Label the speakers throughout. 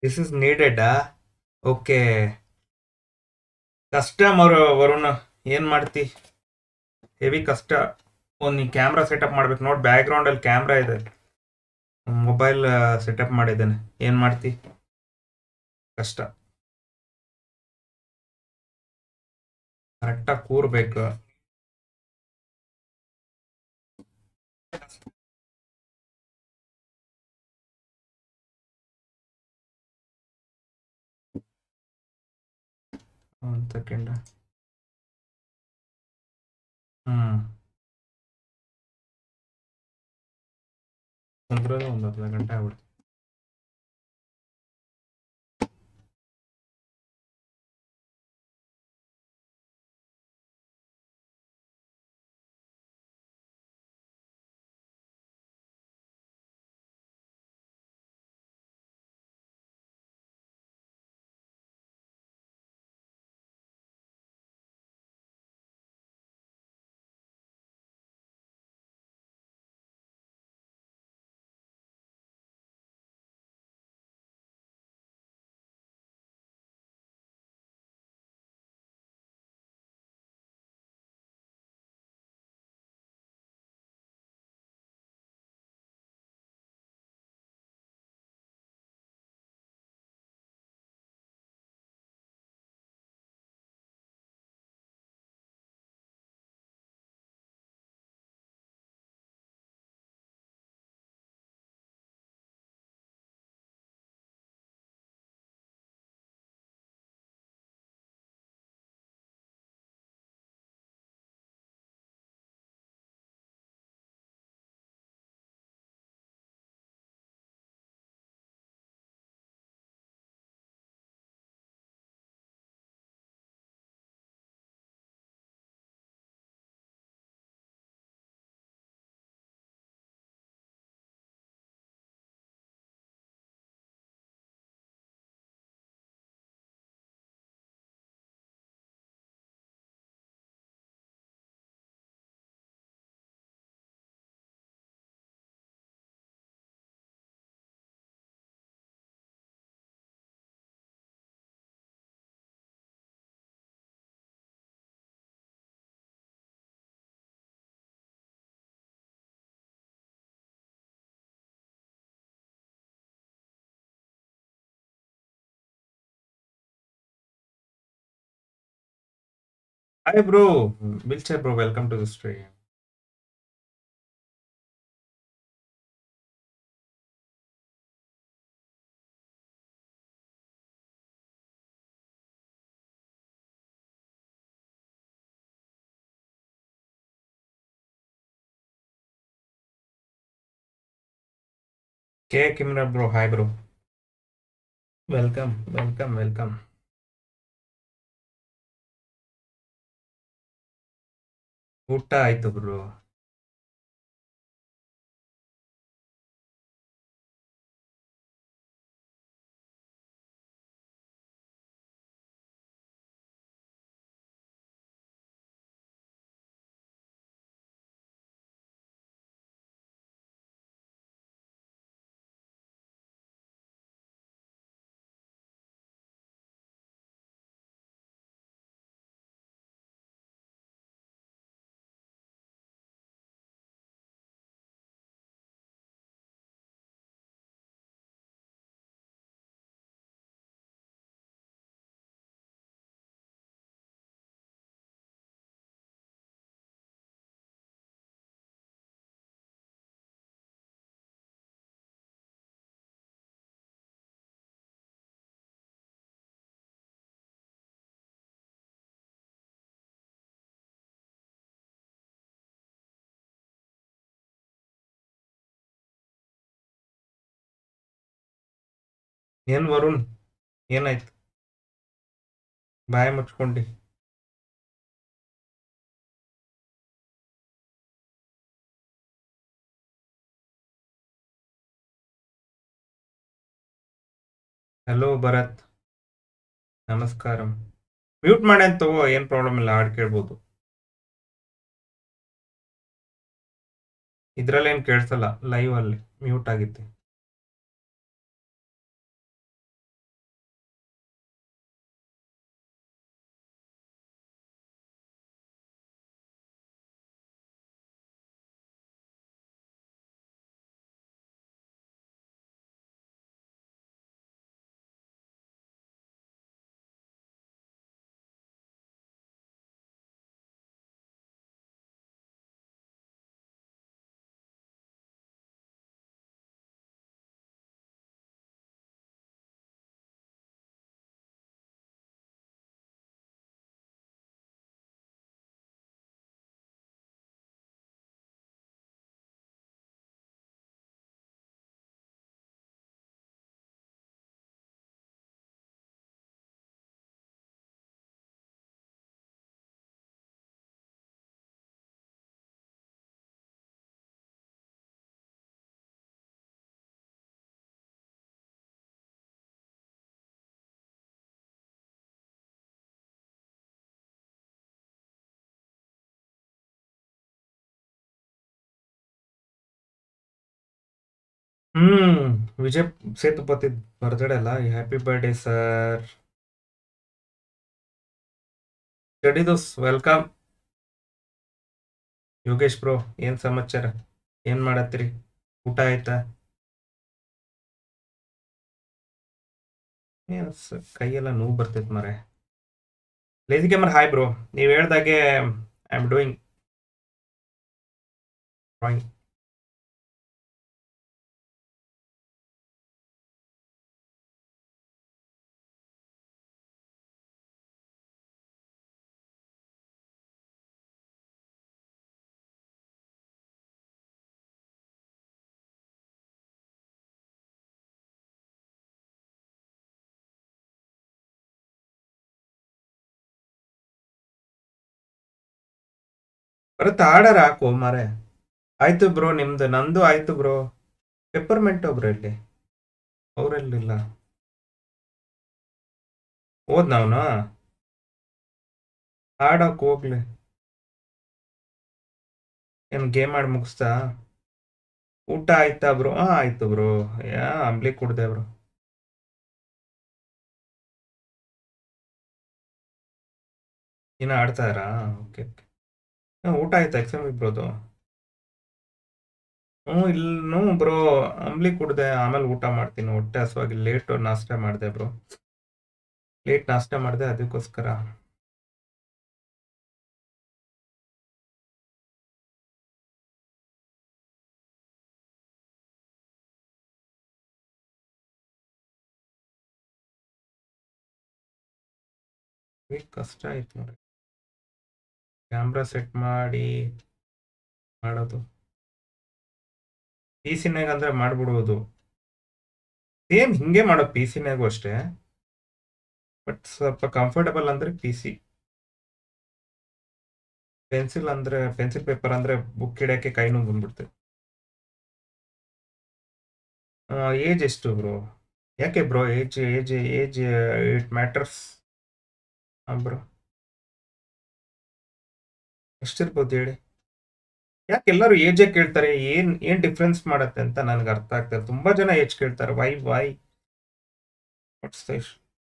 Speaker 1: This is ನೀಡೆಡಾ okay ಕಷ್ಟ ಮರು ವರುಣ ಏನು ಮಾಡ್ತಿ ಹೆವಿ ಕಷ್ಟ ಒಂದು ನೀ ಕ್ಯಾಮ್ರಾ ಸೆಟಪ್ ಮಾಡ್ಬೇಕು ನೋಡಿ ಬ್ಯಾಕ್ಗ್ರೌಂಡಲ್ಲಿ ಕ್ಯಾಮ್ರಾ ಇದೆ ಮೊಬೈಲ್ ಸೆಟಪ್ ಮಾಡಿದ್ದೇನೆ ಏನು ಮಾಡ್ತಿ ಕಷ್ಟ ಕರೆಕ್ಟಾಗಿ ಕೂರ್ಬೇಕು ಒಂದು ಸೆಕೆಂಡ್ ಹ್ಮ್ ಕುಂದ್ರೋದು ಒಂದು ಅರ್ಧ ಗಂಟೆ ಆಗ್ಬಿಡ್ತು Hi, bro. Wheelchair, bro. Welcome to the stream. K. Kimra, bro. Hi, bro. Welcome, welcome, welcome. ಊಟ ಆಯ್ತು ಬ್ರೋ ಏನ್ ವರುಣ್ ಏನಾಯ್ತು ಬಾಯಿ ಮುಚ್ಕೊಂಡಿ ಹಲೋ ಭರತ್ ನಮಸ್ಕಾರ ಮ್ಯೂಟ್ ಮಾಡಿ ಅಂತ ತಗೋ ಏನ್ ಪ್ರಾಬ್ಲಮ್ ಇಲ್ಲ ಹಾಡ್ ಕೇಳ್ಬೋದು ಇದ್ರಲ್ಲಿ ಏನ್ ಕೇಳಿಸಲ್ಲ ಲೈವ್ ಅಲ್ಲಿ ಮ್ಯೂಟ್ ಆಗಿತ್ತು ಹ್ಮ್ ವಿಜಯ್ ಸೇತುಪತಿ ಬರ್ತ್ಡೇ ಅಲ್ಲ ಹ್ಯಾಪಿ ಬರ್ಡೇ ಸರ್ ಸ್ಟಡಿದೋಸ್ ವೆಲ್ಕಮ್ ಯೋಗೇಶ್ ಬ್ರೋ ಏನ್ ಸಮಾಚಾರ ಏನ್ ಮಾಡತ್ತೀರಿ ಊಟ ಆಯ್ತಾ ಏನ್ ಸ- ಕೈಯೆಲ್ಲ ನೋವು ಬರ್ತೈತೆ ಮರೆ ಲೇಜಿ ಗೇಮರ್ ಹಾಯ್ ಬ್ರೋ ನೀವು ಹೇಳ್ದಾಗೆ ಐ ಆಮ್ ಡೂಯಿಂಗ್ ಡ್ರಾಯಿಂಗ್ ಬರುತ್ತೆ ಆರ್ಡರ್ ಹಾಕು ಮಾರೆ ಆಯ್ತು ಬ್ರೋ ನಿಮ್ದು ನಂದು ಆಯ್ತು ಬ್ರೋ ಪೆಪ್ಪರ್ಮೆಂಟ್ ಒಬ್ರು ಇಲ್ಲಿ ಅವರೆಲ್ಲಿಲ್ಲ ಓದ್ ನಾವ್ನು ಆಡೋಕ್ ಹೋಗ್ಲಿ ಏನ್ ಗೇಮ್ ಆಡಿ ಮುಗಿಸ್ತಾ ಊಟ ಆಯ್ತಾ ಬ್ರೋ ಹಾ ಆಯ್ತು ಬ್ರೋ ಯಾ ಅಂಬ್ಲಿ ಕುಡ್ದೆ ಬ್ರೋ ಇನ್ನ ಆಡ್ತಾರಾ ಓಕೆ ಓಕೆ ಊಟ ಆಯ್ತಾ ಎಕ್ಸಾಮ್ ಬ್ರೋದು ಹ್ಞೂ ಇಲ್ಲೂ ಬ್ರೋ ಅಂಬ್ಲಿ ಕುಡ್ದೆ ಆಮೇಲೆ ಊಟ ಮಾಡ್ತೀನಿ ಹೊಟ್ಟೆ ಹಸುವಾಗಿ ಲೇಟ್ ನಾಷ್ಟ ಮಾಡಿದೆ ಬ್ರೋ ಲೇಟ್ ನಾಷ್ಟ ಮಾಡಿದೆ ಅದಕ್ಕೋಸ್ಕರ ಏ, ಕಷ್ಟ ಆಯ್ತು ನೋಡಿ ಕ್ಯಾಮ್ರಾ ಸೆಟ್ ಮಾಡಿ ಮಾಡೋದು ಪಿ ಸಿನಾಗ ಅಂದ್ರೆ ಮಾಡ್ಬಿಡುವುದು ಸೇಮ್ ಹಿಂಗೆ ಮಾಡೋದು ಪಿ ಸಿನಾಗೂ ಅಷ್ಟೇ ಬಟ್ ಸ್ವಲ್ಪ ಕಂಫರ್ಟಬಲ್ ಅಂದ್ರೆ ಪಿ ಸಿ ಪೆನ್ಸಿಲ್ ಅಂದ್ರೆ ಪೆನ್ಸಿಲ್ ಪೇಪರ್ ಅಂದ್ರೆ ಬುಕ್ ಹಿಡಿಯಕ್ಕೆ ಕೈನೂ ಬಂದ್ಬಿಡ್ತದೆ ಏಜ್ ಎಷ್ಟು ಬ್ರೋ ಯಾಕೆ bro age age age it matters bro ಎಷ್ಟಿರ್ಬೋದು ಹೇಳಿ ಯಾಕೆ ಎಲ್ಲರೂ ಏಜೇ ಕೇಳ್ತಾರೆ ಏನ್ ಏನ್ ಡಿಫ್ರೆನ್ಸ್ ಮಾಡತ್ತೆ ಅಂತ ನನಗೆ ಅರ್ಥ ಆಗ್ತದೆ ತುಂಬಾ ಜನ ಏಜ್ ಕೇಳ್ತಾರೆ ವೈ ವೈ ವಾಟ್ಸ್ ದ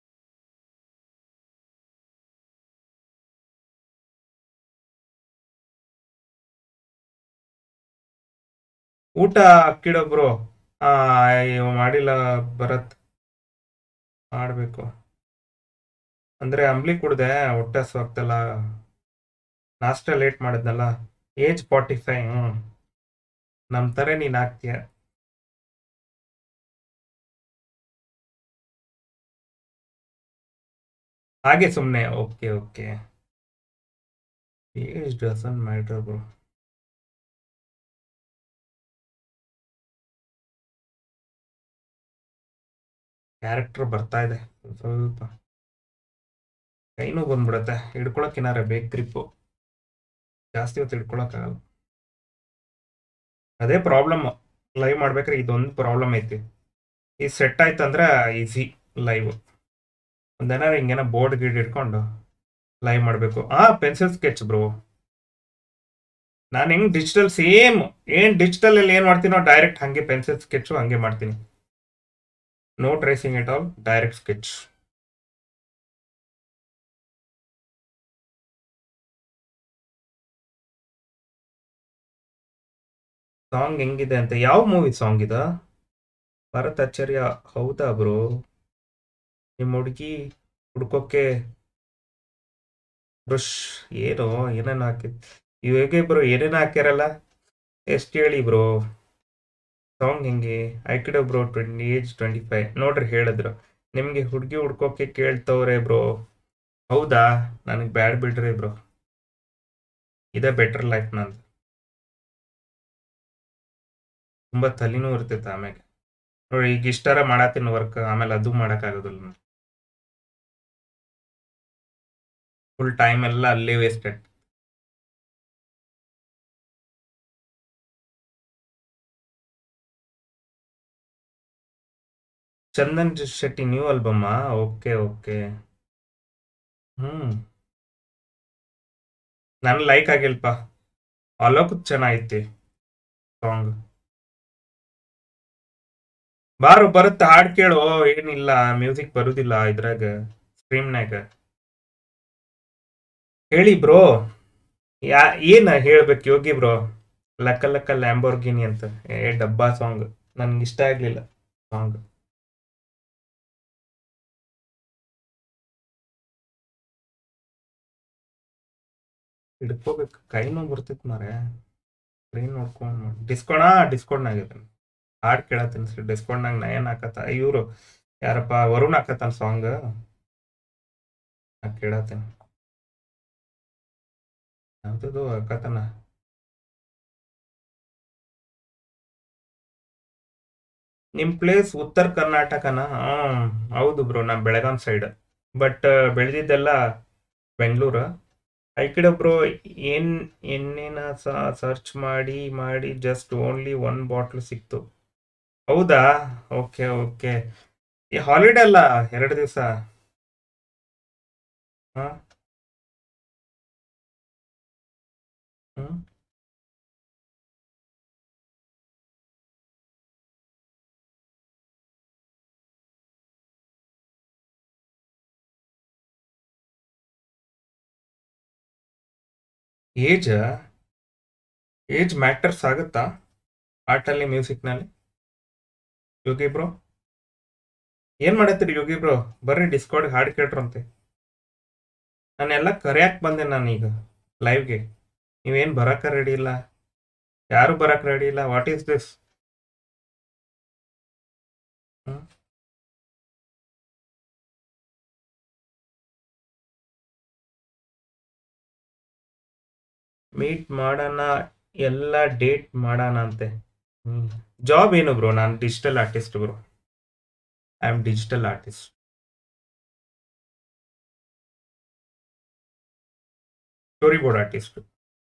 Speaker 1: ಊಟ ಅಕ್ಕಿಡೋ ಬ್ರೋ ಆ ಅಯ್ಯೋ, ಮಾಡಿಲ್ಲ ಭರತ್ ಮಾಡ್ಬೇಕು ಅಂದ್ರೆ ಅಂಬ್ಲಿ ಕುಡ್ದೆ ಹೊಟ್ಟೆ ಹಸ್ವಾಗ್ತಲ್ಲ ನಾಷ್ಟ ಲೇಟ್ ಮಾಡಿದ್ನಲ್ಲ ಏಜ್ ಫಾರ್ಟಿ ಫೈವ್ ಹ್ಞೂ ನಮ್ಮ ಥರ ನೀನು ಆಗ್ತೀಯ ಹಾಗೆ ಸುಮ್ಮನೆ okay okay age doesn't matter bro character ಬರ್ತಾ ಇದೆ ಸ್ವಲ್ಪ ಕೈನೂ ಬಂದ್ಬಿಡತ್ತೆ ಹಿಡ್ಕೊಳಕ್ ಏನಾರ ಬೇಕು ಗ್ರಿಪ್ಪು ಜಾಸ್ತಿ ಹೊತ್ತು ಹಿಡ್ಕೊಳಕ್ಕಾಗಲ್ಲ ಅದೇ ಪ್ರಾಬ್ಲಮ್ ಲೈವ್ ಮಾಡ್ಬೇಕಾದ್ರೆ ಇದೊಂದು ಪ್ರಾಬ್ಲಮ್ ಐತಿ ಈ ಸೆಟ್ ಆಯ್ತಂದ್ರೆ ಈಸಿ ಲೈವ್ ಒಂದೇನಾರ ಹಿಂಗೇನ ಬೋರ್ಡ್ ಗೀಡ್ ಇಟ್ಕೊಂಡು ಲೈವ್ ಮಾಡಬೇಕು ಆ ಪೆನ್ಸಿಲ್ ಸ್ಕೆಚ್ ಬ್ರೋ ನಾನು ಹೆಂಗ್ ಡಿಜಿಟಲ್ ಸೇಮ್ ಏನ್ ಡಿಜಿಟಲ್ ಅಲ್ಲಿ ಏನ್ ಮಾಡ್ತೀನೋ ಡೈರೆಕ್ಟ್ ಹಂಗೆ ಪೆನ್ಸಿಲ್ ಸ್ಕೆಚ್ ಹಂಗೆ ಮಾಡ್ತೀನಿ no tracing it all direct sketch song ಹೆಂಗಿದೆ ಅಂತ ಯಾವ ಮೂವಿ ಸಾಂಗ್ ಇದ ಭರತ್ ಆಚಾರ್ಯ ಹೌದಾ ಬ್ರೋ ನಿಮ್ಮ ಹುಡುಗಿ ಹುಡ್ಕೋಕೆ ಬ್ರಷ್ ಏನು ಏನೇನು ಹಾಕಿ ಇವಾಗೆ ಬ್ರೋ ಏನೇನು ಹಾಕ್ಯಾರಲ್ಲ ಎಷ್ಟು ಹೇಳಿ ಬ್ರೋ ಸಾಂಗ್ ಹೆಂಗೆ Aikido bro twenty age twenty five ನೋಡ್ರಿ ಹೇಳಿದ್ರು ನಿಮಗೆ ಹುಡುಗಿ ಹುಡ್ಕೋಕೆ ಕೇಳ್ತವ್ರೆ ಬ್ರೋ ಹೌದಾ ನನಗೆ ಬ್ಯಾಡ್ ಬಿಡ್ರಿ ಬ್ರೋ ಇದೇ ಬೆಟರ್ ಲೈಫ್ ನಂದು ತುಂಬ ತಲೆನೂ ಇರ್ತೈತೆ ಆಮ್ಯಾಗ ನೋಡಿ ಈಗ ಇಷ್ಟಾರ ಮಾಡತ್ತೀನಿ ವರ್ಕ್ ಆಮೇಲೆ ಅದು ಮಾಡೋಕ್ಕಾಗೋದಿಲ್ಲ ಫುಲ್ ಟೈಮ್ ಎಲ್ಲ ಅಲ್ಲೇ ವೇಸ್ಟೆಡ್ ಚಂದನ್ ಶೆಟ್ಟಿ ನ್ಯೂ ಆಲ್ಬಮ್ಮಾ ಓಕೆ ಓಕೆ ಹ್ಮ್ ನನ್ ಲೈಕ್ ಆಗಿಲ್ಪ ಅಲೋಕ್ ಚೆನ್ನಾಗೈತಿ ಸಾಂಗ್ ಬಾರು ಬರುತ್ತೆ ಹಾಡ್ ಕೇಳು ಏನಿಲ್ಲ ಮ್ಯೂಸಿಕ್ ಬರುದಿಲ್ಲ ಇದ್ರಾಗ ಸ್ಟ್ರೀಮ್ನಾಗ ಹೇಳಿ ಬ್ರೋ ಯಾ ಏನ ಹೇಳ್ಬೇಕು ಯೋಗಿ ಬ್ರೋ ಲಕ್ಕ ಲಕ್ಕ ಲ್ಯಾಂಬೋರ್ಗಿನಿ ಅಂತ ಏ ಡಬ್ಬಾ ಸಾಂಗ್ ನನ್ಗೆ ಇಷ್ಟ ಆಗ್ಲಿಲ್ಲ ಸಾಂಗ್ ಹಿಡ್ಕೋಬೇಕು ಕೈ ನೋವು ಬರ್ತೈತಿ ಮಾರೆ ಸ್ಕ್ರೀನ್ ನೋಡ್ಕೊಂಡು ಡಿಸ್ಕೋಣ ಡಿಸ್ಕೌಂಟ್ನಾಗ ಇದ್ದೀನಿ ಹಾಡ್ ಕೇಳತ್ತೀನಿ ಸರ್ ಡಿಸ್ಕೌಂಟ್ನಾಗ ನಯನ್ ಹಾಕತ್ತ ಇವರು ಯಾರಪ್ಪ ವರುಣ್ ಹಾಕತ್ತಾನ ಸಾಂಗ್ ನಾ ಕೇಳತ್ತೀನಿ ಯಾವ್ದದು ಹಾಕತ್ತಾನ ನಿಮ್ ಪ್ಲೇಸ್ ಉತ್ತರ ಕರ್ನಾಟಕನ ಹ್ಮ್ ಹೌದು ಬ್ರೋ ನಾ ಬೆಳಗಾಂ ಸೈಡ್ ಬಟ್ ಬೆಳೆದಿದ್ದೆಲ್ಲ ಬೆಂಗಳೂರು ಈ ಕಡೆ ಬ್ರೋ ಏನ್ ಎಣ್ಣೆನ ಸರ್ಚ್ ಮಾಡಿ ಮಾಡಿ ಜಸ್ಟ್ ಓನ್ಲಿ ಒನ್ ಬಾಟ್ಲ್ ಸಿಕ್ತು ಹೌದಾ ಓಕೆ ಓಕೆ ಈ ಹಾಲಿಡೇ ಅಲ್ಲ ಎರಡು ದಿವಸ ಹಾ ಹ್ಮ್ ಏಜ್ ಏಜ್ ಮ್ಯಾಟರ್ಸ್ ಆಗುತ್ತಾ ಆರ್ಟಲ್ಲಿ ಮ್ಯೂಸಿಕ್ನಲ್ಲಿ ಯೋಗಿ ಬ್ರೋ ಏನ್ ಮಾಡತ್ತೀರಿ ಯೋಗಿ ಬ್ರೋ ಬರ್ರಿ ಡಿಸ್ಕೌಂಡ್ ಹಾಡು ಕೇಳ್ರಂತೆ ನಾನೆಲ್ಲ ಕರೆಯಕ್ ಬಂದೆ ನಾನೀಗ ಲೈವ್ಗೆ ನೀವೇನು ಬರಕ ರೆಡಿ ಇಲ್ಲ ಯಾರು ಬರಕ್ ರೆಡಿ ಇಲ್ಲ ವಾಟ್ ಈಸ್ ದಿಸ್ ಮೀಟ್ ಮಾಡೋಣ ಎಲ್ಲ ಡೇಟ್ ಮಾಡೋಣ ಅಂತೆ ಜಾಬ್ ಏನು ಬ್ರೋ ನಾನು digital artist bro I am digital artist storyboard artist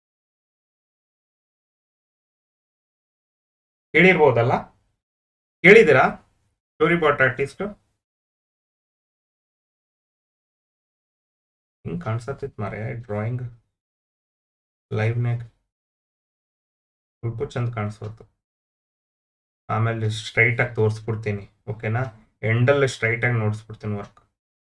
Speaker 1: ಕೇಳಿರ್ಬೋದಲ್ಲ ಕೇಳಿದ್ದೀರಾ ಸ್ಟೋರಿ ಬೋರ್ಡ್ ಆರ್ಟಿಸ್ಟ್ ಹಿಂಗ್ ಕಾಣಿಸತ್ತಿತ್ತು ಮಾರೆ ಡ್ರಾಯಿಂಗ್ ಲೈವ್ನಾಗ ಸ್ವಲ್ಪ ಚಂದ ಕಾಣಿಸೋದು ಆಮೇಲೆ ಸ್ಟ್ರೈಟ್ ಆಗಿ ತೋರಿಸ್ಬಿಡ್ತೀನಿ ಓಕೆನಾ ಎಂಡಲ್ಲಿ ಸ್ಟ್ರೈಟ್ ಆಗಿ ನೋಡಿಸ್ಬಿಡ್ತೀನಿ work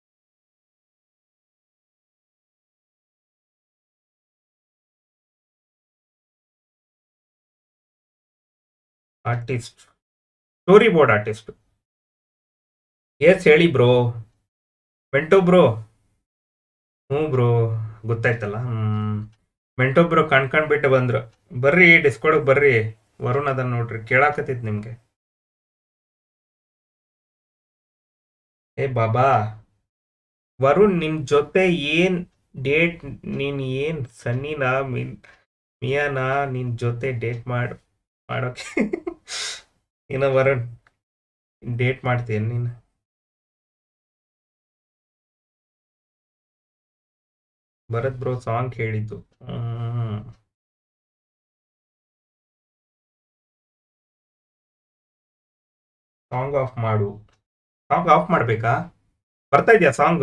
Speaker 1: artist storyboard artist yes ಹೇಳಿ ಬ್ರೋ ಮೆಂಟೋ ಬ್ರೋ ಹ್ಞೂ ಬ್ರೋ ಗೊತ್ತಾಯ್ತಲ್ಲ ಹ್ಮ್ ಮೆಂಟೋ ಬ್ರೋ ಕಣ್ಕಂಡ್ಬಿಟ್ಟು ಬಂದ್ರು ಬರ್ರಿ ಡಿಸ್ಕೋಡಿಗೆ ಬರ್ರಿ ವರುಣ್ ಅದನ್ನ ನೋಡ್ರಿ ಕೇಳಾಕತ್ತಿದ್ ನಿಮ್ಗೆ ಏ ಬಾಬಾ ವರುಣ್ ನಿಮ್ ಜೊತೆ ಏನ್ ಡೇಟ್ ನೀನ್ ಏನ್ ಸನ್ನಿನಾ ಮಿನ್ ಮಿಯಾನಾ ನಿನ್ ಜೊತೆ ಡೇಟ್ ಮಾಡ್ ಮಾಡೋಕೆ ಏನ ವರುಣ್ ಡೇಟ್ ಮಾಡ್ತೀಯ ನೀನು ಭರತ್ ಬ್ರೋ ಸಾಂಗ್ ಹೇಳಿದ್ದು ಹ್ಮ್ ಸಾಂಗ್ ಆಫ್ ಮಾಡು ಸಾಂಗ್ ಆಫ್ ಮಾಡ್ಬೇಕಾ ಬರ್ತಾ ಇದೆಯಾ ಸಾಂಗ್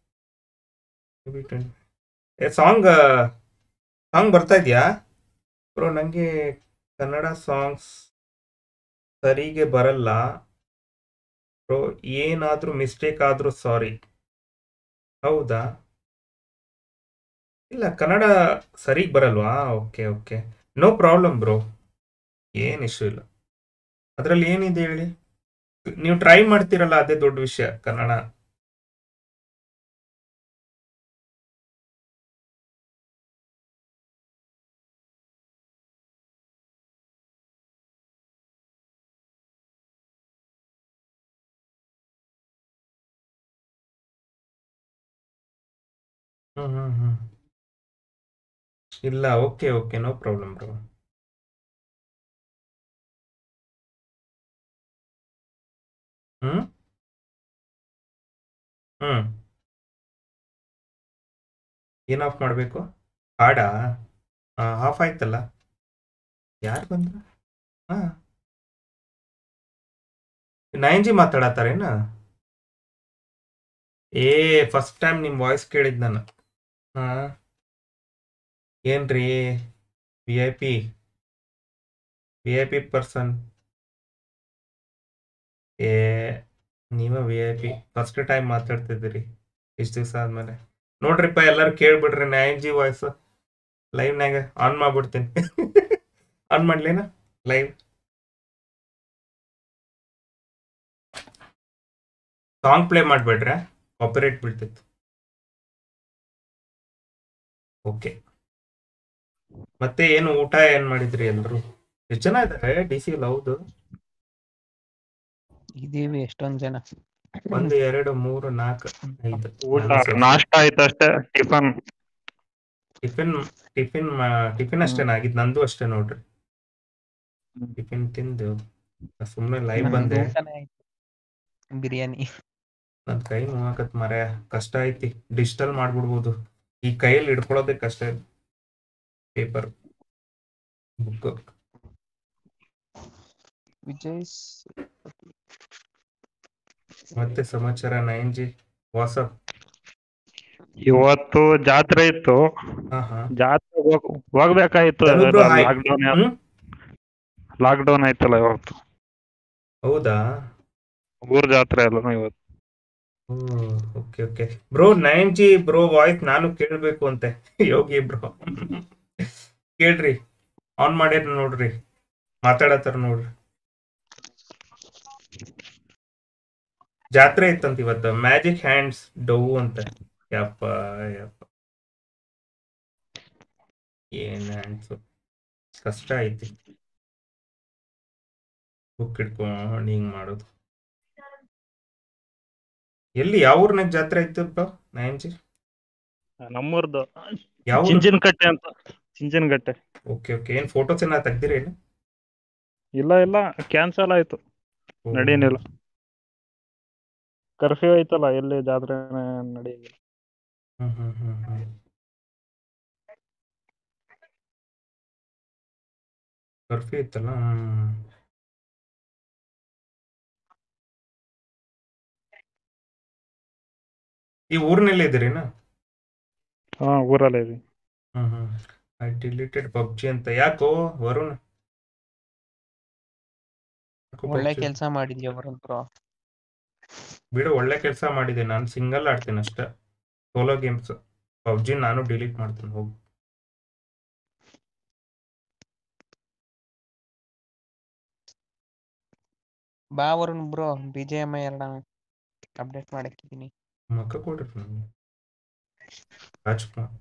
Speaker 1: ಏ ಸಾಂಗ್ ಸಾಂಗ್ ಬರ್ತಾ ಇದೆಯಾ ಬ್ರೋ ನನಗೆ ಕನ್ನಡ ಸಾಂಗ್ಸ್ ಸರಿಗೆ ಬರಲ್ಲ ಬ್ರೋ ಏನಾದರೂ ಮಿಸ್ಟೇಕ್ ಆದರೂ ಸಾರಿ ಹೌದಾ ಇಲ್ಲ ಕನ್ನಡ ಸರಿಗೆ ಬರಲ್ವಾ okay okay no problem bro ಏನು ಇಶ್ಯೂ ಇಲ್ಲ ಅದರಲ್ಲಿ ಏನಿದೆ ಹೇಳಿ ನೀವು ಟ್ರೈ ಮಾಡ್ತೀರಲ್ಲ ಅದೇ ದೊಡ್ಡ ವಿಷಯ ಕನ್ನಡ ಹ್ಮ್ ಹ್ಮ್ ಹ್ಮ್ ಇಲ್ಲ okay okay no problem bro ಹ್ಮ್ ಹ್ಮ್ ಏನ್ ಆಫ್ ಮಾಡಬೇಕು ಹಾಡಾ ಆಫ್ ಆಯ್ತಲ್ಲ ಯಾರು ಬಂದ್ರು ಹಾ ನೈನ್ ಜಿ ಮಾತಾಡತ್ತಾರೇನ ಏ ಫಸ್ಟ್ ಟೈಮ್ ನಿಮ್ಮ ವಾಯ್ಸ್ ಕೇಳಿದ್ ನಾನು ಹಾ ಏನ್ರಿ V I P V I P person ಏ ನೀವ V I P first time ಮಾತಾಡ್ತಿದ್ದೀರಿ ಇಷ್ಟು ದಿವಸ ಆದ್ಮೇಲೆ ನೋಡ್ರಿಪ್ಪ ಎಲ್ಲರೂ ಕೇಳ್ಬಿಡ್ರಿ ನೈನ್ ಜಿ ವಾಯ್ಸ್ ಲೈವ್ನಾಗ ಆನ್ ಮಾಡ್ಬಿಡ್ತೀನಿ ಆನ್ ಮಾಡ್ಲೇನ ಲೈವ್ ಸಾಂಗ್ ಪ್ಲೇ ಮಾಡ್ಬೇಡ್ರೆ ಕಾಪಿರೇಟ್ ಬೀಳ್ತಿತ್ತು ಓಕೆ ಮತ್ತೆ ಏನು ಊಟ ಏನ್ ಮಾಡಿದ್ರಿ ಎಲ್ರು ಎಷ್ಟು ಜನ ಇದಾರೆ ಡಿ ಸಿ ಹೌದು
Speaker 2: ಇದೀವಿ ಎಷ್ಟೊಂದ್ ಜನ
Speaker 1: ಒಂದು ಎರಡು ಮೂರು ನಾಲ್ಕು ಐದು
Speaker 3: ಊಟ
Speaker 1: ನಾನು ಸೇರ್ಸಿ.
Speaker 3: ನಾಷ್ಟ ಆಯ್ತು ಅಷ್ಟೇ ಟಿಫನ್
Speaker 1: ಟಿಫಿನ್ ಟಿಫಿನ್ ಮಾ- ಟಿಫಿನ್ ಅಷ್ಟೇನ ಆಗಿದ್ ನಂದು ಅಷ್ಟೇ ನೋಡ್ರಿ
Speaker 3: ಹ್ಮ್.
Speaker 1: ಟಿಫಿನ್ ತಿಂದು ಸುಮ್ಮನೆ ಲೈವ್
Speaker 2: ನಮ್ದು
Speaker 1: ಬಂದೆ
Speaker 2: ಊಟನೇ ಆಯ್ತು. ಬಿರಿಯಾನಿ
Speaker 1: ನನ್ ಕೈ ನೋವಾಕತ್ ಮರ ಕಷ್ಟ ಐತಿ ಡಿಜಿಟಲ್ ಮಾಡ್ಬಿಡ್ಬೋದು ಈ ಕೈಯಲ್ಲಿ ಹಿಡ್ಕೊಳ್ಳೋದೇ ಕಷ್ಟ ಇದೆ ಪೇಪರ್ ಬುಕ್
Speaker 2: ವಿಜಯ್
Speaker 1: ಮತ್ತೆ ಸಮಾಚಾರ ನೈನ್ ಜಿ ವಾಟ್ಸಪ್
Speaker 3: ಇವತ್ತು ಜಾತ್ರೆ ಇತ್ತು
Speaker 1: ಹಾ ಹಾ
Speaker 3: ಜಾತ್ರೆ ಹೋಗ್- ಹೋಗ್ಬೇಕಾಯ್ತು
Speaker 1: ಧನುಬ್ರು ಹಾಯ್.
Speaker 3: ಲಾಕ್ಡೌನ್
Speaker 1: ಹ್ಮ್?
Speaker 3: ಲಾಕ್ಡೌನ್ ಆಯ್ತಲ್ಲ ಇವತ್ತು
Speaker 1: ಹೌದಾ
Speaker 3: ಊರ್ ಜಾತ್ರೆ ಅಲ್ಲ ಇವತ್ತು
Speaker 1: okay okay bro nine G bro voice ನಾನು ಕೇಳ್ಬೇಕು ಅಂತೆ ಯೋಗಿ ಬ್ರೋ ಕೇಳ್ರಿ ಆನ್ ಮಾಡ್ಯಾರ ನೋಡ್ರಿ ಮಾತಾಡತ್ತಾರ ನೋಡ್ರಿ ಜಾತ್ರೆ ಇತ್ತಂತ ಇವತ್ತು ಮ್ಯಾಜಿಕ್ ಹ್ಯಾಂಡ್ಸ್ ಡೌ ಅಂತ ಯಪ್ಪ ಯಪ್ಪ ಏನ್ ಹ್ಯಾಂಡ್ಸು ಕಷ್ಟ ಐತಿ ಬುಕ್ ಇಟ್ಕೊಂಡು ಹಿಂಗ್ ಮಾಡೋದು ಎಲ್ಲಿ ಯಾವ ಊರ್ನಾಗ ಜಾತ್ರೆ ಇತ್ತು ಬ್ರೋ ನೈನ್ ಜಿ
Speaker 3: ನಮ್ಮೂರ್ದು
Speaker 1: ಯಾವ
Speaker 3: ಚಿಂಚಿನಕಟ್ಟೆ ಅಂತ ಚಿಂಚಿನಕಟ್ಟೆ
Speaker 1: ಓಕೆ ಓಕೆ ಏನ್ ಫೋಟೋಸ್ ಏನ ತೆಗ್ದಿರೇನು
Speaker 3: ಇಲ್ಲ ಇಲ್ಲ ಕ್ಯಾನ್ಸಲ್ ಆಯ್ತು ನಡೀನಿಲ್ಲ ಕರ್ಫ್ಯೂ ಐತಲ್ಲ ಎಲ್ಲಿ ಜಾತ್ರೆ ನಡೆಯಂಗಿಲ್ಲ
Speaker 1: ಹ್ಮ್ ಹ್ಮ್ ಹ್ಮ್ ಹ್ಮ್ ಕರ್ಫ್ಯೂ ಇತ್ತಲ್ಲ ಹ್ಮ್ ಈ ಊರಿನಲ್ಲಿ ಇದ್ದೀರೇನ
Speaker 3: ಹಾ ಊರಲ್ಲೇ ಇದೀವಿ
Speaker 1: ಹ್ಮ್ ಹ್ಮ್ ಐ ಡಿಲೀಟೆಡ್ ಪಬ್ಜಿ ಅಂತ ಯಾಕೋ ವರುಣ್ ಯಾಕೋ
Speaker 2: ಒಳ್ಳೆ
Speaker 1: PUBG?
Speaker 2: ಕೆಲ್ಸ ಮಾಡಿದ್ಯಾ ವರುಣ್ ಬ್ರೋ
Speaker 1: ಬಿಡು ಒಳ್ಳೆ ಕೆಲಸ ಮಾಡಿದೆ ನಾನು ಸಿಂಗಲ್ ಆಡ್ತೀನಿ ಅಷ್ಟೇ ಸೋಲೋ ಗೇಮ್ಸ್ ಪಬ್ಜಿ ನಾನು ಡಿಲೀಟ್ ಮಾಡ್ತೀನಿ ಹೋಗಿ
Speaker 2: ಬಾ ವರುಣ್ ಬ್ರೋ ಬಿಜೆಎಂಐ ಎರಡ ಅಪ್ಡೇಟ್ ಮಾಡಕ್ಕಿದೀನಿ
Speaker 1: ಮಕ್ಕ ಕೊಡ್ರಿ ನನಗೆ ರಾಜ್ಕುಮಾರ್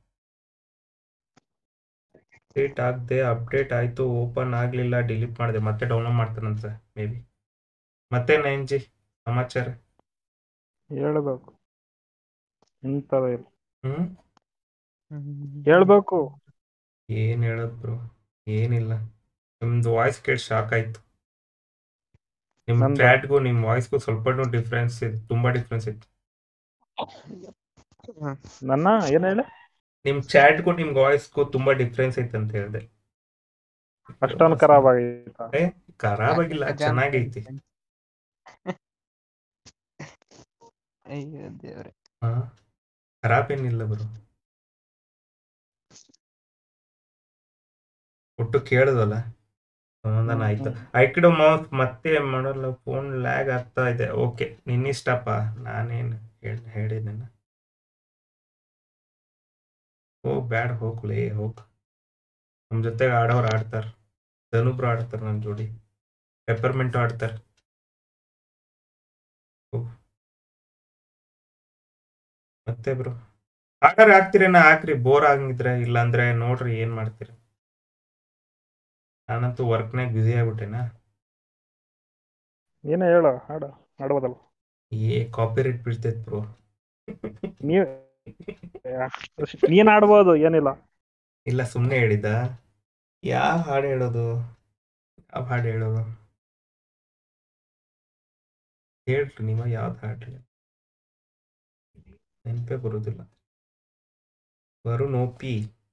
Speaker 1: ಅಪ್ಡೇಟ್ ಆಗದೆ ಅಪ್ಡೇಟ್ ಆಯ್ತು ಓಪನ್ ಆಗಲಿಲ್ಲ ಡಿಲೀಟ್ ಮಾಡಿದೆ ಮತ್ತೆ ಡೌನ್ಲೋಡ್ ಮಾಡ್ತಾನಂತೆ ಮೇ ಬಿ ಮತ್ತೆ ನೈನ್ ಜಿ ಸಮಾಚಾರ
Speaker 3: ಹೇಳ್ಬೇಕು ಇಂಥದ ಇಲ್ಲ
Speaker 1: ಹ್ಮ್
Speaker 3: ಹೇಳ್ಬೇಕು
Speaker 1: ಏನ್ ಹೇಳೋದು ಬ್ರೋ ಏನಿಲ್ಲ ನಿಮ್ದು ವಾಯ್ಸ್ ಕೇಳಿ ಶಾಕ್ ಆಯ್ತು ನಿಮ್ಮ
Speaker 3: ನಂದಾ?
Speaker 1: ಚಾಟ್ಗೂ ನಿಮ್ಮ ವಾಯ್ಸ್ಗೂ ಸ್ವಲ್ಪ ಡಿಫ್ರೆನ್ಸ್ ಇದೆ ತುಂಬಾ ಡಿಫ್ರೆನ್ಸ್ ಇತ್ತು
Speaker 3: ನನ್ನ ಏನ್ ಹೇಳಿ
Speaker 1: ನಿಮ್ ಚಾಟ್ಗೂ ನಿಮ್ ವಾಯ್ಸ್ಗೂ ತುಂಬಾ ಡಿಫ್ರೆನ್ಸ್ ಐತೆ ಅಂತ ಹೇಳಿದೆ
Speaker 3: ಅಷ್ಟೊಂದು ಖರಾಬ್ ಆಗೈತ
Speaker 1: ಏ, ಖರಾಬ್ ಆಗಿಲ್ಲ ಚೆನ್ನಾಗೈತಿ
Speaker 2: ಅಯ್ಯೋ ದೇವ್ರೆ
Speaker 1: ಹಾ ಖರಾಬ್ ಏನಿಲ್ಲ ಬ್ರೋ ಒಟ್ಟು ಕೇಳುದಲ್ಲ ಸಮಾಧಾನ ಆಯ್ತು ಐಕಿಡೋ ಮೌಸ್ ಮತ್ತೆ ಮಾಡಲ್ಲ ಫೋನ್ ಲ್ಯಾಗ್ ಆಗ್ತಾ ಇದೆ ಓಕೆ ನಿನ್ನಿಷ್ಟಪ್ಪ ನಾನೇನು ಹೇಳ ಹೇಳಿದ್ದೇನೆ ಹೋಗ್ ಬ್ಯಾಡ್ ಹೋಗ್ಲಿ ಹೋಗ್ ನಮ್ ಜೊತೆಗೆ ಆಡೋರು ಆಡ್ತಾರ ಧನುಬ್ರು ಆಡ್ತಾರ ನನ್ ಜೋಡಿ ಪೆಪ್ಪರ್ಮೆಂಟು ಆಡ್ತಾರ ಹೋಗ್. ಮತ್ತೆ ಬ್ರೋ ಆರ್ಡರ್ ಹಾಕ್ತಿರೇನ ಹಾಕ್ರಿ ಬೋರ್ ಆಗಿದ್ರೆ ಇಲ್ಲಾಂದ್ರೆ ನೋಡ್ರಿ ಏನ್ ಮಾಡ್ತೀರಿ ನಾನಂತೂ ವರ್ಕ್ನಾಗ ಬ್ಯುಸಿ ಆಗ್ಬಿಟ್ಟೆನಾ
Speaker 3: ಏನ ಹೇಳ ಹಾಡ ಹಾಡ್ಬೋದಲ್ಲ
Speaker 1: ಏ ಕಾಪಿ ರೇಟ್ ಬೀಳ್ತೈತ್ ಬ್ರೋ
Speaker 3: ನೀವ್ ನೀನ್ ಆಡ್ಬೋದು ಏನಿಲ್ಲ
Speaker 1: ಇಲ್ಲ ಸುಮ್ಮನೆ ಹೇಳಿದ್ದ ಯಾವ ಹಾಡು ಹೇಳೋದು ಯಾವ ಹಾಡು ಹೇಳೋದು ಹೇಳ್ರಿ ನೀವ ಯಾವ್ದು ಹಾಡು ಹೇಳಿ ನೆನಪೇ ಬರೋದಿಲ್ಲ ವರುಣ್ ಓಪಿ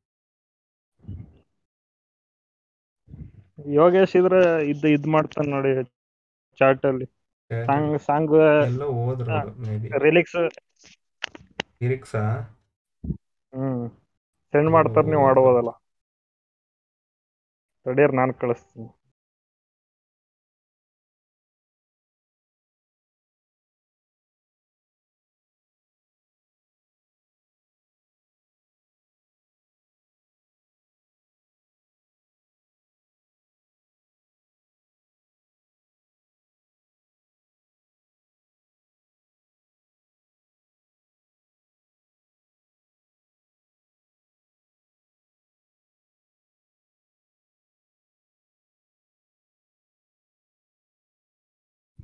Speaker 3: ಯೋಗೇಶ್ ಇದ್ರೆ ಇದ್ ಇದ್ ಮಾಡ್ತಾನ ನೋಡಿ ಚಾರ್ಟ್ ಅಲ್ಲಿ ಸಾಂಗ್ ಸಾಂಗ್
Speaker 1: ಎಲ್ಲ ಹೋದ್ರು ಮೇ ಬಿ
Speaker 3: ರಿಲಿಕ್ಸ್
Speaker 1: ಲಿರಿಕ್ಸಾ
Speaker 3: ಹ್ಮ್ ಸೆಂಡ್ ಮಾಡ್ತಾರ ನೀವು ಆಡ್ಬೋದಲ್ಲ ತಡಿಯರ್ ನಾನ್ ಕಳಿಸ್ತೀನಿ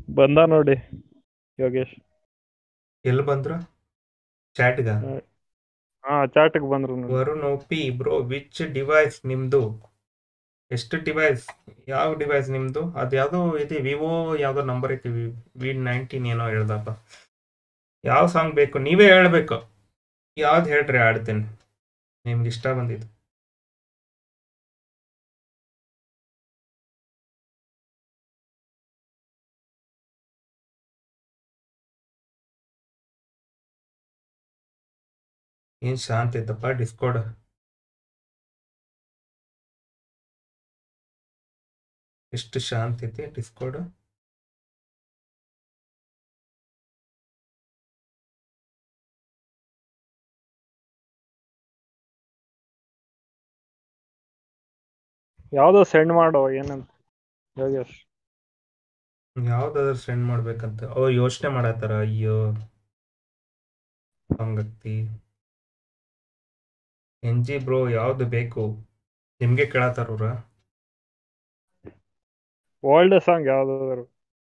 Speaker 3: ಬಂದ ನೋಡಿ ಯೋಗೇಶ್
Speaker 1: ಎಲ್ಲಿ ಬಂದ್ರು ಚಾಟ್ಗ
Speaker 3: ಹಾ ಚಾಟಿಗೆ ಬಂದ್ರು ನೋಡಿ
Speaker 1: Varun P bro which device ನಿಮ್ದು ಎಷ್ಟು ಡಿವೈಸ್ ಯಾವ ಡಿವೈಸ್ ನಿಮ್ದು ಅದು ಯಾವುದೋ ಇದೆ ವಿವೋ ಯಾವುದೋ ನಂಬರ್ ಐತಿ ವಿ ನೈನ್ಟೀನ್ ಏನೋ ಹೇಳ್ದಪ್ಪ ಯಾವ ಸಾಂಗ್ ಬೇಕು ನೀವೇ ಹೇಳ್ಬೇಕು ಯಾವ್ದು ಹೇಳ್ರಿ ಆಡ್ತೇನೆ ನಿಮ್ಗೆ ಇಷ್ಟ ಬಂದಿದ್ದು ಏನ್ ಶಾಂತಿ ಐತಪ್ಪ ಡಿಸ್ಕೋಡ್ ಎಷ್ಟು ಶಾಂತಿ ಐತಿ ಡಿಸ್ಕೋಡ್
Speaker 3: ಯಾವ್ದೋ ಸೆಂಡ್ ಮಾಡೋ ಏನಂತ ಯೋಗೇಶ್
Speaker 1: ಯಾವ್ದಾದ್ರು ಸೆಂಡ್ ಮಾಡ್ಬೇಕಂತ ಅವ್ರು ಯೋಚನೆ ಮಾಡತ್ತಾರ ಅಯ್ಯೋ ಹಂಗತ್ತಿ ಎನ್ ಜಿ ಬ್ರೋ ಯಾವ್ದು ಬೇಕು ನಿಮ್ಗೆ ಕೇಳತ್ತಾರ ಅವ್ರ
Speaker 3: ಓಲ್ಡ್ ಸಾಂಗ್ ಯಾವ್ದಾದ್ರು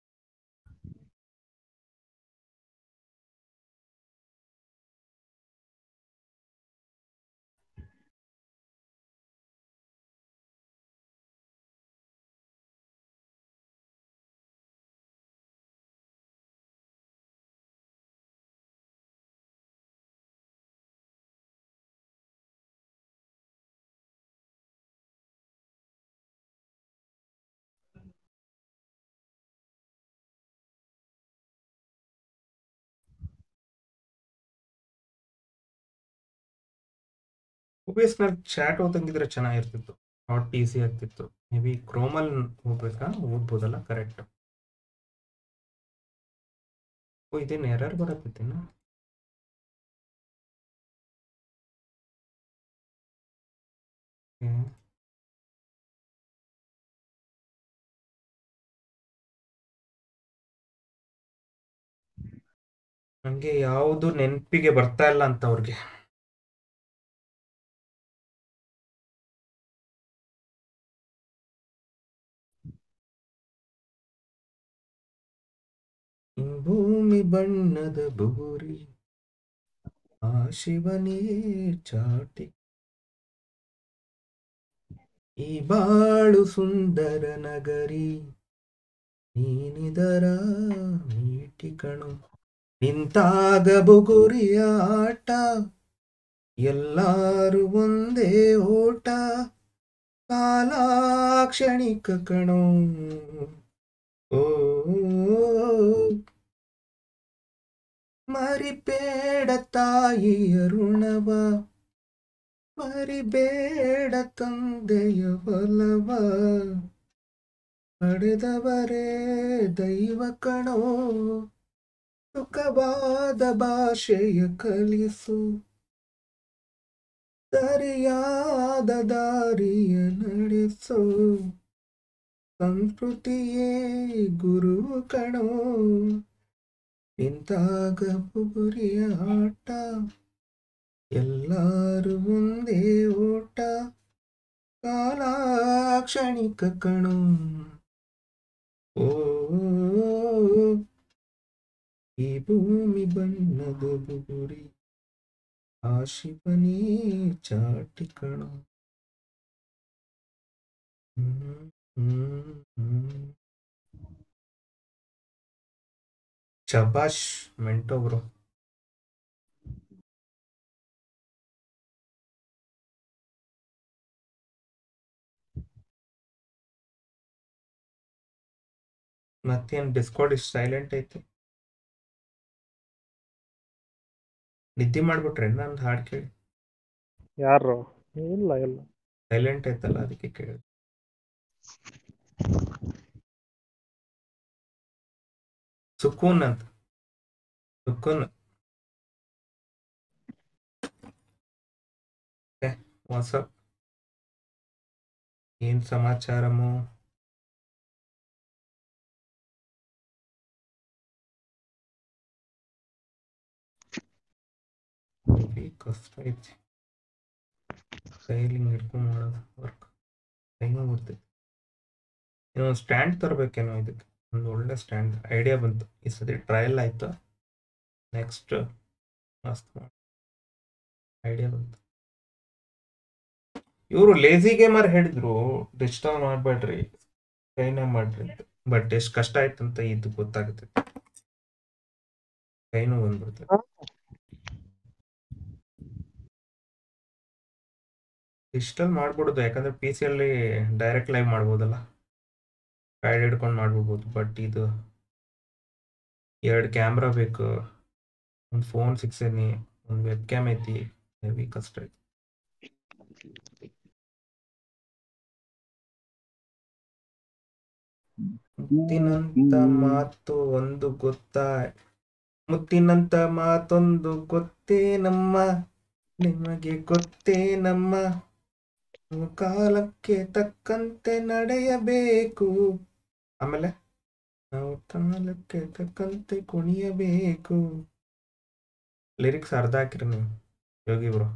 Speaker 1: ನಲ್ಲಿ ಚಾಟ್ ಓದಂಗಿದ್ರೆ ಚೆನ್ನಾಗಿರ್ತಿತ್ತು ನಾಟ್ ಈಸಿ ಆಗ್ತಿತ್ತು ಮೇ ಬಿ ಕ್ರೋಮಲ್ ಓದ್ಬೇಕಾ ಓದ್ಬೋದಲ್ಲ ಕರೆಕ್ಟ್ ಓ ಇದೇನು ಎರರ್ ಬರತ್ತಿತ್ತೇನ ಹ್ಮ್ ನಂಗೆ ಯಾವುದು ನೆನಪಿಗೆ ಬರ್ತಾ ಇಲ್ಲ ಅಂತ ಅವ್ರಿಗೆ ಈ ಭೂಮಿ ಬಣ್ಣದ ಬೂರಿ ಆ ಶಿವನೇ ಚಾಟಿ ಈ ಬಾಳು ಸುಂದರ ನಗರಿ ನೀನಿದರ ಮೀಟಿ ಕಣು ನಿಂತಾಗ ಬುಗುರಿಯ ಆಟ ಎಲ್ಲಾರು ಒಂದೇ ಓಟ ಕಾಲಾಕ್ಷಣಿಕ ಕಣೋ ಓ ಮರಿಬೇಡ ತಾಯಿಯ ಋಣವ ಮರಿಬೇಡ ತಂದೆಯ ಒಲವ ಪಡೆದವರೇ ದೈವ ಕಣೋ ಸುಖವಾದ ಭಾಷೆಯ ಕಲಿಸು ಸರಿಯಾದ ದಾರಿಯ ನಡೆಸು ಸಂಸ್ಕೃತಿಯೇ ಗುರು ಕಣೋ ನಿಂತಾಗ ಬುಗುರಿಯ ಆಟ ಎಲ್ಲರೂ ಒಂದೇ ಓಟ ಕಾಲಾಕ್ಷಣಿಕ ಕಣೋ ಓ ಈ ಭೂಮಿ ಬಣ್ಣದ ಬುಗುರಿ ಆ ಶಿವನೇ ಚಾಟಿ ಕಣೋ ಹ್ಮ್ ಹ್ಮ್ ಹ್ಮ್ ಶಬಾಷ್ ಮೆಂಟೋ ಬ್ರೋ ಮತ್ತೇನ್ ಡಿಸ್ಕೌಂಟ್ ಇಷ್ಟು ಸೈಲೆಂಟ್ ಐತಿ ನಿದ್ದೆ ಮಾಡ್ಬಿಟ್ರೆ ನಂದು ಹಾಡು ಕೇಳಿ
Speaker 3: ಯಾರು ಇಲ್ಲ ಇಲ್ಲ
Speaker 1: ಸೈಲೆಂಟ್ ಐತಲ್ಲ ಅದಕ್ಕೆ ಕೇಳಿ ಸುಕೂನ್ ಅಂತ ಸುಕೂನ್ ವಾಟ್ಸಪ್ ಏನ್ ಸಮಾಚಾರಮು ಹೆವಿ ಕಷ್ಟ ಐತಿ ಕೈಲಿ ಹಿಡ್ಕೊಂಡು ಮಾಡೋದು ವರ್ಕ್ ಕೈನೂ ಬಿಡ್ತೈತಿ ಇನ್ನೊಂದು ಸ್ಟ್ಯಾಂಡ್ ತರಬೇಕೇನೋ ಇದಕ್ಕೆ ಒಂದು ಒಳ್ಳೆ ಸ್ಟ್ಯಾಂಡ್ ಐಡಿಯಾ ಬಂತು ಈ ಸತಿ ಟ್ರಯಲ್ ಆಯಿತು ನೆಕ್ಸ್ಟ್ ಮಸ್ತ್ ಐಡಿಯಾ ಬಂತು ಇವರು ಲೇಜಿ ಗೇಮರ್ ಹೇಳಿದ್ರು ಡಿಜಿಟಲ್ ಮಾಡಬೇಡ್ರಿ ಕೈನೇ ಮಾಡ್ರಿ ಅಂತ ಬಟ್ ಎಷ್ಟು ಕಷ್ಟ ಆಯ್ತು ಅಂತ ಇದು ಗೊತ್ತಾಗುತ್ತೆ ಕೈನೂ ಬಂದ್ಬಿಡ್ತದೆ ಡಿಜಿಟಲ್ ಮಾಡ್ಬಿಡೋದು ಯಾಕಂದ್ರೆ ಪಿ ಸಿಯಲ್ಲಿ ಡೈರೆಕ್ಟ್ ಲೈವ್ ಮಾಡ್ಬೋದಲ್ಲ ಪ್ಯಾಡ್ ಹಿಡ್ಕೊಂಡು ಮಾಡ್ಬಿಡ್ಬೋದು ಬಟ್ ಇದು ಎರಡು ಕ್ಯಾಮ್ರಾ ಬೇಕು ಒಂದು ಫೋನ್ ಸಿಕ್ಸೇನಿ ಒಂದು ವೆಬ್ ಕ್ಯಾಮ್ ಐತಿ ಹೆವಿ ಕಷ್ಟ ಐತಿ ಮುತ್ತಿನಂತ ಮಾತು ಒಂದು ಗೊತ್ತಾ ಮುತ್ತಿನಂತ ಮಾತೊಂದು ಗೊತ್ತೇ ನಮ್ಮ ನಿಮಗೆ ಗೊತ್ತೇ ನಮ್ಮ ನಾವು ಕಾಲಕ್ಕೆ ತಕ್ಕಂತೆ ನಡೆಯಬೇಕು ಆಮೇಲೆ ನಾವು ಕಾಲಕ್ಕೆ ತಕ್ಕಂತೆ ಕುಣಿಯಬೇಕು ಲಿರಿಕ್ಸ್ ಅರ್ಧ ಹಾಕಿರಿ ನೀವು ಯೋಗಿ ಬ್ರೋ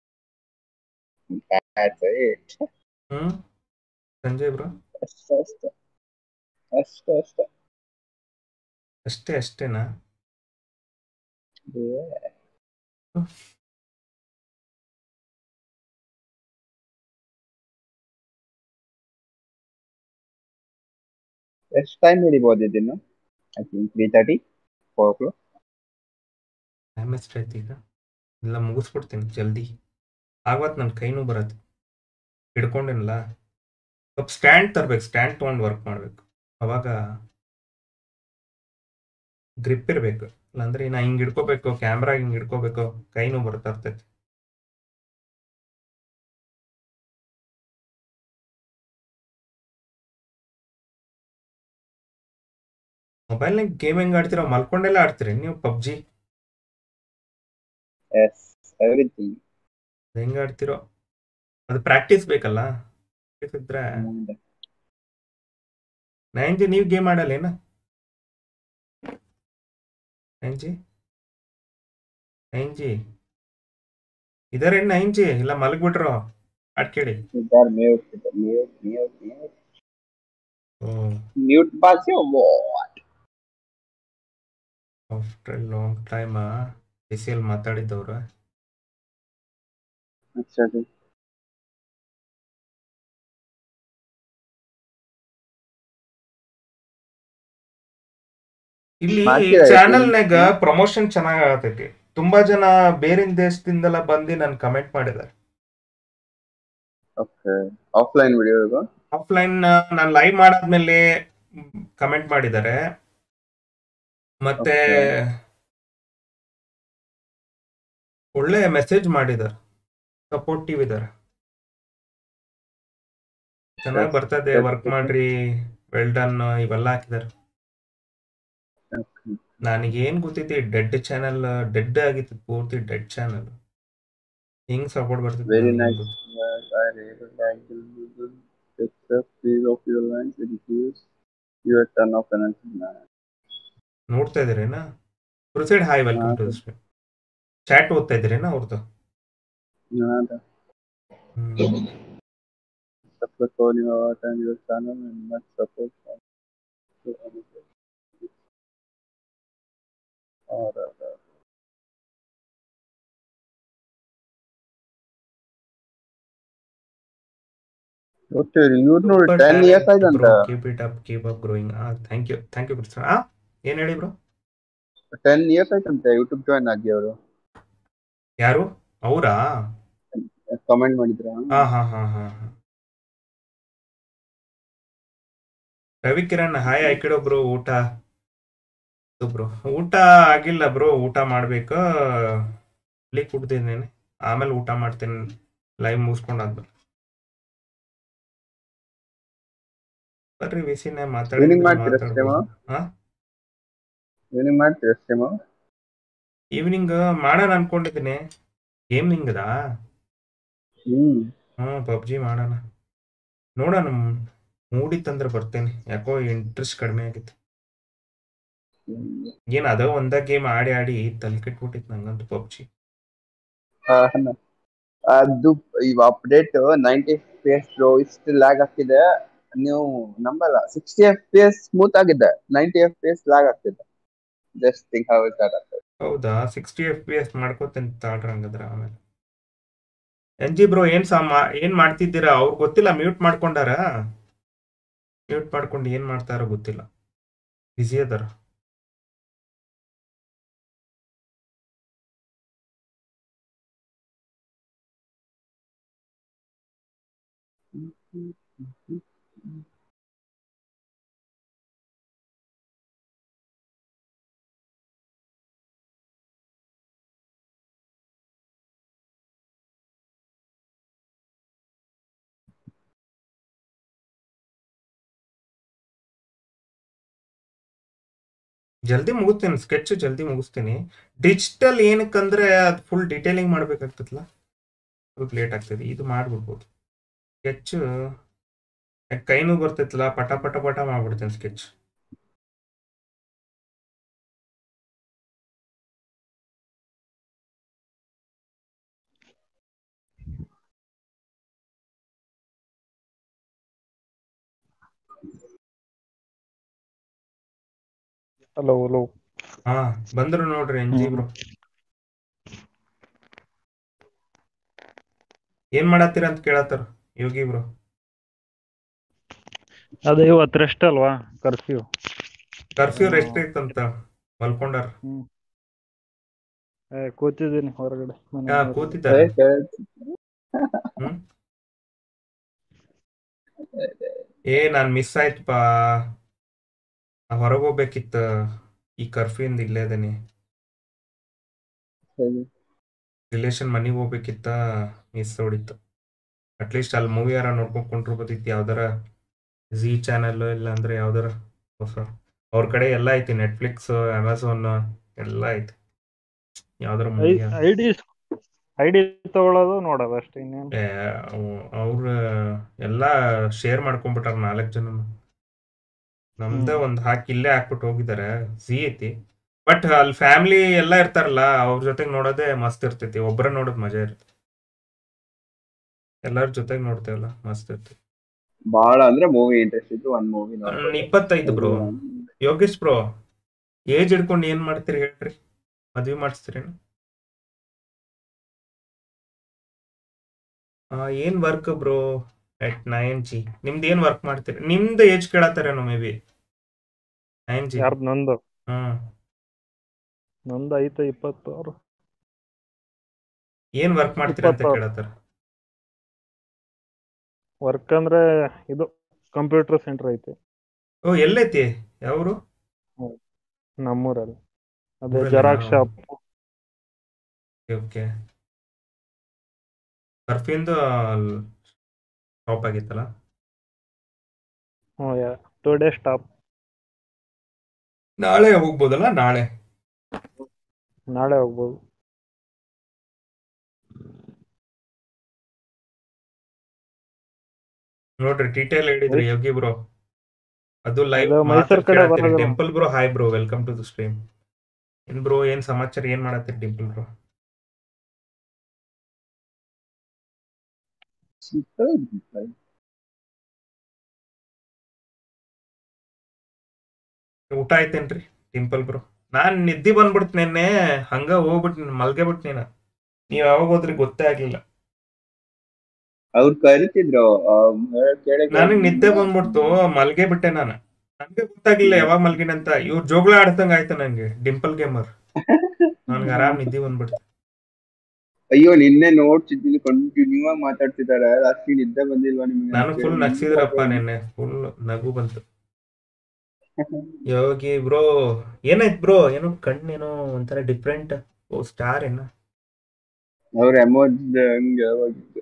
Speaker 4: That's it.
Speaker 1: ಹ್ಮ್ ಸಂಜಯ್ ಬ್ರೋ
Speaker 4: ಅಷ್ಟೇ ಅಷ್ಟೇ ಅಷ್ಟೇ ಅಷ್ಟೇ
Speaker 1: ಅಷ್ಟೇ ಅಷ್ಟೇನಾ
Speaker 4: Yeah. ಎಷ್ಟು ಟೈಮ್ ಹಿಡಿಬೋದು ಇದನ್ನು I think three thirty four o'clock
Speaker 1: time ಎಷ್ಟಾಯ್ತು ಈಗ ಎಲ್ಲ ಮುಗಿಸ್ಬಿಡ್ತೀನಿ ಜಲ್ದಿ ಆಗವತ್ತು ನನ್ನ ಕೈನೂ ಬರತ್ತೆ ಹಿಡ್ಕೊಂಡೇನಲ್ಲ ಸ್ವಲ್ಪ ಸ್ಟ್ಯಾಂಡ್ ತರ್ಬೇಕು ಸ್ಟ್ಯಾಂಡ್ ತೊಗೊಂಡು ವರ್ಕ್ ಮಾಡಬೇಕು ಅವಾಗ ಗ್ರಿಪ್ ಇರಬೇಕು ಇಲ್ಲಾಂದ್ರೆ ನಾ ಹಿಂಗೆ ಹಿಡ್ಕೋಬೇಕು ಕ್ಯಾಮ್ರಾ ಹಿಂಗೆ ಹಿಡ್ಕೋಬೇಕು ಕೈನೂ ಬರ್ತಾ ಇರ್ತೈತಿ ಮೊಬೈಲ್ನಾಗ ಗೇಮ್ ಹೆಂಗ್ ಆಡ್ತೀರಾ ಮಲ್ಕೊಂಡೆಲ್ಲ ಆಡ್ತೀರಿ ನೀವು ಪಬ್ಜಿ
Speaker 4: ಎಸ್ ಎವ್ರಿಥಿಂಗ್
Speaker 1: ಹೆಂಗ್ ಆಡ್ತಿರೋ ಅದು ಪ್ರಾಕ್ಟೀಸ್ ಬೇಕಲ್ಲ ಪ್ರಾಕ್ಟೀಸ್ ಇದ್ರೆ ನೈನ್ ಜಿ ನೀವು ಗೇಮ್ ಆಡಲ್ಲೇನ ನೈನ್ ಜಿ ನೈನ್ ಜಿ ಇದರ ನೈನ್ ಜಿ ಇಲ್ಲ ಮಲಗ್ಬಿಟ್ರು ಆಡ್ಕೇಳಿ
Speaker 4: ಇದ್ದಾರೆ mute mute mute mute
Speaker 1: oh
Speaker 4: mute ಬಾಸಿ
Speaker 1: ಆಫ್ಟರ್ ಲಾಂಗ್ ಟೈಮ್ ಬಿಸಿಯಲ್ಲಿ ಮಾತಾಡಿದ್ದವ್ರು
Speaker 4: ಅಷ್ಟೇ
Speaker 1: ಇಲ್ಲಿ
Speaker 4: ಮಾಡ್ತೀರಾ ಇದು?
Speaker 1: ಚಾನೆಲ್ನಾಗ ಪ್ರಮೋಷನ್ ಚೆನ್ನಾಗ್ ಆಗತೈತಿ ತುಂಬಾ ಜನ ಬೇರೆ ದೇಶದಿಂದೆಲ್ಲ ಬಂದು ನನ್ ಕಮೆಂಟ್ ಮಾಡಿದ್ದಾರೆ
Speaker 4: ಓಕೆ ಆಫ್ಲೈನ್ ವಿಡಿಯೋ
Speaker 1: ಆಫ್ಲೈನ್ ನಾನು ಲೈವ್ ಮಾಡಾದ್ಮೇಲೆ ಕಮೆಂಟ್ ಮಾಡಿದ್ದಾರೆ ಮತ್ತೆ ಒಳ್ಳೆ ಮೆಸೇಜ್ ಮಾಡಿದ್ದಾರೆ ಸಪೋರ್ಟಿವ್ ಇದ್ದಾರೆ ಚೆನ್ನಾಗಿ ಬರ್ತದೆ ವರ್ಕ್ ಮಾಡ್ರಿ ವೆಲ್ ಡನ್ ಇವೆಲ್ಲ ಹಾಕಿದ್ದಾರೆ ನನಗೇನ್ ಗೊತ್ತೈತಿ ಡೆಡ್ ಚಾನೆಲ್ ಡೆಡ್ ಆಗಿತ್ತು ಪೂರ್ತಿ ಡೆಡ್ ಚಾನೆಲ್ ಹಿಂಗ್ ಸಪೋರ್ಟ್ ಬರ್ತೈತಿ
Speaker 4: Very
Speaker 1: ನನಗೇನ್
Speaker 4: nice.
Speaker 1: ಗೊತ್ತು.
Speaker 4: Yes, I really like the Google. Except please of your lines reduce your turn of energy man.
Speaker 1: ನೋಡ್ತಾ ಇದೀರೇನಾ ಪ್ರೊಸೀಡ್ ಹಾಯ್ ವೆಲ್ಕಮ್ ಟು
Speaker 4: ಹಾ,
Speaker 1: ಚಾಟ್ ಓದ್ತಾ ಇದ್ದೀರೇನಾ ಅವ್ರದ್ದು
Speaker 4: Nada. Support all your art and your channel and much support from to anything. Or, uh, ಒಟ್ಟು ಇವ್ರು ನೋಡಿ ten years ಆಯ್ತಂತ
Speaker 1: keep it up keep up growing thank you thank you Krishna ಆ ಏನ್ ಹೇಳಿ ಬ್ರೋ
Speaker 4: ಟೆನ್ ಇಯರ್ಸ್ ಆಯ್ತಂತೆ ಯೂಟ್ಯೂಬ್ ಜಾಯ್ನ್ ಆಗಿ ಅವರು
Speaker 1: ಯಾರು ಅವರಾ
Speaker 4: ಕಮೆಂಟ್ ಮಾಡಿದ್ರ
Speaker 1: ಹಾ ಹಾ ಹಾ ಹಾ ಹಾ Ravi Kiran hi Aikido bro ಊಟ ಬ್ರೋ ಊಟ ಆಗಿಲ್ಲ ಬ್ರೋ ಊಟ ಮಾಡ್ಬೇಕು ಇಲ್ಲಿ ಕುಡ್ದಿದ್ದೇನೆ ಆಮೇಲೆ ಊಟ ಮಾಡ್ತೀನಿ ಲೈವ್ ಮುಗಿಸ್ಕೊಂಡಾದ್ಮೇಲೆ ಬರ್ರಿ ವಿಸಿನ ಮಾತಾಡಿ
Speaker 4: Evening ಮಾಡ್ತೀರಾ stream?
Speaker 1: ಹಾ
Speaker 4: ಏನಿಂಗ್ ಮಾಡ್ತೀರಾ ಸ್ಟೇಮ್
Speaker 1: ಈವ್ನಿಂಗ್ ಮಾಡೋಣ ಅನ್ಕೊಂಡಿದ್ದೀನಿ ಗೇಮಿಂಗ್ದಾ
Speaker 4: ಹ್ಮ್
Speaker 1: ಹ್ಮ್ ಪಬ್ಜಿ ಮಾಡೋಣ ನೋಡೋಣ ಮೂಡಿತ್ತಂದ್ರೆ ಬರ್ತೇನೆ ಯಾಕೋ ಇಂಟ್ರೆಸ್ಟ್ ಕಡಿಮೆ ಆಗಿತ್ತು ಏನ್ ಅದ ಒಂದ ಗೇಮ್ ಆಡಿ ಆಡಿ ತಲೆ ಕೆಟ್ಬಿಟ್ಟಿತ್ತು ನಂಗಂತೂ ಪಬ್ಜಿ
Speaker 4: ಆ, ಅದು ಇವ್ ಅಪ್ಡೇಟ್ ನೈಂಟಿ ಫೇಸ್ ಇಷ್ಟು ಲ್ಯಾಗ್ ಆಗ್ತಿದೆ ನೀವು ನಂಬಲ್ಲ sixty F P S smooth ಆಗಿದೆ ninety F P S lag ಆಗ್ತಿದೆ just think how is that ಆಗ್ತದೆ
Speaker 1: ಹೌದಾ ಸಿಕ್ಸ್ಟಿ ಎಫ್ ಪಿ ಎಸ್ ಮಾಡ್ಕೋತೀನಿ ತಾಳ್ರಿ ಹಂಗಂದ್ರೆ ಆಮೇಲೆ ಎನ್ ಜಿ ಬ್ರೋ ಏನ್ ಸಾಮ ಏನ್ ಮಾಡ್ತಿದ್ದೀರಾ ಅವ್ರು ಗೊತ್ತಿಲ್ಲ ಮ್ಯೂಟ್ ಮಾಡ್ಕೊಂಡಾರ ಮ್ಯೂಟ್ ಮಾಡ್ಕೊಂಡು ಏನ್ ಮಾಡ್ತಾರೋ ಗೊತ್ತಿಲ್ಲ ಬಿಸಿ ಅದಾರ ಜಲ್ದಿ ಮುಗಿಸ್ತೀನಿ ಸ್ಕೆಚ್ ಜಲ್ದಿ ಮುಗಿಸ್ತೀನಿ ಡಿಜಿಟಲ್ ಏನಕ್ಕಂದ್ರೆ ಅದು ಫುಲ್ ಡಿಟೇಲಿಂಗ್ ಮಾಡ್ಬೇಕಾಗ್ತದಲ್ಲ ಸ್ವಲ್ಪ ಲೇಟ್ ಆಗ್ತದೆ ಇದು ಮಾಡ್ಬಿಡ್ಬೋದು ಸ್ಕೆಚ್ ಕೈನೂ ಬರ್ತೈತಲ್ಲ ಪಟ ಪಟ ಪಟ ಮಾಡ್ಬಿಡ್ತೇನೆ ಸ್ಕೆಚ್
Speaker 3: ಹಲೋ ಹಲೋ
Speaker 1: ಹಾ ಬಂದ್ರು ನೋಡ್ರಿ ಎನ್ ಜಿ ಬ್ರೋ ಏನ್ ಮಾಡತ್ತೀರ ಅಂತ ಕೇಳತ್ತಾರ ಯೋಗಿ ಬ್ರೋ
Speaker 3: ಅದೇ ಇವತ್ತು ರೆಸ್ಟ್ ಅಲ್ವಾ ಕರ್ಫ್ಯೂ
Speaker 1: ಕರ್ಫ್ಯೂ ರೆಸ್ಟ್ ಐತಂತ ಮಲ್ಕೊಂಡಾರ
Speaker 3: ಕೂತಿದ್ದೀನಿ ಹೊರಗಡೆ ಮನೆ
Speaker 1: ಹಾ
Speaker 3: ಹೊರಗಡೆ.
Speaker 1: ಕೂತಿದ್ದಾರೆ ಹ್ಮ್ ಏ ನಾನ್ ಮಿಸ್ ಆಯ್ತಪ್ಪ ಹೊರಗೆ ಹೋಗ್ಬೇಕಿತ್ತ ಈ ಕರ್ಫ್ಯೂ ಇಂದ ಇಲ್ಲೇ ಇದೀನಿ ರಿಲೇಷನ್ ಮನೆಗೆ ಹೋಗ್ಬೇಕಿತ್ತ ಮಿಸ್ ಹೊಡಿತು ಅಟ್ಲೀಸ್ಟ್ ಅಲ್ಲಿ ಮೂವಿ ಯಾರ ನೋಡ್ಕೊಂಡ್ ಕೊಂಡಿರ್ಬೋದಿತ್ತು ಯಾವ್ದಾರ ಜಿ ಚಾನೆಲ್ ಇಲ್ಲ ಅಂದ್ರೆ ಯಾವ್ದಾರ ಹೊಸ ಅವ್ರ ಕಡೆ ಎಲ್ಲ ಐತಿ ನೆಟ್ಫ್ಲಿಕ್ಸ್ ಅಮೆಝಾನ್ ಎಲ್ಲ ಐತಿ ಯಾವ್ದಾರ ಮೂವಿ
Speaker 3: ಐ- ಐಡಿ ಐಡಿ ತಗೊಳ್ಳೋದು ನೋಡೋದು ಅಷ್ಟೇ ಇನ್ನೇನು
Speaker 1: ಅವ್ರ ಎಲ್ಲ ಶೇರ್ ಮಾಡ್ಕೊಂಡ್ಬಿಟ್ಟಾರ ನಾಲ್ಕು ಜನ ನಮ್ದ
Speaker 3: ಹ್ಮ್.
Speaker 1: ಒಂದ್ ಹಾಕಿ ಇಲ್ಲೇ ಹಾಕ್ಬಿಟ್ಟು ಹೋಗಿದ್ದಾರೆ ಸಿ ಐತಿ ಬಟ್ ಅಲ್ಲಿ ಫ್ಯಾಮಿಲಿ ಎಲ್ಲ ಇರ್ತಾರಲ್ಲ ಅವ್ರ ಜೊತೆಗೆ ನೋಡೋದೇ ಮಸ್ತ್ ಇರ್ತೈತಿ ಒಬ್ರ ನೋಡೋದ್ ಮಜಾ ಇರ್ತೈತಿ ಎಲ್ಲಾರ ಜೊತೆಗೆ ನೋಡ್ತೇವಲ್ಲ ಮಸ್ತ್ ಇರ್ತೈತಿ
Speaker 4: ಬಹಳ ಅಂದ್ರೆ ಮೂವಿ ಇಂಟ್ರೆಸ್ಟ್ ಇದ್ದು ಒಂದ್ ಮೂವಿ
Speaker 1: ನನ್ ಇಪ್ಪತ್ತೈದು ಬ್ರೋ ಯೋಗೇಶ್ ಬ್ರೋ ಏಜ್ ಹಿಡ್ಕೊಂಡು ಏನ್ ಮಾಡ್ತೀರಿ ಹೇಳ್ರಿ ಮದ್ವಿ ಮಾಡಿಸ್ತೀರೇನು ಆ, ಏನ್ work bro at nine G ನಿಮ್ದು ಏನ್ ವರ್ಕ್ ಮಾಡ್ತೀರಿ ನಿಮ್ದು ಏಜ್ ಕೇಳತ್ತಾರೇನೋ ಮೇ ಬಿ ನೈನ್ ಜಿ
Speaker 3: ಯಾರ್ದು ನಂದು
Speaker 1: ಹ್ಮ್
Speaker 3: ನಂದು ಐತೆ ಇಪ್ಪತ್ತು ಅವ್ರು
Speaker 1: ಏನ್ ವರ್ಕ್ ಮಾಡ್ತೀರಿ ಅಂತ
Speaker 3: ಇಪ್ಪತ್ತಾರು.
Speaker 1: ಕೇಳತ್ತಾರ
Speaker 3: ವರ್ಕ್ ಅಂದ್ರೆ ಇದು ಕಂಪ್ಯೂಟರ್ ಸೆಂಟರ್ ಐತೆ
Speaker 1: ಓ ಎಲ್ಲೈತಿ ಯಾವ್ರು
Speaker 3: ನಮ್ಮೂರಲ್ಲಿ ಅದೇ
Speaker 1: ಊರಲ್ಲೇನಾ?
Speaker 3: ಜೆರಾಕ್ಸ್ ಶಾಪ್
Speaker 1: ಓಕೆ ಕರ್ಫ್ಯೂಂದು ಸ್ಟಾಪ್ ಆಗಿತ್ತಲ್ಲ
Speaker 3: ಹ್ಞೂ ಟೂ ಡೇ ಸ್ಟಾಪ್
Speaker 1: ನಾಳೆ ಹೋಗ್ಬೋದಲ್ಲ ನಾಳೆ
Speaker 3: ನಾಳೆ ಹೋಗ್ಬೋದು
Speaker 1: ನೋಡ್ರಿ ಡೀಟೇಲ್ ಹೇಳಿದ್ರಿ
Speaker 3: ಮೈಸ್-
Speaker 1: ಯೋಗಿ ಬ್ರೋ ಅದು ಲೈವ್
Speaker 3: ಅದು ಮೈಸೂರ್ ಕಡೆ ಬರೋದು.
Speaker 1: Dimple bro hi bro welcome to the stream ಏನ್ ಬ್ರೋ ಏನ್ ಸಮಾಚಾರ ಏನ್ ಮಾಡತ್ತೀರಿ ಡಿಂಪಲ್ ಬ್ರೋ ಊಟ ಆಯ್ತೇನ್ರಿ ಡಿಂಪಲ್ ಬ್ರೋ ನಾನ್ ನಿದ್ದಿ ಬಂದ್ಬಿಡ್ತ ನಿನ್ನೆ ಹಂಗ ಹೋಗ್ಬಿಟ್ ಮಲ್ಗೆ ಬಿಟ್ ನೀನ ನೀವ್ ಯಾವಾಗ ಹೋದ್ರಿ ಗೊತ್ತೇ ಆಗ್ಲಿಲ್ಲ
Speaker 4: ಅವ್ರು ಕರಿತಿದ್ರು ಕೇಳಕ್ಕೆ
Speaker 1: ನನಗ್ ನಿದ್ದೆ ಬಂದ್ಬಿಡ್ತು ಮಲ್ಗೆ ಬಿಟ್ಟೆ ನಾನು ನನ್ಗೆ ಗೊತ್ತಾಗ್ಲಿಲ್ಲ ಯಾವಾಗ ಮಲ್ಗಿನ ಅಂತ ಇವ್ರು ಜೋಗಳ ಆಡ್ದಂಗ ಆಯ್ತು ನಂಗೆ ಡಿಂಪಲ್ ಗೇಮರ್ ನನ್ಗೆ ಆರಾಮ್ ನಿದ್ದೆ ಬಂದ್ಬಿಡ್ತು
Speaker 4: ಅಯ್ಯೋ ನಿನ್ನೆ ನೋಡ್ತಿದ್ದೀನಿ ಕಂಟಿನ್ಯೂ ಆಗಿ ಮಾತಾಡ್ತಿದ್ದಾರೆ ಅಷ್ಟು ನಿದ್ದೆ ಬಂದಿಲ್ವಾ ನಿಮ್ಗೆ
Speaker 1: ನಾನು ಫುಲ್ ನಗ್ಸಿದ್ರಪ್ಪ ನಿನ್ನೆ ಫುಲ್ ನಗು ಬಂತು ಯೋಗಿ ಬ್ರೋ ಏನಾಯ್ತು ಬ್ರೋ ಏನೋ ಕಣ್ಣೇನೋ ಒಂಥರ ಡಿಫ್ರೆಂಟ್ ಓ ಸ್ಟಾರ್ ಏನ
Speaker 4: ಅವ್ರ ಎಮೋಜ್ ಹಂಗೆ ಹೋಗಿದ್ದು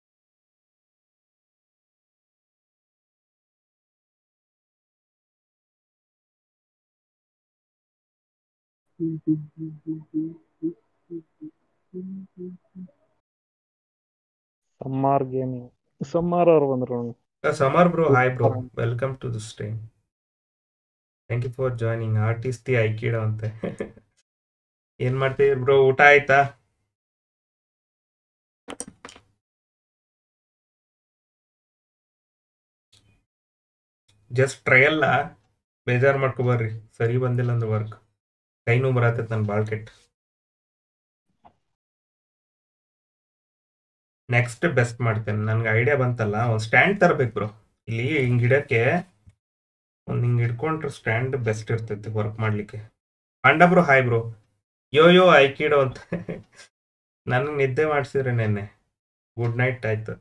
Speaker 3: ಸಮ್ಮಾರ್ ಗೇಮಿಂಗ್ ಸಮ್ಮಾರ್ ಅವ್ರು ಬಂದ್ರು ನೋಡಿ.
Speaker 1: Samar bro hi bro welcome to the stream thank you for joining artist the Aikido ಅಂತೆ ಏನ್ ಮಾಡ್ತೀವಿ ಬ್ರೋ ಊಟ ಆಯ್ತಾ ಜಸ್ಟ್ ಟ್ರಯಲ್ಲ ಬೇಜಾರು ಮಾಡ್ಕೊಬರ್ರಿ ಸರಿ ಬಂದಿಲ್ಲ ಅಂದ್ರೆ ವರ್ಕ್ ಕೈ ನೋವು ಬರತ್ತೈತೆ ನನ್ನ ಭಾಳ ಕೆಟ್ಟ ನೆಕ್ಸ್ಟ್ ಬೆಸ್ಟ್ ಮಾಡ್ತೇನೆ ನನ್ಗೆ ಐಡಿಯಾ ಬಂತಲ್ಲ ಒಂದು ಸ್ಟ್ಯಾಂಡ್ ತರಬೇಕು ಬ್ರೋ ಇಲ್ಲಿ ಹಿಂಗೆ ಇಡಕ್ಕೆ ಒಂದು ಹಿಂಗೆ ಹಿಡ್ಕೊಂಡ್ರೆ ಸ್ಟ್ಯಾಂಡ್ ಬೆಸ್ಟ್ ಇರ್ತೈತಿ ವರ್ಕ್ ಮಾಡ್ಲಿಕ್ಕೆ panda bro hi bro yo yo Aikido ಅಂತ ನನಗೆ ನಿದ್ದೆ ಮಾಡಿಸಿದ್ರೆ ನೆನ್ನೆ ಗುಡ್ ನೈಟ್ ಆಯ್ತು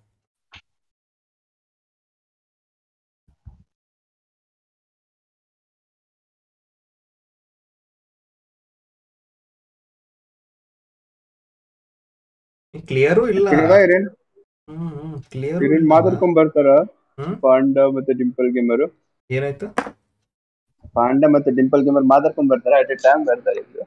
Speaker 1: ಕ್ಲಿಯರು ಇಲ್ಲ
Speaker 4: ಇಲ್ವಾ ಇರೇನ್
Speaker 1: ಹ್ಮ್ ಹ್ಮ್ ಕ್ಲಿಯರ್
Speaker 4: ಇರೇನ್ ಮಾತಾಡ್ಕೊಂಡ್ ಬರ್ತಾರ
Speaker 1: ಹ್ಮ್?
Speaker 4: ಪಾಂಡ ಮತ್ತೆ ಡಿಂಪಲ್ ಗೇಮರ್
Speaker 1: ಏನಾಯ್ತು
Speaker 4: ಪಾಂಡ ಮತ್ತೆ ಡಿಂಪಲ್ ಗೇಮರ್ ಮಾತಾಡ್ಕೊಂಡ್ ಬರ್ತಾರ ಅಟ್ ಎ ಟೈಮ್ ಬರ್ತಾರೆ ಇಬ್ರು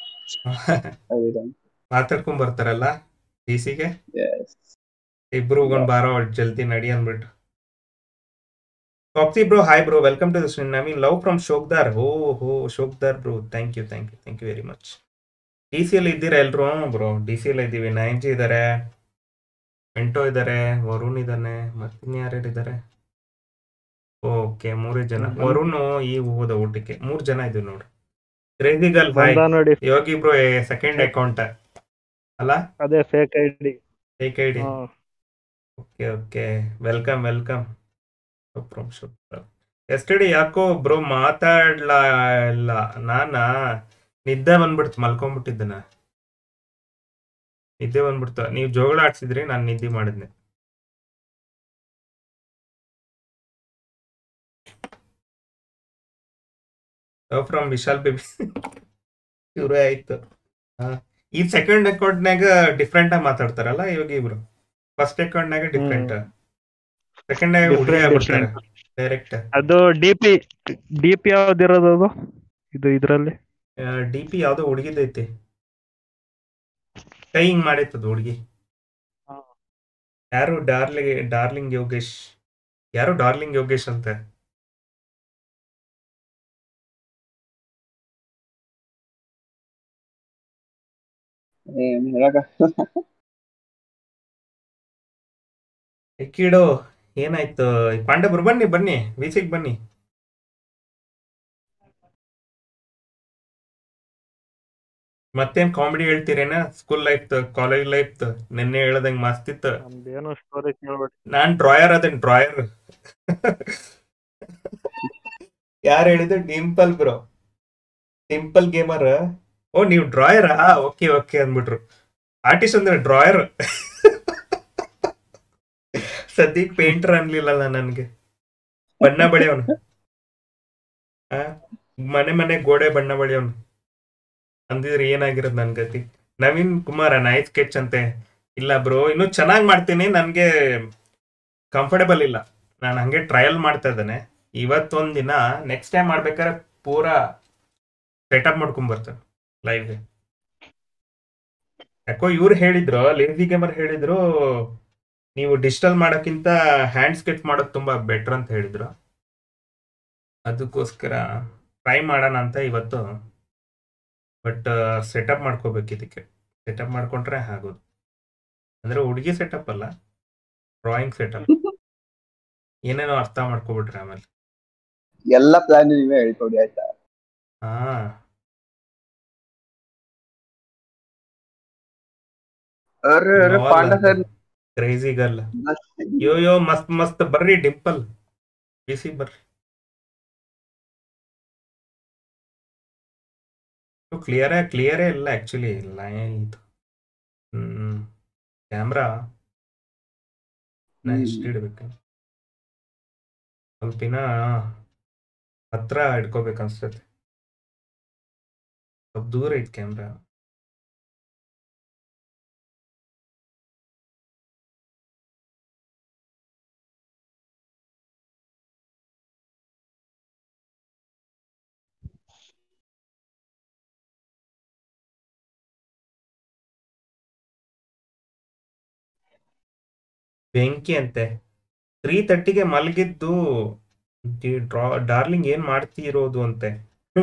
Speaker 1: ಮಾತಾಡ್ಕೊಂಡ್ ಬರ್ತಾರಲ್ಲ ಡಿ ಸಿಗೆ
Speaker 4: Yes.
Speaker 1: ಇಬ್ರು ಹೋಗೋಣ ಬಾರೋ ಜಲ್ದಿ ನಡಿ ಅಂದ್ಬಿಟ್ಟು foxy bro hi bro welcome to this I mean love from ಶೋಕ್ದಾರ್ ಓ ಹೋ ಶೋಕ್ದಾರ್ bro thank you thank you thank you very much D C ಅಲ್ಲಿ ಇದ್ದೀರಾ ಎಲ್ರು ಬ್ರೋ ಡಿ ಸಿ ಅಲ್ಲಿ ಇದ್ದೀವಿ ನೈನ್ ಜಿ ಇದ್ದಾರೆ ಮೆಂಟೋ ಇದ್ದಾರೆ ವರುಣ್ ಇದ್ದಾನೆ ಮತ್ತಿನ್ ಯಾರ್ಯಾರು ಇದ್ದಾರೆ ಓಕೆ ಮೂರೇ ಜನ ವರುಣ್ ಈ ಹೋದ ಊಟಕ್ಕೆ ಮೂರ್ ಜನ ಇದ್ದೀವಿ ನೋಡಿ ಕ್ರೇಜಿ ಗರ್ಲ್ ಹಾಯ್
Speaker 3: ಬಂದ ನೋಡಿ
Speaker 1: ಯೋಗಿ ಬ್ರೋ ಸೆಕೆಂಡ್ ಅಕೌಂಟ್ ಅಲ್ಲ
Speaker 3: ಅದೇ fake I D
Speaker 1: fake I D okay okay welcome welcome from ಎಸ್ಟಡಿ ಯಾಕೋ ಬ್ರೋ ಮಾತಾಡ್ಲಾ ಇಲ್ಲ ನಾನ ನಿದ್ದೆ ಬಂದ್ಬಿಡ್ತು ಮಲ್ಕೊಂಡ್ಬಿಟ್ಟಿದ್ದನ ನಿದ್ದೆ ಬಂದ್ಬಿಡ್ತು ನೀವು ಜೋಗಳ ಆಡ್ಸಿದ್ರಿ ನಾನು ನಿದ್ದೆ ಮಾಡಿದ್ನೆ ಫ್ರಮ್ ವಿಶಾಲ್ ಬೇಬಿ ಇವ್ರೇ ಆಯ್ತು ಹಾ. ಈ ಸೆಕೆಂಡ್ ಅಕೌಂಟ್ನಾಗ ಡಿಫ್ರೆಂಟ್ ಆಗಿ ಮಾತಾಡ್ತಾರಲ್ಲ ಇವಾಗ ಇಬ್ರು ಫಸ್ಟ್ ಅಕೌಂಟ್ನಾಗ ಡಿಫ್ರೆಂಟ್ ಸೆಕೆಂಡ್ ಹುಡುಗಿ
Speaker 3: Different,
Speaker 1: ಆಗ್ಬಿಡ್ತಾರೆ
Speaker 3: different.
Speaker 1: ಡೈರೆಕ್ಟ್
Speaker 3: ಅದು ಡಿ ಪಿ ಡಿ ಪಿ ಯಾವ್ದಿರೋದು ಅದು ಇದು ಇದ್ರಲ್ಲಿ
Speaker 1: ಡಿ ಪಿ ಯಾವ್ದೋ ಹುಡುಗಿದೈತಿ ಕೈ ಹಿಂಗ್ ಮಾಡೈತದ ಹುಡುಗಿ
Speaker 3: ಹಾ.
Speaker 1: ಯಾರು ಡಾರ್ಲಿಂಗ್ ಡಾರ್ಲಿಂಗ್ ಯೋಗೇಶ್ ಯಾರು ಡಾರ್ಲಿಂಗ್ ಯೋಗೇಶ್ ಅಂತ
Speaker 4: ಏನ್ ಹೇಳಕ
Speaker 1: ಎಕ್ಕಿಡೋ ಏನಾಯ್ತು ಪಾಂಡವ್ರು ಬನ್ನಿ ಬನ್ನಿ ಬೀಚಿಗೆ ಬನ್ನಿ ಮತ್ತೇನ್ ಕಾಮಿಡಿ ಹೇಳ್ತೀರೇನ ಸ್ಕೂಲ್ ಲೈಫ್ ಕಾಲೇಜ್ ಲೈಫ್ ನಿನ್ನೆ ಹೇಳ್ದಂಗ್ ಮಸ್ತ್ ಇತ್ತು
Speaker 3: ನಮ್ದೇನು ಸ್ಟೋರಿ ಕೇಳ್ಬೇಡಿ
Speaker 1: ನಾನ್ ಡ್ರಾಯರ್ ಅದೇನ್ ಡ್ರಾಯರ್ ಯಾರು ಹೇಳಿದ್ರು ಡಿಂಪಲ್ ಬ್ರೋ ಡಿಂಪಲ್ ಗೇಮರ್ ಓ ನೀವು ಡ್ರಾಯರಾ ಓಕೆ ಓಕೆ ಅಂದ್ಬಿಟ್ರು ಆರ್ಟಿಸ್ಟ್ ಅಂದ್ರೆ ಡ್ರಾಯರ್ ಸದ್ಯಕ್ ಪೇಂಟರ್ ಅನ್ಲಿಲ್ಲಲ್ಲ ನನ್ಗೆ ಬಣ್ಣ ಬಳಿಯವನು ಆ ಮನೆ ಮನೆ ಗೋಡೆ ಬಣ್ಣ ಬಳಿಯವನು ಅಂದಿದ್ರೆ ಏನಾಗಿರೋದು ನನ್ ಗತಿ ನವೀನ್ ಕುಮಾರ ನೈಸ್ ಸ್ಕೆಚ್ ಅಂತೆ ಇಲ್ಲ ಬ್ರೋ ಇನ್ನು ಚೆನ್ನಾಗಿ ಮಾಡ್ತೀನಿ ನನಗೆ ಕಂಫರ್ಟೇಬಲ್ ಇಲ್ಲ ನಾನು ಹಂಗೆ ಟ್ರಯಲ್ ಮಾಡ್ತಾ ಇದ್ದೇನೆ ಇವತ್ತೊಂದು ದಿನ ನೆಕ್ಸ್ಟ್ ಟೈಮ್ ಮಾಡ್ಬೇಕಾದ್ರೆ ಪೂರಾ ಸೆಟಪ್ ಮಾಡ್ಕೊಂಡ್ ಬರ್ತೇನೆ ಲೈವ್ಗೆ ಯಾಕೋ ಇವ್ರು ಹೇಳಿದ್ರು ಲೇಸಿ ಗೇಮರ್ ಹೇಳಿದ್ರು ನೀವು ಡಿಜಿಟಲ್ ಮಾಡೋಕ್ಕಿಂತ ಹ್ಯಾಂಡ್ ಸ್ಕೆಚ್ ಮಾಡೋದು ತುಂಬಾ ಬೆಟರ್ ಅಂತ ಹೇಳಿದ್ರು ಅದಕ್ಕೋಸ್ಕರ ಟ್ರೈ ಮಾಡೋಣ ಅಂತ ಇವತ್ತು ಬಟ್ ಸೆಟಪ್ ಮಾಡ್ಕೋಬೇಕು ಇದಕ್ಕೆ ಸೆಟಪ್ ಮಾಡ್ಕೊಂಡ್ರೆ ಆಗೋದು ಅಂದ್ರೆ ಹುಡುಗಿ ಸೆಟಪ್ ಅಲ್ಲ ಡ್ರಾಯಿಂಗ್ ಸೆಟಪ್ ಏನೇನೋ ಅರ್ಥ ಮಾಡ್ಕೊಬಿಟ್ರೆ ಆಮೇಲೆ
Speaker 4: ಎಲ್ಲ ಪ್ಲಾನ್ ನೀವೇ ಹೇಳ್ಕೊಡಿ ಆಯ್ತಾ
Speaker 1: ಹಾ
Speaker 4: ಅರೆ ಅರೆ panda sir
Speaker 1: crazy girl yo yo ಮಸ್ತ್ ಮಸ್ತ್ ಬರ್ರಿ ಡಿಂಪಲ್ ಬಿಸಿ ಬರ್ರಿ ಕ್ಲಿಯರೇ ಕ್ಲಿಯರೇ ಇಲ್ಲ ಆಕ್ಚುಲಿ ಇಲ್ಲ ಇದು ಹ್ಮ್ ಕ್ಯಾಮ್ರಾ ನಾ ಎಷ್ಟು ಇಡ್ಬೇಕು ಸ್ವಲ್ಪ ದಿನ ಹತ್ರ ಇಟ್ಕೋಬೇಕು ಅನ್ಸ್ತೈತೆ ಸ್ವಲ್ಪ ದೂರ ಐತ್ ಕ್ಯಾಮ್ರಾ ಬೆಂಕಿ ಅಂತೆ ತ್ರೀ ತರ್ಟಿಗೆ ಮಲಗಿದ್ದು ಡ್ರಾ ಡಾರ್ಲಿಂಗ್ ಏನ್ ಮಾಡ್ತಿರೋದು ಅಂತೆ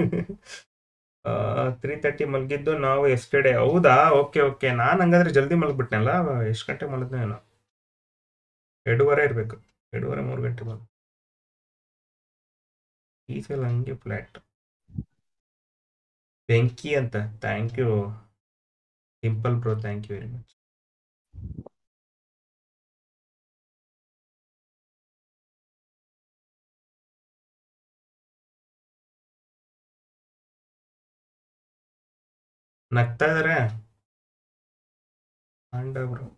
Speaker 1: ತ್ರೀ ತರ್ಟಿ ಮಲಗಿದ್ದು ನಾವು ಎಸ್ಟರ್ಡೇ ಹೌದಾ ಓಕೆ ಓಕೆ ನಾನು ಹಂಗಾದ್ರೆ ಜಲ್ದಿ ಮಲಗ್ಬಿಟ್ನಲ್ಲ ಎಷ್ಟು ಗಂಟೆ ಮಲಗ್ನೇನೋ ಎರಡೂವರೆ ಇರಬೇಕು ಎರಡೂವರೆ ಮೂರು ಗಂಟೆ ಮಲಗ್ ಈ ಸಲ ಹಂಗೆ ಫ್ಲಾಟ್ ಬೆಂಕಿ ಅಂತ thank you simple bro thank you very much ನಗ್ತಾ ಇದಾರೆ ಅಂಡ ಬ್ರೋ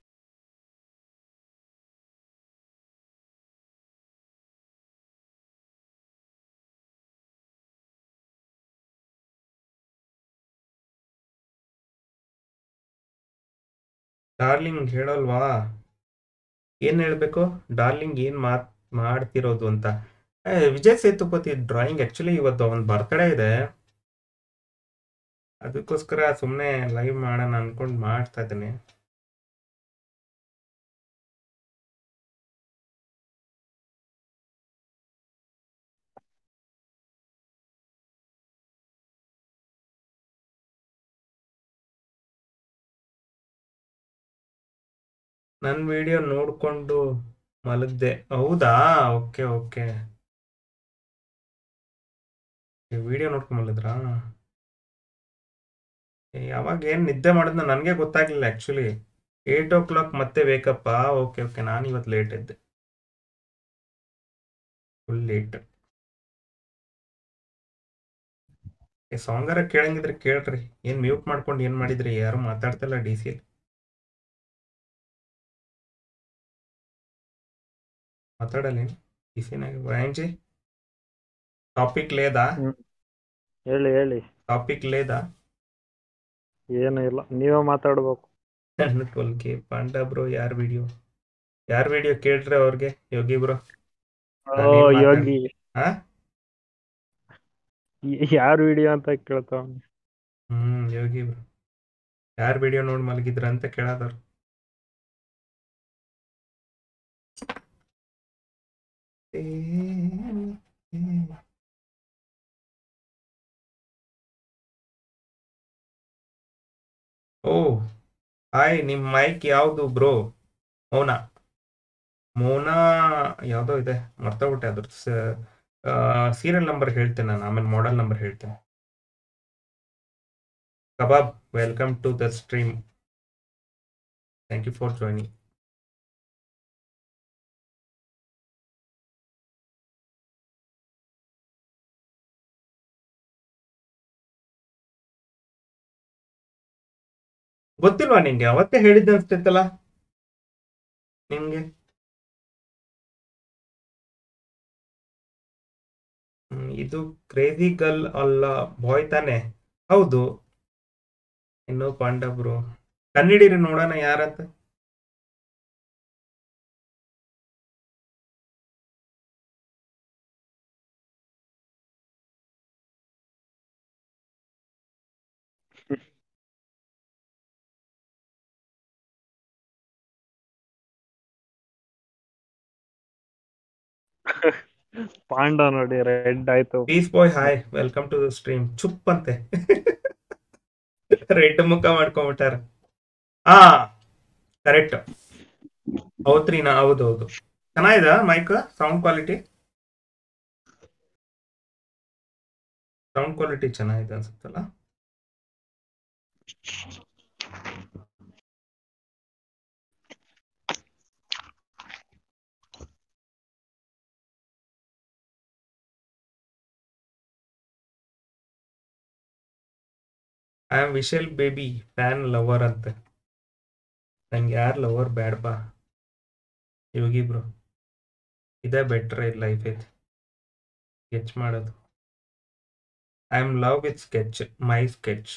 Speaker 1: ಡಾರ್ಲಿಂಗ್ ಹೇಳಲ್ವಾ ಏನ್ ಹೇಳ್ಬೇಕು ಡಾರ್ಲಿಂಗ್ ಏನ್ ಮಾತ್ ಮಾಡ್ತಿರೋದು ಅಂತ ಏ, ವಿಜಯ್ ಸೇತುಪತಿ ಡ್ರಾಯಿಂಗ್ ಆಕ್ಚುಲಿ ಇವತ್ತು ಅವನ್ ಬರ್ತ್ಡೇ ಇದೆ ಅದಕ್ಕೋಸ್ಕರ ಸುಮ್ಮನೆ ಲೈವ್ ಮಾಡೋಣ ಅನ್ಕೊಂಡು ಮಾಡ್ತಾ ಇದ್ದೀನಿ ನನ್ನ ವಿಡಿಯೋ ನೋಡ್ಕೊಂಡು ಮಲಗ್ದೆ ಹೌದಾ ಓಕೆ ಓಕೆ ವಿಡಿಯೋ ನೋಡ್ಕೊಂಡು ಮಲಗಿದ್ರಾ ಏ, ಯಾವಾಗ ಏನು ನಿದ್ದೆ ಮಾಡಿದ್ನ ನನಗೆ ಗೊತ್ತಾಗ್ಲಿಲ್ಲ ಆ್ಯಕ್ಚುಲಿ ಏಯ್ಟ್ ಓ ಕ್ಲಾಕ್ ಮತ್ತೆ ವೇಕಪ್ಪ ಓಕೆ ಓಕೆ ನಾನು ಇವತ್ತು ಲೇಟ್ ಇದ್ದೆ ಫುಲ್ ಲೇಟ್ ಏ ಸಾಂಗಾರ ಕೇಳಂಗಿದ್ರೆ ಕೇಳ್ರಿ ಏನು ಮ್ಯೂಟ್ ಮಾಡ್ಕೊಂಡು ಏನು ಮಾಡಿದ್ರಿ ಯಾರು ಮಾತಾಡ್ತಿಲ್ಲ ಡಿ ಸಿ ಮಾತಾಡಲ್ಲ ಡಿ ಸಿನಾಗ ಬ್ರಾಂಚಿ ಟಾಪಿಕ್ ಲೇದಾ
Speaker 3: ಹೇಳಿ ಹೇಳಿ
Speaker 1: ಟಾಪಿಕ್ ಲೇದಾ
Speaker 3: ಏನು ಇಲ್ಲ ನೀವೇ ಮಾತಾಡ್ಬೇಕು
Speaker 1: ನನ್ನ ಕೊಲ್ಕೆ ಪಾಂಡ ಬ್ರೋ ಯಾರ್ ವಿಡಿಯೋ ಯಾರ್ ವಿಡಿಯೋ ಕೇಳ್ರೆ ಅವ್ರಿಗೆ ಯೋಗಿ ಬ್ರೋ
Speaker 3: ಓ
Speaker 1: ನಾನೇನ್ ಮಾತಾಡ್-
Speaker 3: ಯೋಗಿ
Speaker 1: ಹಾ
Speaker 3: ಯಾರ್ ವಿಡಿಯೋ ಅಂತ ಕೇಳ್ತಾವ
Speaker 1: ಹ್ಮ್ ಯೋಗಿ ಬ್ರೋ ಯಾರ್ ವಿಡಿಯೋ ನೋಡಿ ಮಲಗಿದ್ರ ಅಂತ ಕೇಳೋದವ್ರು ಓ ಹಾಯ್ ನಿಮ್ ಮೈಕ್ ಯಾವ್ದು ಬ್ರೋ ಮೌನ ಮೌನ ಯಾವ್ದೋ ಇದೆ ಮರ್ತೋಗ್ಬಿಟ್ಟೆ ಅದ್ರ ಸೀರಿಯಲ್ ನಂಬರ್ ಹೇಳ್ತೇನೆ ನಾನು ಆಮೇಲೆ ಮಾಡೆಲ್ ನಂಬರ್ ಹೇಳ್ತೇನೆ ಕಬಾಬ್ welcome to the stream thank you for joining ಗೊತ್ತಿಲ್ವಾ ನಿಂಗೆ ಅವತ್ತೇ ಹೇಳಿದ್ದೆ ಅನ್ಸ್ತೈತಲ್ಲ ನಿಂಗೆ ಹ್ಮ್, ಇದು ಕ್ರೇಜಿ ಗರ್ಲ್ ಅಲ್ಲ ಬಾಯ್ ತಾನೆ ಹೌದು ಇನ್ನು ಪಾಂಡ ಬ್ರೋ ಕನ್ನಡಿರಿ ನೋಡೋಣ ಯಾರಂತ
Speaker 3: ಪಾಂಡ ನೋಡಿ ರೆಡ್ ಆಯ್ತು
Speaker 1: peace bye hi welcome to the stream ಚುಪ್ ಅಂತೆ ರೆಡ್ ಮುಖ ಮಾಡ್ಕೊಂಬಿಟ್ಟಾರ ಹಾ ಕರೆಕ್ಟ್ ಹೌದ್ರಿ ನಾ ಹೌದು ಹೌದು ಚೆನ್ನಾಗಿದೆ mic sound quality sound quality ಚೆನ್ನಾಗಿದೆ ಅನ್ಸುತ್ತಲ್ಲ I am whistle baby fan lover ಅಂತ ನಂಗೆ ಯಾರು ಲವರ್ ಬ್ಯಾಡಪ್ಪ ಯೋಗಿ ಬ್ರೋ ಇದೇ ಬೆಟ್ರ್ ಲೈಫ್ ಐತಿ ಸ್ಕೆಚ್ ಮಾಡೋದು I am love with sketch my sketch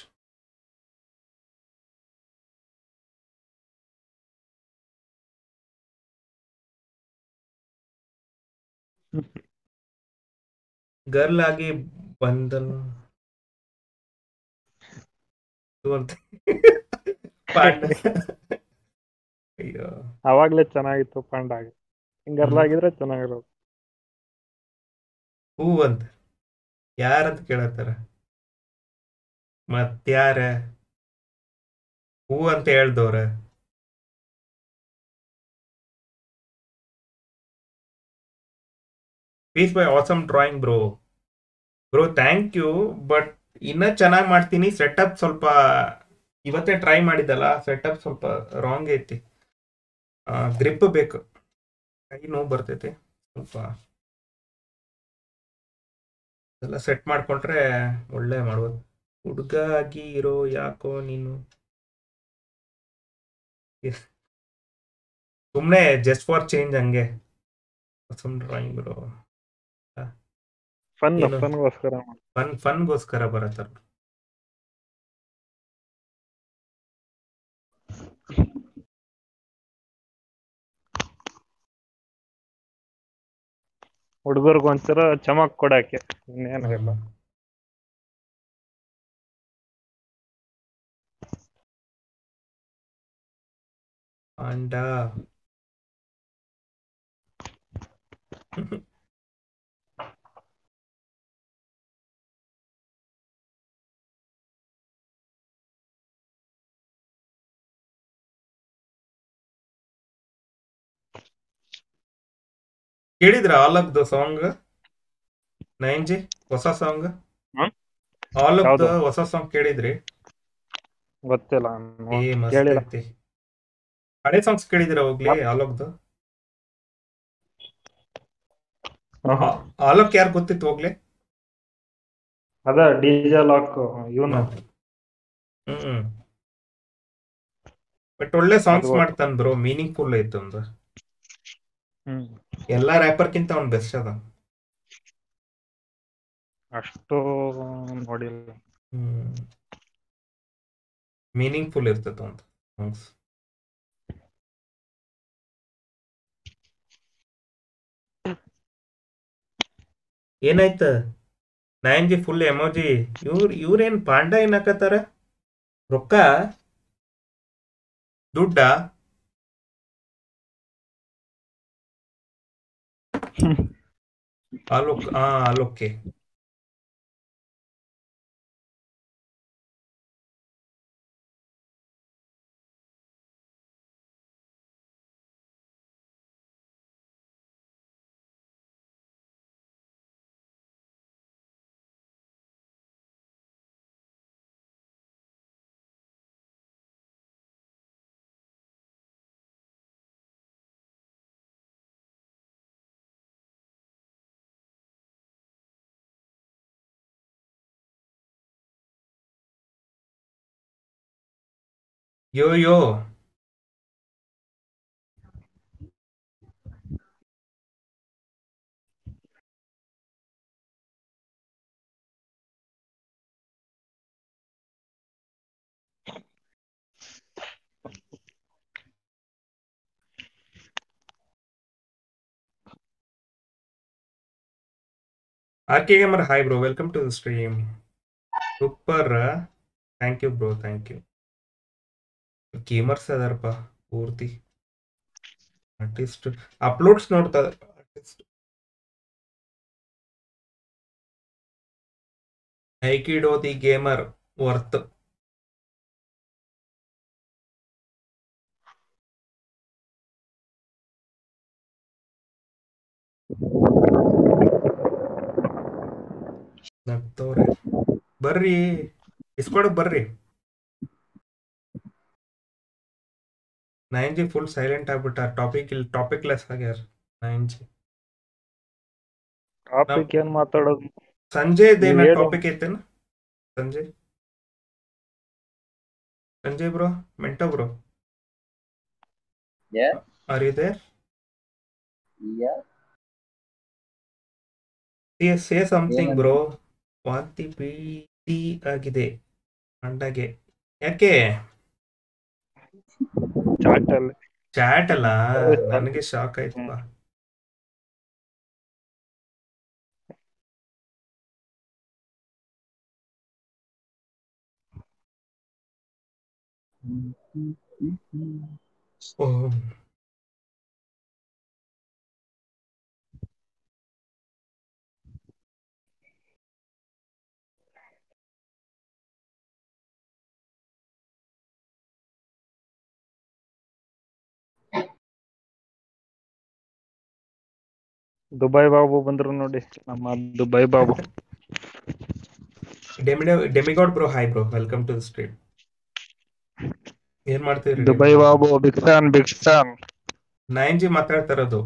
Speaker 1: girl ಆಗಿ ಬಂದನು ಇದು ಅಂತ ಪಾಂಡ. ಅಯ್ಯೋ
Speaker 3: ಅವಾಗ್ಲೇ ಚೆನ್ನಾಗಿತ್ತು ಪಾಂಡ ಹಿಂಗರ್ಲ ಆಗಿದ್ರೆ ಚೆನ್ನಾಗಿರೋದು
Speaker 1: ಹೂ ಅಂತ ಯಾರಂತ ಕೇಳತ್ತಾರ ಮತ್ಯಾರ ಹೂ ಅಂತ ಹೇಳ್ದವ್ರ please bye awesome drawing bro bro thank you but ಇನ್ನ ಚೆನ್ನಾಗಿ ಮಾಡ್ತೀನಿ ಸೆಟಪ್ ಸ್ವಲ್ಪ ಇವತ್ತೇ ಟ್ರೈ ಮಾಡಿದ್ದಲ್ಲ ಸೆಟಪ್ ಸ್ವಲ್ಪ ರಾಂಗ್ ಐತಿ ಗ್ರಿಪ್ ಬೇಕು ಕೈ ನೋವು ಬರ್ತೈತಿ ಸ್ವಲ್ಪ ಎಲ್ಲ ಸೆಟ್ ಮಾಡ್ಕೊಂಡ್ರೆ ಒಳ್ಳೆ ಮಾಡ್ಬೋದು ಹುಡುಗ ಆಗಿ ಇರೋ ಯಾಕೋ ನೀನು ಸುಮ್ಮನೆ ಜಸ್ಟ್ ಫಾರ್ ಚೇಂಜ್ ಹಂಗೆ ಡ್ರಾಯಿಂಗ್ ಬ್ರೋ
Speaker 3: ಫನ್
Speaker 1: ಏನು?
Speaker 3: ಫನ್ಗೋಸ್ಕರ
Speaker 1: ಫನ್ ಫನ್ಗೋಸ್ಕರ ಬರತ್ತಾರ
Speaker 3: ಹುಡುಗರ್ಗ ಒಂಥರ ಚಮಕ್ ಕೊಡಕ್ಕೆ ಇನ್ನೇನಿಲ್ಲ
Speaker 1: ಅಂಡ ಕೇಳಿದ್ರ ಆಲಕ್ದು ಸಾಂಗ್ ನೈನ್ ಜಿ ಹೊಸ ಸಾಂಗ್
Speaker 3: ಹ್ಮ್?
Speaker 1: ಆಲಕ್ದು
Speaker 3: ಯಾವ್ದು?
Speaker 1: ಹೊಸ ಸಾಂಗ್ ಕೇಳಿದ್ರಿ
Speaker 3: ಗೊತ್ತಿಲ್ಲ
Speaker 1: ಏ
Speaker 3: ನೋ-
Speaker 1: ಮಸ್ತ್
Speaker 3: ಕೇಳಿಲ್ಲ
Speaker 1: ಐತಿ ಹಳೆ ಸಾಂಗ್ಸ್ ಕೇಳಿದಿರ ಹೋಗ್ಲಿ ಆಲಕ್ದು
Speaker 3: ಆಹಾ.
Speaker 1: ಆಲಕ್ ಯಾರು ಗೊತ್ತಿತ್ತು ಹೋಗ್ಲಿ
Speaker 3: ಅದ ಡಿಜೆ ಲಾಕ್ ಇವನು
Speaker 1: ಹ್ಮ್ ಬಟ್ ಒಳ್ಳೆ ಸಾಂಗ್ಸ್
Speaker 3: ಅದು-
Speaker 1: ಮಾಡ್ತಾನ ಬ್ರೋ ಮೀನಿಂಗ್ ಫುಲ್ ಐತೆ ಒಂದು
Speaker 3: ಹ್ಮ್
Speaker 1: ಎಲ್ಲಾ ರ್ಯಾಪರ್ಕಿಂತ ಅವ್ನ್ ಬೆಸ್ಟ್ ಅದ
Speaker 3: ಅಷ್ಟು ನೋಡಿಲ್ಲ
Speaker 1: ಹ್ಮ್ ಮೀನಿಂಗ್ ಫುಲ್ ಇರ್ತೈತೆ ಒಂದು ಸಾಂಗ್ಸ್ ಏನಾಯ್ತ ನೈನ್ ಜಿ ಫುಲ್ ಎಮೋಜಿ ಇವ್ರ ಇವ್ರೇನ್ ಪಾಂಡ ಏನ್ ಹಾಕತ್ತಾರ ರೊಕ್ಕ ದುಡ್ಡ ಆಲೋಕ್ ಹಾ ಆಲೋಕೆ yo yo R K gamer hi bro welcome to the stream super thank you bro thank you gamers ಅದಾರಪ್ಪ ಪೂರ್ತಿ ಆರ್ಟಿಸ್ಟ್ ಅಪ್ಲೋಡ್ಸ್ ನೋಡ್ತಾ artist Aikido the gamer worth ನಗ್ತವ್ರೆ ಬರ್ರಿ ಇಸ್ಕೊಡಕ್ ಬರ್ರಿ ನೈನ್ ಜಿ ಫುಲ್ ಸೈಲೆಂಟ್ ಆಗ್ಬಿಟ್ಟ ಟಾಪಿಕ್ ಇಲ್ಲಿ ಟಾಪಿಕ್ ಲೆಸ್ ಆಗ್ಯಾರ ನೈನ್ ಜಿ
Speaker 3: ಟಾಪಿಕ್ ಏನ್ ಮಾತಾಡೋದು
Speaker 1: ಸಂಜೆದೇನ
Speaker 3: ನೀವ್ ಹೇಳು.
Speaker 1: ಟಾಪಿಕ್ ಐತೇನ Sanjay Sanjay bro ಮೆಂಟೋ bro
Speaker 4: Yeah.
Speaker 1: Are you there
Speaker 4: Yeah.
Speaker 1: Say something
Speaker 4: ಏನಂತ?
Speaker 1: ಬ್ರೋ ವಾಂತಿ ಪ್ರೀತಿ ಆಗಿದೆ ಅಂಡಾಗೆ ಯಾಕೆ
Speaker 3: ಚಾಟ್ ಅಲ್ಲಿ
Speaker 1: ಚಾಟ್ ಅಲ್ಲ
Speaker 3: ಹೌದು.
Speaker 1: ನನಗೆ ಶಾಕ್ ಆಯ್ತಪ್ಪ ಓ
Speaker 3: ದುಬೈ ಬಾಬು ಬಂದ್ರು ನೋಡಿ ನಮ್ಮ ದುಬೈ ಬಾಬು
Speaker 1: ಡೆಮಿಡ demigod bro hi bro welcome to the street ಏನ್ ಮಾಡ್ತಿದ್ರಿ
Speaker 3: Dubai Babu big fan big fan
Speaker 1: nine G ಮಾತಾಡ್ತಾ ಇರೋದು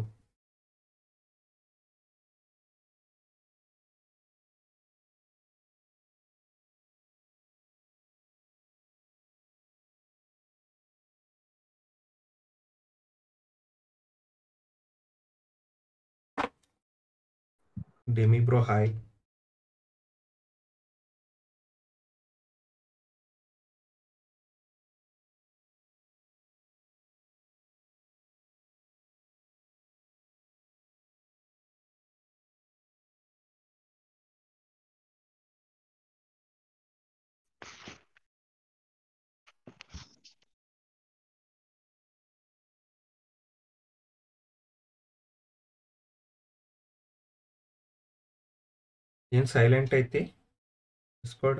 Speaker 1: ಡೆಮಿ ಬ್ರೋ ಹಾಯ್ ಏನ್ ಸೈಲೆಂಟ್ ಐತಿ ಡಿಸ್ಕಾರ್ಡ್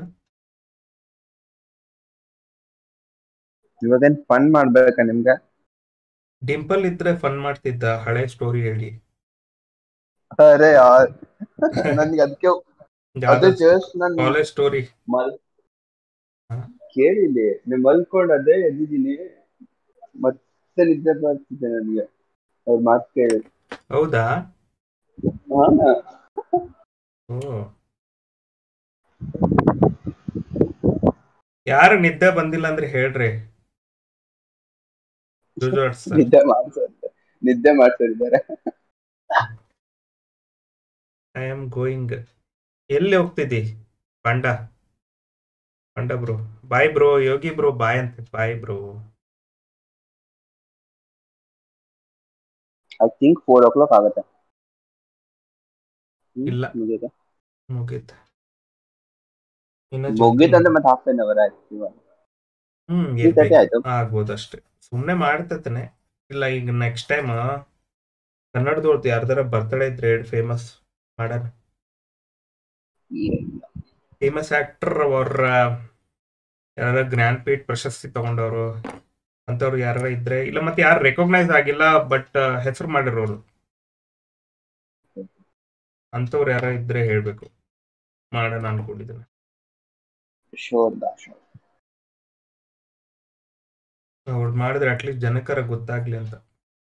Speaker 4: ಇವಾಗೇನ್ ಫನ್ ಮಾಡ್ಬೇಕಾ ನಿಮ್ಗೆ
Speaker 1: ಡಿಂಪಲ್ ಇದ್ರೆ ಫನ್ ಮಾಡ್ತಿದ್ದ ಹಳೆ ಸ್ಟೋರಿ ಹೇಳಿ
Speaker 4: ಅರೆ ಯಾರ್ ನನ್ಗೆ ಅದಕ್ಕೆ ಅದು ಜಸ್ಟ್ ನನ್
Speaker 1: ಕಾಲೇಜ್ ಸ್ಟೋರಿ
Speaker 4: ಮಲ್
Speaker 1: ಹಾ.
Speaker 4: ಕೇಳಿಲಿ ನೀವು ಮಲ್ಕೊಂಡ್ ಅದೇ ಎದ್ದಿದ್ದೀನಿ ಮತ್ತೆ ನಿದ್ದೆ ಬರ್ತಿದ್ದೆ ನನಗೆ ಅವ್ರ ಮಾತು ಕೇಳಿ
Speaker 1: ಹೌದಾ
Speaker 4: ಹಾ
Speaker 1: ಓ ಯಾರು ನಿದ್ದೆ ಬಂದಿಲ್ಲ ಅಂದ್ರೆ ಹೇಳ್ರಿ ಜುಜಾಡ್ಸ್
Speaker 4: ನಿದ್ದೆ ಮಾಡ್ಸೋದು ನಿದ್ದೆ ಮಾಡ್ಸೋರಿದ್ದಾರೆ
Speaker 1: ಐ ಆಮ್ ಗೋಯಿಂಗ್ ಎಲ್ಲಿ ಹೋಗ್ತಿದ್ದಿ ಬಂಡ ಬಂಡ bro bye bro Yogi bro bye ಅಂತೆ bye bro
Speaker 4: I think four o'clock ಆಗುತ್ತೆ ಹ್ಮ್,
Speaker 1: ಇಲ್ಲ.
Speaker 4: ಮುಗೀತಾ?
Speaker 1: ಮುಗೀತ್ ಇನ್ನ
Speaker 4: ಮುಗೀತಂದ್ರೆ ಮತ್ತೆ ಹಾಫ್ ಅನ್ ಅವರ್ ಆಯ್ತು ಇವಾಗ
Speaker 1: ಹ್ಮ್
Speaker 4: ತ್ರೀ ತರ್ಟಿ ಆಯ್ತು
Speaker 1: ಆಗ್ಬೋದು ಅಷ್ಟೇ ಸುಮ್ಮನೆ ಮಾಡ್ತತನೆ ಇಲ್ಲ ಈಗ ನೆಕ್ಸ್ಟ್ ಟೈಮ್ ಕನ್ನಡದವ್ರದ್ದು ಯಾರ್ದಾರ ಬರ್ತ್ಡೇ ಇದ್ರೆ ಫೇಮಸ್ ಮಾಡೋಣ
Speaker 4: ಏನಿಲ್ಲ.
Speaker 1: ಫೇಮಸ್ ಆಕ್ಟರ್ ಅವ್ರ ಯಾರ ಜ್ಞಾನಪೀಠ ಪ್ರಶಸ್ತಿ ತಗೊಂಡವರು ಅಂತವ್ರು ಯಾರ ಇದ್ರೆ ಇಲ್ಲ ಮತ್ತೆ ಯಾರು ರೆಕಗ್ನೈಸ್ ಆಗಿಲ್ಲ ಬಟ್ ಹೆಸರು ಮಾಡಿರೋರು ಅಂತವ್ರು ಯಾರ ಇದ್ರೆ ಹೇಳ್ಬೇಕು ಮಾಡೋಣ ಅನ್ಕೊಂಡಿದ್ದೀನಿ
Speaker 4: Sure ದಾ, sure.
Speaker 1: ಅವ್ರು ಮಾಡಿದ್ರೆ ಅಟ್ಲೀಸ್ಟ್ ಜನಕರ ಗೊತ್ತಾಗ್ಲಿ ಅಂತ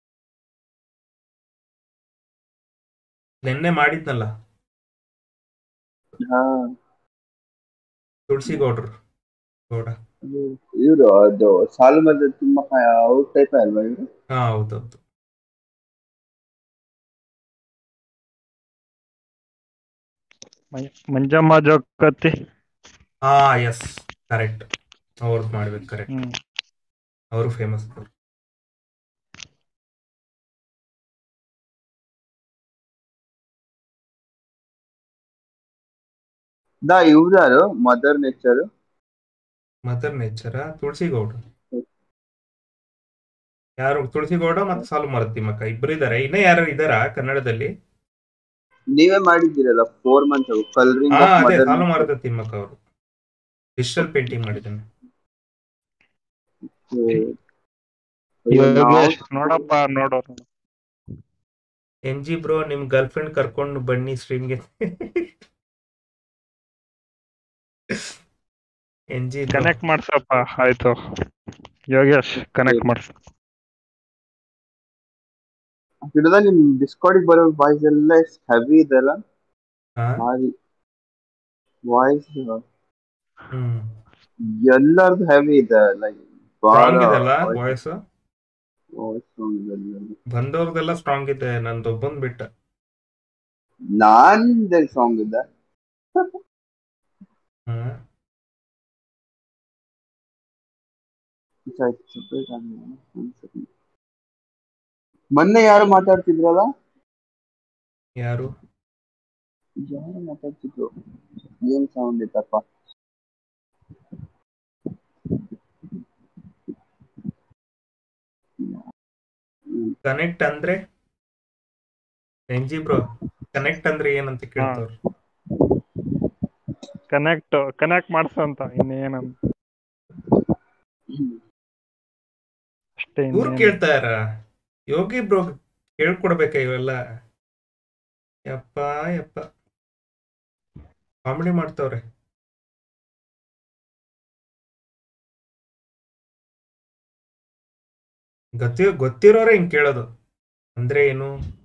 Speaker 1: ನಿನ್ನೆ ಮಾಡಿದ್ನಲ್ಲ
Speaker 4: ಹಾ
Speaker 1: ತುಳಸಿ ಗೌಡ್ರು ಗೌಡ
Speaker 4: ಇವರು ಅದು ಸಾಲು ಮರದ ತುಂಬಾ ಅವ್ರ ಟೈಪ್ ಅಲ್ವಾ ಇವರು
Speaker 1: ಹಾ ಹೌದೌದು
Speaker 3: ಮಂಜಮ್ಮ ಜೋಕತ್ತಿ
Speaker 1: ಹಾ ಎಸ್ ಕರೆಕ್ಟ್ ಅವ್ರದ್ದು ಮಾಡ್ಬೇಕು ಕರೆಕ್ಟ್
Speaker 3: ಹ್ಮ್
Speaker 1: ಅವರು ಫೇಮಸ್
Speaker 4: ದಾ ಇವ್ರು ಯಾರು mother nature
Speaker 1: mother nature Tulsi Gowda ಯಾರು ತುಳಸಿ ಗೌಡ ಮತ್ತೆ ಸಾಲು ಮರತಿಮ್ಮಕ್ಕ ಇಬ್ರು ಇದಾರೆ ಇನ್ನೂ ಯಾರು ಇದಾರ ಕನ್ನಡದಲ್ಲಿ
Speaker 4: ನೀವೇ ಮಾಡಿದ್ದೀರಲ್ಲ ಫೋರ್ ಮಂತ್ಸ್ ಕಲರಿಂಗ್
Speaker 1: ಹಾ ಅದೇ ಸಾಲು ಮರದ ತಿಮ್ಮಕ್ಕ ಅವರು ಡಿಜಿಟಲ್ ಪೇಂಟಿಂಗ್ ಮಾಡಿದ್ದಾನೆ
Speaker 3: ಯೋಗೇಶ್ ನೋಡಪ್ಪ ನೋಡೋರು
Speaker 1: ಎನ್ ಜಿ ಬ್ರೋ ನಿಮ್ ಗರ್ಲ್ ಫ್ರೆಂಡ್ ಕರ್ಕೊಂಡು ಬನ್ನಿ ಸ್ಟ್ರೀಮ್ಗೆ ಎನ್ ಜಿ
Speaker 3: ಕನೆಕ್ಟ್ ಮಾಡ್ಸಪ್ಪ ಆಯ್ತು ಯೋಗೇಶ್ ಕನೆಕ್ಟ್ ಮಾಡ್ಸ
Speaker 4: ಹಿಡಿದ ನಿಮ್ ಡಿಸ್ಕಾರ್ಡಿಗೆ ಬರೋ ವಾಯ್ಸ್ ಎಲ್ಲ ಹೆವಿ ಇದೆಲ್ಲ ಭಾರಿ ವಾಯ್ಸ್
Speaker 1: ಹ್ಮ್
Speaker 4: ಎಲ್ಲರದು ಹೆವಿ ಇದೆ ಲೈಕ್
Speaker 1: ಸ್ಟ್ರಾಂಗ್ ಇದೆಲ್ಲ ವಾಯ್ಸ್ ಬಂದವ್ರದೆಲ್ಲ ಸ್ಟ್ರಾಂಗ್ ಇದೆ ನಂದು ಒಬ್ಬಂದ್ ಬಿಟ್ಟ
Speaker 4: ನಾನ್ ಸಾಂಗ್ ಇದೆ
Speaker 1: ಹ್ಮ್
Speaker 4: ಮೊನ್ನೆ ಯಾರು ಮಾತಾಡ್ತಿದ್ರಲ್ಲ
Speaker 1: ಯಾರು
Speaker 4: ಯಾರು ಮಾತಾಡ್ತಿದ್ರು ಏನ್ ಸೌಂಡ್ ಇತ್ತಪ್ಪ
Speaker 1: ಕನೆಕ್ಟ್ ಅಂದ್ರೆ ಎನ್ ಜಿ ಬ್ರೋ ಕನೆಕ್ಟ್ ಅಂದ್ರೆ ಏನಂತ ಕೇಳ್ತವ್ರು
Speaker 3: ಕನೆಕ್ಟ್ ಕನೆಕ್ಟ್ ಮಾಡ್ಸಂತ ಇನ್ನೇನಂತ ಅಷ್ಟೇ
Speaker 1: ಇವ್ರು
Speaker 3: ಇನ್ನೇನು.
Speaker 1: ಕೇಳ್ತಾರ ಯೋಗಿ ಬ್ರೋ ಕೇಳ್ಕೊಡ್ಬೇಕ ಇವೆಲ್ಲ ಯಪ್ಪ ಯಪ್ಪ ಕಾಮಿಡಿ ಮಾಡ್ತವ್ರೆ ಗೊತ್ತಿ ಗೊತ್ತಿರೋರೆ ಹಿಂಗ್ ಕೇಳೋದು ಅಂದ್ರೆ ಏನು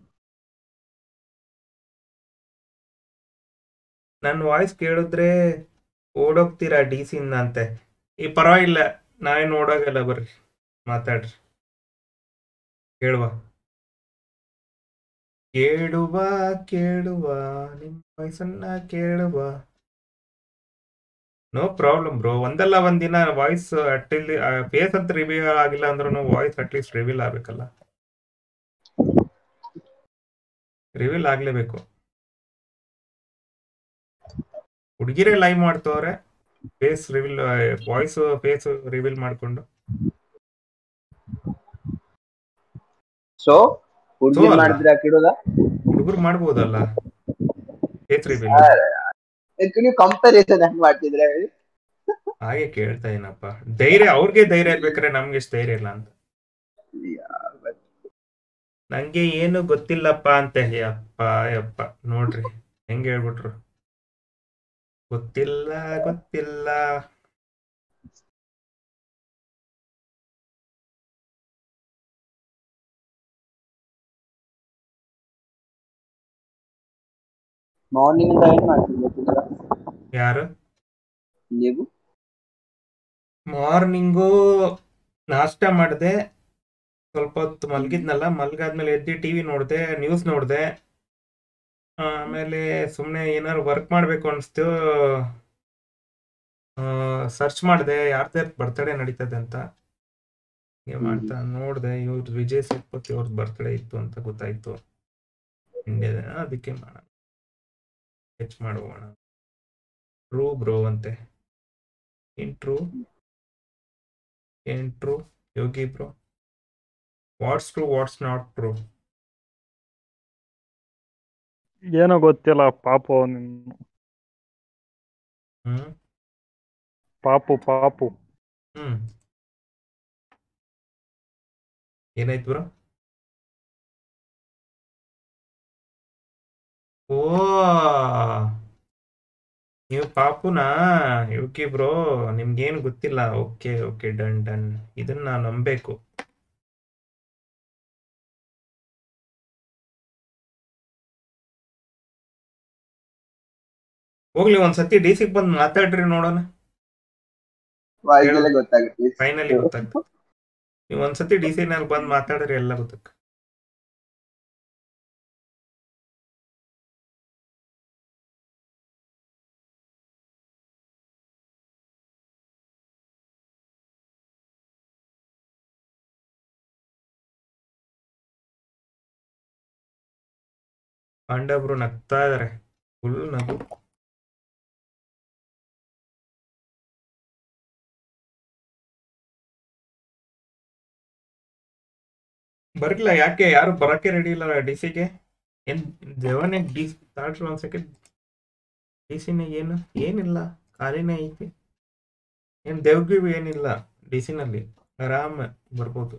Speaker 1: ನನ್ನ ವಾಯ್ಸ್ ಕೇಳಿದ್ರೆ ಓಡೋಗ್ತೀರಾ ಡಿ ಸಿಂದ ಅಂತೆ ಈ ಪರವಾಗಿಲ್ಲ ನಾವೇನು ಓಡೋಗಲ್ಲ ಬರ್ರಿ ಮಾತಾಡ್ರಿ ಕೇಳುವ ಕೇಳುವ ಕೇಳುವ ನಿಮ್ಮ ವಾಯ್ಸನ್ನ ಕೇಳುವ ನೋ ಪ್ರಾಬ್ಲಮ್ ಬ್ರೋ ಒಂದಲ್ಲ ಒಂದಿನ ವಾಯ್ಸ್ ಅಟ್ಟಿಲ್ ಫೇಸ್ ಅಂತ ರಿವೀಲ್ ಆಗಿಲ್ಲ ಅಂದ್ರೂ ವಾಯ್ಸ್ ಅಟ್ಲೀಸ್ಟ್ ರಿವೀಲ್ ಆಗ್ಬೇಕಲ್ಲ ರಿವೀಲ್ ಆಗ್ಲೇಬೇಕು ಹುಡುಗಿರೇ ಲೈವ್ ಮಾಡ್ತವ್ರೆ face reveal voice face reveal ಮಾಡ್ಕೊಂಡು
Speaker 4: ಸೊ ಹುಡುಗಿ
Speaker 1: So ಅಲ್ಲ.
Speaker 4: ಮಾಡಿದ್ರೆ ಹಾಕಿಡೋದ
Speaker 1: ಹುಡುಗರು ಮಾಡ್ಬೋದಲ್ಲ ಫೇಸ್ ರಿವೀಲ್
Speaker 4: ನೀವು ಕಂಪಾರಿಸನ್ ಹೆಂಗ್ ಮಾಡ್ತಿದ್ರೆ ಹೇಳಿ
Speaker 1: ಹಾಗೆ ಕೇಳ್ತಾ ಏನಪ್ಪ ಧೈರ್ಯ ಅವ್ರಿಗೆ ಧೈರ್ಯ ಇರ್ಬೇಕಾರೆ ನಮ್ಗೆ ಎಷ್ಟು ಧೈರ್ಯ ಇಲ್ಲ ಅಂತ ನಂಗೆ ಏನು ಗೊತ್ತಿಲ್ಲಪ್ಪ ಅಂತ ಯಪ್ಪ ಯಪ್ಪ ನೋಡ್ರಿ ಹೆಂಗೆ ಹೇಳ್ಬಿಟ್ರು ಗೊತ್ತಿಲ್ಲ ಗೊತ್ತಿಲ್ಲ
Speaker 4: ಮಾರ್ನಿಂಗ್ ಇಂದ ಏನ್ ಮಾಡ್ತಿದ್ದೆ
Speaker 1: ಯಾರು
Speaker 4: ನೀವು
Speaker 1: ಮಾರ್ನಿಂಗು ನಾಷ್ಟ ಮಾಡಿದೆ ಸ್ವಲ್ಪ ಹೊತ್ತು ಮಲಗಿದ್ನಲ್ಲ ಮಲಗಾದ್ಮೇಲೆ ಎದ್ದು ಟಿವಿ ನೋಡಿದೆ ನ್ಯೂಸ್ ನೋಡಿದೆ ಆಮೇಲೆ ಸುಮ್ಮನೆ ಏನಾದ್ರು ವರ್ಕ್ ಮಾಡಬೇಕು ಅನಿಸ್ತು ಸರ್ಚ್ ಮಾಡಿದೆ ಯಾರ್ದು ಬರ್ತಡೇ ನಡೀತದೆ ಅಂತ ಹೀಗೆ ಮಾಡ್ತಾ ನೋಡಿದೆ ಇವ್ರದ್ದು ವಿಜಯ್ ಸೇತುಪತಿ ಅವ್ರದ್ದು ಬರ್ತಡೇ ಇತ್ತು ಅಂತ ಗೊತ್ತಾಯ್ತು ಇಂಡಿಯಾದ ಅದಕ್ಕೆ ಮಾಡೋಣ ಸ್ಕೆಚ್ ಮಾಡೋಣ ಟ್ರೂ ಬ್ರೋ ಅಂತೆ ಇನ್ ಟ್ರೂ ಏನ್ true Yogi bro what's true what's not true
Speaker 3: ಏನೋ ಗೊತ್ತಿಲ್ಲ ಪಾಪು ನಿನ್ನ
Speaker 1: ಹ್ಮ್
Speaker 3: ಪಾಪು ಪಾಪು
Speaker 1: ಹ್ಮ್ ಏನಾಯ್ತು ಬ್ರೋ ಓ ನೀವು ಪಾಪುನಾ ಯೋಗಿ ಬ್ರೋ ನಿಮ್ಗೇನು ಗೊತ್ತಿಲ್ಲ ಓಕೆ ಓಕೆ ಡನ್ ಡನ್ ಇದನ್ನ ನಾನು ನಂಬೇಕು ಹೋಗ್ಲಿ ಒಂದ್ಸತಿ ಡಿ ಸಿಗ್ ಬಂದು ಮಾತಾಡ್ರಿ ನೋಡೋಣ
Speaker 4: ವಾಯ್ಸಲ್ಲೇ ಗೊತ್ತಾಗುತ್ತೆ
Speaker 1: ಫೈನಲಿ ಗೊತ್ತಾಗ್ತದೆ ನೀವು ಒಂದ್ಸತಿ ಡಿ ಸಿ ನಲ್ಲಿ ಬಂದು ಮಾತಾಡ್ರಿ ಎಲ್ಲ ಗೊತ್ತಾಗ ಪಾಂಡವ್ರು ನಗ್ತಾ ಇದಾರೆ ಫುಲ್ ನಗು ಬರ್ಲಿಲ್ಲ ಯಾಕೆ ಯಾರು ಬರಕ್ಕೆ ರೆಡಿ ಇಲ್ಲ ಡಿ ಸಿಗೆ ಏನ್ ದೇವನೇ ಡಿ ತಾಳ್ರಿ ಒಂದ್ ಸೆಕೆಂಡ್ ಡಿ ಸಿನಾಗ ಏನು ಏನಿಲ್ಲ ಖಾಲಿನೇ ಐತಿ ಏನ್ ದೇವ್ಗಿವ್ ಏನಿಲ್ಲ ಡಿ ಸಿನಲ್ಲಿ ಆರಾಮ್ ಬರ್ಬೋದು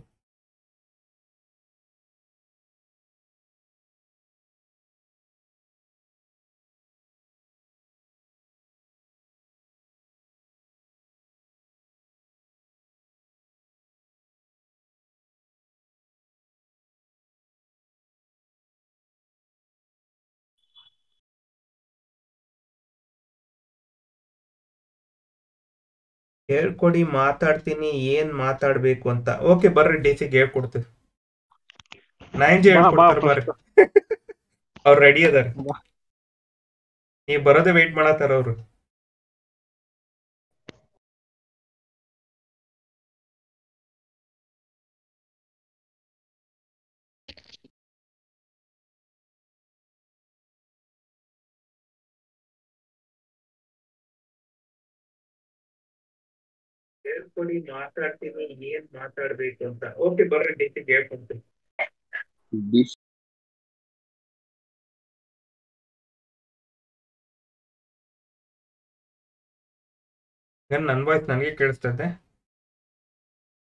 Speaker 1: ಹೇಳ್ಕೊಡಿ ಮಾತಾಡ್ತೀನಿ ಏನ್ ಮಾತಾಡ್ಬೇಕು ಅಂತ ಓಕೆ ಬರ್ರಿ ಡಿ ಸಿಗೆ ಹೇಳ್ಕೊಡ್ತೀವಿ ನೈನ್ ಜಿ
Speaker 3: ಬಾ, ಬಾ,
Speaker 1: ಹೇಳ್ಕೊಡ್ತಾರೆ ಬರ್ರಿ ಅವ್ರು ರೆಡಿ ಅದಾರ
Speaker 3: ಬಾ.
Speaker 1: ನೀವ್ ಬರೋದೇ ವೆಯ್ಟ್ ಮಾಡತ್ತಾರ ಅವ್ರು ಹೇಳ್ಕೊಡಿ ಮಾತಾಡ್ತೀನಿ ಏನ್ ಮಾತಾಡ್ಬೇಕು ಅಂತ ಓಕೆ ಬರ್ರಿ ಡಿ ಸಿಗೆ ಹೇಳ್ಕೊಡ್ತೀನಿ
Speaker 4: ಡಿಶ್
Speaker 1: ಏನ್ ನನ್ ವಾಯ್ಸ್ ನನಗೆ ಕೇಳಿಸ್ತದೆ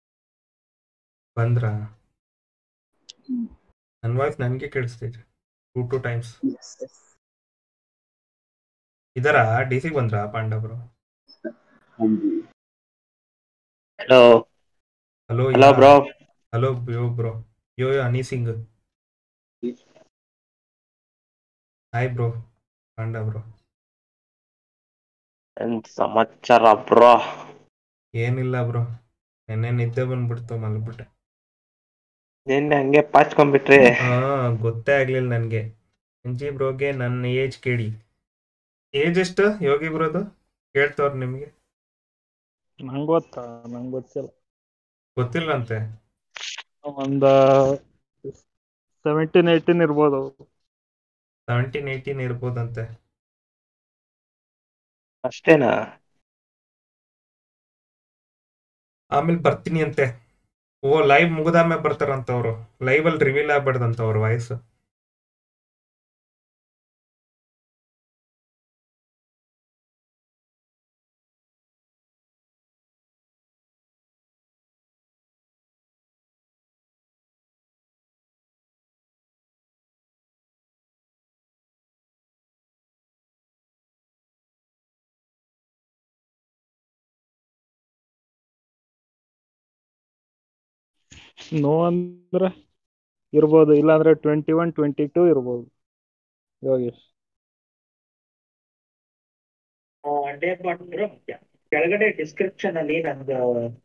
Speaker 1: ಬಂದ್ರ ನನ್ ವಾಯ್ಸ್ ನನಗೆ ಕೇಳಿಸ್ತೈತೆ two two times
Speaker 4: Yes, yes.
Speaker 1: ಇದರ ಡಿ ಸಿ ಬಂದ್ರ ಪಾಂಡವರು
Speaker 4: हाँ जी
Speaker 5: hello
Speaker 1: hello
Speaker 5: hello bro
Speaker 1: hello yo bro yo yo Honey Singh hi bro ಪಾಂಡ ಬ್ರೋ
Speaker 5: ಏನ್ ಸಮಾಚಾರ ಬ್ರೋ
Speaker 1: ಏನಿಲ್ಲ ಬ್ರೋ ನೆನ್ನೆ ನಿದ್ದೆ ಬಂದ್ಬಿಡ್ತು ಮಲ್ಬಿಟ್ಟೆ
Speaker 5: ನಿನ್ನೆ ಹಂಗೆ ಪಾಚ್ಕೊಂಡ್ಬಿಟ್ರಿ
Speaker 1: ಹಾ ಗೊತ್ತೇ ಆಗ್ಲಿಲ್ಲ ನನ್ಗೆ ಎಂಜಿ ಬ್ರೋಗೆ ನನ್ನ ಏಜ್ ಕೇಳಿ ಏಜ್ ಎಷ್ಟು ಯೋಗಿ ಬ್ರೋದು ಕೇಳ್ತವ್ರ ನಿಮ್ಗೆ
Speaker 3: ನಂಗೆ ಗೊತ್ತಾ ನಂಗೆ ಗೊತ್ತಿಲ್ಲ
Speaker 1: ಗೊತ್ತಿಲ್ಲಂತೆ
Speaker 3: ಒಂದ ಸೆವೆಂಟೀನ್ ಏಯ್ಟೀನ್ ಇರ್ಬೋದು
Speaker 1: ಸೆವೆಂಟೀನ್ ಏಯ್ಟೀನ್ ಇರ್ಬೋದಂತೆ
Speaker 5: ಅಷ್ಟೇನಾ
Speaker 1: ಆಮೇಲೆ ಬರ್ತೀನಿ ಅಂತೆ ಓ ಲೈವ್ ಮುಗಿದಾದ್ಮೇಲೆ ಬರ್ತಾರಂತ ಅವರು ಲೈವ್ ಅಲ್ಲಿ ರಿವೀಲ್ ಆಗ್ಬಾರ್ದಂತ ಅವ್ರ ವಾಯ್ಸ್
Speaker 3: ನೋ ಅಂದ್ರೆ ಇರ್ಬೋದು ಇಲ್ಲಾಂದ್ರೆ ಟ್ವೆಂಟಿ ಒನ್ ಟ್ವೆಂಟಿ ಟೂ ಇರ್ಬೋದು ಯೋಗೇಶ್
Speaker 5: ಕೆಳಗಡೆ ಡಿಸ್ಕ್ರಿಪ್ಷನ್ ಅಲ್ಲಿ ನಂದು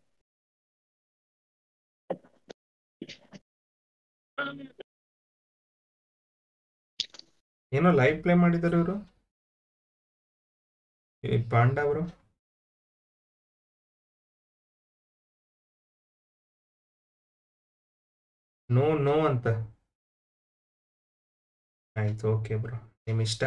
Speaker 1: ಏನೋ ಲೈವ್ ಪ್ಲೇ ಮಾಡಿದಾರೆ ಇವರು ಪಾಂಡ ಅವರು ನೋ ನೋ ಅಂತ ಆಯ್ತು ಓಕೆ ಬ್ರೋ ನಿಮ್ ಇಷ್ಟ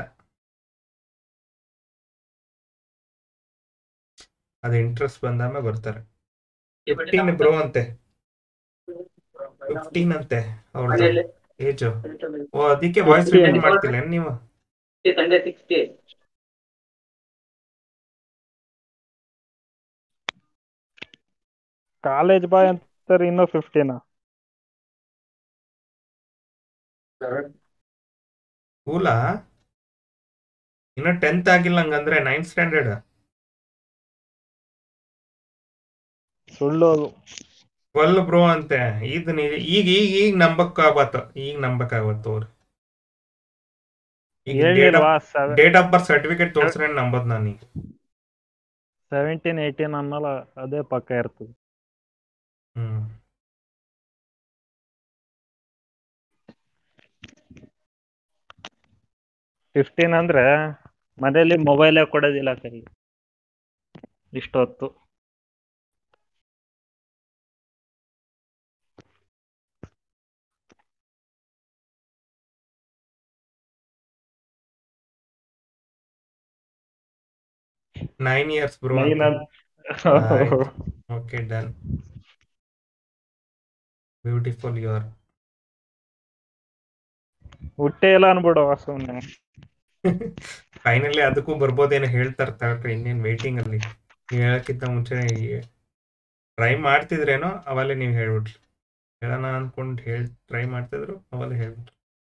Speaker 1: ಅದು ಇಂಟ್ರೆಸ್ಟ್ ಬಂದಾಮ ಬರ್ತಾರೆ ಫಿಫ್ಟೀನ್ ಬ್ರೋ ಅಂತೆ ಫಿಫ್ಟೀನ್ ಅಂತೆ ಅವ್ರದ್ದು ಏಜು ಓ ಅದಕ್ಕೆ ವಾಯ್ಸ್ ರಿಪೀಟ್ ಮಾಡ್ತಿಲ್ಲ ಏನ್ ನೀವು
Speaker 3: ಕಾಲೇಜ್ ಬಾಯ್ ಅಂತಾರೆ ಇನ್ನೂ ಫಿಫ್ಟೀನಾ
Speaker 1: ಕೂಲಾ ಇನ್ನ ಟೆಂತ್ ಆಗಿಲ್ಲ ಹಂಗಂದ್ರೆ ನೈನ್ತ್ ಸ್ಟ್ಯಾಂಡರ್ಡ್
Speaker 3: ಸುಳ್ಳು ಅದು
Speaker 1: ಟ್ವೆಲ್ ಬ್ರೋ ಅಂತೆ ಇದು ನಿಜ ಈಗ ಈಗ ಈಗ ನಂಬಕ್ ಆಗತ್ತ ಈಗ ನಂಬಕ್ ಆಗತ್ತ ಅವ್ರು ಈಗ
Speaker 3: ಹೇಳಿಲ್ವಾ
Speaker 1: ಡೇಟ್ ಆಫ್ ಬರ್ತ್ ಸರ್ಟಿಫಿಕೇಟ್ ತೋರಿಸ್ರೆ ನಂಬದ್ ನಾನು ಈಗ
Speaker 3: ಸೆವೆಂಟೀನ್ ಏಯ್ಟೀನ್ ಅನ್ನಲ್ಲ ಅದೇ ಪಕ್ಕ ಇರ್ತದೆ
Speaker 1: ಹ್ಮ್
Speaker 3: ಫಿಫ್ಟೀನ್ ಅಂದ್ರೆ ಮನೇಲಿ ಮೊಬೈಲೇ ಕೊಡೋದಿಲ್ಲ ಕೈ ಇಷ್ಟೊತ್ತು
Speaker 1: ನೈನ್ ಇಯರ್ಸ್ ಬ್ರೋ
Speaker 3: ನೈನ್
Speaker 1: ಆಯ್ತು. Okay done beautiful you are
Speaker 3: ಹುಟ್ಟೆ ಇಲ್ಲ ಅನ್ಬಿಡು ಸುಮ್ಮನೆ
Speaker 1: ಫೈನಲಿ ಅದಕ್ಕೂ ಬರ್ಬೋದೇನೋ ಹೇಳ್ತಾರೆ ತಗೊಳ್ರಿ ಇನ್ನೇನು ವೇಟಿಂಗ್ ಅಲ್ಲಿ ನೀವು ಹೇಳಕ್ಕಿಂತ ಮುಂಚೆ ಟ್ರೈ ಮಾಡ್ತಿದ್ರೇನೋ ಅವಲ್ಲೇ ನೀವು ಹೇಳ್ಬಿಟ್ರಿ ಹೇಳೋಣ ಅನ್ಕೊಂಡು ಹೇಳಿ ಟ್ರೈ ಮಾಡ್ತಿದ್ರು ಅವಲ್ಲೇ ಹೇಳ್ಬಿಟ್ರಿ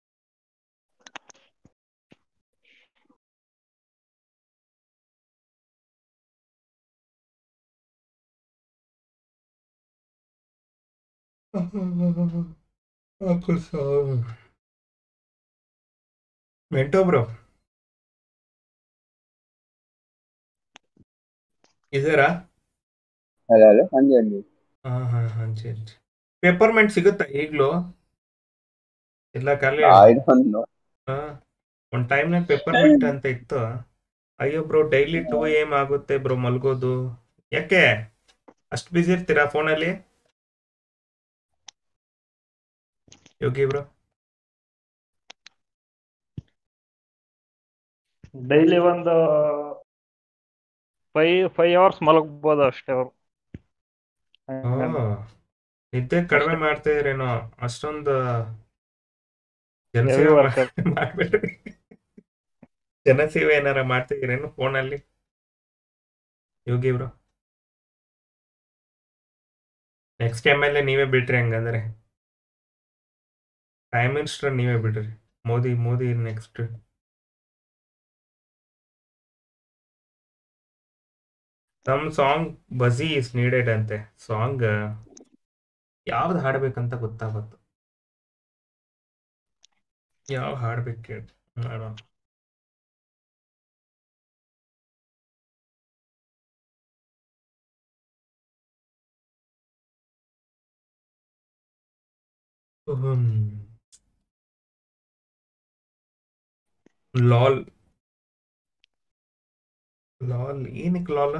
Speaker 1: ವೆಂಟೋ ಬ್ರೋ ಇದರಾ
Speaker 4: हेलो हेलो हाँ जी हाँ जी
Speaker 1: ಹಾ ಹಾ ಹಾ ಜಿ ಪೇಪರ್ಮೆಂಟ್ ಸಿಗುತ್ತಾ ಈಗಲೂ ಇಲ್ಲ ಖಾಲಿ
Speaker 4: आई डोंट नो
Speaker 1: ಹಾ ಒಂದ್ ಟೈಮ್ನಾಗ ಪೇಪರ್ಮೆಂಟ್ ಅಂತ ಇತ್ತು ಅಯ್ಯೋ ಬ್ರೋ ಡೈಲಿ ಟೂ ಏಮ್ ಆಗುತ್ತೆ ಬ್ರೋ ಮಲ್ಗೋದು ಯಾಕೆ ಅಷ್ಟು ಬಿಸಿ ಇರ್ತೀರಾ ಫೋನಲ್ಲಿ ಯೋಗಿ ಬ್ರೋ
Speaker 3: ಡೈಲಿ ಒಂದು ಫೈವ್ ಫೈವ್ ಅವರ್ಸ್ ಮಲಗ್ಬೋದು ಅಷ್ಟೇ ಅವರು
Speaker 1: ನಿದ್ದೆ ಕಡಿಮೆ ಮಾಡ್ತಾ ಇದ್ರೇನೋ ಅಷ್ಟೊಂದು
Speaker 3: Heavy
Speaker 1: ಜನಸೇವೆ
Speaker 3: work.
Speaker 1: ಮಾಡ್ಬೇಡ್ರಿ ಜನಸೇವೆ ಏನಾರ ಮಾಡ್ತಿದ್ದೀರೇನು ಫೋನಲ್ಲಿ ಯೋಗಿ ಬ್ರೋ ನೆಕ್ಸ್ಟ್ ಟೈಮ್ ಮೇಲೆ ನೀವೇ ಬಿಟ್ರಿ ಹಂಗಂದ್ರೆ ಪ್ರೈಮ್ ಮಿನಿಸ್ಟರ್ ನೀವೇ ಬಿಡ್ರಿ Modi Modi next some song ಬಜಿ ಇಸ್ ನೀಡೆಡ್ ಅಂತೆ ಸಾಂಗ್ ಯಾವ್ದು ಹಾಡ್ಬೇಕಂತ ಗೊತ್ತಾಗತ್ತು ಯಾವ ಹಾಡ್ಬೇಕು ಕೇಳಿ ಮಾಡೋಣ ಹ್ಮ್ ಲಾಲ್ ಲಾಲ್ ಏನಕ್ಕೆ ಲಾಲ್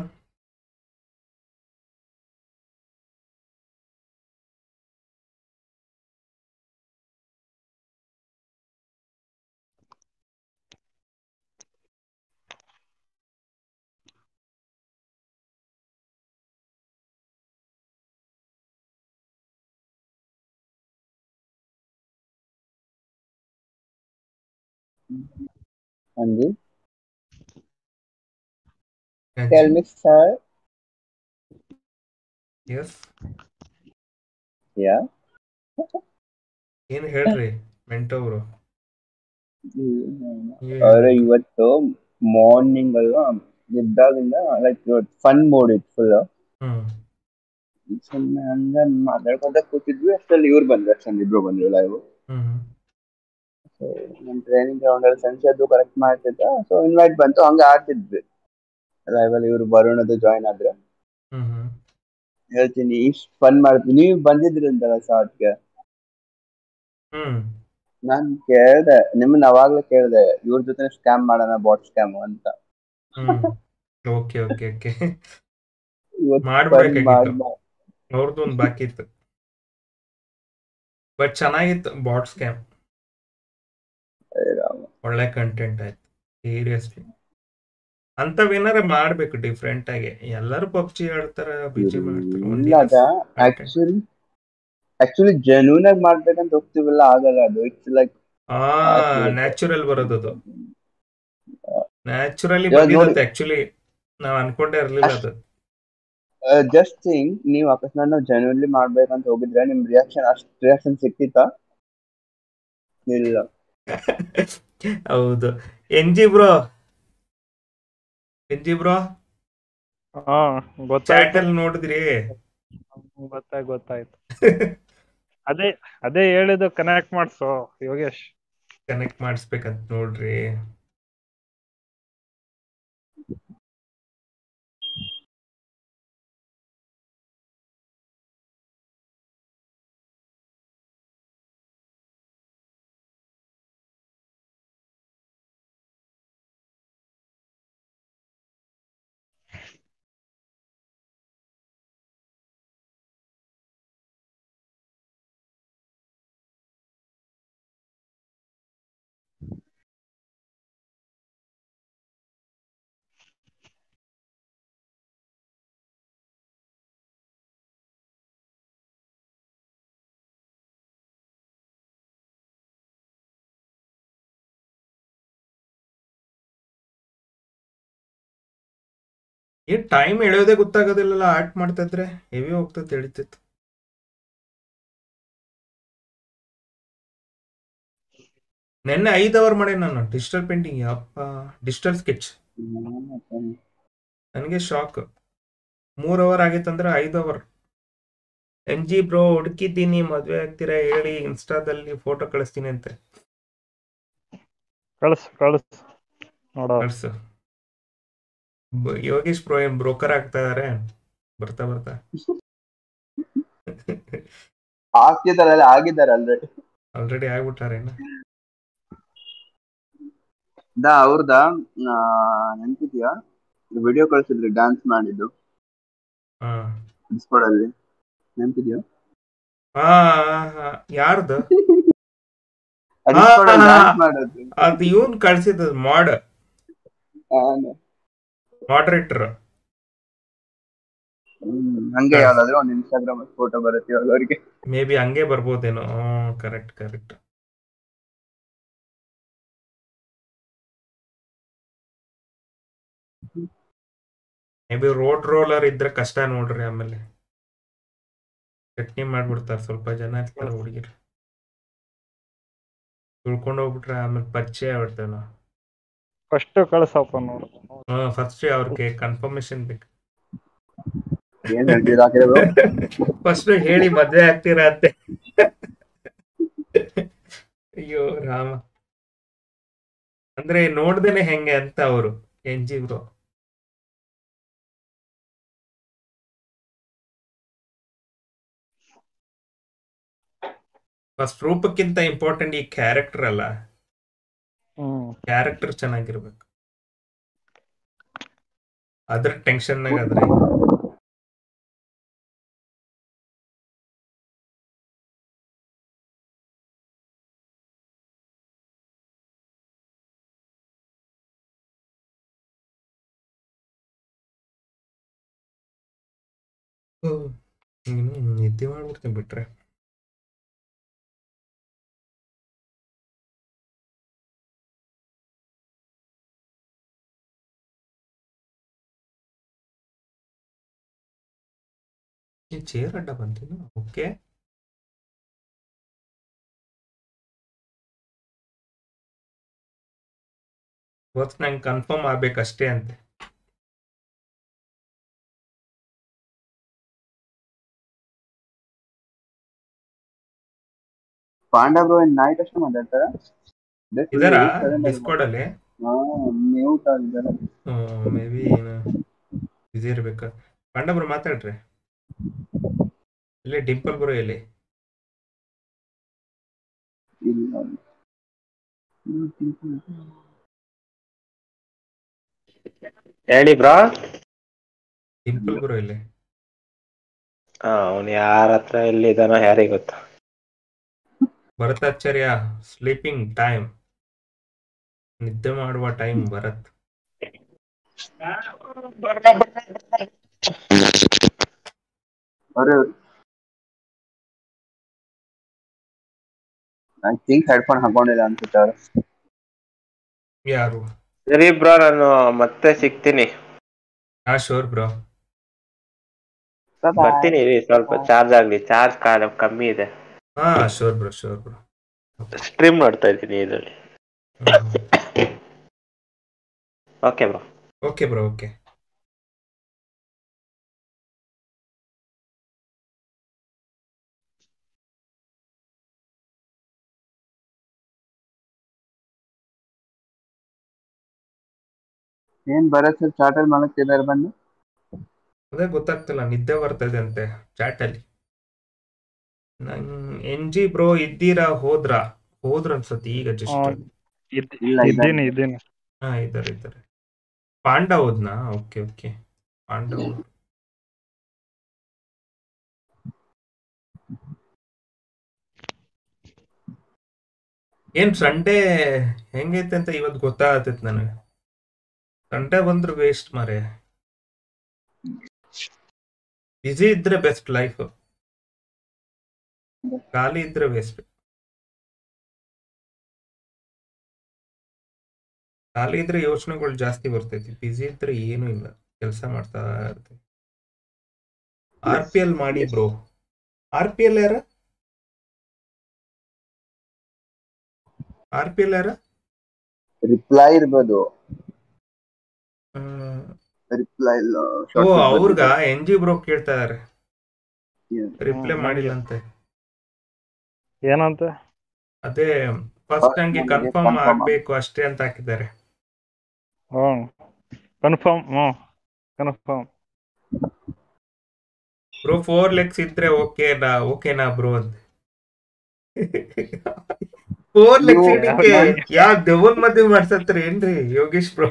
Speaker 4: हाँ जी tell me sir
Speaker 1: yes
Speaker 4: yeah
Speaker 1: ಏನ್ ಹೇಳ್ರಿ ಮೆಂಟೋವ್ರು
Speaker 4: ಅವ್ರೆ ಇವತ್ತು ಮಾರ್ನಿಂಗ್ ಅಲ್ವಾ ಎದ್ದಾಗಿಂದ ಲೈಕ್ ಫನ್ ಮೋಡ್ ಇತ್ತು ಫುಲ್
Speaker 1: ಹ್ಮ್
Speaker 4: ಸುಮ್ಮನೆ ಹಂಗ ಮಾತಾಡ್ಕೊಂತ ಕೂತಿದ್ವಿ ಅಷ್ಟರಲ್ಲಿ ಇವ್ರು ಬಂದ್ರು ಅಷ್ಟೊಂದು ಇಬ್ರು ಬಂದ್ರು ಲೈವ್
Speaker 1: ಹ್ಮ್
Speaker 4: ಸೊ ನಮ್ಮ ಟ್ರೈನಿಂಗ್ ಗ್ರೌಂಡ್ ಅಲ್ಲಿ ಸಂಶಯದ್ದು ಕರೆಕ್ಟ್ ಮಾಡ್ತಿದ್ದ ಸೊ ಇನ್ವೈಟ್ ಬಂತು ಹಂಗ ಆಡ್ತಿದ್ವಿ ಲೈವ್ ಅಲ್ಲಿ ಇವ್ರು ಬರೋಣದು ಜಾಯ್ನ್ ಆದ್ರೆ
Speaker 1: ಹ್ಮ್ ಹ್ಮ್
Speaker 4: ಹೇಳ್ತೀನಿ ಇಷ್ಟು ಫನ್ ಮಾಡ್ತೀನಿ ನೀವು ಬಂದಿದ್ರಿ ಅಂತಲ್ಲ ಶಾರ್ಟ್ಗೆ
Speaker 1: ಹ್ಮ್
Speaker 4: ನಾನ್ ಕೇಳ್ದೆ ನಿಮ್ಮನ್ನ ಅವಾಗ್ಲೇ ಕೇಳ್ದೆ ಇವ್ರ ಜೊತೆ ಸ್ಕ್ಯಾಮ್ ಮಾಡೋಣ ಬಾಟ್ ಸ್ಕ್ಯಾಮ್ ಅಂತ
Speaker 1: ಹ್ಮ್ ಓಕೆ ಓಕೆ ಓಕೆ
Speaker 4: ಇವತ್ತು
Speaker 1: ಮಾಡ್ಬೇಕಾಗಿತ್ತು ಅವ್ರದ್ದು ಒಂದು ಬಾಕಿ ಇತ್ತು ಬಟ್ ಚೆನ್ನಾಗಿತ್ತು ಬಾಟ್ ಸ್ಕ್ಯಾಮ್ ಒಳ್ಳೆ ಕಂಟೆಂಟ್ ಆಯ್ತು ಸೀರಿಯಸ್ಲಿ ಅಂತವೇನಾರ ಮಾಡ್ಬೇಕು ಡಿಫ್ರೆಂಟ್ ಆಗಿ ಎಲ್ಲರೂ ಪಬ್ಜಿ ಆಡ್ತಾರ ಬಿಜಿ ಮಾಡ್ತಾರ
Speaker 4: ಇಲ್ಲದ ಆಕ್ಚುಲಿ ಆಕ್ಚುಲಿ ಜೆನ್ಯೂನ್ ಆಗಿ ಮಾಡ್ಬೇಕಂತ ಹೋಗ್ತೀವಲ್ಲ ಆಗಲ್ಲ ಅದು ಇಟ್ಸ್ ಲೈಕ್
Speaker 1: ಆ ನ್ಯಾಚುರಲ್ ಬರೋದದು ನ್ಯಾಚುರಲಿ
Speaker 4: ಇವಾಗ ನೋಡಿ-
Speaker 1: ಬಂದಿರುತ್ತೆ ಆಕ್ಚುಲಿ ನಾವ್ ಅನ್ಕೊಂಡೇ ಇರ್ಲಿಲ್ಲ ಅದು
Speaker 4: ಜಸ್ಟ್ ಥಿಂಗ್ ನೀವು ಅಕಸ್ಮಾತ್ ನಾವು ಜೆನ್ಯೂನ್ಲಿ ಮಾಡ್ಬೇಕಂತ ಹೋಗಿದ್ರೆ ನಿಮ್ ರಿಯಾಕ್ಷನ್ ಅಷ್ಟ್ ರಿಯಾಕ್ಷನ್ ಸಿಕ್ತಿತ್ತಾ ಇಲ್ಲ
Speaker 1: ಹೌದು N G bro N G bro
Speaker 3: ಹಾ
Speaker 1: ಚಾಟ್
Speaker 3: ಗೊತ್ತಾಯ್ತು
Speaker 1: ಅಲ್ಲಿ ನೋಡಿದ್ರಿ
Speaker 3: ಗೊತ್ತಾಯ್ತು ಗೊತ್ತಾಯ್ತು ಅದೇ ಅದೇ ಹೇಳಿದ್ದು ಕನೆಕ್ಟ್ ಮಾಡ್ಸು ಯೋಗೇಶ್
Speaker 1: ಕನೆಕ್ಟ್ ಮಾಡಿಸ್ಬೇಕಂತ ನೋಡ್ರಿ ಏನ್ ಟೈಮ್ ಎಳೆಯೋದೇ ಗೊತ್ತಾಗೋದಿಲ್ಲಲ್ಲ ಆರ್ಟ್ ಮಾಡ್ತಾ ಇದ್ರೆ ಹೆವಿ ಹೋಗ್ತದೆ ತಿಳಿತಿತ್ತು ನೆನ್ನೆ ಐದು ಅವರ್ ಮಾಡಿ ನಾನು ಡಿಜಿಟಲ್ ಪೇಂಟಿಂಗ್ ಯಪ್ಪ ಡಿಜಿಟಲ್ ಸ್ಕೆಚ್ ನನಗೆ ಶಾಕ್ ಮೂರ್ ಅವರ್ ಆಗಿತ್ತಂದ್ರೆ ಐದು ಅವರ್ ಎನ್ ಜಿ ಬ್ರೋ ಹುಡುಕಿದ್ದೀನಿ ಮದ್ವೆ ಆಗ್ತೀರಾ ಹೇಳಿ ಇನ್ಸ್ಟಾದಲ್ಲಿ ಫೋಟೋ ಕಳಿಸ್ತೀನಿ ಅಂತೆ
Speaker 3: ಕಳ್ಸ್ ಕಳ್ಸ್ ನೋಡೋ
Speaker 1: ಕಳ್ಸು ಬ- ಯೋಗೇಶ್ ಬ್ರೋ ಏನ್ ಬ್ರೋಕರ್ ಆಗ್ತಾ ಇದಾರೆ ಬರ್ತಾ ಬರ್ತಾ
Speaker 4: ಆಗ್ತಿದಾರಲ್ಲ ಆಗಿದ್ದಾರೆ ಆಲ್ರೆಡಿ
Speaker 1: ಆಲ್ರೆಡಿ ಆಗ್ಬಿಟ್ಟಾರೇನ
Speaker 4: ದಾ ಅವ್ರದ ನೆನ್ಪಿದ್ಯಾ ವಿಡಿಯೋ ಕಳ್ಸಿದ್ರಿ ಡ್ಯಾನ್ಸ್ ಮಾಡಿದ್ದು
Speaker 1: ಹಾ
Speaker 4: ಡಿಸ್ಕೋಡ್ ಅಲ್ಲಿ ನೆನ್ಪಿದ್ಯಾ
Speaker 1: ಹಾ ಹಾ, ಯಾರ್ದು
Speaker 4: ಡಿಸ್ಕೋಡ್ ಅಲ್ಲಿ
Speaker 1: ಹಾ.
Speaker 4: ಡ್ಯಾನ್ಸ್ ಮಾಡೋದು
Speaker 1: ಅದು ಇವನ್ ಕಳ್ಸಿದ ಮಾಡ್
Speaker 4: ಆ,
Speaker 1: ಮಾಡ್ರೇಟರ್
Speaker 4: ಹ್ಮ್, ಹಂಗೆ ಯಾವ್ದಾದ್ರು ಒಂದು ಇನ್ಸ್ಟಾಗ್ರಾಮ್ ಫೋಟೋ ಬರುತ್ತೆ ಇವಾಗ ಅವ್ರಿಗೆ
Speaker 1: ಮೇ ಬಿ ಹಂಗೆ ಬರ್ಬೋದೇನೋ correct correct maybe road roller ಇದ್ರೆ ಕಷ್ಟ ನೋಡ್ರಿ ಆಮೇಲೆ ಚಟ್ನಿ ಮಾಡ್ಬಿಡ್ತಾರೆ ಸ್ವಲ್ಪ ಜನ ಇರ್ತಾರೆ ಹುಡುಗಿರು ತಿಳ್ಕೊಂಡು ಹೋಗ್ಬಿಟ್ರೆ ಆಮೇಲೆ ಪರಿಚಯ ಆಗ್ಬಿಡ್ತೇವೆ ನಾವು
Speaker 3: ಫಸ್ಟ್ ಕಳ್ಸಪ್ಪ ನೋಡು
Speaker 1: ಹಾ ಫಸ್ಟ್ ಅವ್ರಿಗೆ ಕನ್ಫರ್ಮೇಶನ್ ಬೇಕು
Speaker 4: ಏನ್ ಹೇಳ್ತೀರಾ ಹಾಕಿದ್ರೆ bro?
Speaker 1: ಫಸ್ಟ್ ಹೇಳಿ ಮದ್ವೆ ಆಗ್ತೀರಾ ಅಂತೆ ಅಯ್ಯೋ ರಾಮ ಅಂದ್ರೆ ನೋಡ್ದೇನೆ ಹೆಂಗೆ ಅಂತ ಅವರು ಎನ್ ಜಿ ಬ್ರೋ ಫಸ್ಟ್ ರೂಪಕ್ಕಿಂತ ಇಂಪಾರ್ಟೆಂಟ್ ಈ ಕ್ಯಾರೆಕ್ಟರ್ ಅಲ್ಲ
Speaker 3: ಹ್ಮ್
Speaker 1: ಕ್ಯಾರೆಕ್ಟರ್ ಚೆನ್ನಾಗಿರ್ಬೇಕು ಅದ್ರ ಟೆನ್ಷನ್ನಾಗ ಆದ್ರೆ ಹ್ಮ್. ಇನ್ನು ನಿದ್ದೆ ಮಾಡ್ಬಿಡ್ತೀನಿ ಬಿಟ್ರೆ ಈ ಚೇರ್ ಅಡ್ಡ ಬಂತೇನು ಓಕೆ ಇವತ್ತು ನಂಗೆ ಕನ್ಫರ್ಮ್ ಆಗ್ಬೇಕಷ್ಟೇ ಅಂತೆ
Speaker 4: ಪಾಂಡ ಬ್ರೋ ಏನ್ ನೈಟ್ ಅಷ್ಟೇ ಮಾತಾಡ್ತಾರ
Speaker 1: ಇದರ ಡಿಸ್ಕೋಡ್ ಅಲ್ಲಿ
Speaker 4: ಮ್ಯೂಟ್ ಆಗಿದ್ದಾರೆ
Speaker 1: ಮೇ ಬಿ ಏನು ಬಿಸಿ ಇರ್ಬೇಕು ಪಾಂಡ ಬ್ರೋ ಮಾತಾಡ್ರಿ ಇಲ್ಲೇ ಡಿಂಪಲ್ ಬ್ರೋ ಎಲ್ಲಿ
Speaker 4: ಇಲ್ಲ
Speaker 5: ಹೇಳಿ ಬ್ರೋ
Speaker 1: ಡಿಂಪಲ್ ಬ್ರೋ ಎಲ್ಲಿ
Speaker 5: ಹಾ ಅವನು ಯಾರ ಹತ್ರ ಎಲ್ಲಿದ್ದಾನೋ ಯಾರಿಗೆ ಗೊತ್ತು
Speaker 1: ಭರತಾಚಾರ್ಯ ಸ್ಲೀಪಿಂಗ್ ಟೈಮ್ ನಿದ್ದೆ ಮಾಡುವ ಟೈಮ್ ಭರತ್
Speaker 4: ಅವರು ಐ ಥಿಂಕ್ ಹೆಡ್ಫೋನ್ ಹಾಕೊಂಡಿಲ್ಲ ಅನ್ಸುತ್ತೆ ಅವ್ರು
Speaker 1: ಯಾರು
Speaker 5: ಸರಿ ಬ್ರೋ ನಾನು ಮತ್ತೆ ಸಿಗ್ತೀನಿ
Speaker 1: ಹಾ ಶೋರ್ ಬ್ರೋ
Speaker 5: ಬರ್ತೀನಿ ಇರಿ ಸ್ವಲ್ಪ ಚಾರ್ಜ್ ಆಗ್ಲಿ ಚಾರ್ಜ್ ಕಮ್ಮಿ ಇದೆ
Speaker 1: ಹಾ sure bro sure bro
Speaker 5: stream ನೋಡ್ತಾ ಇದ್ದೀನಿ ಇದರಲ್ಲಿ okay bro
Speaker 1: okay bro okay
Speaker 4: ಏನ್ ಬರತ್ ಸರ್ ಚಾಟಲ್ ಮಾಡಕ್ತಿದ್ದಾರೆ ಬಂದು
Speaker 1: ಅದೇ ಗೊತ್ತಾಗ್ತಿಲ್ಲ ನಿದ್ದೆ ಬರ್ತಾ ಇದೆ ಅಂತೆ ಚಾಟ್ ಅಲ್ಲಿ ನಂಗ್ ಎನ್ ಜಿ ಬ್ರೋ ಇದ್ದೀರಾ ಹೋದ್ರಾ ಹೋದ್ರ ಅನ್ಸತ್ತೆ ಈಗ ಜಸ್ಟ್
Speaker 3: ಹ್ಮ್. ಇದ್-
Speaker 4: ಇಲ್ಲ, ಇಲ್ಲ.
Speaker 3: ಇದ್ದೀನಿ ಇದ್ದೀನಿ
Speaker 1: ಹಾ ಇದ್ದಾರೆ ಇದ್ದಾರೆ ಪಾಂಡ ಹೋದ್ನಾ ಓಕೆ ಓಕೆ ಪಾಂಡ ಹೋದ್ ಏನ್ ಸಂಡೇ ಹೆಂಗೈತೆ ಅಂತ ಇವತ್ತು ಗೊತ್ತಾಗತೈತೆ ನನಗೆ ಸಂಡೇ ಬಂದ್ರೆ ವೇಸ್ಟ್ ಮಾರೆ ಬಿಸಿ ಇದ್ರೆ ಬೆಸ್ಟ್ ಲೈಫ್ ಖಾಲಿ ಇದ್ರೆ ವೇಸ್ಟ್ ಖಾಲಿ ಇದ್ರೆ ಯೋಚನೆಗಳು ಜಾಸ್ತಿ ಬರ್ತೈತಿ ಬಿಸಿ ಇದ್ರೆ ಏನೂ ಇಲ್ಲ ಕೆಲಸ ಮಾಡ್ತಾ ಇರ್ತೀವಿ ಆರ್ ಪಿ ಎಲ್ ಮಾಡಿ ಬ್ರೋ ಆರ್ ಪಿ ಎಲ್ ಯಾರ ಆರ್ ಪಿ ಎಲ್ ಯಾರ
Speaker 4: ರಿಪ್ಲೈ ಇರ್ಬೋದು
Speaker 1: ಹ್ಮ್.
Speaker 4: ರಿಪ್ಲೈ ಇಲ್ಲ
Speaker 1: ಓ ಅವ್ರಿಗ ಎನ್ ಜಿ ಬ್ರೋ ಕೇಳ್ತಾ ಇದಾರೆ
Speaker 4: Yeah.
Speaker 1: ರಿಪ್ಲೈ
Speaker 3: ಹ್ಮ್,
Speaker 1: ಮಾಡಿಲ್ಲ ಅಂತೆ
Speaker 3: ಏನಂತ
Speaker 1: ಅದೇ ಫಸ್ಟ್
Speaker 4: First
Speaker 1: ನಂಗೆ
Speaker 4: ನಮ್ಗೆ
Speaker 1: ಕನ್ಫರ್ಮ್
Speaker 4: confirm
Speaker 1: ಆಗ್ಬೇಕು ಅಷ್ಟೇ ಅಂತ ಹಾಕಿದ್ದಾರೆ
Speaker 3: ಹ್ಮ್ ಕನ್ಫರ್ಮ್ ಹ್ಞೂ ಕನ್ಫರ್ಮ್
Speaker 1: ಬ್ರೋ ಫೋರ್ ಲೆಗ್ಸ್ ಇದ್ರೆ ಓಕೆನಾ ಓಕೆನಾ ಬ್ರೋ ಅಂತ ಫೋರ್ ಲೆಗ್ಸ್
Speaker 4: ನೀವು
Speaker 1: ಇಡಕ್ಕೆ
Speaker 3: ಯಾವ-
Speaker 1: ಯಾವ ದೆವನ್ ಮದ್ವೆ ಮಾಡ್ಸತ್ರಿ ಏನ್ರಿ ಯೋಗೇಶ್ ಬ್ರೋ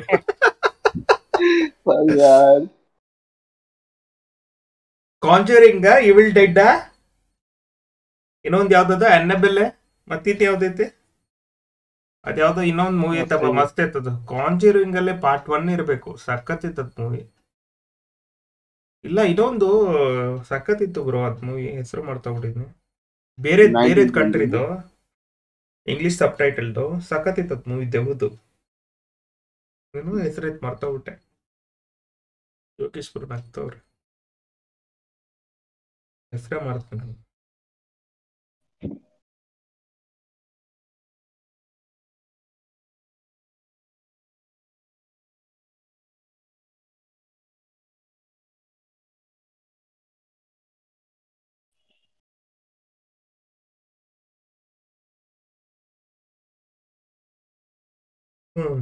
Speaker 4: ಯಾರ್
Speaker 1: ಕಾಂಜರಿಂಗ ಇವಿಲ್ ಡೆಡ್ ಇನ್ನೊಂದ್ ಯಾವ್ದದ ಅನ್ನಬೆಲ್ಲೆ ಮತ್ತಿತ್ ಯಾವ್ದೈತಿ ಅದ್ಯಾವ್ದೋ ಇನ್ನೊಂದ್ ಮೂವಿ ಐತಪ್ಪ
Speaker 3: ಮತ್ತೆ-
Speaker 1: ಮಸ್ತ್ ಐತದ ಕಾಂಜರಿಂಗ್ ಅಲ್ಲೇ ಪಾರ್ಟ್ ಒನ್ ಇರ್ಬೇಕು ಸಖತ್ ಇತ್ತದ ಮೂವಿ ಇಲ್ಲ ಇದೊಂದು ಸಖತ್ ಇತ್ತು ಬ್ರೋ ಅದ್ ಮೂವಿ ಹೆಸರು ಮಾಡ್ತಾ ಬಿಟ್ಟಿದ್ನಿ ಬೇರೆ ಬೇರೆ
Speaker 4: 1920
Speaker 1: ಕಂಟ್ರಿದು ಇಂಗ್ಲಿಷ್ ಸಬ್ ಟೈಟಲ್ದು ಸಖತ್ ಇತ್ತದ ಮೂವಿ ದೆವ್ವದು ಏನೋ ಹೆಸರು ಐತ್ ಮರ್ತೋಗ್ಬಿಟ್ಟೆ ಯೋಗೇಶ್ ಬ್ರೋ ನಗ್ತವ್ರೆ ಹೆಸರೇ ಮಾಡ್ತೀನಿ ಹ್ಮ್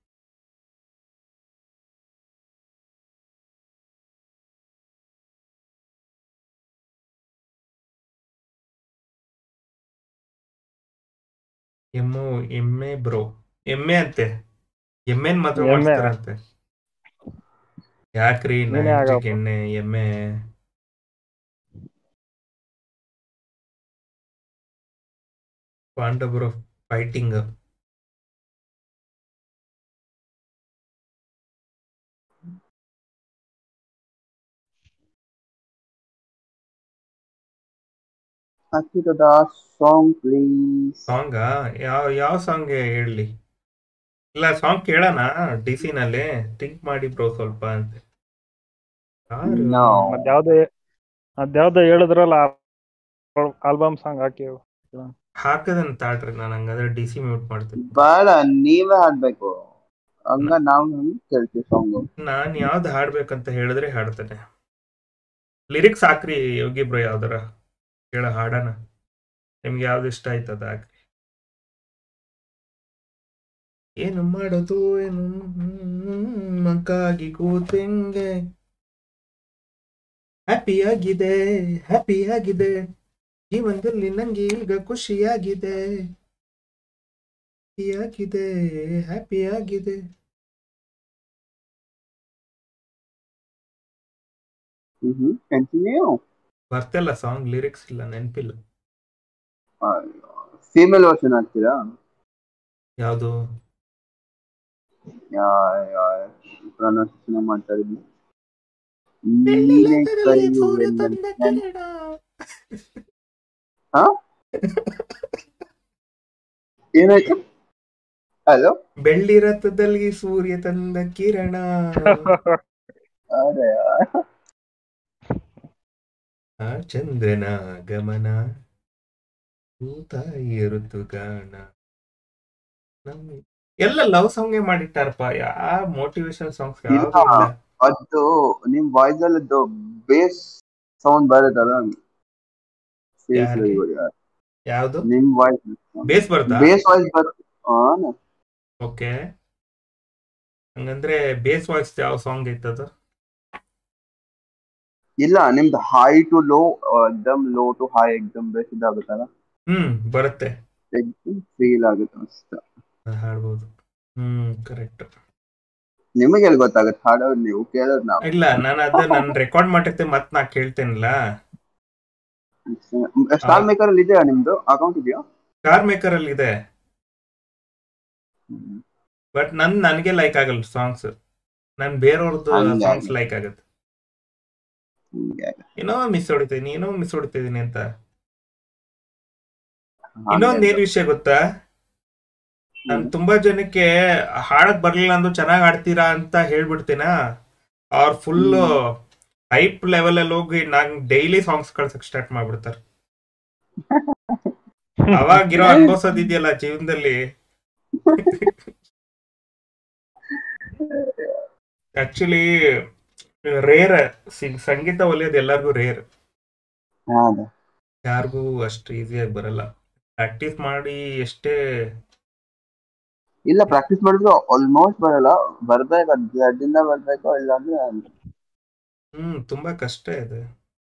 Speaker 1: ಎಮ್ಮು ಎಮ್ಮೆ ಬ್ರೋ ಎಮ್ಮೆ ಅಂತೆ ಎಮ್ಮೆನ್ ಮದ್ವೆ
Speaker 3: ಎಮ್ಮೆ?
Speaker 1: ಮಾಡ್ತಾರಂತೆ ಯಾಕ್ರಿ
Speaker 3: ನೀನೇ
Speaker 1: ನೈಂಟಿಕ್
Speaker 3: ಆಗಪ್ಪ.
Speaker 1: ಎಣ್ಣೆ ಎಮ್ಮೆ ಪಾಂಡವರು ಫೈಟಿಂಗ್
Speaker 4: ಅಚ್ಯುತದ ಸಾಂಗ್ ಪ್ಲೀಸ್
Speaker 1: ಸಾಂಗ ಯಾವ ಯಾವ ಸಾಂಗ್ ಹೇಳಿ ಇಲ್ಲ ಸಾಂಗ್ ಕೇಳೋಣ ಡಿ ಸಿ ನಲ್ಲಿ ಥಿಂಕ್ ಮಾಡಿ ಬ್ರೋ ಸ್ವಲ್ಪ ಅಂತ ಯಾರು?
Speaker 4: No.
Speaker 3: ಅದ್ಯಾವ್ದು ಅದ್ಯಾವ್ದು ಹೇಳಿದ್ರಲ್ಲ ಆಲ್ಬಮ್ ಸಾಂಗ್ ಹಾಕಿ
Speaker 1: ಹಾಕದನ್ ತಾಳ್ರಿ ನಾನು ಹಂಗಾದ್ರೆ ಡಿ ಸಿ ಮ್ಯೂಟ್ ಮಾಡ್ತೀನಿ
Speaker 4: ಬೇಡ ನೀವೇ ಹಾಡ್ಬೇಕು ಹಂಗ ನಾವ್ ಹಂಗ್ ಕೇಳ್ತೀವಿ ಸಾಂಗ್
Speaker 1: ನಾನ್ ಯಾವ್ದು ಹಾಡ್ಬೇಕಂತ ಹೇಳಿದ್ರೆ ಹಾಡ್ತೇನೆ ಲಿರಿಕ್ಸ್ ಹಾಕ್ರಿ ಯೋಗಿ ಬ್ರೋ ಯಾವ್ದಾರ ಹೇಳ ಹಾಡೋಣ ನಿಮ್ಗೆ ಯಾವ್ದು ಇಷ್ಟ ಆಯ್ತದ ಹಾಕ್ರಿ ಏನು ಮಾಡೋದು ಏನು ಮಕ್ಕಾಗಿ ಕೂತೆಂಗೆ ಹ್ಯಾಪಿ ಆಗಿದೆ ಹ್ಯಾಪಿ ಆಗಿದೆ ಜೀವನದಲ್ಲಿ ನಂಗೆ ಈಗ ಖುಷಿಯಾಗಿದೆ ಆಗಿದೆ ಹ್ಯಾಪಿ ಆಗಿದೆ
Speaker 4: ಹ್ಮ್ ಕಂಟಿನ್ಯೂ
Speaker 1: ಬರ್ತಿಲ್ಲ ಸಾಂಗ್ ಲಿರಿಕ್ಸ್ ಇಲ್ಲ ನೆನಪಿಲ್ಲ
Speaker 4: ಫೀಮೇಲ್ ವರ್ಷನ್ ಹಾಕ್ತೀರಾ
Speaker 1: ಯಾವುದು
Speaker 4: ಪ್ರೊನೌನ್ಸಿಯೇಷನ್ ಮಾಡ್ತಾ ಇದ್ದೀನಿ ನೀನೇ ಕರೆಯುವೆ ಹಾ ಏನಾಯ್ತು ಹಲೋ
Speaker 1: ಬೆಳ್ಳಿ ರಥದಲ್ಲಿ ಸೂರ್ಯ ತಂದ ಕಿರಣ
Speaker 4: ಅರೆ
Speaker 1: ಆ ಚಂದ್ರನ ಗಮನ ಭೂತಾಯಿ ಋತುಗಾನ ನಮ್- ಎಲ್ಲ ಲವ್ ಸಾಂಗ್ ಮಾಡಿಟ್ಟಾರಪ್ಪ ಯಾ ಮೋಟಿವೇಶನ್ ಸಾಂಗ್ಸ್ ಯಾವ್ದು ಇಲ್ಲ
Speaker 4: ಅದು ನಿಮ್ ವಾಯ್ಸ್ ಅಲ್ಲಿ ಬೇಸ್ ಸೌಂಡ್ ಬರುತ್ತಲ್ಲ
Speaker 1: ಯಾರಿಗೆ? ಯಾವ್ದು
Speaker 4: ನಿಮ್ ವಾಯ್ಸ್
Speaker 1: ಬೇಸ್ ಬರ್ತಾ
Speaker 4: ಬೇಸ್ ವಾಯ್ಸ್ ಬರುತ್ತೆ ಹಾ
Speaker 1: ಓಕೆ ಹಂಗಂದ್ರೆ ಬೇಸ್ ವಾಯ್ಸ್ ಯಾವ ಸಾಂಗ್ ಐತದು
Speaker 4: ಇಲ್ಲ ನಿಮ್ದು ಹೈ ಟು ಲೋ ಎಕ್ದಮ್ ಲೋ ಟು ಹೈ ಎಕ್ದಮ್ ಬೇಸ್ ಇದಾಗುತ್ತಲ್ಲ
Speaker 1: ಹ್ಮ್ ಬರುತ್ತೆ
Speaker 4: ಎಕ್ದಮ್ ಫೀಲ್ ಆಗುತ್ತೆ ಅಷ್ಟೇ
Speaker 1: ಅದ್ ಹಾಡ್ಬೋದು ಹ್ಮ್ ಕರೆಕ್ಟ್
Speaker 4: ನಿಮಗೆ ಎಲ್ಲಿ ಗೊತ್ತಾಗುತ್ತೆ ಹಾಡೋರು ನೀವು ಕೇಳೋರು ನಾವು
Speaker 1: ಇಲ್ಲ ನಾನು ಅದ ನಾನು ರೆಕಾರ್ಡ್ ಮಾಡಿರ್ತೆ ಮತ್ ನಾ ಕೇಳ್ತೇನಿಲ್ಲ
Speaker 4: ಸ್ಟಾರ್ ಮೇಕರ್ ಅಲ್ಲಿ ಇದೆಯಾ ನಿಮ್ದು ಅಕೌಂಟ್ ಇದೆಯಾ
Speaker 1: ಕಾರ್ ಮೇಕರ್ ಅಲ್ಲಿ ಇದೆ ಬಟ್ ನನ್ ನನಗೆ ಲೈಕ್ ಆಗಲ್ಲ ಸಾಂಗ್ಸ್ ನನ್ ಬೇರೆಯವ್ರದ್ದು
Speaker 4: ಹಂಗೆ.
Speaker 1: ಸಾಂಗ್ಸ್ ಲೈಕ್ ಆಗುತ್ತೆ ಏನೋ ಮಿಸ್ ಹೊಡಿತೀನಿ ಏನೋ ಮಿಸ್ ಹೊಡಿತಿದೀನಿ ಅಂತ ಇನ್ನೊಂದ್ ಏನ್ ವಿಷಯ ಗೊತ್ತಾ ನಾನ್ ತುಂಬಾ ಜನಕ್ಕೆ ಹಾಡಕ್ ಬರ್ಲಿಲ್ಲ ಅಂದ್ರು ಚೆನ್ನಾಗ್ ಹಾಡ್ತೀರಾ ಅಂತ ಹೇಳ್ಬಿಡ್ತೀನ ಅವ್ರ ಫುಲ್ ಹೈಪ್ ಲೆವೆಲ್ ಅಲ್ಲಿ ಹೋಗಿ ನಾನ್ ಡೈಲಿ ಸಾಂಗ್ಸ್ ಕಳ್ಸಕ್ ಸ್ಟಾರ್ಟ್ ಮಾಡ್ಬಿಡ್ತಾರ ಅವಾಗಿರೋ ಅನ್ಭವಿಸೋದಿದೆಯಲ್ಲ ಜೀವನದಲ್ಲಿ ಆಕ್ಚುಲಿ ರೇರ್ ಸಂಗೀತ ಒಲಿಯೋದು ಎಲ್ಲರಿಗೂ ರೇರ್
Speaker 4: ಹೌದಾ
Speaker 1: ಯಾರಿಗೂ ಅಷ್ಟು ಈಸಿಯಾಗಿ ಬರಲ್ಲ ಪ್ರಾಕ್ಟೀಸ್ ಮಾಡಿ ಎಷ್ಟೇ
Speaker 4: ಇಲ್ಲ ಪ್ರಾಕ್ಟೀಸ್ ಮಾಡಿದ್ರು ಆಲ್ಮೋಸ್ಟ್ ಬರಲ್ಲ ಬರ್ಬೇಕು ಅದ್ ಅಡ್ಡಿಂದ ಬರ್ಬೇಕು ಇಲ್ಲ ಅಂದ್ರೆ
Speaker 1: ಹ್ಮ್ ತುಂಬಾ ಕಷ್ಟ ಇದೆ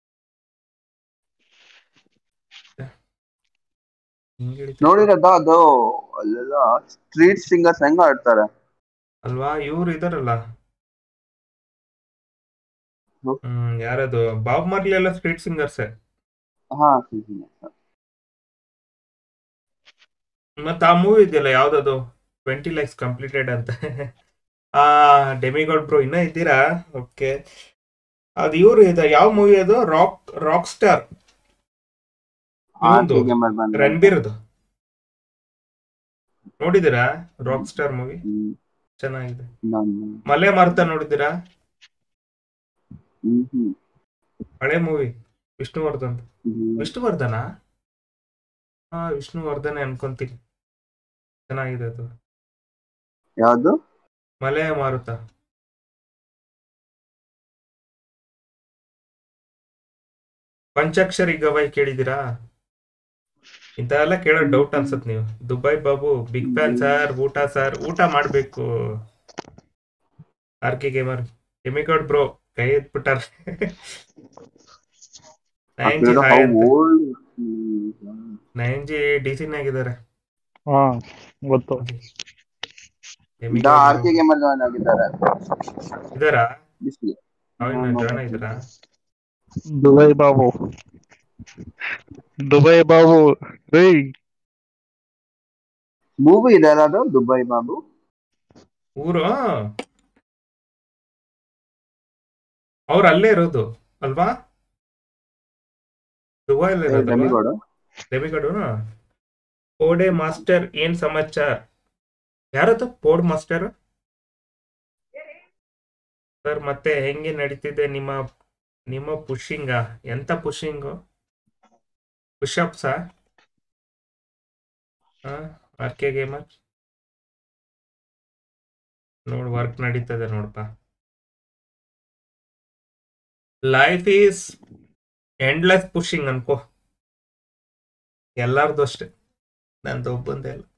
Speaker 1: ಹಿಂಗ್ ಹೇಳ್ತೀನಿ.
Speaker 4: ನೋಡಿರೋದ ಅದು ಅಲ್ಲೆಲ್ಲ ಸ್ಟ್ರೀಟ್ ಸಿಂಗರ್ಸ್ ಹೆಂಗ ಆಡ್ತಾರೆ
Speaker 1: ಅಲ್ವಾ ಇವ್ರು ಇದಾರಲ್ಲ
Speaker 4: ಹ್ಮ್.
Speaker 1: ಹ್ಮ್ ಯಾರದು ಬಾಬ್ ಮಾರ್ಲಿ ಎಲ್ಲ ಸ್ಟ್ರೀಟ್ ಸಿಂಗರ್ಸ್
Speaker 4: ಹಾ ಸರಿ, ಸರಿ.
Speaker 1: ಮತ್ತ ಆ ಮೂವಿ ಇದೆಯಲ್ಲ ಯಾವ್ದದು ಟ್ವೆಂಟಿ ಲ್ಯಾಕ್ಸ್ ಕಂಪ್ಲೀಟೆಡ್ ಅಂತ ಆ ಡೆಮಿಗಾಡ್ ಬ್ರೋ ಇನ್ನ ಇದ್ದೀರಾ ಓಕೆ ಅದು ಇವ್ರು ಇದೆ ಯಾವ ಮೂವಿ ಅದು ರಾಕ್ ರಾಕ್ ಸ್ಟಾರ್
Speaker 4: ಹಾ,
Speaker 1: ಇವ್ನ್ದು,
Speaker 4: ಹೀಗೆ ಮಾಡ್ ಬಂದ್ರೆ.
Speaker 1: ರಣಬೀರ್ದು ನೋಡಿದಿರಾ ರಾಕ್ ಸ್ಟಾರ್ ಮೂವಿ
Speaker 4: ಹ್ಮ್,
Speaker 1: ಚೆನ್ನಾಗಿದೆ
Speaker 4: ನಾನು
Speaker 1: ಮಲೆ ಮಾರುತ ನೋಡಿದಿರಾ
Speaker 4: ಹ್ಮ್ ಹ್ಮ್
Speaker 1: ಹಳೆ ಮೂವಿ ವಿಷ್ಣುವರ್ಧನ್
Speaker 4: ಹ್ಮ್.
Speaker 1: ವಿಷ್ಣುವರ್ಧನ ಹಾ ವಿಷ್ಣುವರ್ಧನೆ ಅನ್ಕೊಂತೀನಿ ಚೆನ್ನಾಗಿದೆ ಅದು
Speaker 4: ಯಾವ್ದು
Speaker 1: ಮಲೆ ಮಾರುತ ಪಂಚಾಕ್ಷರಿ ಗವಾಯ್ ಕೇಳಿದಿರಾ ಇಂಥವೆಲ್ಲ ಕೇಳೋ ಡೌಟ್ ಅನ್ಸುತ್ತೆ ನೀವು Dubai Babu big fan sir ಊಟ ಸರ್ ಊಟ ಮಾಡ್ಬೇಕು ಆರ್ ಕೆ ಗೇಮರ್ ಎಮಿಗೌಡ್ ಬ್ರೋ ಕೈ ಎತ್ಬಿಟ್ಟಾರ ನೈನ್ ಜಿ ಹಾಯ್ ಅಂತ ನೈನ್ ಜಿ ಡಿ ಸಿನಾಗಿದ್ದಾರೆ
Speaker 3: ಹಾ ಗೊತ್ತು
Speaker 4: ಆರ್ ಕೆ ಗೇಮರ್ ಜಾಯ್ನ್ ಆಗಿದ್ದಾರೆ
Speaker 1: ಇದಾರಾ
Speaker 4: ಬಿಸ್ಲಿ
Speaker 1: ಅವಿನ ಜಾಯ್ನ್ ಆಗಿದ್ದಾರಾ
Speaker 3: ದುಬೈ ಬಾಬು ದುಬೈ ಬಾಬು ರೀ
Speaker 4: ಮೂವಿ ಇದೆ ಅಲ್ಲ ಅದು ದುಬೈ ಬಾಬು
Speaker 1: ಊರು ಅವ್ರು ಅಲ್ಲೇ ಇರೋದು ಅಲ್ವಾ ದುಬೈಲಿ ಇರೋದಲ್ವಾ
Speaker 4: ದಮಿಗೋಡು
Speaker 1: ದೇವಿಗೌಡ ಪೋಡೆ ಮಾಸ್ಟರ್ ಏನ್ ಸಮಾಚಾರ ಯಾರದು ಪೋಡ್ ಮಾಸ್ಟರ್ ಸರ್ ಮತ್ತೆ ಹೆಂಗೆ ನಡೀತಿದೆ ನಿಮ್ಮ ನಿಮ್ಮ ಪುಷಿಂಗ ಎಂತ ಪುಷಿಂಗು ಪುಷಪ್ಸಾ ಆರ್ ಕೆ ಗೇಮರ್ ನೋಡ್ ವರ್ಕ್ ನಡೀತದೆ ನೋಡಪ್ಪ ಲೈಫ್ ಈಸ್ ಎಂಡ್ಲೆಸ್ ಪುಷಿಂಗ್ ಅನ್ಕೋ ಎಲ್ಲಾರ್ದು ಅಷ್ಟೇ ನಂದು ಒಬ್ಬಂದೇ ಅಲ್ಲ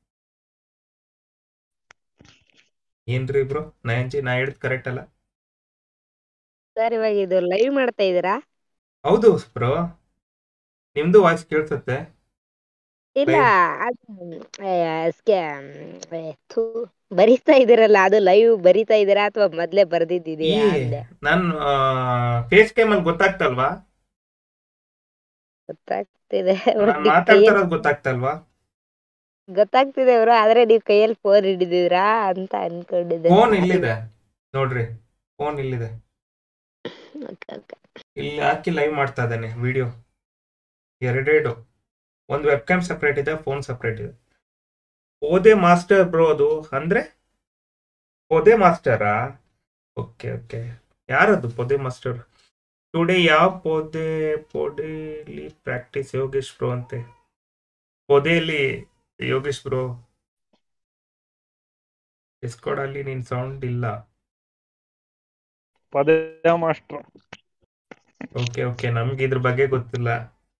Speaker 1: ಏನ್ರಿ ಬ್ರೋ ನೈನ್ ಜಿ ನಾ ಹೇಳಿದ್ ಕರೆಕ್ಟ್ ಅಲ್ಲ
Speaker 6: ಸರ್ ಇವಾಗ ಇದು ಲೈವ್ ಮಾಡ್ತಾ ಇದೀರಾ
Speaker 1: ಹೌದು ಬ್ರೋ ನಿಮ್ದು ವಾಯ್ಸ್ ಕೇಳ್ಸತ್ತೆ
Speaker 6: ಇಲ್ಲ ಅದು ಏ, ಸ್ಕೆ- ಏ, ಥು, ಬರಿತಾ ಇದೀರಲ್ಲ ಅದು ಲೈವ್ ಬರಿತಾ ಇದೀರಾ ಅಥವಾ ಮೊದ್ಲೇ ಬರ್ದಿದ್ದೀರಾ ಅಂದೆ
Speaker 1: ನನ್ ಫೇಸ್ ಕ್ಯಾಮ್ ಅಲ್ಲಿ ಗೊತ್ತಾಗ್ತಲ್ವಾ
Speaker 6: ಗೊತ್ತಾಗ್ತಿದೆ
Speaker 1: ನಾನ್ ಮಾತಾಡ್ತಾ ಇರೋದು ಗೊತ್ತಾಗ್ತಲ್ವಾ
Speaker 6: ಗೊತ್ತಾಗ್ತಿದೆ ಬ್ರೋ ಆದ್ರೆ ನೀವ್ ಕೈಯಲ್ಲಿ ಫೋನ್ ಹಿಡಿದಿದ್ರಾ ಅಂತ ಅನ್ಕೊಂಡಿದ್ದೆ
Speaker 1: ಫೋನ್ ಇಲ್ಲಿದೆ ನೋಡ್ರಿ ಫೋನ್ ಇಲ್ಲಿದೆ
Speaker 6: Okay, okay.
Speaker 1: ಇಲ್ಲಿ ಹಾಕಿ ಲೈವ್ ಮಾಡ್ತಾ ಇದ್ದೇನೆ ವಿಡಿಯೋ ಎರಡೆರಡು ಒಂದು ವೆಬ್ ಕ್ಯಾಮ್ ಸಪ್ರೇಟ್ ಇದೆ ಫೋನ್ ಸಪ್ರೇಟ್ ಇದೆ ಓದೆ ಮಾಸ್ಟರ್ ಬ್ರೋ ಅದು ಅಂದ್ರೆ ಪೊದೆ ಮಾಸ್ಟರಾ ಓಕೆ ಓಕೆ ಯಾರದು ಪೊದೆ ಮಾಸ್ಟರ್ ಟುಡೇ ಯಾವ ಪೊದೆ ಪೊಡೆಲಿ ಪ್ರಾಕ್ಟೀಸ್ ಯೋಗೇಶ್ ಬ್ರೋ ಅಂತೆ ಪೊದೆಯಲ್ಲಿ ಯೋಗೇಶ್ ಬ್ರೋ ಡಿಸ್ಕೋಡ್ ಅಲ್ಲಿ ನಿನ್ ಸೌಂಡ್ ಇಲ್ಲ
Speaker 3: ಪದೇ ಮಾಸ್ಟರ್
Speaker 1: ಓಕೆ ಓಕೆ ನಮ್ಗೆ ಇದ್ರ ಬಗ್ಗೆ ಗೊತ್ತಿಲ್ಲ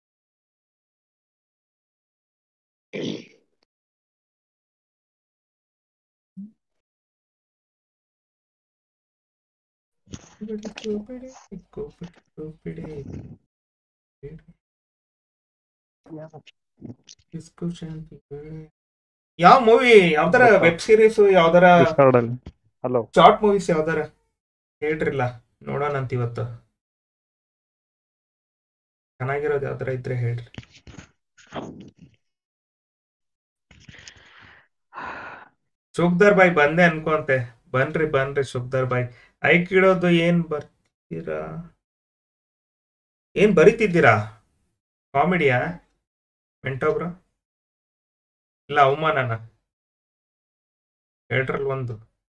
Speaker 1: ಯಾವ ಮೂವಿ ಯಾವ್ದಾರ ವೆಬ್ ಸೀರೀಸ್ ಯಾವ್ದಾರ
Speaker 3: ಡಿಸ್ಕಾರ್ಡ್ ಅಲ್ಲಿ ಹಲೋ
Speaker 1: ಶಾರ್ಟ್ ಮೂವೀಸ್ ಯಾವ್ದಾರ ಹೇಳ್ರಿಲ್ಲ ನೋಡೋಣ ಅಂತ ಇವತ್ತು ಚೆನ್ನಾಗಿರೋದು ಯಾವ್ದಾರ ಇದ್ರೆ ಹೇಳ್ರಿ ಸುಖ್ದಾರ್ ಬಾಯ್ ಬಂದೆ ಅನ್ಕೊಂತೆ ಬನ್ರಿ ಬನ್ರಿ ಸುಖ್ದಾರ್ ಬಾಯ್ ಐಕ್ ಇಡೋದು ಏನ್ ಬರ್ತೀರಾ ಏನ್ ಬರಿತಿದ್ದೀರಾ ಕಾಮಿಡಿಯಾ ಮೆಂಟೋಬ್ರ ಇಲ್ಲ ಅವಮಾನನ ಎರಡ್ರಲ್ಲಿ ಒಂದು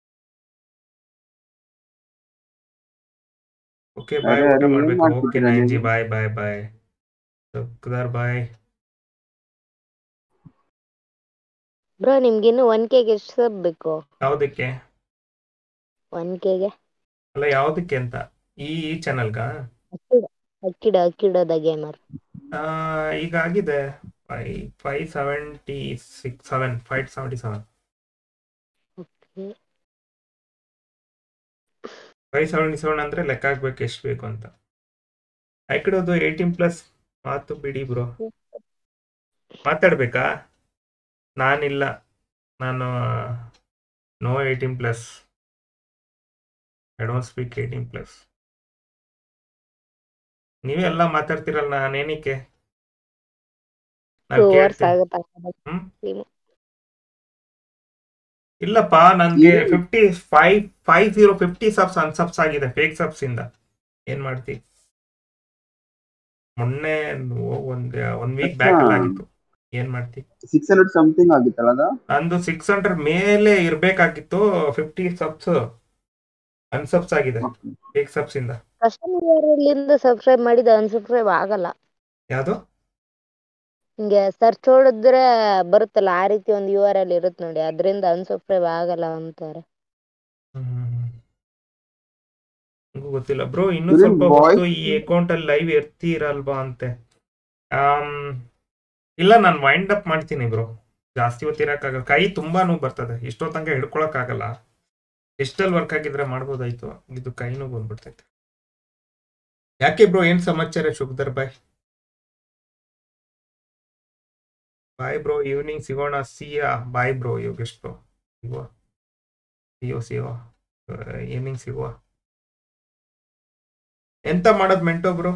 Speaker 1: ಓಕೆ ಬಾಯ್
Speaker 4: ಅರೆ,
Speaker 1: ಊಟ
Speaker 4: ಅರೆ, ಏನ್
Speaker 1: ಮಾಡ್ಬೇಕು ಓಕೆ
Speaker 4: ಮಾಡ್ತಿದ್ದೀರಾ
Speaker 1: ನೈನ್ ಜಿ
Speaker 4: ನೀವು?
Speaker 1: ಬಾಯ್ ಬಾಯ್ ಬಾಯ್ ಸುಖ್ದಾರ್ ಬಾಯ್
Speaker 6: ಬ್ರೋ ನಿಮ್ಗಿನ್ನು ಒನ್ ಕೆಗೆ ಎಷ್ಟು ಸಬ್ ಬೇಕು
Speaker 1: ಯಾವ್ದಕ್ಕೆ
Speaker 6: ಒನ್ ಕೆಗೆ
Speaker 1: ಅಲ್ಲ ಯಾವ್ದಕ್ಕೆ ಅಂತ ಈ ಈ ಚಾನಲ್ಗ
Speaker 6: ಅಕ್ಕಿಡ ಅಕ್ಕಿಡೋದ ಗೇಮರ್
Speaker 1: ಈಗ ಆಗಿದೆ ಫೈ five seventy six seven five seventy seven five seventy seven ಅಂದ್ರೆ ಲೆಕ್ಕ ಹಾಕ್ಬೇಕು ಎಷ್ಟು ಬೇಕು ಅಂತ ಆಯ್ಕಿಡೋದು ಏಯ್ಟೀನ್ ಪ್ಲಸ್ ಮಾತು ಬಿಡಿ ಬ್ರೋ ಮಾತಾಡ್ಬೇಕಾ ನಾನಿಲ್ಲ ನಾನು no eighteen plus I don't speak eighteen plus ನೀವೇ ಎಲ್ಲ ಮಾತಾಡ್ತಿರಲ್ಲ ನಾನೇನಕ್ಕೆ
Speaker 6: ಟೂ
Speaker 1: ನಾನ್
Speaker 6: ಅವರ್ಸ್
Speaker 1: ಕೇಳ್ತೀನಿ
Speaker 6: ಆಗುತ್ತೆ
Speaker 1: ಹ್ಮ್? ಇಲ್ಲಪ್ಪ ನನ್ಗೆ
Speaker 4: ಏನು?
Speaker 1: Fifty five five zero fifty subs unsubs ಆಗಿದೆ ಫೇಕ್ ಸಬ್ಸ್ ಇಂದ ಏನ್ ಮಾಡ್ತಿ ಮೊನ್ನೆ ಒಂದ್ ಒಂದ್ ವೀಕ್ ಬ್ಯಾಕ್
Speaker 4: ಅಚ್ಚಾ.
Speaker 1: ಆಗಿತ್ತು ಏನ್ ಮಾಡ್ತಿ
Speaker 4: ಸಿಕ್ಸ್ ಹಂಡ್ರೆಡ್ ಸಮಥಿಂಗ್ ಆಗಿತ್ತಲ್ಲ ಅದು
Speaker 1: ನಂದು ಸಿಕ್ಸ್ ಹಂಡ್ರೆಡ್ ಮೇಲೆ ಇರ್ಬೇಕಾಗಿತ್ತು ಫಿಫ್ಟಿ ಸಬ್ಸ್ ಅನ್ಸಬ್ಸ್ ಆಗಿದೆ ಫೇಕ್ ಸಬ್ಸ್ ಇಂದ
Speaker 6: ಕಸ್ಟಮರ್ ಇಲ್ಲಿಂದ ಸಬ್ಸ್ಕ್ರೈಬ್ ಮಾಡಿದ ಅನ್ಸಬ್ಸ್ಕ್ರೈಬ್ ಆಗಲ್ಲ
Speaker 1: ಯಾವ್ದು
Speaker 6: ಹಿಂಗೆ ಸರ್ಚ್ ಹೊಡೆದ್ರೆ ಬರುತ್ತಲ್ಲ ಆ ರೀತಿ ಒಂದು ಯು ಆರ್ ಎಲ್ ಇರುತ್ತೆ ನೋಡಿ ಅದರಿಂದ ಅನ್ಸಬ್ಸ್ಕ್ರೈಬ್ ಆಗಲ್ಲ ಅಂತಾರೆ
Speaker 1: ಹ್ಮ್. ನಂಗೂ ಗೊತ್ತಿಲ್ಲ ಬ್ರೋ ಇನ್ನೂ
Speaker 4: ಇದೇನ್
Speaker 1: ಸ್ವಲ್ಪ
Speaker 4: voice-
Speaker 1: ಹೊತ್ತು ಈ ಅಕೌಂಟ್ ಅಲ್ಲಿ ಲೈವ್ ಇರ್ತೀರಲ್ವಾ ಅಂತೆ ಆಮ್, ಇಲ್ಲ ನಾನು ವೈಂಡ್ ಅಪ್ ಮಾಡ್ತೀನಿ ಬ್ರೋ ಜಾಸ್ತಿ ಹೊತ್ತು ಇರಕ್ಕಾಗಲ್ಲ ಕೈ ತುಂಬಾ ನೋವು ಬರ್ತದೆ ಇಷ್ಟೋ ತನಕ ಹಿಡ್ಕೊಳಕ್ಕಾಗಲ್ಲ ಡಿಜಿಟಲ್ ವರ್ಕ್ ಆಗಿದ್ರೆ ಮಾಡ್ಬೋದಾಯ್ತು ಇದು ಕೈ ನೋವು ಬಂದ್ಬಿಡ್ತೈತೆ ಯಾಕೆ ಬ್ರೋ ಏನ್ ಸಮಾಚಾರ ಶುಭದರ್ ಬಾಯ್ ಬಾಯ್ ಬ್ರೋ ಈವ್ನಿಂಗ್ ಸಿಗೋಣ see ya bye bro Yogesh bro ಸಿಗುವ ಸಿಯೋ ಸಿಯೋ ಈವ್ನಿಂಗ್ ಸಿಗುವ ಎಂತ ಮಾಡೋದ್ ಮೆಂಟೋ ಬ್ರೋ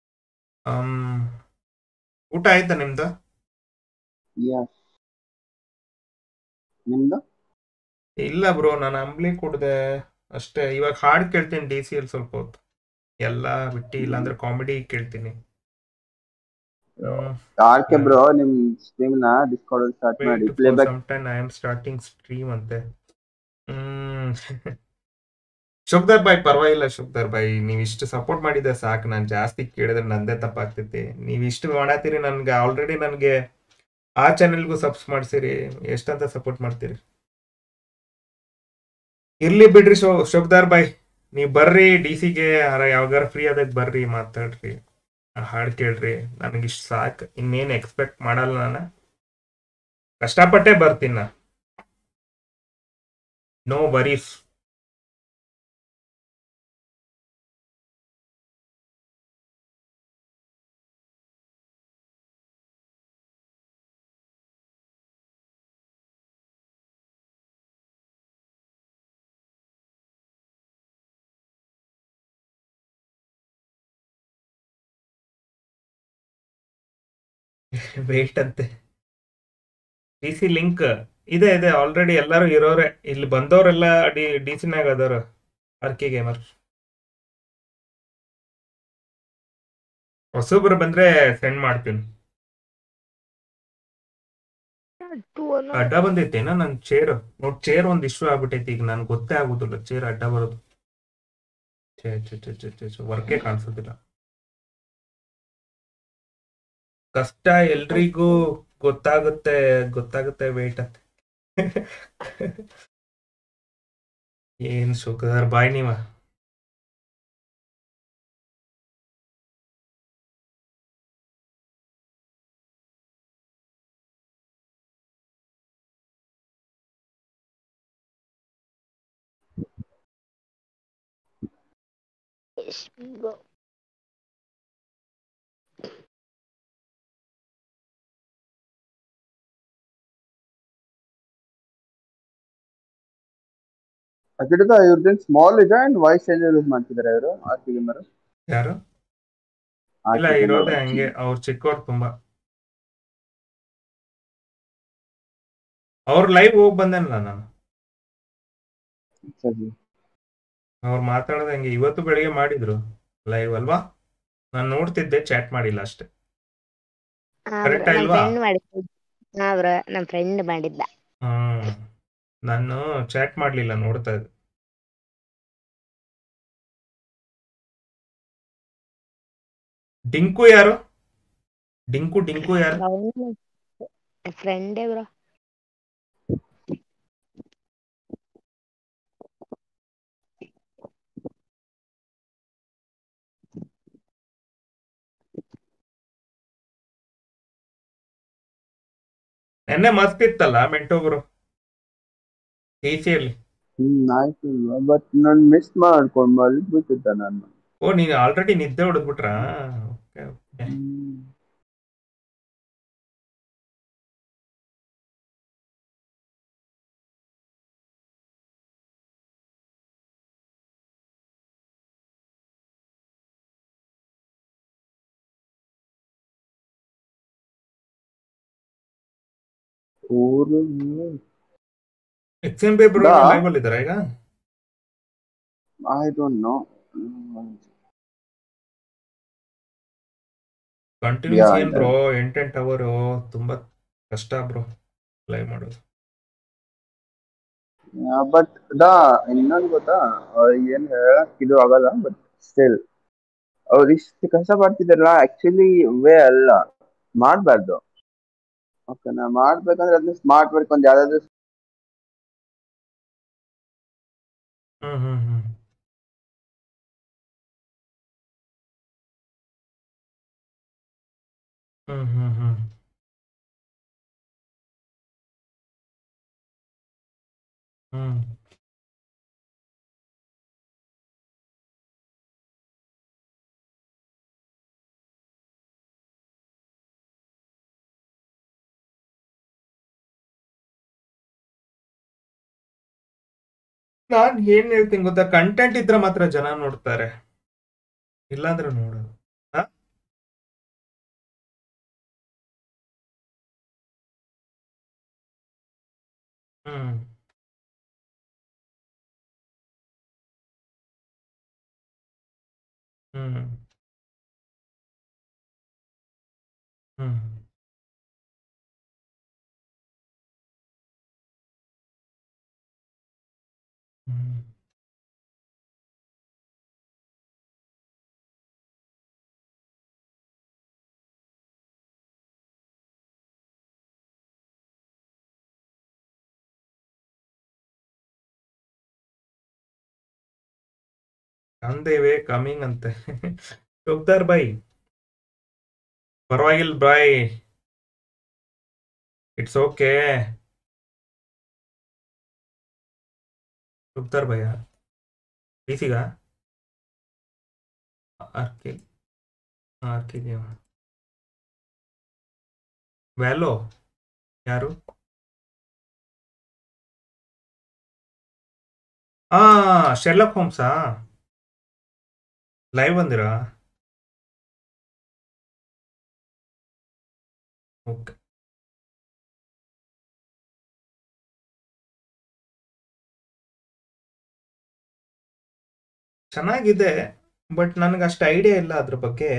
Speaker 1: ಊಟ ಆಯ್ತಾ ನಿಮ್ದು
Speaker 4: ಯಸ್ ನಿಮ್ದು
Speaker 1: ಇಲ್ಲ ಬ್ರೋ ನಾನು ಅಂಬ್ಲಿ ಕುಡ್ದೆ ಅಷ್ಟೇ ಇವಾಗ ಹಾಡ್ ಕೇಳ್ತೀನಿ ಡಿ ಸಿ ಎಲ್ ಸ್ವಲ್ಪ ಹೊತ್ತು ಎಲ್ಲ ಬಿಟ್ಟು ಇಲ್ಲಾಂದ್ರೆ ಕಾಮಿಡಿ ಕೇಳ್ತೀನಿ
Speaker 4: ಆರ್ಕೆ ಬ್ರೋ ನಿಮ್ ಸ್ಟ್ರೀಮ್ ನ ಡಿಸ್ಕೌಂಟ್ ಸ್ಟಾರ್ಟ್ ಮಾಡಿ playback
Speaker 1: time I am starting stream ಅಂತೆ ಹ್ಮ್ ಶುಭ್ದರ್ ಬಾಯ್ ಪರವಾಗಿಲ್ಲ ಶುಭ್ದರ್ ಬಾಯ್ ನೀವ್ ಇಷ್ಟು ಸಪೋರ್ಟ್ ಮಾಡಿದ್ರೆ ಸಾಕು ನಾನು ಜಾಸ್ತಿ ಕೇಳಿದ್ರೆ ನಂದೇ ತಪ್ಪಾಗ್ತೈತಿ ನೀವ್ ಇಷ್ಟು ಮಾಡತ್ತೀರಿ ನನ್ಗೆ ಆಲ್ರೆಡಿ ನನ್ಗೆ ಆ ಚಾನೆಲ್ಗೂ ಸಬ್ಸ್ ಮಾಡ್ಸಿರಿ ಎಷ್ಟಂತ ಸಪೋರ್ಟ್ ಮಾಡ್ತೀರಿ ಇರ್ಲಿ ಬಿಡ್ರಿ ಶೋ ಶುಭ್ದಾರ್ ಬಾಯ್ ನೀವ್ ಬರ್ರಿ ಡಿ ಸಿಗೆ ಯಾವಾಗಾರ ಫ್ರೀ ಆದಾಗ ಬರ್ರಿ ಮಾತಾಡ್ರಿ ಹಾಡ್ ಕೇಳ್ರಿ ನನಗೆ ಇಷ್ಟು ಸಾಕು ಇನ್ನೇನು ಎಕ್ಸ್ಪೆಕ್ಟ್ ಮಾಡಲ್ಲ ನಾನು ಕಷ್ಟಪಟ್ಟೆ ಬರ್ತೀನಿ ನಾ ನೋ ವರೀಸ್ ವೇಟ್ ಅಂತೆ ಡಿ ಸಿ ಲಿಂಕ್ ಇದೆ ಇದೆ ಆಲ್ರೆಡಿ ಎಲ್ಲರೂ ಇರೋರೆ ಇಲ್ಲಿ ಬಂದವರೆಲ್ಲ ಡಿ ಡಿ ಸಿನಾಗ ಅದಾರ ಆರ್ಕೆ ಗೇಮರ್ ಹೊಸಬ್ರು ಬಂದ್ರೆ ಸೆಂಡ್ ಮಾಡ್ತೀನಿ ಅಡ್ಡ ಬಂದೈತೇನ ನನ್ ಚೇರ್ ನೋಡ್ ಚೇರ್ ಒಂದ್ ಇಶ್ಯೂ ಆಗ್ಬಿಟ್ಟೈತಿ ಈಗ ನನ್ಗೆ ಗೊತ್ತೇ ಆಗುದಿಲ್ಲ ಚೇರ್ ಅಡ್ಡ ಬರೋದು ಛೇ ಛೇ ಛೇ ಛೇ ಛೇ ಛೇ ವರ್ಕೇ ಕಾಣಿಸೋದಿಲ್ಲ ಕಷ್ಟ ಎಲ್ರಿಗೂ ಗೊತ್ತಾಗುತ್ತೆ ಗೊತ್ತಾಗುತ್ತೆ ವೇಟ್ ಅಂತ ಏನ್ ಸುಖದರ್ ಬಾಯ್ ನೀವ
Speaker 4: ಅದಿಡದ ಇವ್ರದ್ದೇನು ಸ್ಮಾಲ್ ಇದೆ ಅಂಡ್ ವಾಯ್ಸ್ ಚೇಂಜರ್ ಯೂಸ್ ಮಾಡ್ತಿದ್ದಾರೆ ಇವರು ಆರ್ಕೆ ಗೇಮರ್
Speaker 1: ಯಾರು ಇಲ್ಲ ಇರೋದೇ ಹಂಗೆ ಅವ್ರ ಚಿಕ್ಕವ್ರು ತುಂಬಾ ಅವ್ರ ಲೈವ್ ಹೋಗಿ ಬಂದೇನಲ್ಲ ನಾನು ಅವ್ರು ಮಾತಾಡೋದು ಹಂಗೆ ಇವತ್ತು ಬೆಳಿಗ್ಗೆ ಮಾಡಿದ್ರು ಲೈವ್ ಅಲ್ವಾ ನಾನು ನೋಡ್ತಿದ್ದೆ ಚಾಟ್ ಮಾಡಿಲ್ಲ ಅಷ್ಟೇ Correct
Speaker 6: ನಮ್
Speaker 1: ಅಲ್ವಾ?
Speaker 6: ಫ್ರೆಂಡ್ ಮಾಡಿದ್ದ ಹಾ ಬ್ರೋ ನಮ್ ಫ್ರೆಂಡ್ ಮಾಡಿದ್ದ
Speaker 1: ಹ್ಮ್ ನಾನು ಚಾಟ್ ಮಾಡ್ಲಿಲ್ಲ ನೋಡ್ತಾ ಇದ್ದೆ ಡಿಂಕು ಯಾರು ಡಿಂಕು ಡಿಂಕು ಯಾರು
Speaker 6: ಫ್ರೆಂಡೇ ಬ್ರೋ
Speaker 1: ನೆನ್ನೆ ಮಸ್ತ್ ಇತ್ತಲ್ಲ ಮೆಂಟೋಬ್ರು ಟಿಸಿಯಲ್ಲಿ
Speaker 4: ಹ್ಮ್ ಆಯ್ತು ಬಟ್ ನಾನು ಮಿಸ್ ಮಾಡ್ಕೊಂಡು ಮಲಗ್ಬಿಟ್ಟಿದ್ದೆ ನಾನು
Speaker 1: ಓ ನೀನು ಆಲ್ರೆಡಿ ನಿದ್ದೆ ಹೊಡೆದ್ಬಿಟ್ರಾ ಓಕೆ ಓಕೆ
Speaker 4: ಊರು
Speaker 1: ಎಕ್ಸ್ ಎಂ ಬಿ ಬ್ರೋ
Speaker 4: ದಾ?
Speaker 1: ಲೈವ್ ಅಲ್ಲಿ ಇದಾರ ಈಗ
Speaker 4: I don't know
Speaker 1: continues
Speaker 4: Yeah,
Speaker 1: ಏನ್ ಬ್ರೋ ಎಂಟೆಂಟ್ ಅವರ್ ತುಂಬಾ ಕಷ್ಟ ಬ್ರೋ ಲೈವ್ ಮಾಡೋದು
Speaker 4: ಬಟ್ ದಾ ಇನ್ನೊಂದು ಗೊತ್ತಾ ಅವ್ರ್ ಏನ್ ಹೇಳಕ್ ಇದು ಆಗಲ್ಲ ಬಟ್ ಸ್ಟಿಲ್ ಅವ್ರು ಇಷ್ಟು ಕಷ್ಟ ಪಡ್ತಿದಾರಲ್ಲ ಆಕ್ಚುಲಿ ವೇ ಅಲ್ಲ ಮಾಡ್ಬಾರ್ದು ಓಕೆನಾ ಮಾಡ್ಬೇಕಂದ್ರೆ ಅದನ್ನ ಸ್ಮಾರ್ಟ್ ವರ್ಕ್ ಒಂದ್ ಯಾವ್ದಾದ್ರು
Speaker 1: ಹ್ಮ್ ಹ್ಮ್ ಹ್ಮ್ ಹ್ಮ್ ಹ್ಮ್ ಹ್ಮ್ ಹ್ಮ್ ನಾನ್ ಏನ್ ಹೇಳ್ತೀನಿ ಗೊತ್ತಾ ಕಂಟೆಂಟ್ ಇದ್ರೆ ಮಾತ್ರ ಜನ ನೋಡ್ತಾರೆ ಇಲ್ಲಾಂದ್ರೆ ನೋಡೋದು ಹ? ಹ್ಮ್ ಹ್ಮ್ ಹ್ಮ್ ಹ್ಮ್ ಆನ್ ದ ವೇ ಕಮಿಂಗ್ ಅಂತೆ ಚೌಕ್ದಾರ್ ಬಾಯ್ ಪರವಾಗಿಲ್ಲ ಬಾಯ್ ಇಟ್ಸ್ ಓಕೆ ಚೌಕ್ದಾರ್ ಭಯ ಪೀಸಿಗ ಆರ್ಕೆ ಆರ್ಕೆಗೆ ವ್ಯಾಲೋ ಯಾರು ಆ ಶೆರ್ಲಕ್ ಹೋಮ್ಸಾ ಲೈವ್ ಬಂದಿರಾ ಓಕೆ ಚೆನ್ನಾಗಿದೆ ಬಟ್ ನನಗೆ ಅಷ್ಟು ಐಡಿಯಾ ಇಲ್ಲ ಅದ್ರ ಬಗ್ಗೆ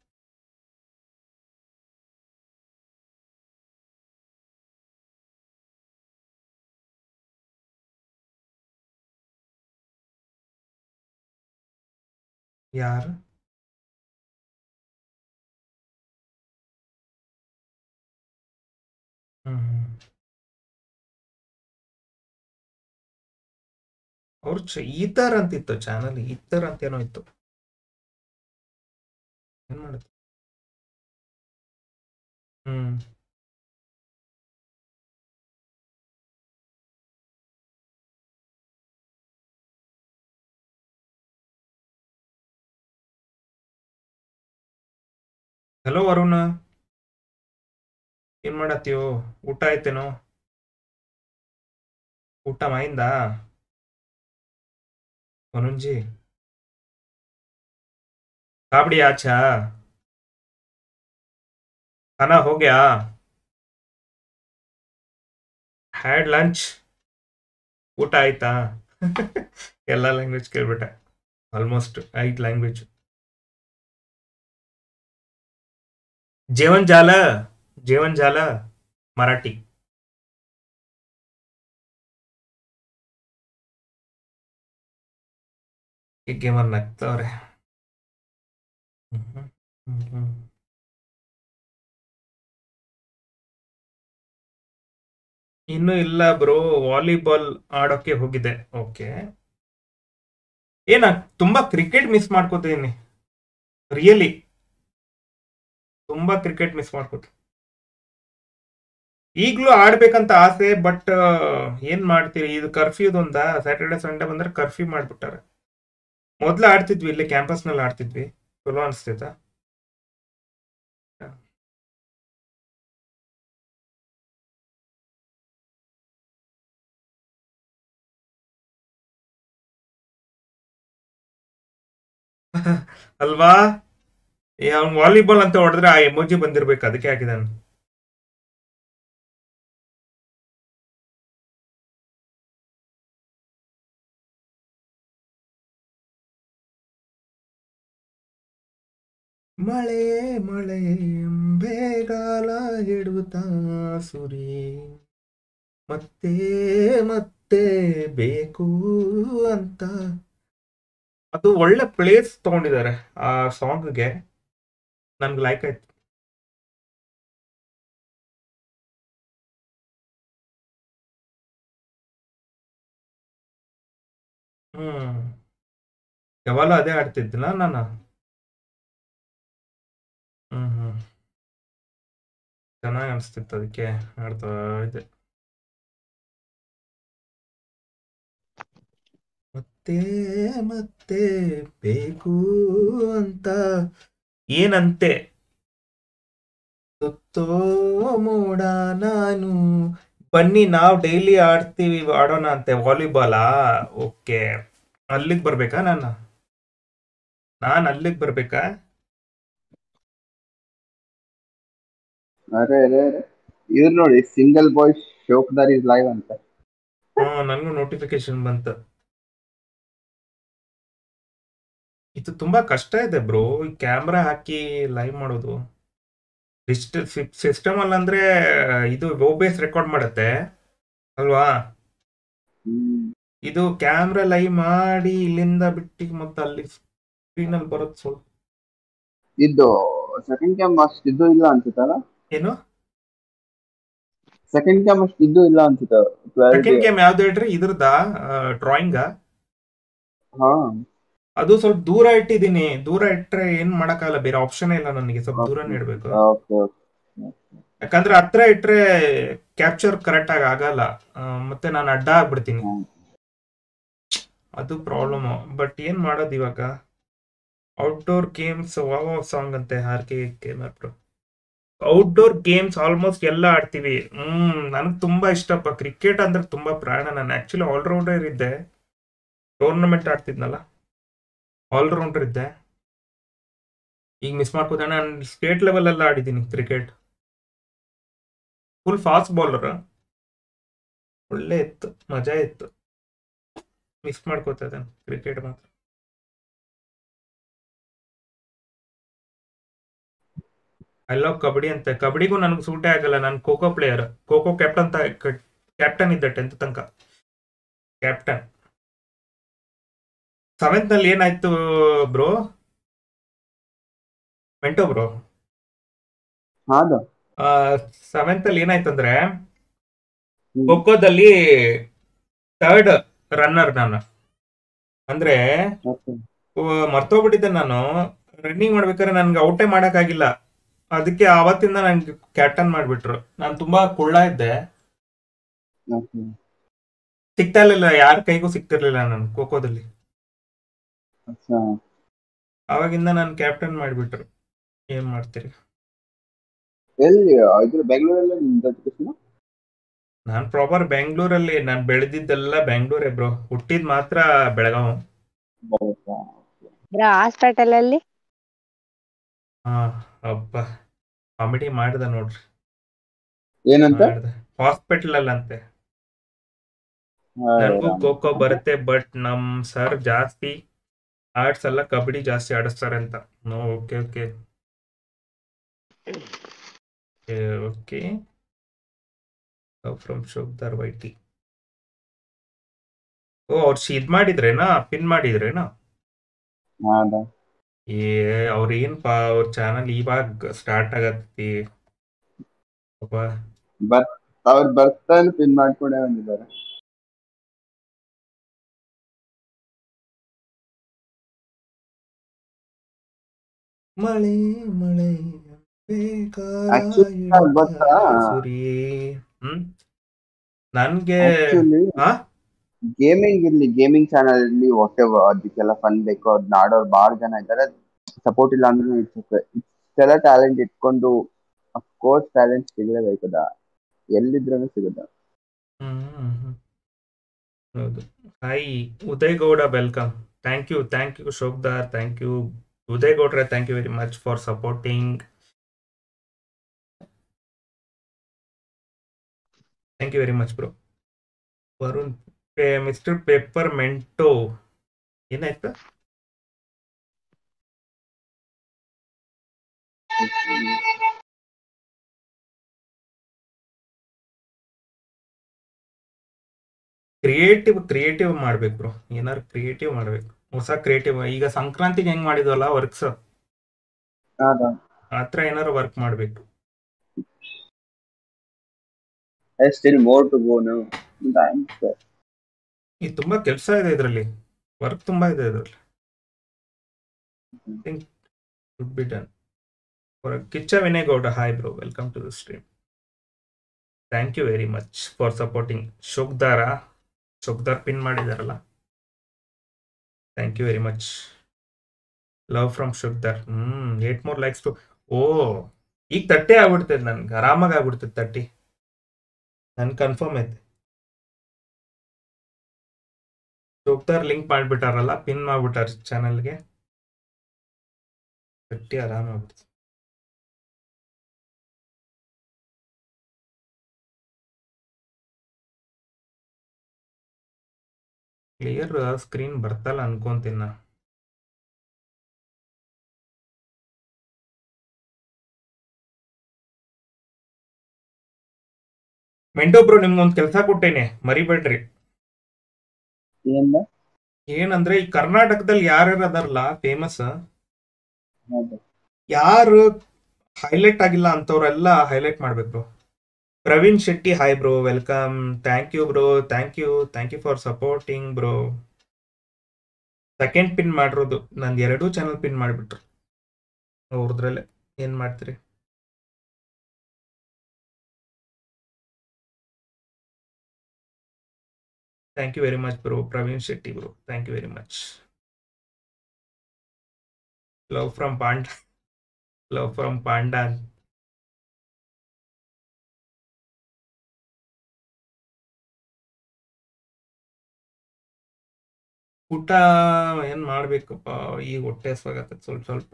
Speaker 1: ಯಾರು ಹ್ಮ್ ಅವ್ರು ಚ- ಈತರ್ ಅಂತಿತ್ತು ಚಾನಲ್ ಈತರ್ ಅಂತ ಏನೋ ಇತ್ತು ಏನ್ ಮಾಡುತ್ತೆ ಹ್ಮ್ ಹಲೋ ವರುಣ ಏನ್ ಮಾಡತ್ತೀಯೋ ಊಟ ಆಯ್ತೇನೋ ಊಟ ಮಾಯಿಂದಾ ವರುಣ್ಜಿ ಕಾಬಡಿ ಆಚಾ खाना हो गया ಹ್ಯಾಡ್ ಲಂಚ್ ಊಟ ಆಯ್ತಾ ಎಲ್ಲ ಲ್ಯಾಂಗ್ವೇಜ್ ಕೇಳ್ಬಿಟ್ಟೆ ಆಲ್ಮೋಸ್ಟ್ ಐದು ಲ್ಯಾಂಗ್ವೇಜ್ जेवण झालं जेवण झालं मराठी ಈ ಗೇಮರ್ ನಗ್ತವ್ರೆ ಹ್ಮ್ ಹ್ಮ್ ಹ್ಮ್ ಇನ್ನು ಇಲ್ಲ ಬ್ರೋ ವಾಲಿಬಾಲ್ ಆಡೋಕೆ ಹೋಗಿದೆ ಓಕೆ ಏನ ತುಂಬಾ ಕ್ರಿಕೆಟ್ ಮಿಸ್ ಮಾಡ್ಕೋತೀನಿ ರಿಯಲಿ ತುಂಬಾ ಕ್ರಿಕೆಟ್ ಮಿಸ್ ಮಾಡ್ಕೋತೀನಿ ಈಗಲೂ ಆಡ್ಬೇಕಂತ ಆಸೆ ಬಟ್ ಏನ್ ಮಾಡ್ತೀರಿ ಇದು ಕರ್ಫ್ಯೂದೊಂದ ಸ್ಯಾಟರ್ಡೆ ಸಂಡೇ ಬಂದ್ರೆ ಕರ್ಫ್ಯೂ ಮಾಡ್ಬಿಟ್ಟಾರೆ ಮೊದ್ಲು ಆಡ್ತಿದ್ವಿ ಇಲ್ಲಿ ಕ್ಯಾಂಪಸ್ ನಲ್ಲಿ ಆಡ್ತಿದ್ವಿ ಚಲೋ ಅನಿಸ್ತೈತಾ ಅಲ್ವಾ ಅವ್ನು ವಾಲಿಬಾಲ್ ಅಂತ ಹೊಡೆದ್ರೆ ಆ ಎಮೋಜಿ ಬಂದಿರ್ಬೇಕು ಅದಕ್ಕೆ ಹಾಕಿದಾನೆ ಮಳೆ ಮಳೆ ಬೇಗಾಲ ಹಿಡುತ್ತಾ ಸುರಿ ಮತ್ತೆ ಮತ್ತೆ ಬೇಕು ಅಂತ ಅದು ಒಳ್ಳೆ ಪ್ಲೇಸ್ ತಗೊಂಡಿದ್ದಾರೆ ಆ ಸಾಂಗ್ಗೆ ನನ್ಗೆ ಲೈಕ್ ಆಯ್ತು ಹ್ಮ್ ಯಾವಾಗಲೂ ಅದೇ ಆಡ್ತಿದ್ದಿಲ್ಲ ನಾನು ಹ್ಮ್ ಹ್ಮ್ ಚೆನ್ನಾಗಿ ಅನಿಸ್ತಿತ್ತು ಅದಕ್ಕೆ ಆಡ್ತಾ ಇದ್ದೆ ಮತ್ತೆ ಮತ್ತೆ ಬೇಕು ಅಂತ ಏನಂತೆ ಸುತ್ತೋ ಮೋಡ ನಾನು ಬನ್ನಿ ನಾವು ಡೈಲಿ ಆಡ್ತೀವಿ ಆಡೋಣ ಅಂತೆ ವಾಲಿಬಾಲಾ ಓಕೆ ಅಲ್ಲಿಗೆ ಬರ್ಬೇಕಾ ನಾನು ನಾನು ಅಲ್ಲಿಗೆ ಬರ್ಬೇಕಾ
Speaker 4: ಅರೆ ಅರೆ ಅರೆ ಇವ್ರು ನೋಡಿ ಸಿಂಗಲ್ ಬಾಯ್ ಶೋಕ್ದಾರ್ ಇಸ್ ಲೈವ್ ಅಂತ
Speaker 1: ಹಾ ನನಗೂ ನೋಟಿಫಿಕೇಶನ್ ಬಂತು ಇದು ತುಂಬಾ ಕಷ್ಟ ಇದೆ ಬ್ರೋ ಈ ಕ್ಯಾಮ್ರಾ ಹಾಕಿ ಲೈವ್ ಮಾಡೋದು ಡಿಜಿಟಲ್ ಸಿಸ್ಟಮ್ ಅಲ್ಲಿ ಅಂದ್ರೆ ಇದು ಬೇಸ್ ರೆಕಾರ್ಡ್ ಮಾಡುತ್ತೆ ಅಲ್ವಾ
Speaker 4: ಹ್ಮ್
Speaker 1: ಇದು ಕ್ಯಾಮ್ರಾ ಲೈವ್ ಮಾಡಿ ಇಲ್ಲಿಂದ ಬಿಟ್ಟು ಮತ್ತೆ ಅಲ್ಲಿ ಸ್ಕ್ರೀನ್ ಅಲ್ಲಿ ಬರೋದು ಸ್ವಲ್ಪ
Speaker 4: ಇದು ಸೆಕೆಂಡ್ ಕ್ಯಾಮ್ ಅಷ್ಟು ಇದು ಇಲ್ಲ ಅನ್ಸುತ್ತಲ್ಲ
Speaker 1: ಏನು
Speaker 4: ಸೆಕೆಂಡ್ ಕ್ಯಾಮ್ ಅಷ್ಟು ಇದು ಇಲ್ಲ ಅನ್ಸುತ್ತೆ ಟ್ವೆಲ್
Speaker 1: ಸೆಕೆಂಡ್ ಗೇಮ್ ಯಾವ್ದು ಹೇಳ್ರಿ ಇದ್ರದ ಡ್ರಾಯಿಂಗ
Speaker 4: ಹಾ
Speaker 1: ಅದು ಸ್ವಲ್ಪ ದೂರ ಇಟ್ಟಿದ್ದೀನಿ ದೂರ ಇಟ್ರೆ ಏನ್ ಮಾಡಕ್ಕಾಗಲ್ಲ ಬೇರೆ ಆಪ್ಷನ್ ಇಲ್ಲ ನನಗೆ ಸ್ವಲ್ಪ ದೂರನೇ ಇಡ್ಬೇಕು
Speaker 4: ಓಕೆ ಓಕೆ
Speaker 1: ಯಾಕಂದ್ರೆ ಹತ್ರ ಇಟ್ರೆ ಕ್ಯಾಪ್ಚರ್ ಕರೆಕ್ಟ್ ಆಗಿ ಆಗಲ್ಲ ಆ, ಮತ್ತೆ ನಾನು ಅಡ್ಡ ಆಗ್ಬಿಡ್ತೀನಿ
Speaker 4: ಹ್ಮ್.
Speaker 1: ಅದು ಪ್ರಾಬ್ಲಮ್ ಬಟ್ ಏನ್ ಮಾಡೋದು ಇವಾಗ ಔಟ್ಡೋರ್ ಗೇಮ್ಸ್ ವಾವ್ ಸಾಂಗ್ ಅಂತೆ R K gamer outdoor games almost ಎಲ್ಲ ಆಡ್ತೀವಿ ಹ್ಮ್ ನನಗೆ ತುಂಬಾ ಇಷ್ಟಪ್ಪ ಕ್ರಿಕೆಟ್ ಅಂದ್ರೆ ತುಂಬಾ ಪ್ರಾಣ ನಾನು ಆಕ್ಚುಲಿ ಆಲ್ರೌಂಡರ್ ಇದ್ದೆ ಟೂರ್ನಮೆಂಟ್ ಆಡ್ತಿದ್ನಲ್ಲ ಆಲ್ರೌಂಡರ್ ಇದ್ದೆ ಈಗ ಮಿಸ್ ಮಾಡ್ಕೋದೆ ನಾನು ಸ್ಟೇಟ್ ಲೆವೆಲ್ ಎಲ್ಲ ಆಡಿದ್ದೀನಿ ಕ್ರಿಕೆಟ್ ಫುಲ್ ಫಾಸ್ಟ್ ಬೌಲರ್ ಒಳ್ಳೆ ಇತ್ತು ಮಜಾ ಇತ್ತು ಮಿಸ್ ಮಾಡ್ಕೋತಾ ಇದ್ದಾನೆ ಕ್ರಿಕೆಟ್ ಮಾತ್ರ ಐ ಲವ್ ಕಬಡ್ಡಿ ಅಂತ ಕಬಡ್ಡಿಗೂ ನನಗೆ ಸೂಟೇ ಆಗಲ್ಲ ನಾನು kho kho player kho kho captain captain ಇದ್ದೆ ಟೆಂತ್ ತನಕ ಕ್ಯಾಪ್ಟನ್ ಸೆವೆಂತ್ ನಲ್ಲಿ ಏನಾಯ್ತು ಬ್ರೋ ಮೆಂಟೋ ಬ್ರೋ
Speaker 4: ಹೌದು
Speaker 1: ಸೆವೆಂತ್ ಅಲ್ಲಿ ಏನಾಯ್ತಂದ್ರೆ
Speaker 4: ಹ್ಮ್.
Speaker 1: ಖೋಖೋದಲ್ಲಿ ಥರ್ಡ್ ರನ್ನರ್ ನಾನು ಅಂದ್ರೆ
Speaker 4: ಓಕೆ
Speaker 1: ಉ- ಮರ್ತೋಗ್ಬಿಟ್ಟಿದ್ದೆ ನಾನು ರನ್ನಿಂಗ್ ಮಾಡ್ಬೇಕಾದ್ರೆ ನನ್ಗೆ ಔಟೇ ಮಾಡಕ್ಕಾಗಿಲ್ಲ ಅದಕ್ಕೆ ಆವತ್ತಿಂದ ನನ್ಗೆ ಕ್ಯಾಪ್ಟನ್ ಮಾಡ್ಬಿಟ್ರು ನಾನು ತುಂಬಾ ಕುಳ್ಳ ಇದ್ದೆ
Speaker 4: ಓಕೆ
Speaker 1: ಸಿಗ್ತಾ ಇರ್ಲಿಲ್ಲ ಯಾರ ಕೈಗೂ ಸಿಗ್ತಿರ್ಲಿಲ್ಲ ನಾನು ಖೋಖೋದಲ್ಲಿ
Speaker 4: ಅಚ್ಚಾ
Speaker 1: ಅವಾಗಿಂದ ನಾನು ಕ್ಯಾಪ್ಟನ್ ಮಾಡ್ಬಿಟ್ರು ಏನ್ ಮಾಡ್ತೀರಿ
Speaker 4: ಎಲ್ಲಿ ಇದ್ರ ಬೆಂಗಳೂರಲ್ಲಿ ನಿಮ್ದು education?
Speaker 1: ನಾನ್ ಪ್ರಾಪರ್ ಬೆಂಗಳೂರಲ್ಲಿ ನಾನು ಬೆಳೆದಿದ್ದೆಲ್ಲ ಬೆಂಗಳೂರೇ ಬ್ರೋ ಹುಟ್ಟಿದ್ ಮಾತ್ರ ಬೆಳಗಾವ್
Speaker 4: ಹೌದಾ?
Speaker 6: ಬ್ರೋ ಹಾಸ್ಪಿಟಲ್ ಅಲ್ಲಿ
Speaker 1: ಹಾ ಅಬ್ಬ ಕಾಮಿಡಿ ಮಾಡ್ದ ನೋಡ್ರಿ
Speaker 4: ಏನಂತ
Speaker 1: ಮಾಡ್ದೆ ಹಾಸ್ಪಿಟಲ್ ಅಲ್ಲಂತೆ
Speaker 4: ಹಾ,
Speaker 1: ನನಗೂ
Speaker 4: ರಾಮ್.
Speaker 1: ಖೋ ಖೋ ಬರುತ್ತೆ ಬಟ್ ನಮ್ ಸರ್ ಜಾಸ್ತಿ ಆರ್ಟ್ಸ್ ಅಲ್ಲ ಕಬಡ್ಡಿ ಜಾಸ್ತಿ ಆಡಿಸ್ತಾರೆ ಅಂತ ಓಕೆ ಓಕೆ ಓಕೆ ಫ್ರಮ್ ಶೋಕ್ದಾರ್ ವೈಟಿ ಓ ಅವ್ರು ಇದ್ ಮಾಡಿದ್ರೇನಾ ಪಿನ್ ಮಾಡಿದ್ರೇನಾ
Speaker 4: ಹೌದಾ?
Speaker 1: ಏ ಅವ್ರ ಏನ್ ಪಾ ಅವ್ರ ಚಾನಲ್ ಇವಾಗ ಸ್ಟಾರ್ಟ್ ಆಗತ್ತಿ ಪಾಪ
Speaker 4: ಬರ್ ಅವ್ರು ಬರ್ತಾನೆ ಪಿನ್ ಮಾಡ್ಕೊಂಡೇ ಬಂದಿದ್ದಾರೆ
Speaker 1: ಮಳೆ ಮಳೆ
Speaker 4: Actually, ನಾವ್ ಗೊತ್ತಾ?
Speaker 1: ಸುರಿ ಹ್ಮ್ ನನ್ಗೆ
Speaker 4: ಆಕ್ಚುಲಿ
Speaker 1: ಹಾ
Speaker 4: ಗೇಮಿಂಗ್ ಇರ್ಲಿ ಗೇಮಿಂಗ್ ಚಾನಲ್ ಇರ್ಲಿ ವಾಟ್ ಎವರ್ ಅದಕ್ಕೆಲ್ಲ ಫನ್ ಬೇಕು ಅದನ್ನ ಆಡೋರು ಭಾಳ ಜನ ಇದ್ದಾರೆ ಸಪೋರ್ಟ್ ಇಲ್ಲ ಅಂದ್ರೂ ಇಟ್ಸುತ್ತೆ ಇಷ್ಟೆಲ್ಲ ಟ್ಯಾಲೆಂಟ್ ಇಟ್ಕೊಂಡು ಅಫ್ಕೋರ್ಸ್ ಟ್ಯಾಲೆಂಟ್ ಸಿಗಲೇಬೇಕದ ಎಲ್ಲಿದ್ರೂ ಸಿಗುದ
Speaker 1: ಹ್ಮ್ ಹ್ಮ್, ಹ್ಮ್. ಹೌದು hi Uday Gowda welcome thank you thank you ಶೋಕ್ದಾರ್ ಥ್ಯಾಂಕ್ ಯು ಉದಯ್ ಗೌಡ್ರೆ thank you very much for supporting thank you very much bro Varun mister paper Mento ಏನಾಯ್ತು ಕ್ರಿಯೇಟಿವ್ ಕ್ರಿಯೇಟಿವ್ ಮಾಡ್ಬೇಕು ಬ್ರೋ ಏನಾರು ಕ್ರಿಯೇಟಿವ್ ಮಾಡ್ಬೇಕು ಹೊಸ ಕ್ರಿಯೇಟಿವ್ ಈಗ ಸಂಕ್ರಾಂತಿಗೆ ಹೆಂಗ್ ಮಾಡಿದ್ವಲ್ಲ ವರ್ಕ್ಸ್
Speaker 4: ಹೌದಾ
Speaker 1: ಆತರ ಏನಾರು ವರ್ಕ್ ಮಾಡ್ಬೇಕು
Speaker 4: still more to go no
Speaker 1: ಈ ತುಂಬಾ ಕೆಲಸ ಇದೆ ಇದರಲ್ಲಿ ವರ್ಕ್ ತುಂಬಾ ಇದೆ ಇದರಲ್ಲಿ good be done Kiccha Vinay Gowda hi bro welcome to the stream thank you very much for supporting ಶೋಕ್ದಾರ ಶೋಕ್ದಾರ್ ಪಿನ್ ಮಾಡಿದಾರಲ್ಲ thank you very much love from ಶುಕ್ದರ್ hmm eight more likes to ಓ ಈಗ ತಟ್ಟೆ ಆಗ್ಬಿಡ್ತದೆ ನನ್ಗೆ ಆರಾಮಾಗಿ ಆಗ್ಬಿಡ್ತದೆ ತಟ್ಟಿ ನನ್ ಕನ್ಫರ್ಮ್ ಐತೆ ಶುಕ್ದರ್ ಲಿಂಕ್ ಮಾಡ್ಬಿಟ್ಟಾರಲ್ಲ ಪಿನ್ ಮಾಡ್ಬಿಟ್ಟಾರ ಚಾನಲ್ಗೆ ತಟ್ಟಿ ಆರಾಮ ಆಗ್ಬಿಡ್ತದೆ ಕ್ಲಿಯರ್ ಸ್ಕ್ರೀನ್ ಬರ್ತಲ್ಲ ಅನ್ಕೊಂತೀನಿ ನಾ ಮೆಂಟೊಬ್ರು ನಿಮ್ಗೊಂದ್ ಕೆಲಸ ಕೊಟ್ಟೇನೆ ಮರಿಬೇಡ್ರಿ
Speaker 4: ಏನ
Speaker 1: ಏನಂದ್ರೆ ಈ ಕರ್ನಾಟಕದಲ್ಲಿ ಯಾರ್ಯಾರು ಅದಾರಲ್ಲ ಫೇಮಸ್
Speaker 4: ಹೌದು
Speaker 1: ಯಾರು ಹೈಲೈಟ್ ಆಗಿಲ್ಲ ಅಂತವ್ರೆಲ್ಲ ಹೈಲೈಟ್ ಮಾಡ್ಬೇಕು bro Praveen Shetty hi bro welcome thank you bro thank you thank you for supporting bro second pin ಮಾಡಿರೋದು ನಂದು ಎರಡೂ ಚಾನಲ್ ಪಿನ್ ಮಾಡಿಬಿಟ್ರು ಅವ್ರದ್ರಲ್ಲೇ ಏನ್ ಮಾಡ್ತೀರಿ thank you very much bro Praveen Shetty bro thank you very much love from Panda love from Panda ಊಟ ಏನ್ ಮಾಡ್ಬೇಕಪ್ಪ ಈಗ ಹೊಟ್ಟೆ ಹಸ್ವಾಗತ್ತೆ ಸ್ವಲ್ಪ ಸ್ವಲ್ಪ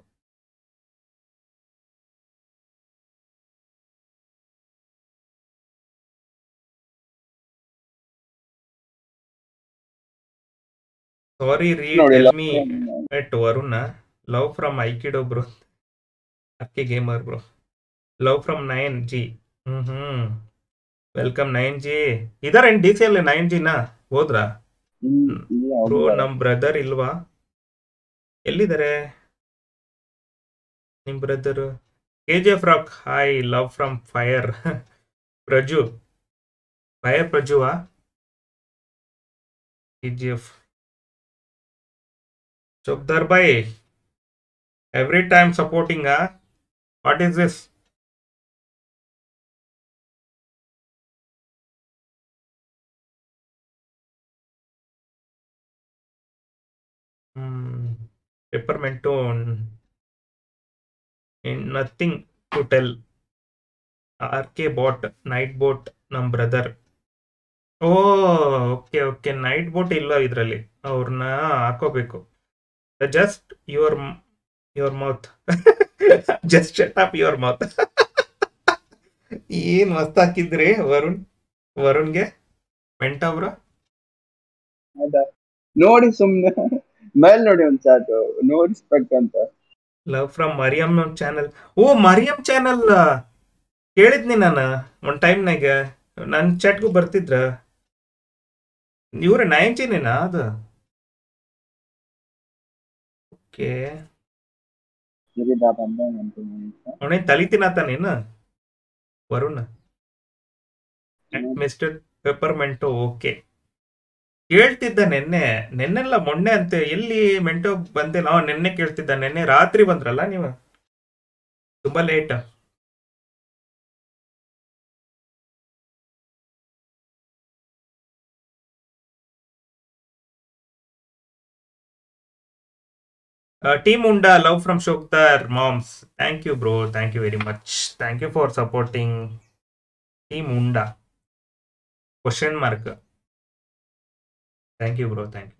Speaker 1: ಸಾರಿ ರೀ
Speaker 4: ನೋಡಿ
Speaker 1: tell
Speaker 4: love
Speaker 1: me
Speaker 4: from-
Speaker 1: at Varun love from Aikido bro Akki gamer bro love from nine G hmm hmm welcome nine G ಇದಾರೇನ್ ಡಿ ಸಿ ಅಲ್ಲಿ ನೈನ್ ಜಿನ ಹೋದ್ರಾ
Speaker 4: ಹ್ಮ್, ಇಲ್ಲ,
Speaker 1: ಬ್ರೋ
Speaker 4: ಹೋಗಿಲ್ಲ.
Speaker 1: ನಮ್ ಬ್ರದರ್ ಇಲ್ವಾ ಎಲ್ಲಿದ್ದಾರೆ ನಿಮ್ brother K G F rock hi love from fire Praju fire ಪ್ರಜುವಾ K G F Chowkdar boy every time supporting what is this peppermint nothing to tell R K bot Nightbot ನಮ್ brother ಓ okay okay Nightbot ಇಲ್ಲ ಇದರಲ್ಲಿ ಅವ್ರನ್ನ ಹಾಕೋಬೇಕು just your your mouth just shut up your mouth ಏನ್ ಮಸ್ತ್ ಹಾಕಿದ್ರಿ Varun ವರುಣ್ಗೆ ಮೆಂಟ bro
Speaker 4: ಹೌದಾ? ನೋಡಿ ಸುಮ್ನೆ ಮೇಲ್ ನೋಡಿ ಒಂದ್ ಚಾಟ್ ನೋ ರೆಸ್ಪೆಕ್ಟ್ ಅಂತ
Speaker 1: ಲವ್ ಫ್ರಮ್ ಮರಿಯಮ್ ಚಾನಲ್ ಓ ಮರಿಯಮ್ ಚಾನಲ್ ಕೇಳಿದ್ನಿ ನಾನು ಒಂದ್ ಟೈಮ್ನಾಗ ನನ್ನ ಚಾಟ್ಗೂ ಬರ್ತಿದ್ರ ಇವ್ರ ನೈನ್ಟೀನೇನಾ ಅದು ಓಕೆ
Speaker 4: ಇರಿದಾ ಬಂದೆ ಅಂತೀನಿ
Speaker 1: ಅವನೇ ತಲಿತಿನತ ನೀನು ವರುಣ್ ಮಿಸ್ಟರ್ ಪೆಪ್ಪರ್ಮೆಂಟೋ ಓಕೆ ಕೇಳ್ತಿದ್ದ ನೆನ್ನೆ ನೆನ್ನೆಲ್ಲ ಮೊನ್ನೆ ಅಂತೆ ಎಲ್ಲಿ ಮೆಂಟೋ ಬಂದೆ ನಾವು ನೆನ್ನೆ ಕೇಳ್ತಿದ್ದ ನೆನ್ನೆ ರಾತ್ರಿ ಬಂದ್ರಲ್ಲ ನೀವು ತುಂಬಾ ಲೇಟ್ ಟೀಮ್ ಉಂಡಾ ಲವ್ ಫ್ರಮ್ ಶೋಕ್ತಾರ್ ಮಾಮ್ಸ್ thank you bro thank you very much thank you for supporting team ಉಂಡಾ question mark thank you bro thank you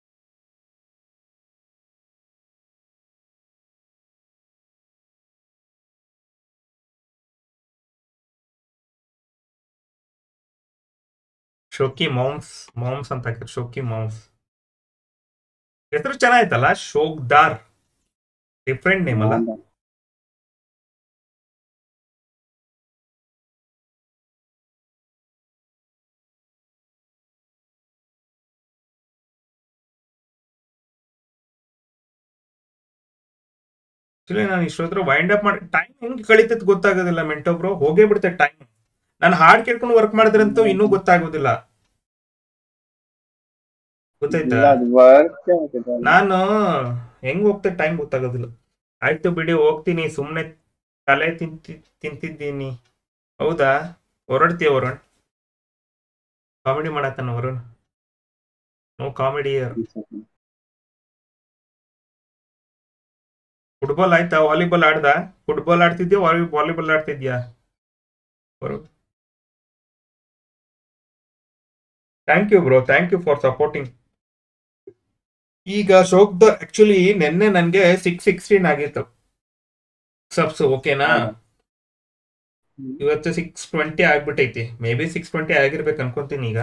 Speaker 1: ಶೋಕಿ ಮಾಮ್ಸ್ ಮಾಮ್ಸ್ ಅಂತ ಹಾಕಿರ್ ಶೋಕಿ ಮಾಮ್ಸ್ ಹೆಸರು ಚೆನ್ನಾಯ್ತಲ್ಲ ಶೋಕ್ದಾರ್ ಡಿಫ್ರೆಂಟ್ ನೇಮ್ ಅಲ್ಲ ಆಕ್ಚುಲಿ ನಾನು ಇಷ್ಟೊತ್ತರ ವೈಂಡ್ ಅಪ್ ಮಾಡಿ ಟೈಮ್ ಹೆಂಗ್ ಕಳೀತೈತೆ ಗೊತ್ತಾಗೋದಿಲ್ಲ ಮೆಂಟೋ ಬ್ರೋ ಹೋಗೇ ಬಿಡುತ್ತೆ ಟೈಮ್ ನಾನು ಹಾಡ್ ಕೇಳ್ಕೊಂಡು ವರ್ಕ್ ಮಾಡಿದ್ರಂತೂ ಇನ್ನೂ ಗೊತ್ತಾಗೋದಿಲ್ಲ ಗೊತ್ತಾಯ್ತಾ
Speaker 4: ಅದು ವರ್ಕ್ ಆಗ್ತದೆ
Speaker 1: ನಾನು ಹೆಂಗ್ ಹೋಗ್ತಾ ಟೈಮ್ ಗೊತ್ತಾಗೋದಿಲ್ಲ ಆಯ್ತು ಬಿಡಿ ಹೋಗ್ತೀನಿ ಸುಮ್ಮನೆ ತಲೆ ತಿಂತಿ ತಿಂತಿದ್ದೀನಿ ಹೌದಾ ಹೊರಡ್ತೀಯ ವರುಣ್ ಕಾಮಿಡಿ ಮಾಡತ್ತಾನ ವರುಣ್ ನೋ ಕಾಮಿಡಿ ಫುಟ್ಬಾಲ್ ಆಯ್ತಾ ವಾಲಿಬಾಲ್ ಆಡ್ದ ಫುಟ್ಬಾಲ್ ಆಡ್ತಿದ್ಯಾ ವಾಲಿ ವಾಲಿಬಾಲ್ ಆಡ್ತಿದ್ಯಾ thank you bro thank you for supporting ಈಗ ಶೋಕ್ದ ಆಕ್ಚುಲಿ ನಿನ್ನೆ ನನಗೆ ಸಿಕ್ಸ್ ಸಿಕ್ಸ್ಟೀನ್ ಆಗಿತ್ತು ಸಬ್ಸ್ ಓಕೆನಾ ಇವತ್ತು ಸಿಕ್ಸ್ ಟ್ವೆಂಟಿ ಆಗ್ಬಿಟ್ಟೈತಿ ಮೇ ಬಿ ಸಿಕ್ಸ್ ಟ್ವೆಂಟಿ ಆಗಿರ್ಬೇಕು ಅನ್ಕೊಂತೀನಿ ಈಗ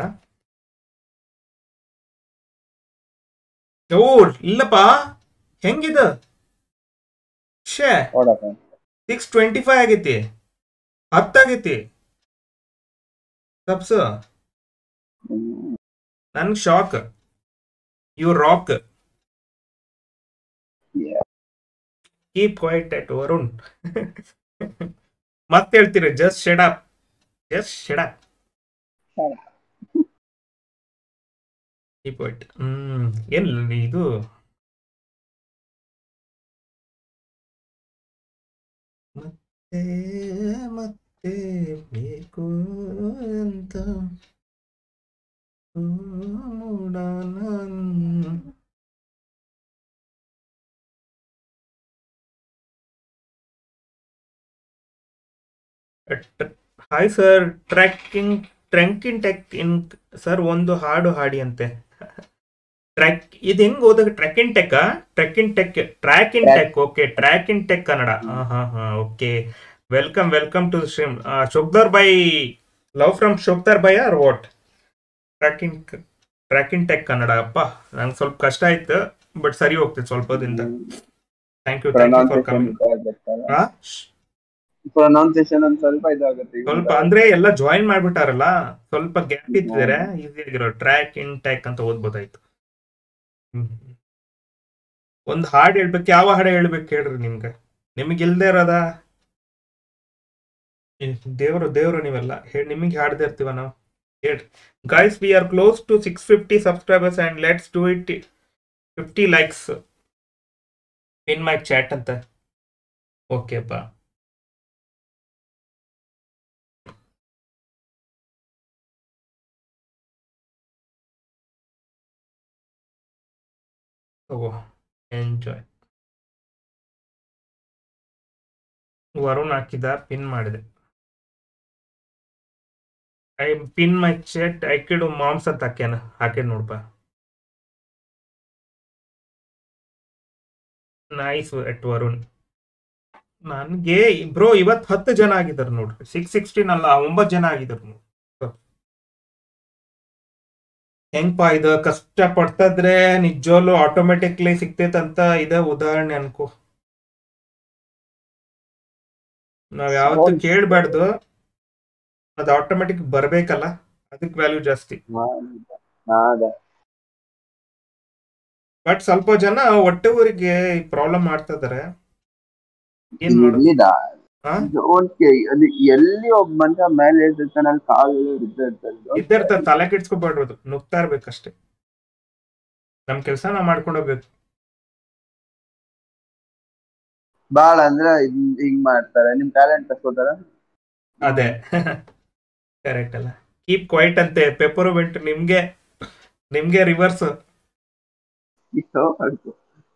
Speaker 1: ಓ ಇಲ್ಲಪ್ಪ ಹೆಂಗಿದ ಶೇ
Speaker 4: ನೋಡಪ್ಪ
Speaker 1: ಸಿಕ್ಸ್ ಟ್ವೆಂಟಿ ಫೈವ್ ಆಗೈತಿ ಹತ್ತಾಗೈತಿ ಸಬ್ಸ್
Speaker 4: ಹ್ಮ್.
Speaker 1: ನನ್ shock you rock
Speaker 4: Yeah.
Speaker 1: Keep quiet at Varun ಮತ್ತೆ ಹೇಳ್ತೀರಿ just shut up just shut up
Speaker 4: Shut
Speaker 1: keep quiet ಹ್ಮ್ ಏನ್ ಇದು ಮತ್ತೆ ಮತ್ತೆ ಬೇಕು ಅಂತ ಮೂಡನ hi sir tracking track in tech in sir ಒಂದು ಹಾಡು ಹಾಡಿ ಅಂತೆ ಟ್ರ್ಯಾಕ್ ಇದು ಹೆಂಗ್ ಓದಾಗ track in tech track in tech track in
Speaker 4: Track.
Speaker 1: Tech okay track in tech Kannada ಹಾ ಹಾ ಹಾ okay welcome welcome to stream ಶೋಕ್ದಾರ್ by love from Shokdar bye are what track in track in tech Kannada ಅಪ್ಪ ನಂಗೆ ಸ್ವಲ್ಪ ಕಷ್ಟ ಆಯ್ತು ಬಟ್ ಸರಿ ಹೋಗ್ತೈತೆ ಸ್ವಲ್ಪದಿಂದ thank you thank you for coming
Speaker 4: pronunciation ಒಂದ್ ಸ್ವಲ್ಪ ಇದಾಗುತ್ತೆ ಈಗ.
Speaker 1: ಸ್ವಲ್ಪ ಅಂದ್ರೆ ಎಲ್ಲ ಜಾಯಿನ್ ಮಾಡ್ಬಿಟ್ಟಾರಲ್ಲ ಸ್ವಲ್ಪ ಗ್ಯಾಪ್ ಇಟ್ಟಿದ್ದಾರೆ ಈಸಿ ಆಗಿರೋ ಟ್ರ್ಯಾಕ್ ಇನ್ ಟ್ಯಾಕ್ ಅಂತ ಓದ್ಬೋದಾಯ್ತು ಹ್ಮ್. ಒಂದ್ ಹಾಡ್ ಹೇಳ್ಬೇಕು ಯಾವ ಹಾಡು ಹೇಳ್ಬೇಕು ಹೇಳ್ರಿ ನಿಮ್ಗೆ ನಿಮಗೆ ಇಲ್ದೇ ಇರೋದ ದೇವ್ರು ದೇವ್ರು ನೀವೆಲ್ಲ ಹೇಳಿ ನಿಮಗೆ ಹಾಡ್ದೇ ಇರ್ತೀವ ನಾವು ಹೇಳ್ರಿ guys we are close to six fifty subscribers and let's do it fifty likes in my chat ಅಂತ ಓಕೆಪ್ಪ ತಗೋ ಎಂಜಾಯ್ ವರುಣ್ ಹಾಕಿದ ಪಿನ್ ಮಾಡಿದೆ I pin my chat Aikido ಮಾಮ್ಸ್ ಅಂತ ಹಾಕ್ಯಾನ ಹಾಕ್ಯಾನ ನೋಡಪ್ಪ ನೈಸ್ ಎಟ್ ವರುಣ್ ನನಗೆ ಬ್ರೋ ಇವತ್ತು ಹತ್ತು ಜನ ಆಗಿದ್ದಾರೆ ನೋಡ್ರಿ ಸಿಕ್ಸ್ ಸಿಕ್ಸ್ಟೀನ್ ಅಲ್ಲ ಒಂಬತ್ತು ಜನ ಆಗಿದ್ದಾರೆ ನೋಡ್ರಿ ಹೆಂಗಪ್ಪ ಇದು ಕಷ್ಟ ಪಡ್ತದ್ರೆ ನಿಜವಾಗ್ಲು ಆಟೋಮೆಟಿಕ್ಲಿ ಸಿಗ್ತೈತಂತ ಇದ ಉದಾಹರಣೆ ಅನ್ಕೋ ನಾವ್ ಯಾವತ್ತು
Speaker 4: ಹೌದು.
Speaker 1: ಕೇಳ್ಬಾರ್ದು ಅದು ಆಟೋಮೆಟಿಕ್ ಬರ್ಬೇಕಲ್ಲ ಅದಕ್ಕೆ ವ್ಯಾಲ್ಯೂ ಜಾಸ್ತಿ
Speaker 4: ಅದೇ.
Speaker 1: ಬಟ್ ಸ್ವಲ್ಪ ಜನ ಹೊಟ್ಟೆ ಊರಿಗೆ ಪ್ರಾಬ್ಲಮ್ ಮಾಡ್ತಾ ಇದಾರೆ ಏನ್ ಮಾಡೋದು
Speaker 4: ಇಲ್ಲಿದ
Speaker 1: ಹಾ?
Speaker 4: ಇದು ಓಕೆ ಅದು ಎಲ್ಲಿ ಒಬ್ಬ ಮನುಷ್ಯ ಮೇಲೆ ಇರ್ತಿರ್ತಾನೆ ಅಲ್ಲಿ ಕಾಲು ಇರ್ತಿರ್ತದೆ
Speaker 1: ಇದ್ದಿರ್ತ ತಲೆ ಕೆಡ್ಸ್ಕೊಬಾರ್ದು ನುಗ್ತಾ ಇರ್ಬೇಕಷ್ಟೇ ನಮ್ ಕೆಲ್ಸ ನಾವ್ ಮಾಡ್ಕೊಂಡು ಹೋಗ್ಬೇಕು
Speaker 4: ಬಾಳ ಅಂದ್ರೆ ಇದ್- ಹಿಂಗ್ ಮಾಡ್ತಾರೆ ನಿಮ್ ಟ್ಯಾಲೆಂಟ್ ತಕ್ಕೋತಾರ
Speaker 1: ಅದೇ ಕರೆಕ್ಟ್ ಅಲ್ಲ ಕೀಪ್ ಕ್ವೈಟ್ ಅಂತೆ ಪೆಪ್ಪರ್ ಬೆಂಟ್ ನಿಮ್ಗೆ ನಿಮ್ಗೆ ರಿವರ್ಸ್
Speaker 4: ಇಷ್ಟು ಆಯ್ತು.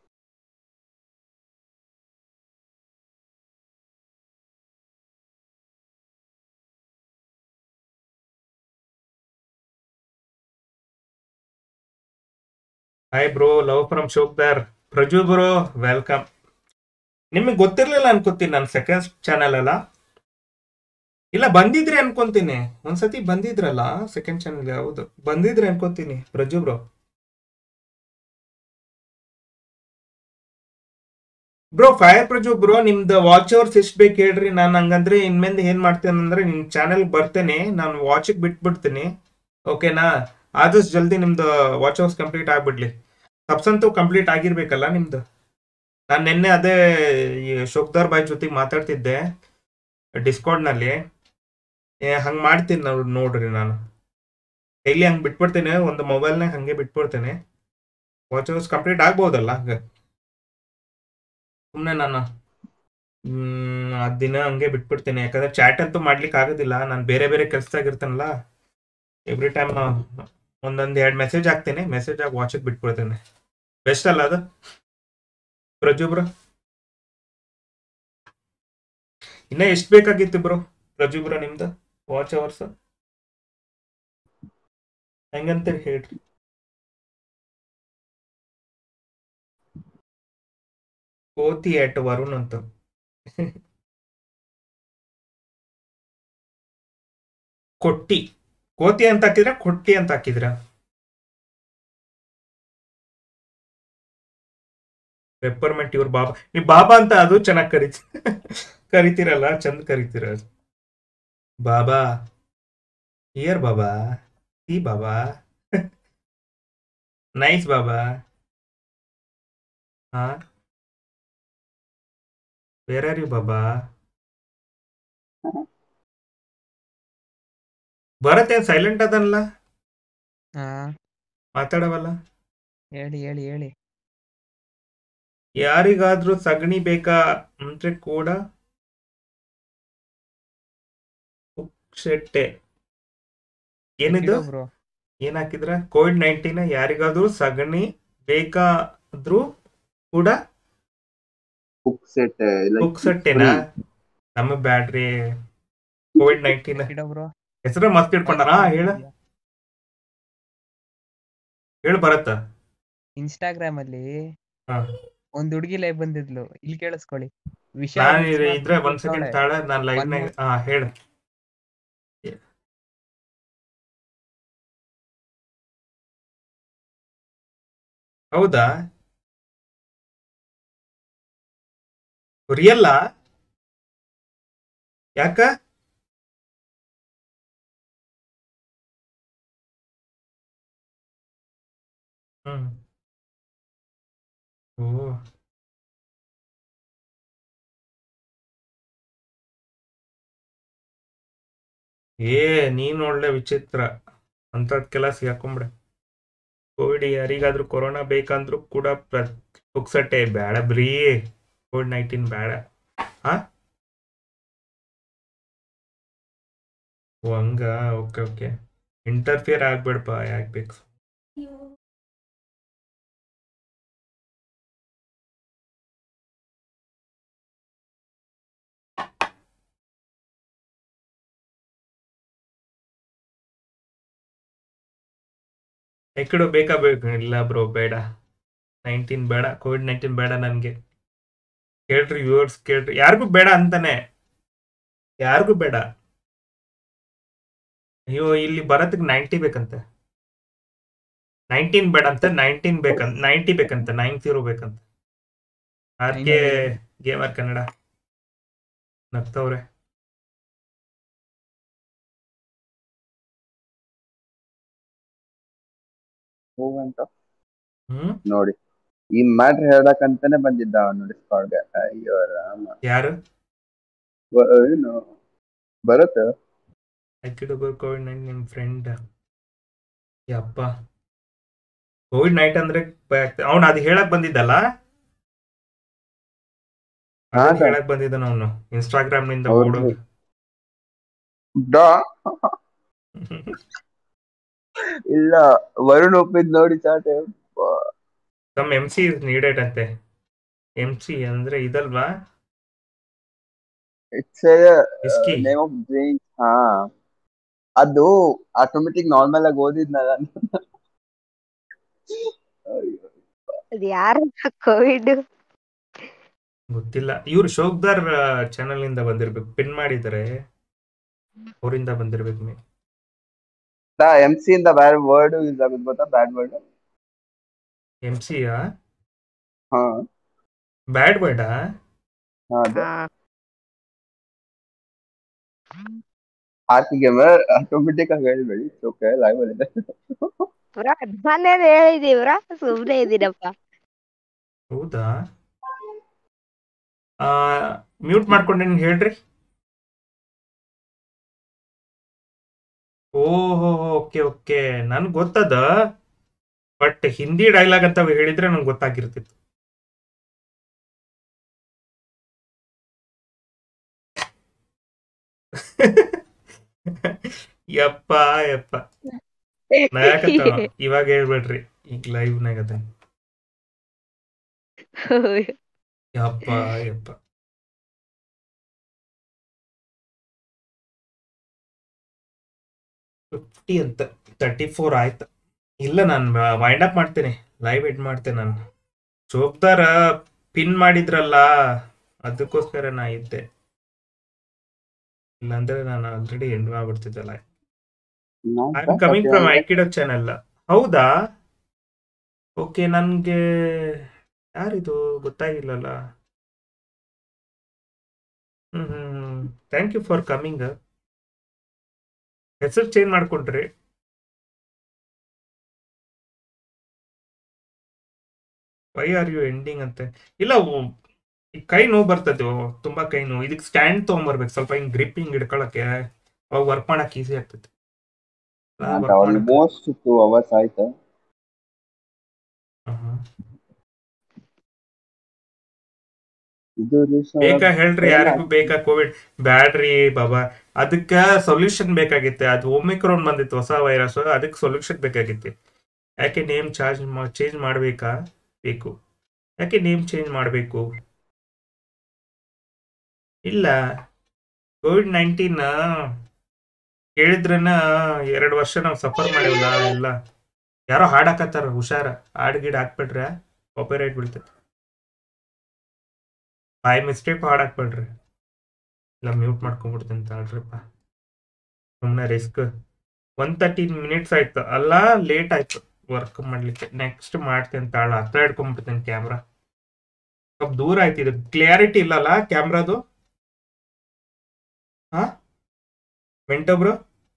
Speaker 1: Hi bro love from Shokdar Praju bro welcome ನಿಮಗೆ ಗೊತ್ತಿರ್ಲಿಲ್ಲ ಅನ್ಕೋತೀನಿ ನನ್ನ ಸೆಕೆಂಡ್ ಚಾನಲ್ ಅಲ್ಲ ಇಲ್ಲ ಬಂದಿದ್ರಿ ಅನ್ಕೊಂತೀನಿ ಒಂದ್ಸತಿ ಬಂದಿದ್ರಲ್ಲ ಸೆಕೆಂಡ್ ಚಾನಲ್ ಯಾವುದು ಬಂದಿದ್ರಿ ಅನ್ಕೋತೀನಿ Praju bro bro fire Praju bro ನಿಮ್ದು ವಾಚ್ ಅವರ್ಸ್ ಎಷ್ಟು ಬೇಕು ಹೇಳ್ರಿ ನಾನು ಹಂಗಂದ್ರೆ ಇನ್ಮೇಲೆ ಏನ್ ಮಾಡ್ತೇನೆ ಅಂದ್ರೆ ನಿಮ್ ಚಾನೆಲ್ ಬರ್ತೇನೆ ನಾನು ವಾಚಿಗೆ ಬಿಟ್ಬಿಡ್ತೀನಿ ಓಕೆನಾ ಆದಷ್ಟು ಜಲ್ದಿ ನಿಮ್ದು ವಾಚ್ ಅವರ್ಸ್ ಕಂಪ್ಲೀಟ್ ಆಗ್ಬಿಡ್ಲಿ ಸಬ್ಸ್ ಅಂತೂ ಕಂಪ್ಲೀಟ್ ಆಗಿರ್ಬೇಕಲ್ಲ ನಿಮ್ದು ನಾನು ನಿನ್ನೆ ಅದೇ ಈ ಶೋಕ್ದಾರ್ ಬಾಯ್ ಜೊತೆಗೆ ಮಾತಾಡ್ತಿದ್ದೆ ಡಿಸ್ಕೌಂಟ್ನಲ್ಲಿ ಹಂಗೆ ಮಾಡ್ತೀನಿ ನಾವು ನೋಡ್ರಿ ನಾನು ಡೈಲಿ ಹಂಗೆ ಬಿಟ್ಬಿಡ್ತೇನೆ ಒಂದು ಮೊಬೈಲ್ನಾಗ ಹಂಗೆ ಬಿಟ್ಬಿಡ್ತೇನೆ ವಾಚ್ ಅವರ್ಸ್ ಕಂಪ್ಲೀಟ್ ಆಗ್ಬೋದಲ್ಲ ಹಂಗೆ ಸುಮ್ಮನೆ ನಾನು ಆ ದಿನ ಹಂಗೆ ಬಿಟ್ಬಿಡ್ತೇನೆ ಯಾಕಂದ್ರೆ ಚಾಟ್ ಅಂತೂ ಮಾಡ್ಲಿಕ್ಕೆ ಆಗೋದಿಲ್ಲ ನಾನು ಬೇರೆ ಬೇರೆ ಕೆಲ್ಸದಾಗ ಇರ್ತಾನಲ್ಲ ಎವ್ರಿ ಟೈಮ್ ಒಂದೊಂದು ಎರಡು ಮೆಸೇಜ್ ಹಾಕ್ತೇನೆ ಮೆಸೇಜ್ ಆಗಿ ವಾಚಿಗೆ ಬಿಟ್ಬಿಡ್ತೇನೆ ಬೆಸ್ಟ್ ಅಲ್ಲ ಅದು ಪ್ರಜು ಬ್ರೋ ಇನ್ನ ಎಷ್ಟು ಬೇಕಾಗಿತ್ತು ಬ್ರೋ ರಜು ಬ್ರೋ ನಿಮ್ದು ವಾಚ್ ಅವರ್ಸ್ ಹೆಂಗಂತ ಹೇಳ್ರಿ ಕೋತಿ ಎಟ್ ವರುಣ್ ಅಂತ ಕೊಟ್ಟಿ ಕೋತಿ ಅಂತ ಹಾಕಿದ್ರ ಕೊಟ್ಟಿ ಅಂತ ಹಾಕಿದ್ರ ಪೆಪ್ಪರ್ಮೆಂಟ್ ಇವ್ರ ಬಾಬಾ ನೀವ್ ಬಾಬಾ ಅಂತ ಅದು ಚೆನ್ನಾಗಿ ಕರಿತಿ ಕರಿತೀರಲ್ಲ ಚಂದ ಕರಿತೀರ ಅದು ಬಾಬಾ ಇಯರ್ ಬಾಬಾ ಈ ಬಾಬಾ ನೈಸ್ ಬಾಬಾ ಹಾ ವೇರ್ ಆರ್ ಯು ಬಾಬಾ ಭರತ್ ಏನ್ ಸೈಲೆಂಟ್ ಅದನ್ಲ
Speaker 2: ಹಾ
Speaker 1: ಮಾತಾಡವಲ್ಲ
Speaker 2: ಹೇಳಿ ಹೇಳಿ ಹೇಳಿ
Speaker 1: ಯಾರಿಗಾದ್ರೂ ಸಗಣಿ ಬೇಕಾ ಅಂದ್ರೆ ಕೂಡ ಪುಕ್ಷೆಟ್ಟೆ ಏನಿದು
Speaker 2: ಬ್ರೋ
Speaker 1: ಏನ್ ಹಾಕಿದ್ರ ಕೋವಿಡ್ ನೈನ್ಟೀನ್ ಯಾರಿಗಾದ್ರೂ ಸಗಣಿ ಬೇಕಾದ್ರೂ ಕೂಡ
Speaker 4: ಪುಕ್ಸೆಟ್
Speaker 1: ಪುಕ್ಸಟ್ಟೆನಾ ನಮಗ್ ಬ್ಯಾಡ್ರಿ ಕೋವಿಡ್ ನೈನ್ಟೀನ್
Speaker 2: ಇಡೋ ಬ್ರೋ
Speaker 1: ಹೆಸರು ಮಸ್ತ್ ಇಟ್ಕೊಂಡಾರ ಹೇಳ ಹೇಳು ಬರತ್ತ
Speaker 2: ಇನ್ಸ್ಟಾಗ್ರಾಮ್ ಅಲ್ಲಿ
Speaker 1: ಹಾ.
Speaker 2: ಒಂದ್ ಹುಡುಗಿ ಲೈವ್ ಬಂದಿದ್ಲು ಇಲ್ಲಿ ಕೇಳಿಸ್ಕೊಳ್ಳಿ ವಿಷಯ
Speaker 1: ನಾನು
Speaker 2: ಮಿಕ್ಸ್
Speaker 1: ಇದ್ರೆ
Speaker 2: ಮಾಡ್ಬಿಟ್ಟು
Speaker 1: ಒಂದ್ ಸೆಕೆಂಡ್
Speaker 2: ಬಿಟ್ಟವ್ಳೆ.
Speaker 1: ತಾಳ ನಾನ್ ಲೈವ್ ನಾಗ
Speaker 2: One
Speaker 1: ಹಾ ಹೇಳು ಹೌದಾ ರಿಯಲ್ಲ ಯಾಕ ಹ್ಮ್ ಓ ಏ ನೀನ್ ಒಳ್ಳೆ ವಿಚಿತ್ರ ಅಂತದ್ ಕೆಲಸ ಹಾಕೊಂಬಿಡ ಕೋವಿಡ್ ಯಾರಿಗಾದ್ರೂ ಕೊರೋನಾ ಬೇಕಂದ್ರೂ ಕೂಡ ಪ್ರ ಪುಕ್ಸಟ್ಟೆ ಬೇಡ ಬ್ರೀ ಕೋವಿಡ್ ನೈನ್ಟೀನ್ ಬೇಡ ಹಾ ಓ ಹಂಗ ಓಕೆ ಓಕೆ ಇಂಟರ್ಫಿಯರ್ ಆಗ್ಬೇಡಪ್ಪ ಯಾಕೆ ಬೇಕು ಎಕ್ಕಡು ಬೇಕಾ ಬೇಕು ಇಲ್ಲ ಬ್ರೋ ಬೇಡ ನೈನ್ಟೀನ್ ಬೇಡ ಕೋವಿಡ್ ನೈನ್ಟೀನ್ ಬೇಡ ನನಗೆ ಕೇಳ್ರಿ ವ್ಯೂವರ್ಸ್ ಕೇಳ್ರಿ ಯಾರಿಗೂ ಬೇಡ ಅಂತಾನೆ ಯಾರಿಗೂ ಬೇಡ ಅಯ್ಯೋ ಇಲ್ಲಿ ಬರೋದಕ್ಕೆ ನೈಂಟಿ ಬೇಕಂತೆ ನೈನ್ಟೀನ್ ಬೇಡ ಅಂತ ನೈನ್ಟೀನ್ ಬೇಕಂತ ನೈಂಟಿ ಬೇಕಂತ ನೈನ್ ಜೀರೋ ಬೇಕಂತ ಅದಕ್ಕೆ ಗೇಮರ್ ಕನ್ನಡ ನಗ್ತವ್ರೆ
Speaker 4: ಹೋಗಂತ
Speaker 1: ಹ್ಮ್
Speaker 4: ನೋಡಿ ಈ ಮ್ಯಾಟ್ರ್ ಹೇಳಕ್ಕಂತಾನೆ ಬಂದಿದ್ದ ಅವನು ಡಿಸ್ಕಾರ್ಡ್ಗೆ ಅಯ್ಯೋ ರಾಮ
Speaker 1: ಯಾರು
Speaker 4: ಬ- ಏನು ಬರುತ್ತೆ
Speaker 1: ಅಕ್ಕಿಡುಗರ್ ಕೋವಿಡ್ ನೈನ್ ನಿಮ್ಮ ಫ್ರೆಂಡ್ ಯಪ್ಪ ಕೋವಿಡ್ ನೈಟ್ ಅಂದ್ರೆ ಅವನು ಅದು ಹೇಳಕ್ ಬಂದಿದ್ದಲ್ಲ
Speaker 4: ಹಾ
Speaker 1: ಅದನ್ನ
Speaker 4: ಸರ್.
Speaker 1: ಹೇಳಕ್ ಬಂದಿದ್ದಾನ ಅವನು ಇನ್ಸ್ಟಾಗ್ರಾಮ್ ನಿಂದ
Speaker 4: ಹೌದು.
Speaker 1: ಓಡೋದು
Speaker 4: ಡಾ ಇಲ್ಲ ವರುಣ್ ಒಪ್ಪಿದ್ ನೋಡಿ ಚಾಟೆ
Speaker 1: some M C is needed ಅಂತೆ ಎಂ ಸಿ ಅಂದ್ರೆ ಇದಲ್ವಾ
Speaker 4: it's
Speaker 1: whisky
Speaker 4: name of drink ಹಾ ಅದು ಆಟೋಮೆಟಿಕ್ ನಾರ್ಮಲ್ ಆಗಿ ಓದಿದ್ನಲ್ಲ
Speaker 6: ಅದ್ ಯಾರು ಕೋವಿಡ್
Speaker 1: ಗೊತ್ತಿಲ್ಲ ಇವ್ರು ಶೋಕ್ದಾರ್ ಚಾನಲ್ ನಿಂದ ಬಂದಿರ್ಬೇಕು ಪಿನ್ ಮಾಡಿದ್ದಾರೆ ಅವರಿಂದ ಬಂದಿರ್ಬೇಕು ಮೇ
Speaker 4: ಎಂ ಸಿ ಇಂದ ಬ್ಯಾಡ್ ವರ್ಡ್ ಯೂಸ್ ಆಗುತ್ತೆ ಗೊತ್ತಾ ಬ್ಯಾಡ್ ವರ್ಡ್
Speaker 1: ಎಂ ಸಿ
Speaker 4: ಹಾ
Speaker 1: ಬ್ಯಾಡ್ ಬೇಡ
Speaker 4: ಹಾ ಅದೇ ಆರ್ಕ್ ಗೇಮರ್ ಆಟೋಮೆಟಿಕ್ ಆಗಿ ಹೇಳ್ಬೇಡಿ ಓಕೆ ಲೈವ್ ಅಲ್ಲಿ
Speaker 6: ಬ್ರೋ ನಾನೇನ್ ಹೇಳಿದೀವಿ ಬ್ರೋ ಸುಮ್ನೆ ಇದೀನಪ್ಪ
Speaker 1: ಹೌದಾ ಮ್ಯೂಟ್ ಮಾಡ್ಕೊಂಡೇನು ಹೇಳ್ರಿ ಓಹೋ ಓಕೆ ಓಕೆ ನನ್ಗೆ ಗೊತ್ತದ ಬಟ್ ಹಿಂದಿ ಡೈಲಾಗ್ ಅಂತ ಹೇಳಿದ್ರೆ ನಂಗೆ ಗೊತ್ತಾಗಿರ್ತಿತ್ತು ಯಪ್ಪ ಯಪ್ಪ ನಗಾಕತ್ತಾವ. ಇವಾಗ ಹೇಳ್ಬೇಡ್ರಿ ಈಗ ಲೈವ್ ನಾಗದ ಯಪ್ಪ ಯಪ್ಪ ಫಿಫ್ಟಿ ಅಂತ ತರ್ಟಿ ಫೋರ್ ಆಯ್ತು ಇಲ್ಲ ನಾನು ವೈಂಡ್ ಅಪ್ ಮಾಡ್ತೇನೆ ಲೈವ್ ಎಡ್ ಮಾಡ್ತೇನೆ ನಾನು ಚೋಪ್ದಾರ ಪಿನ್ ಮಾಡಿದ್ರಲ್ಲ ಅದಕ್ಕೋಸ್ಕರ ನಾ ಇದ್ದೆ ಇಲ್ಲಾಂದ್ರೆ ನಾನು ಆಲ್ರೆಡಿ ಎಂಡ್ ಮಾಡ್ಬಿಡ್ತಿದ್ದಲ್ಲ I am coming from Aikido channel ಹೌದಾ ಓಕೆ ನನಗೆ ಯಾರಿದು ಗೊತ್ತಾಗಿಲ್ಲಲ್ಲ ಹ್ಮ್ ಹ್ಮ್ ಥ್ಯಾಂಕ್ ಯು ಫಾರ್ ಕಮಿಂಗ್ ಹೆಸರು ಚೇಂಜ್ ಮಾಡ್ಕೊಂಡ್ರಿ ವೈ ಆರ್ ಯು ಎಂಡಿಂಗ್ ಅಂತೆ ಇಲ್ಲ ಓ- ಈ ಕೈ ನೋವು ಬರ್ತದೆ ಓ, ತುಂಬಾ ಕೈ ನೋವು ಇದಕ್ಕೆ ಸ್ಟ್ಯಾಂಡ್ ತಗೊಂಬರ್ಬೇಕು ಸ್ವಲ್ಪ ಹಿಂಗ್ ಗ್ರಿಪ್ ಹಿಂಗ್ ಹಿಡ್ಕೊಳಕ್ಕೆ ಅವಾಗ ವರ್ಕ್ ಮಾಡಕ್ ಈಸಿ ಆಗ್ತೈತೆ ಅಲ್ಲ, work ಮಾಡಕ್-
Speaker 4: ಆಲ್ಮೋಸ್ಟ್ ಟೂ ಅವರ್ಸ್ ಆಯ್ತು
Speaker 1: ಆಹಾ.
Speaker 4: ಇದು ರೀಸನ್
Speaker 1: ಬೇಕಾ ಹೇಳ್ರಿ ಯಾರಿಗೂ ಬೇಕಾ ಕೋವಿಡ್ ಬ್ಯಾಡ್ರಿ ಬಾಬಾ ಅದಕ್ಕ ಸೊಲ್ಯೂಷನ್ ಬೇಕಾಗಿತ್ತೆ ಅದು ಒಮಿಕ್ರೋನ್ ಬಂದಿತ್ತು ಹೊಸ ವೈರಸ್ ಅದಕ್ಕೆ ಸೊಲ್ಯೂಷನ್ ಬೇಕಾಗಿತ್ತು ಯಾಕೆ ನೇಮ್ ಚಾರ್ಜ್ ಚೇಂಜ್ ಮಾಡಬೇಕಾ ಬೇಕು ಯಾಕೆ ನೇಮ್ ಚೇಂಜ್ ಮಾಡಬೇಕು ಇಲ್ಲ ಕೋವಿಡ್ ನೈನ್ಟೀನ್ ಕೇಳಿದ್ರನ ಎರಡು ವರ್ಷ ನಾವು ಸಫರ್ ಮಾಡೇವಲ್ಲ ಎಲ್ಲ ಯಾರೋ ಹಾಡಾಕತ್ತಾರ ಹುಷಾರ ಹಾಡ್ ಗಿಡ್ ಹಾಕ್ಬಿಟ್ರೆ ಕಾಪಿರೈಟ್ ಬೀಳ್ತೈತೆ ಬೈ ಮಿಸ್ಟೇಕ್ ಹಾಡಾಕ್ಬೇಡ್ರಿ ಇಲ್ಲ ಮ್ಯೂಟ್ ಮಾಡ್ಕೊಂಡ್ಬಿಡ್ತೀನಿ ತಾಳ್ರಿಪ್ಪ ಸುಮ್ಮನೆ ರಿಸ್ಕ್ ಒನ್ ತರ್ಟೀನ್ ಮಿನಿಟ್ಸ್ ಆಯ್ತು ಅಲ್ಲ ಲೇಟ್ ಆಯ್ತು ವರ್ಕ್ ಮಾಡ್ಲಿಕ್ಕೆ ನೆಕ್ಸ್ಟ್ ಮಾಡ್ತೀನಿ ತಾಳ ಹತ್ರ ಇಟ್ಕೊಂಡ್ಬಿಡ್ತೀನಿ ಕ್ಯಾಮ್ರಾ ಸ್ವಲ್ಪ ದೂರ ಆಯ್ತು ಇದು ಕ್ಲಿಯಾರಿಟಿ ಇಲ್ಲಲ್ಲ ಕ್ಯಾಮ್ರಾದು ಹಾ ಮೆಂಟೋ ಬ್ರೋ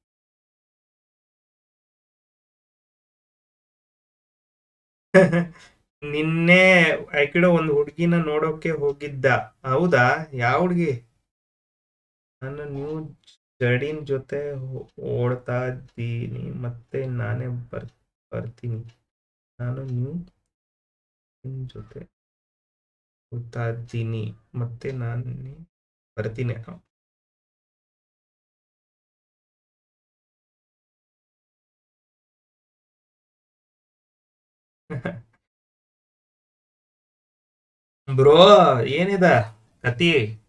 Speaker 1: ನಿನ್ನೆ ಐಕಿಡೋ ಒಂದು ಹುಡುಗಿನ ನೋಡೋಕೆ ಹೋಗಿದ್ದ ಹೌದಾ ಯಾವ ಹುಡುಗಿ ನಾನು ನೀವು ಜಡಿನ್ ಜೊತೆ ಹೋ- ಓಡ್ತಾ ಇದ್ದೀನಿ ಮತ್ತೆ ನಾನೇ ಬರ್ ಬರ್ತೀನಿ ನಾನು ನೀವು ನಿನ್ ಜೊತೆ ಓಡ್ತಾ ಇದ್ದೀನಿ ಮತ್ತೆ ನಾನೇ ಬರ್ತೀನಿ ಬ್ರೋ ಏನಿದ ಕತಿ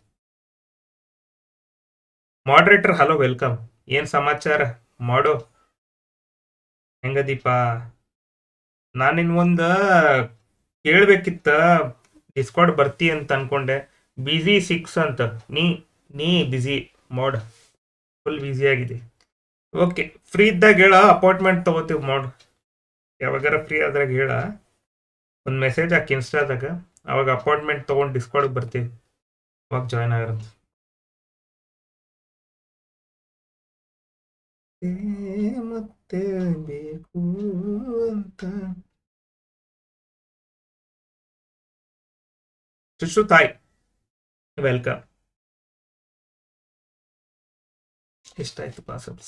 Speaker 1: ಮಾಡ್ರೇಟರ್ ಹಲೋ ವೆಲ್ಕಮ್ ಏನ್ ಸಮಾಚಾರ ಮಾಡೋ ಹೆಂಗದೀಪ ನಾನಿನ್ ಒಂದ ಕೇಳ್ಬೇಕಿತ್ತ ಡಿಸ್ಕಾರ್ಡ್ ಬರ್ತಿ ಅಂತ ಅನ್ಕೊಂಡೆ ಬಿಸಿ ಸಿಕ್ಸ್ ಅಂತ ನೀ ನೀ ಬಿಸಿ ಮಾಡ್ ಫುಲ್ ಬ್ಯುಸಿ ಆಗಿದೆ ಓಕೆ ಫ್ರೀ ಇದ್ದಾಗ ಹೇಳ ಅಪಾಯಿಂಟ್ಮೆಂಟ್ ತಗೋತೀವಿ ಮಾಡ್ ಯಾವಾಗಾರ ಫ್ರೀ ಆದ್ರಾಗ ಹೇಳ ಒಂದು ಮೆಸೇಜ್ ಹಾಕಿ ಇನ್ಸ್ಟಾದಾಗ ಅವಾಗ ಅಪಾಯಿಂಟ್ಮೆಂಟ್ ತೊಗೊಂಡು ಡಿಸ್ಕೌಂಟ್ ಬರ್ತೀವಿ ಅವಾಗ ಜಾಯ್ನ್ ಆಗಿರೋದು ಮತ್ತೆ ಬೇಕು ಅಂತ ಶುಶ್ರು ತಾಯಿ ವೆಲ್ಕಮ್ ಎಷ್ಟಾಯ್ತು ಪಾಸಪ್ಸ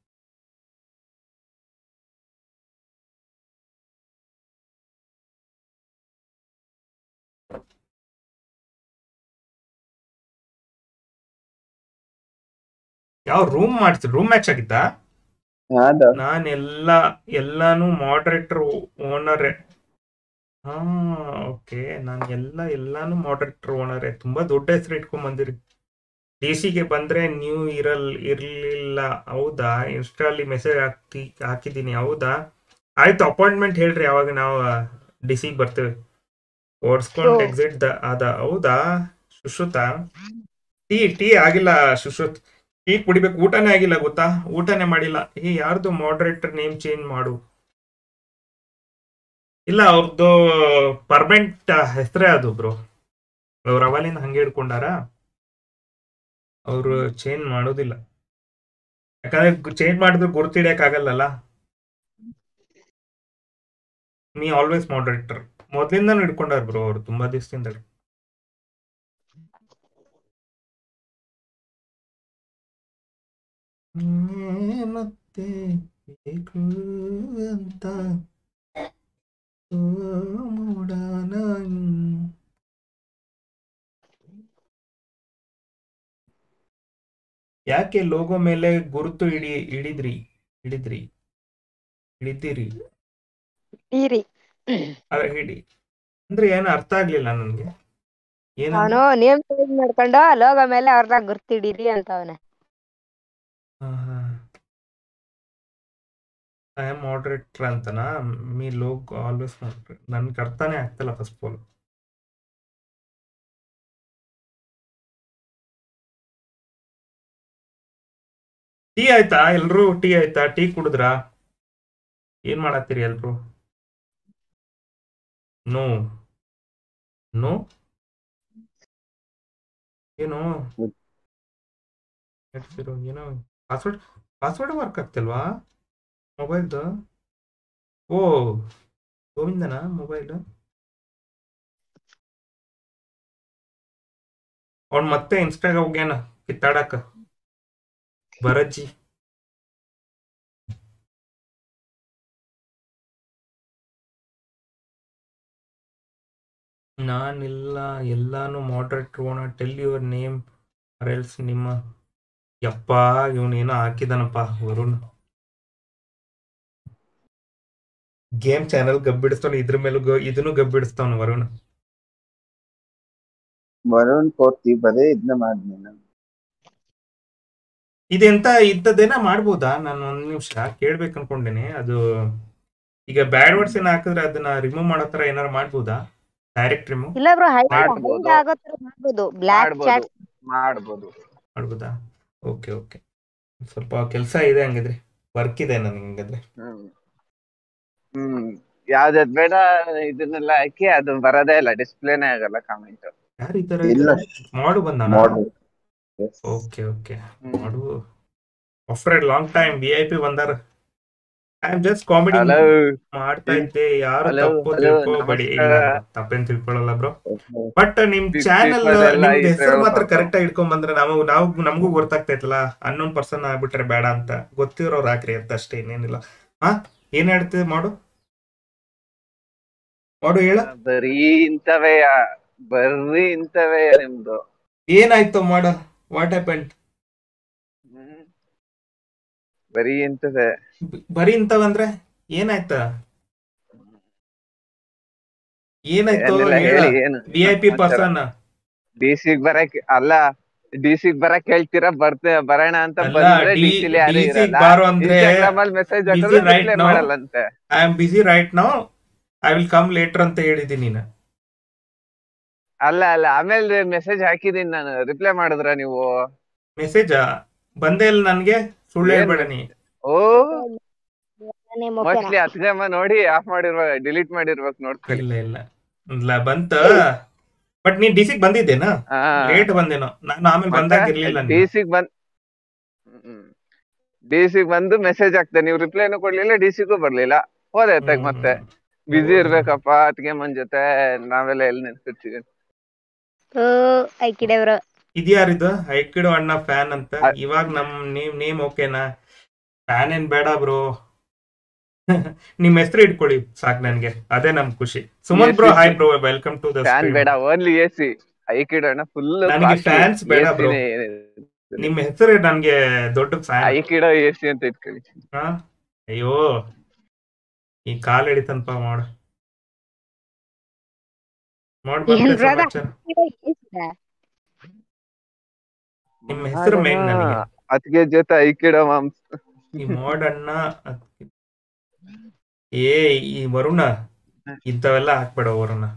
Speaker 1: ಯಾವ ರೂಮ್ ಮಾಡ್ತಿ ರೂಮ್ ಮ್ಯಾಚ್ ಆಗಿತ್ತಾ
Speaker 4: ಅದ
Speaker 1: ನಾನು ಎಲ್ಲ ಎಲ್ಲಾನು ಮಾಡ್ರೇಟರ್ ಓನರೇ ಹಾ ಓಕೆ ನಾನು ಎಲ್ಲ ಎಲ್ಲಾನು ಮಾಡ್ರೇಟರ್ ಓನರೇ ತುಂಬಾ ದೊಡ್ಡ ಹೆಸರು ಇಟ್ಕೊಂಡ್ ಬಂದಿರಿ ಡಿ ಸಿಗೆ ಬಂದ್ರೆ ನೀವು ಇರಲ್ ಇರ್ಲಿಲ್ಲ ಹೌದಾ ಇನ್ಸ್ಟಾಲಿ ಮೆಸೇಜ್ ಹಾಕ್ತಿ ಹಾಕಿದ್ದೀನಿ ಹೌದಾ ಆಯ್ತು ಅಪಾಯಿಂಟ್ಮೆಂಟ್ ಹೇಳ್ರಿ ಅವಾಗ ನಾವು ಡಿ ಸಿಗೆ ಬರ್ತೇವೆ ಓಡಿಸ್ಕೊಂಡು
Speaker 6: So-
Speaker 1: ಎಕ್ಸಿಟ್ ದ ಅದ ಹೌದಾ ಸುಶ್ರುತ ಟೀ ಟೀ ಆಗಿಲ್ಲ ಸುಶ್ರುತ್ ಟೀ ಕುಡಿಬೇಕು ಊಟನೇ ಆಗಿಲ್ಲ ಗೊತ್ತಾ ಊಟನೇ ಮಾಡಿಲ್ಲ ಏ ಯಾರ್ದು ಮಾಡ್ರೇಟರ್ ನೇಮ್ ಚೇಂಜ್ ಮಾಡು ಇಲ್ಲ ಅವ್ರದ್ದು ಪರ್ಮನೆಂಟ್ ಹೆಸರೇ ಅದು ಬ್ರೋ ಅವ್ರ ಅವಲಿಂದ ಹಂಗೆ ಹಿಡ್ಕೊಂಡಾರ ಅವರು ಚೇಂಜ್ ಮಾಡೋದಿಲ್ಲ ಯಾಕಂದ್ರೆ ಚೇಂಜ್ ಮಾಡಿದ್ರೆ ಗುರ್ತಿಡಿಯಕ್ ಆಗಲ್ಲಲ್ಲ ನೀ ಆಲ್ವೇಸ್ ಮಾಡ್ರೇಟರ್ ಮೊದ್ಲಿಂದಾನು ಹಿಡ್ಕೊಂಡಾರ ಬ್ರೋ ಅವ್ರು ತುಂಬಾ ದಿವಸದಿಂದ ಮತ್ತೆ ಬೇಕು ಅಂತ ಮೂಡಾನ ಯಾಕೆ ಲೋಗೋ ಮೇಲೆ ಗುರುತು ಹಿಡಿ ಹಿಡಿದ್ರಿ ಹಿಡಿದ್ರಿ ಹಿಡಿದಿರಿ
Speaker 6: ಈರಿ
Speaker 1: ಅದ ಹಿಡಿ ಅಂದ್ರೆ ಏನು ಅರ್ಥ ಆಗ್ಲಿಲ್ಲ ನನ್ಗೆ ಏನು
Speaker 6: ಅವನು ನೇಮ್ ಚೇಂಜ್ ಮಾಡ್ಕೊಂಡು ಲೋಗೋ ಮೇಲೆ ಅವ್ರನ್ನ ಗುರ್ತಿಡೀರಿ ಅಂತ ಅವನೆ
Speaker 1: ಐ ಆಮ್ ಮಾಡರೇಟರ್ ಅಂತನಾ ಮೀ ಲೋಗ್ ಆಲ್ವೇಸ್ ನನ್ಗೆ ಅರ್ಥನೇ ಆಗ್ತಿಲ್ಲ ಫಸ್ಟ್ ಆಫ್ ಆಲ್ ಟೀ ಆಯ್ತಾ ಎಲ್ರು ಟೀ ಆಯ್ತಾ ಟೀ ಕುಡಿದ್ರಾ ಏನ್ ಮಾಡತ್ತೀರಿ ಎಲ್ರು ನೋ ನೋ ಏನು ಹೇಳ್ತಿರೋ ಏನೋ ಪಾಸ್ವರ್ಡ್ ಪಾಸ್ವರ್ಡ್ ವರ್ಕ್ ಆಗ್ತಿಲ್ವಾ ಮೊಬೈಲ್ದು ಓ ಗೋವಿಂದನಾ ಮೊಬೈಲ್ ಅವ್ನ್ ಮತ್ತೆ ಇನ್ಸ್ಟಾಗ ಹೋಗ್ಯಾನ ಕಿತ್ತಾಡಕ ಬರಜ್ಜಿ ನಾನಿಲ್ಲ ಎಲ್ಲಾನು ಮಾಡ್ರೇಟ್ ಓಣ ಟೆಲ್ ಯುವರ್ ನೇಮ್ ಎಲ್ಸ್ ನಿಮ್ಮ ಯಪ್ಪ ಇವನೇನೋ ಹಾಕಿದಾನಪ್ಪ ವರುಣ್ ಗೇಮ್ ಚಾನೆಲ್ ಗಬ್ಬಿಡಿಸ್ತಾನ ಇದ್ರ ಮೇಲೂ ಗ- ಇದನ್ನು ಗಬ್ಬಿಡಿಸ್ತಾವನು ವರುಣ್
Speaker 4: ವರುಣ್ ಕೋರ್ತಿ ಬರೇ ಇದನ್ನ ಮಾಡ್ನಿ ನಾನು
Speaker 1: ಇದೆಂತ ಇದ್ದದೇನ ಮಾಡ್ಬೋದಾ ನಾನು ಒಂದ್ ನಿಮಿಷ ಕೇಳ್ಬೇಕು ಅನ್ಕೊಂಡೇನೆ ಅದು ಈಗ ಬ್ಯಾಡ್ ವರ್ಡ್ಸ್ ಏನ್ ಹಾಕಿದ್ರೆ ಅದನ್ನ ರಿಮೂವ್ ಮಾಡೋ ತರ ಏನಾರು ಮಾಡ್ಬೋದಾ ಡೈರೆಕ್ಟ್ ರಿಮೂವ್
Speaker 6: ಇಲ್ಲ ಬ್ರೋ ಹೈಡ್
Speaker 4: ಮಾಡ್ಬೋದು.
Speaker 6: ಆಗೋ ತರ ಮಾಡ್ಬೋದು ಬ್ಲಾಕ್ ಚಾಟ್
Speaker 4: ಮಾಡ್ಬೋದು ಮಾಡ್ಬೋದು
Speaker 1: ಮಾಡ್ಬೋದಾ ಓಕೆ ಓಕೆ ಸ್ವಲ್ಪ ಕೆಲಸ ಇದೆ ಹಂಗಿದ್ರೆ ವರ್ಕ್ ಇದೆ ನನಗೆ ಹಂಗಿದ್ರೆ
Speaker 4: ಹ್ಮ್ ಹ್ಮ್ ಯಾವ್ದಾದ್ ಬೇಡ ಇದನ್ನೆಲ್ಲ ಹಾಕಿ ಅದು ಬರೋದೇ ಇಲ್ಲ ಡಿಸ್ಪ್ಲೇನೇ ಆಗಲ್ಲ ಕಾಮೆಂಟ್
Speaker 1: ಯಾರು ಈ ತರ
Speaker 4: ಇಲ್ಲ.
Speaker 1: ಮಾಡು ಬಂದಾನ
Speaker 4: ಮಾಡು
Speaker 1: ಓಕೆ ಓಕೆ ಮಾಡು after long time V I P ಬಂದಾರ I am just comedy
Speaker 4: hello
Speaker 1: ಮಾಡ್ತಾ ಇದ್ದೆ ಯಾರು
Speaker 4: Hello,
Speaker 1: ತಪ್ಪು
Speaker 4: hello,
Speaker 1: ತಿಳ್ಕೊಬೇಡಿ
Speaker 4: ನಮಸ್ಕಾರ.
Speaker 1: ಇಲ್ಲ ತಪ್ಪೇನ್ ತಿಳ್ಕೊಳ್ಳಲ್ಲ ಬ್ರೋ ಬಟ್ ನಿಮ್
Speaker 4: Big
Speaker 1: ಚಾನೆಲ್
Speaker 4: people ಎಲ್ಲ
Speaker 1: ನಿಮ್ದು
Speaker 4: ಈ
Speaker 1: ಹೆಸರು
Speaker 4: ತರ
Speaker 1: ಮಾತ್ರ
Speaker 4: ಪಾಪ.
Speaker 1: ಕರೆಕ್ಟ್ ಆಗಿ ಇಟ್ಕೊಂಡ್ ಬಂದ್ರೆ ನಾವು ನಾವು ನಮಗೂ ಗೊತ್ತಾಗ್ತೈತಲ್ಲ ಅನ್ನೊಂದ್ ಪರ್ಸನ್ ಆಗ್ಬಿಟ್ರೆ ಬೇಡ ಅಂತ ಗೊತ್ತಿರೋರು ಹಾಕ್ರಿ ಅಂತ ಅಷ್ಟೇ ಇನ್ನೇನಿಲ್ಲ ಹಾ ಏನ್ ಹೇಳ್ತಿದೆ ಮಾಡು ಮಾಡು ಹೇಳ
Speaker 4: ಬರೀ ಇಂಥವೇ ಬರೀ ಇಂಥವೇ ನಿಮ್ದು
Speaker 1: ಏನಾಯ್ತು ಮಾಡು ವಾಟ್ ಹ್ಯಾಪೆಂಡ್
Speaker 4: ಹ್ಮ್. ಬರೀ ಇಂಥವೇ
Speaker 1: ಬರೀ ಇಂಥವಂದ್ರೆ ಏನಾಯ್ತ ಏನಾಯ್ತು
Speaker 4: ಏನಿಲ್ಲ
Speaker 1: ಹೇಳ
Speaker 4: ಹೇಳಿ ಏನು
Speaker 1: ವಿ ಐ ಪಿ ಪರ್ಸನ್
Speaker 4: ಡಿ ಸಿಗ್ ಬರಕ್ ಅಲ್ಲ ಡಿ ಸಿಗ್ ಬರಕ್ ಹೇಳ್ತೀರಾ ಬರ್ತೆ ಬರೋಣ ಅಂತ
Speaker 1: ಅಲ್ಲ,
Speaker 4: ಬಂದ್ರೆ
Speaker 1: D-
Speaker 4: ಡಿ ಸಿಲಿ ಯಾರು
Speaker 1: DC ಗ್
Speaker 4: ಇರಲ್ಲ
Speaker 1: ಬಾರೋ ಅಂದ್ರೆ
Speaker 4: ಇನ್ಸ್ಟಾಗ್ರಾಮ್ ಅಲ್ಲಿ ಮೆಸೇಜ್
Speaker 1: busy
Speaker 4: ಹಾಕಿದ್ರೆ
Speaker 1: right
Speaker 4: ರಿಪ್ಲೈ
Speaker 1: now.
Speaker 4: ಮಾಡಲ್ಲಂತೆ
Speaker 1: I am busy right now I will come later ಅಂತ ಹೇಳಿದ್ದೀನಿ ನೀನು
Speaker 4: ಅಲ್ಲ ಅಲ್ಲ ಆಮೇಲೆ ಮೆಸೇಜ್ ಹಾಕಿದೀನಿ ನಾನು ರಿಪ್ಲೈ ಮಾಡಿದ್ರ ನೀವು
Speaker 1: ಮೆಸೇಜಾ ಬಂದೇ ಇಲ್ಲ ನನ್ಗೆ ಸುಳ್ಳು
Speaker 4: ಏನ್
Speaker 1: ಹೇಳ್ಬೇಡ ನೀ
Speaker 4: ಓ
Speaker 6: ನೇಮ್
Speaker 4: ಮೋಸ್ಟ್ಲಿ ಹತ್ಗಮ್ಮ ನೋಡಿ ಆಫ್ ಮಾಡಿರ್ಬೇಕು ಡಿಲೀಟ್ ಮಾಡಿರ್ಬೇಕು ನೋಡ್ಕೊಳ್ಳಿ
Speaker 1: ಇಲ್ಲ ಇಲ್ಲ ಇಲ್ಲ ಬಂತ ಬಟ್ ನೀನ್ ಡಿಸಿಗ್ ಬಂದಿದ್ದೇನಾ ಲೇಟ್ ಬಂದೇನೋ ನಾನು ಆಮೇಲೆ ಬಂದಾಗ ಇರ್ಲಿಲ್ಲ
Speaker 4: ಡಿ ಸಿಗ್ ಬಂದ್ ಡಿ ಸಿಗ್ ಬಂದು ಮೆಸೇಜ್ ಹಾಕ್ತೆ ನೀವು ರಿಪ್ಲೈನು ಕೊಡ್ಲಿಲ್ಲ ಡಿ ಸಿಗೂ ಬರ್ಲಿಲ್ಲ ಹೋದೆ ತಗ್ ಮತ್ತೆ ಬಿಸಿ ಇರ್ಬೇಕಪ್ಪ ಅತ್ಗೆಮ್ಮನ್ ಜೊತೆ ನಾವೆಲ್ಲ ಎಲ್ಲಿ ನೆನ್ಸಿರ್ತೀವಿ
Speaker 6: ಓ ಐಕಿಡೆ ಬ್ರೋ
Speaker 1: ಇದ್ಯಾರಿದು ಐಕಿಡು ಅಣ್ಣ ಫ್ಯಾನ್ ಅಂತ
Speaker 4: ಅ-
Speaker 1: ಇವಾಗ ನಮ್ ನೇಮ್ ನೇಮ್ ಓಕೆನಾ ಫ್ಯಾನ್ ಏನ್ ಬೇಡ ಬ್ರೋ ನಿಮ್ ಹೆಸರು ಇಟ್ಕೊಳ್ಳಿ ಸಾಕ್ ನನ್ಗೆ ಅದೇ ನಮ್ ಖುಷಿ Sumanth bro
Speaker 4: Yes,
Speaker 1: hi
Speaker 4: yes.
Speaker 1: Bro welcome to the
Speaker 4: fan ಬೇಡ ಓನ್ಲಿ ಎ ಸಿ ಐಕಿಡೋಣ ಫುಲ್
Speaker 1: ನನಗೆ fans ಬೇಡ bro. ನಿಮ್ ಹೆಸರು ನನ್ಗೆ ದೊಡ್ಡ ಫ್ಯಾನ್
Speaker 4: ಐಕಿಡೋ ಎ ಸಿ ಅಂತ ಇಟ್ಕೊಳ್ಳಿ
Speaker 1: ಹಾ ಅಯ್ಯೋ ಈ ಕಾಲ್ ಹಿಡಿತನಪ ಮಾಡು ಮಾಡ್
Speaker 6: ಏನ್
Speaker 1: ಮತ್ತೆ
Speaker 6: brother?
Speaker 1: ಸಮಾಚಾರ ನಿಮ್ಮ ಹೆಸರು ಮೇನ್ ನನಗೆ
Speaker 4: ಅತ್ಗೆ ಜೊತೆ ಐಕಿಡೋ ಮಾಮ್ಸ್
Speaker 1: ಈ ಮಾಡಣ್ಣ ಏ ಈ ವರುಣ ಇಂಥವೆಲ್ಲ ಹಾಕ್ಬೇಡ ವರುಣ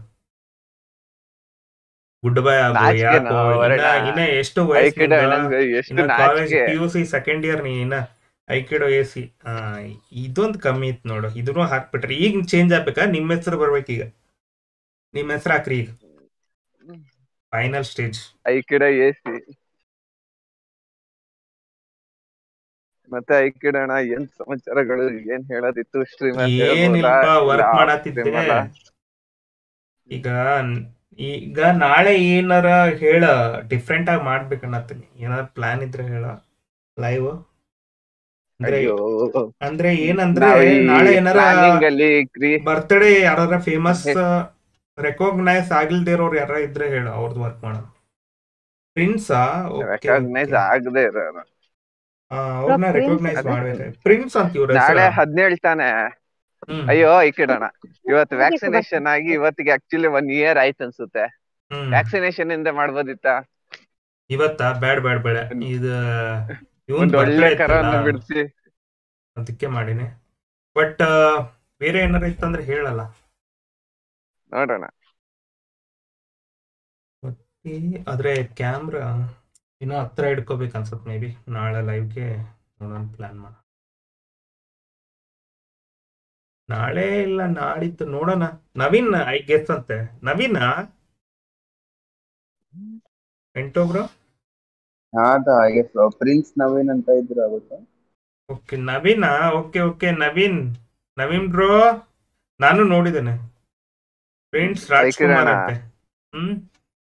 Speaker 1: ಗುಡ್ ಬೈ ಆಗು
Speaker 4: ನಾಚಿಕೆ
Speaker 1: ಯಾಕೋ
Speaker 4: ನಾವು
Speaker 1: ಇನ್ನ
Speaker 4: ವರುಣ.
Speaker 1: ಇನ್ನ ಎಷ್ಟು
Speaker 4: ಐಕಿಡೋ
Speaker 1: ವಯಸ್ಸು
Speaker 4: ಎಷ್ಟು
Speaker 1: ಕಾಲೇಜ್
Speaker 4: ನಾಚಿಕೆ
Speaker 1: P U C second year ನೀ ಇನ್ನ ಐಕಿಡೋ ಎ ಸಿ ಇದೊಂದು ಕಮ್ಮಿ ಇತ್ತು ನೋಡು ಇದನ್ನು ಹಾಕ್ಬಿಟ್ರಿ ಈಗ ಚೇಂಜ್ ಆಗ್ಬೇಕಾ ನಿಮ್ಮ ಹೆಸರು ಬರ್ಬೇಕೀಗ ನಿಮ್ಮ ಹೆಸರು ಹಾಕ್ರಿ ಈಗ final stage
Speaker 4: Aikido A C ಮತ್ತೆ ಐಕಿಡೋಣ ಏನ್ ಸಮಾಚಾರಗಳು ಏನ್ ಹೇಳೋದಿತ್ತು ಶ್ರೀಮಂತ
Speaker 1: ಏನಿಲ್ಲಪ್ಪ ವರ್ಕ್ ಮಾಡತ್ತಿದ್ದೆ ಈಗ ಈಗ ನಾಳೆ ಏನಾರ ಹೇಳ ಡಿಫ್ರೆಂಟ್ ಆಗಿ ಮಾಡ್ಬೇಕನ್ನತ್ತೀನಿ ಏನಾರ ಪ್ಲಾನ್ ಇದ್ರೆ ಹೇಳ ಲೈವ್ ಅಂದ್ರೆ
Speaker 4: ಅಯ್ಯೋ
Speaker 1: ಅಂದ್ರೆ ಏನಂದ್ರೆ
Speaker 4: ನಾವ್ ಈ
Speaker 1: ನಾಳೆ ಏನಾರ
Speaker 4: planning ಅಲ್ಲಿ ಕ್ರಿ-
Speaker 1: ಬರ್ತ್ಡೇ ಯಾರ ಫೇಮಸ್ ರೆಕಾಗ್ನೈಸ್ ಆಗಿಲ್ದೇ ಇರೋರು ಯಾರ ಇದ್ರೆ ಹೇಳ ಅವ್ರದ್ದು ವರ್ಕ್ ಮಾಡೋಣ ಪ್ರಿನ್ಸಾ
Speaker 4: ರೆಕಾಗ್ನೈಸ್ ಆಗದೆ ಇರೋರು
Speaker 1: ಅವ್ರನ್ನ
Speaker 6: Prince
Speaker 1: ರೆಕಾಗ್ನೈಸ್
Speaker 4: ಅದೇ.
Speaker 1: ಮಾಡ್ಬೇಕು ಪ್ರಿನ್ಸ್ ಅಂತ ಇವ್ರ
Speaker 4: ನಾಳೆ ಹದಿನೇಳು ತಾನೆ
Speaker 1: ಹ್ಮ್
Speaker 4: ಅಯ್ಯೋ ಇಕ್ಕಿಡೋಣ ಇವತ್ತು ವ್ಯಾಕ್ಸಿನೇಷನ್ ಆಗಿ ಇವತ್ತಿಗೆ ಆಕ್ಚುಲಿ ಒನ್ ಇಯರ್ ಆಯ್ತು ಅನ್ಸುತ್ತೆ
Speaker 1: ಹ್ಮ್
Speaker 4: ವ್ಯಾಕ್ಸಿನೇಷನ್ ಇಂದ ಮಾಡ್ಬೋದಿತ್ತ
Speaker 1: ಇವತ್ತಾ ಬ್ಯಾಡ್ ಬ್ಯಾಡ್ ಬೇಡ ಇದು ಇವನ್
Speaker 4: ಒಂದ್ ಒಳ್ಳೆ
Speaker 1: birthday
Speaker 4: ಕರವನ್ನ
Speaker 1: ಇತ್ತಲ್ಲ,
Speaker 4: ಬಿಡಿಸಿ
Speaker 1: ಅದಕ್ಕೆ ಮಾಡಿನಿ ಬಟ್ ಬೇರೆ ಏನಾರ ಇತ್ತಂದ್ರೆ ಹೇಳಲ್ಲ
Speaker 7: ನೋಡೋಣ
Speaker 1: ಈ ಆದ್ರೆ ಕ್ಯಾಮ್ರಾ ಇನ್ನೂ ಹತ್ರ ಇಟ್ಕೋಬೇಕು ಅನ್ಸುತ್ತೆ ಮೇ ಬಿ ನಾಳೆ ಲೈವ್ಗೆ ನೋಡೋಣ ಪ್ಲಾನ್ ಮಾಡ ನಾಳೆ ಇಲ್ಲ ನಾಡಿದ್ದು ನೋಡೋಣ ನವೀನ್ ಐ ಗೆಸ್ ಅಂತೆ ನವೀನ ಎಂಟೋಗ್ರ
Speaker 4: ಹಾದ ಐ ಗೆಸ್ ಪ್ರಿನ್ಸ್ ನವೀನ್ ಅಂತ ಇದ್ರು ಆಗುತ್ತೆ
Speaker 1: ಓಕೆ ನವೀನ okay okay Naveen Naveen bro ನಾನು ನೋಡಿದ್ದೇನೆ ಪ್ರಿನ್ಸ್ ರಾಜ್ಕುಮಾರ್
Speaker 7: ಐಕಿರಣ.
Speaker 1: ಅಂತೆ ಹ್ಮ್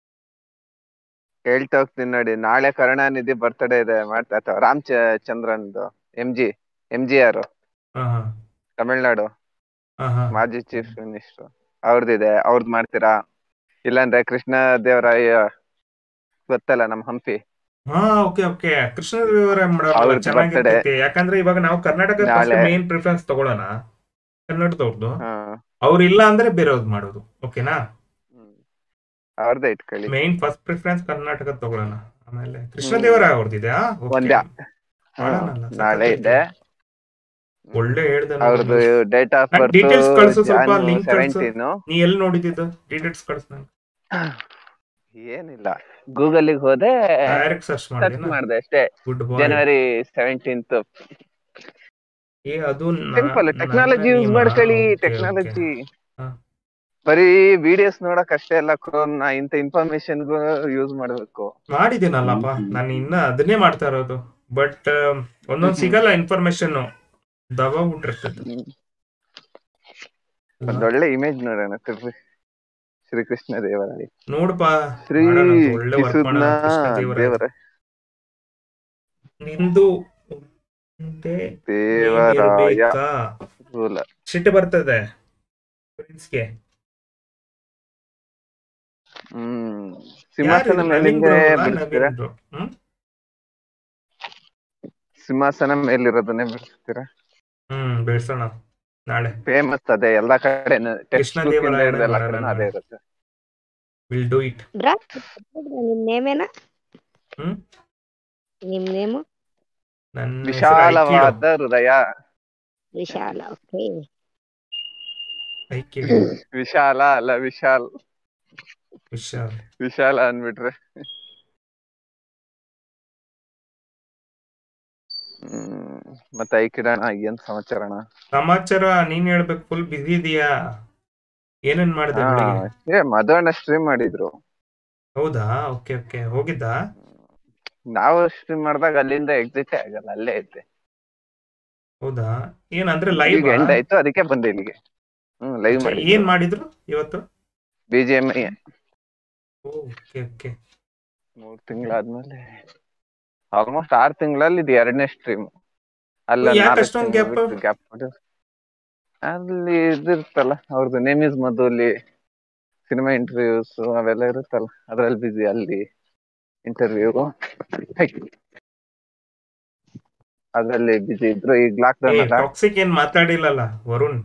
Speaker 7: ಹೇಳ್ತಾ ಹೋಗ್ತೀನಿ ನೋಡಿ ನಾಳೆ ಕರುಣಾನಿಧಿ ಬರ್ತಡೇ ಇದೆ ಮಾಡ್ತಾ ಅಥವಾ ರಾಮ್ ಚ- ಚಂದ್ರನ್ದು M G M G R
Speaker 1: ಹಾ ಹಾ
Speaker 7: ತಮಿಳ್ನಾಡು
Speaker 1: ಹಾ ಹಾ
Speaker 7: ಮಾಜಿ ಚೀಫ್ ಮಿನಿಸ್ಟರ್ ಅವ್ರದ್ದಿದೆ ಅವ್ರದ್ದು ಮಾಡ್ತೀರಾ ಇಲ್ಲಾಂದ್ರೆ ಕೃಷ್ಣ ದೇವರಾಯ ಗೊತ್ತಲ್ಲ ನಮ್ ಹಂಪಿ
Speaker 1: ಹಾ ಓಕೆ ಓಕೆ ಕೃಷ್ಣ ದೇವರಾಯ ಮಾಡೋಲ್ಲ
Speaker 7: ಅವ್ರದ್ದು
Speaker 1: ಚೆನ್ನಾಗಿರ್ತೈತಿ ಯಾಕಂದ್ರೆ ಇವಾಗ ನಾವು ಕರ್ನಾಟಕ
Speaker 7: ನಾಳೆ.
Speaker 1: ಮೇನ್ ಪ್ರಿಫರೆನ್ಸ್ ತಗೊಳ್ಳೋಣ ಕನ್ನಡದವ್ರದ್ದು
Speaker 7: ಹಾ
Speaker 1: ಅವ್ರು ಇಲ್ಲ ಅಂದ್ರೆ ಬೇರೆಯವ್ರದ್ದು ಮಾಡೋದು ಓಕೆನಾ
Speaker 7: ಹ್ಮ್. ಅವ್ರದ್ದೇ ಇಟ್ಕೊಳ್ಳಿ
Speaker 1: ಮೇನ್ ಫಸ್ಟ್ ಪ್ರಿಫರೆನ್ಸ್ ಕರ್ನಾಟಕ ತಗೊಳ್ಳೋಣ ಆಮೇಲೆ ಕೃಷ್ಣ ದೇವರಾಯ ಅವ್ರದ್ದಿದೆಯಾ
Speaker 7: ಒಂದ್ಯಾ.
Speaker 1: ಮಾಡೋಣಲ್ಲ,
Speaker 7: ನಾಳೆ
Speaker 1: ಸಖತ್ತೈತಿ.
Speaker 7: ಇದೆ
Speaker 1: ಒಳ್ಳೆ ಹೇಳ್ದೆ ನಾನು.
Speaker 7: ಅವ್ರದ್ದು ಡೇಟ್ ಆಫ್
Speaker 1: ನಂಗ್
Speaker 7: ಬರ್ತ್
Speaker 1: details ಕಳ್ಸು ಸ್ವಲ್ಪ, link ಕಳ್ಸು.
Speaker 7: ಸೆವೆಂಟೀನ್
Speaker 1: ನೀ ಎಲ್ಲಿ ನೋಡಿದ್ದು ಡೀಟೇಲ್ಸ್ ಕಳ್ಸ ನಂಗೆ
Speaker 7: ಏನಿಲ್ಲ ಗೂಗಲ್ ಹೋದೆ
Speaker 1: ಡೈರೆಕ್ಟ್ ಸರ್ಚ್
Speaker 7: ಸರ್ಚ್
Speaker 1: ಮಾಡಿ
Speaker 7: ಮಾಡಿದೆ ಅಷ್ಟೇ
Speaker 1: ಗುಡ್ ಬಾಯ್
Speaker 7: ಜನವರಿ ಸೆವೆಂಟೀನ್ತ್
Speaker 1: ಏ ಅದು ನಾ-
Speaker 7: ಸಿಂಪಲ್
Speaker 1: ನನ್ನ
Speaker 7: ಟೆಕ್ನಾಲಜಿ ಯೂಸ್
Speaker 1: ನಿಯಮ.
Speaker 7: ಮಾಡ್ಕೊಳ್ಳಿ
Speaker 1: Okay, okay.
Speaker 7: ಟೆಕ್ನಾಲಜಿ
Speaker 1: ಹಾ.
Speaker 7: ಬರೀ ವಿಡಿಯೋಸ್ ನೋಡಕ್ ಅಷ್ಟೇ ಅಲ್ಲ ಕ್ರೋಮ್ ನ ಇಂತ ಇನ್ಫಾರ್ಮೇಶನ್ ಯೂಸ್ ಮಾಡ್ಬೇಕು
Speaker 1: ಮಾಡಿದ್ದೀನಲ್ಲಪ್ಪ ನಾನು ಇನ್ನ ಅದನ್ನೇ ಮಾಡ್ತಾ ಇರೋದು ಬಟ್ ಒಂದೊಂದ್
Speaker 7: ಹ್ಮ್.
Speaker 1: ಸಿಗಲ್ಲ ಇನ್ಫಾರ್ಮೇಶನ್ ದಬಾ ಬಿಟ್ಟಿರ್ತದೆ
Speaker 7: ಒಂದೊಳ್ಳೆ ಇಮೇಜ್ ನೋಡೋಣ ತಿರ್ಗಿ ಶ್ರೀಕೃಷ್ಣ ದೇವರಾಯ
Speaker 1: ನೋಡಪ್ಪ
Speaker 7: ಶ್ರೀ
Speaker 1: ಮಾಡೋಣ, ಒಳ್ಳೆ ವರ್ಕ್
Speaker 7: ಕಿಸುದ್ನ
Speaker 1: ಮಾಡೋಣ ಕೃಷ್ಣ ದೇವರಾಯ.
Speaker 7: ದೇವರ
Speaker 1: ನಿಂದು ಮುಂದೆ
Speaker 7: ದೇವರಾಯ
Speaker 1: ನೀನಿರ್ಬೇಕಾ?
Speaker 7: ರೂಲ
Speaker 1: ಸಿಟ್ಟು ಬರ್ತದೆ ಪ್ರಿನ್ಸ್ಗೆ
Speaker 7: ಹ್ಮ್
Speaker 1: ಯಾರು
Speaker 7: ಸಿಂಹಾಸನ
Speaker 1: ಇದು? ನವೀನ್
Speaker 7: ಮೇಲಿಂದ
Speaker 1: bro ಅಲ್ಲ,
Speaker 7: ಬಿಡಿಸ್ತೀರಾ
Speaker 1: ನವೀನ್ bro. ಹ್ಮ್
Speaker 7: ಸಿಂಹಾಸನ ಮೇಲಿರೋದನ್ನೇ ಬಿಡಿಸ್ತೀರಾ
Speaker 1: ಹ್ಮ್ ಬೆಳ್ಸೋಣ ನಾಳೆ
Speaker 7: ಫೇಮಸ್ ಅದೇ ಎಲ್ಲಾ ಕಡೆ ಟೆಕ್ಸ್ಟ್
Speaker 1: ಕೃಷ್ಣ
Speaker 7: ಬುಕ್ ಇಂದ
Speaker 1: ದೇವರಾಯನೇ
Speaker 7: ಹಿಡ್ದು ಎಲ್ಲಾ
Speaker 1: ಮಾಡೋಣ
Speaker 7: ಕಡೆನೂ ಅದೇ ಇರುತ್ತೆ
Speaker 1: ವಿಲ್ ಡೂ ಇಟ್
Speaker 6: ಬ್ರಾ ನಿಮ್ ನೇಮ್ ಏನ
Speaker 1: ಹ್ಮ್
Speaker 6: ನಿಮ್ ನೇಮು
Speaker 1: ನನ್ನ ಹೆಸರು
Speaker 7: ವಿಶಾಲವಾದ ಹೃದಯ
Speaker 6: ವಿಶಾಲ ಓಕೆ
Speaker 1: ಐಕಿಡು
Speaker 7: ವಿಶಾಲ ಅಲ್ಲ ವಿಶಾಲ್
Speaker 1: ವಿಶಾಲ್
Speaker 7: ವಿಶಾಲ ಅನ್ಬಿಟ್ರೆ ಹ್ಮ್ ಮತ್ತೆ ಐಕಿಡಣ ಏನ್ ಸಮಾಚಾರ ಅಣ್ಣ
Speaker 1: ಸಮಾಚಾರ ನೀನ್ ಹೇಳ್ಬೇಕು ಫುಲ್ ಬಿಸಿ ಇದೀಯಾ ಏನೇನ್ ಮಾಡಿದೆ
Speaker 7: ಹಾ
Speaker 1: ಬೆಳಿಗ್ಗೆ
Speaker 7: ಏ ಮಧುವಣ್ಣ ಸ್ಟ್ರೀಮ್ ಮಾಡಿದ್ರು
Speaker 1: ಹೌದಾ ಓಕೆ ಓಕೆ ಹೋಗಿದ್ದಾ
Speaker 7: ನಾವು ಸ್ಟ್ರೀಮ್ ಮಾಡಿದಾಗ ಅಲ್ಲಿಂದ ಎಕ್ಸಿಟ್ ಆಗಲ್ಲ ಅಲ್ಲೇ ಐತೆ
Speaker 1: ಹೌದಾ ಏನಂದ್ರೆ ಲೈವ್
Speaker 7: ಈಗ ಎಂಡ್ ಆಯ್ತು ಅದಕ್ಕೆ ಬಂದೆ ಇಲ್ಲಿಗೆ ಹ್ಮ್ ಲೈವ್ ಮಾಡಿ
Speaker 1: ಏನ್ ಮಾಡಿದ್ರು ಇವತ್ತು
Speaker 7: ಬಿಜಿಎಂ
Speaker 1: ಓಕೆ ಓಕೆ
Speaker 7: ಮೂರ್ ತಿಂಗಳಾದ್ಮೇಲೆ ಆಲ್ಮೋಸ್ಟ್ ಆರ್ ತಿಂಗಳಲ್ಲಿ ಇದು ಎರಡನೇ ಸ್ಟ್ರೀಮ್ ಅಲ್ಲ
Speaker 1: ಯಾಕ್ ಅಷ್ಟೊಂದ್ gap?
Speaker 7: ಗ್ಯಾಪ್ ಅಲ್ಲಿ ಇದಿರುತ್ತಲ್ಲ ಅವ್ರದ್ದು ನೇಮ್ ಇಸ್ ಮಧು ಅಲ್ಲಿ ಸಿನಿಮಾ ಇಂಟರ್ವ್ಯೂಸ್ ಅವೆಲ್ಲ ಇರುತ್ತಲ್ಲ ಅದ್ರಲ್ಲಿ ಬಿಸಿ ಅಲ್ಲಿ ಇಂಟರ್ವ್ಯೂ ಅದ್ರಲ್ಲಿ ಬಿಸಿ ಇದ್ರು ಈಗ ಲಾಕ್ಡೌನ್ ಅಲ್ಲ
Speaker 1: ಟಾಕ್ಸಿಕ್ ಏನ್ ಮಾತಾಡಿಲ್ಲಲ್ಲ ವರುಣ್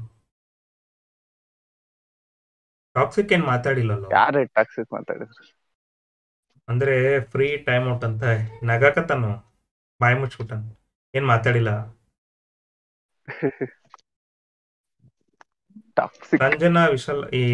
Speaker 1: ಟಾಕ್ಸಿಕ್ ಏನ್ ಮಾತಾಡಿಲ್ಲಲ್ಲ
Speaker 7: ಯಾರು ಟಾಕ್ಸಿಕ್ ಮಾತಾಡಿದ್ರು
Speaker 1: ಅಂದ್ರೆ ಫ್ರೀ ಟೈಮ್ ಔಟ್ ಅಂತ ನಗಾಕತ್ತಾನು ಬಾಯಿ ಮುಚ್ಬಿಟ್ಟನ್ ಏನ್ ಮಾತಾಡಿಲ್ಲ
Speaker 7: ಟಾಕ್ಸಿಕ್
Speaker 1: ಸಂಜನಾ ವಿಶಾಲ್ ಈ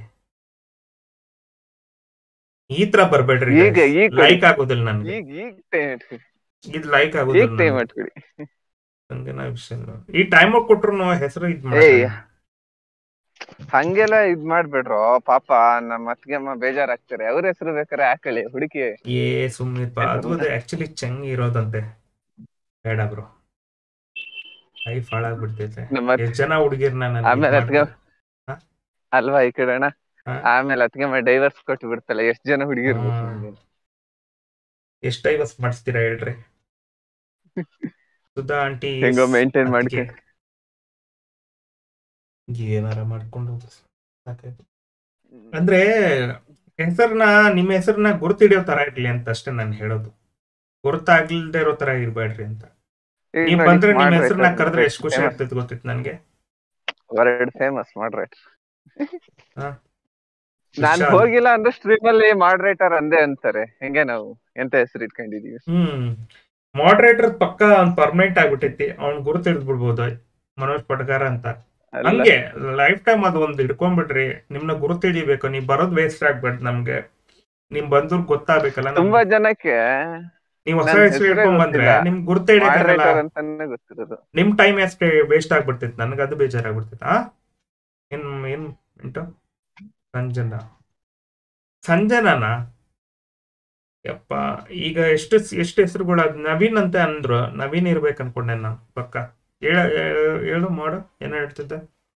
Speaker 1: ಈ ತರ ಬರ್ಬೇಡ್ರಿ
Speaker 7: ಈಗ ಈಗ
Speaker 1: ಲೈಕ್ ಆಗೋದಿಲ್ಲ ನನ್ಗೆ
Speaker 7: ಈಗ ಈಗ ಟೈಮ್
Speaker 1: ಇದು ಲೈಕ್
Speaker 7: ಈಗ
Speaker 1: ಆಗೋದಿಲ್ಲ
Speaker 7: ಟೈಮ್
Speaker 1: ನನ್ಗೆ.
Speaker 7: ಮಾಡ್ಕೊಡಿ
Speaker 1: ಸಂಜನಾ ವಿಶಾಲ್ ಈ ಟೈಮ್ ಔಟ್ ಕೊಟ್ರು ಹೆಸರು ಇದ್
Speaker 7: ಏಯ್.
Speaker 1: ಮಾಡ್ತಾರೆ
Speaker 7: ಹಂಗೆಲ್ಲ ಇದ್ ಮಾಡ್ಬೇಡ್ರೋ ಪಾಪ ನಮ್ಮ ಅತ್ತಿಗೆಮ್ಮ ಬೇಜಾರಾಗ್ತಾರೆ ಅವ್ರ ಹೆಸರು ಬೇಕಾರೆ ಹಾಕೊಳ್ಳಿ ಹುಡುಕಿ
Speaker 1: ಏ ಸುಮ್ನಿಪ್ಪ ಅದು ಅದೇ ಆಕ್ಚುಲಿ ಚೆಂಗ್ ಇರೋದಂತೆ ಬೇಡ ಬ್ರೋ ಲೈಫ್ ಹಾಳಾಗ್ಬಿಡ್ತೈತೆ
Speaker 7: ನಮ್ಮ
Speaker 1: ಎಷ್ಟ್ ಜನ ಹುಡುಗಿರ್ನ ನಾನು
Speaker 7: ಆಮೇಲೆ ಅದ್ಕೆ
Speaker 1: ಹಾ?
Speaker 7: ಅಲ್ವಾ ಈ ಕಡೆ ಅಣ್ಣ
Speaker 1: ಹಾ.
Speaker 7: ಆಮೇಲೆ ಅತ್ತಿಗೆಮ್ಮ ಡೈವರ್ಸ್ ಕೊಟ್ಟು ಬಿಡ್ತಲ್ಲ ಎಷ್ಟ್ ಜನ ಹುಡುಗಿರ್
Speaker 1: ಹಾ. ಎಷ್ಟ್ ಡೈವರ್ಸ್ ಮಾಡಿಸ್ತೀರಾ ಹೇಳ್ರಿ ಸುಧಾ ಆಂಟಿ
Speaker 7: ಹೆಂಗೋ maintain ಮಾಡ್ಕೆ.
Speaker 1: ಏನಾರ ಮಾಡ್ಕೊಂಡು ಹೋಗು. ಸಾಕಾಯ್ತು. ಅಂದ್ರೆ ಹೆಸರನ್ನ ನಿಮ್ಮ ಹೆಸರನ್ನ ಗುರುತಿಡಿಯೋ ತರ ಇರ್ಲಿ ಅಂತ ಅಷ್ಟೇ ನಾನು ಹೇಳೋದು ಗುರುತಾಗ್ಲಿಲ್ದೇ ಇರೋ ತರ ಇರ್ಬೇಡ್ರಿ ಅಂತ
Speaker 7: ಈಗ
Speaker 1: ನೀವ್
Speaker 7: ನೋಡಿ,
Speaker 1: ಬಂದ್ರೆ ನಿಮ್
Speaker 7: ಮಾಡ್ರೈಟ್
Speaker 1: ಹೆಸರನ್ನ
Speaker 7: ಅಂತ
Speaker 1: ಕರೆದ್ರೆ ಎಷ್ಟು ಖುಷಿ
Speaker 7: famous.
Speaker 1: ಆಗ್ತೈತೆ ಗೊತ್ತಿತ್ತು ನನ್ಗೆ
Speaker 7: ವರ್ಡ್ ಫೇಮಸ್ ಮಾಡ್ರೈಟ್
Speaker 1: ಹಾ.
Speaker 7: ನಾನ್
Speaker 1: ವಿಶಾಲ್.
Speaker 7: ಹೋಗಿಲ್ಲ ಅಂದ್ರೆ ಸ್ಟ್ರೀಮ್ ಅಲ್ಲಿ ಮಾಡ್ರೇಟರ್ ಅಂದೇ ಅಂತಾರೆ ಹೆಂಗೆ ನಾವು ಎಂತ ಹೆಸರು ಇಟ್ಕೊಂಡಿದೀವಿ
Speaker 1: ಹ್ಮ್ ಮಾಡ್ರೇಟರ್ ಪಕ್ಕ ಅವ್ನ್ ಪರ್ಮನೆಂಟ್ ಆಗ್ಬಿಟ್ಟೈತಿ ಅವ್ನ್ ಗುರುತು ಹಿಡಿದು ಬಿಡ್ಬೋದು ಮನೋಜ್ ಪಟ್ಗಾರ ಅಂತ
Speaker 7: ಅಲ್ಲ
Speaker 1: ಹಂಗೆ ಲೈಫ್ ಟೈಮ್ ಅದು ಒಂದು ಹಿಡ್ಕೊಂಡ್ಬಿಡ್ರಿ ನಿಮ್ನ ಗುರುತು ಹಿಡಿಬೇಕು ನೀವ್ ಬರೋದ್ ವೇಸ್ಟ್ ಆಗ್ಬೇಡ್ದು ನಮ್ಗೆ ನಿಮ್ ಬಂದ್ರು ಗೊತ್ತಾಗ್ಬೇಕಲ್ಲ ನಮ್ಗೆ.
Speaker 7: ತುಂಬಾ ಜನಕ್ಕೆ
Speaker 1: ನೀವ್ ಹೊಸ
Speaker 7: ನನ್
Speaker 1: ಹೆಸರು
Speaker 7: ಹೆಸ್ರೇ
Speaker 1: ಹಿಡ್ಕೊಂಡ್ ಬಂದ್ರೆ
Speaker 7: ಗೊತ್ತಿಲ್ಲ.
Speaker 1: ನಿಮ್ ಗುರುತು ಹಿಡಿಯಕ್ಕಾಗಲ್ಲ
Speaker 7: ಮಾಡರೇಟರ್ ಅಂತಾನೆ ಗೊತ್ತಿರೋದು
Speaker 1: ನಿಮ್ ಟೈಮ್ ಅಷ್ಟೇ ವೇಸ್ಟ್ ಆಗ್ಬಿಡ್ತೈತಿ ನನ್ಗೆ ಅದು ಬೇಜಾರಾಗ್ಬಿಡ್ತೈತಿ ಆ ಏನ್ ಏನ್ ಉಂಟು ಸಂಜನಾ ಸಂಜನಾನ ಯಪ್ಪ ಈಗ ಎಷ್ಟು ಎಷ್ಟು ಹೆಸರುಗಳು ಅದ್ ನವೀನ್ ಅಂತ ಅಂದ್ರು ನವೀನ್ ಇರ್ಬೇಕು ಅನ್ಕೊಂಡೆ ನಾನು ಪಕ್ಕ ಹೇಳ ಹೇಳು ಮಾಡು ಏನ ಹೇಳ್ತಿದ್ದೆ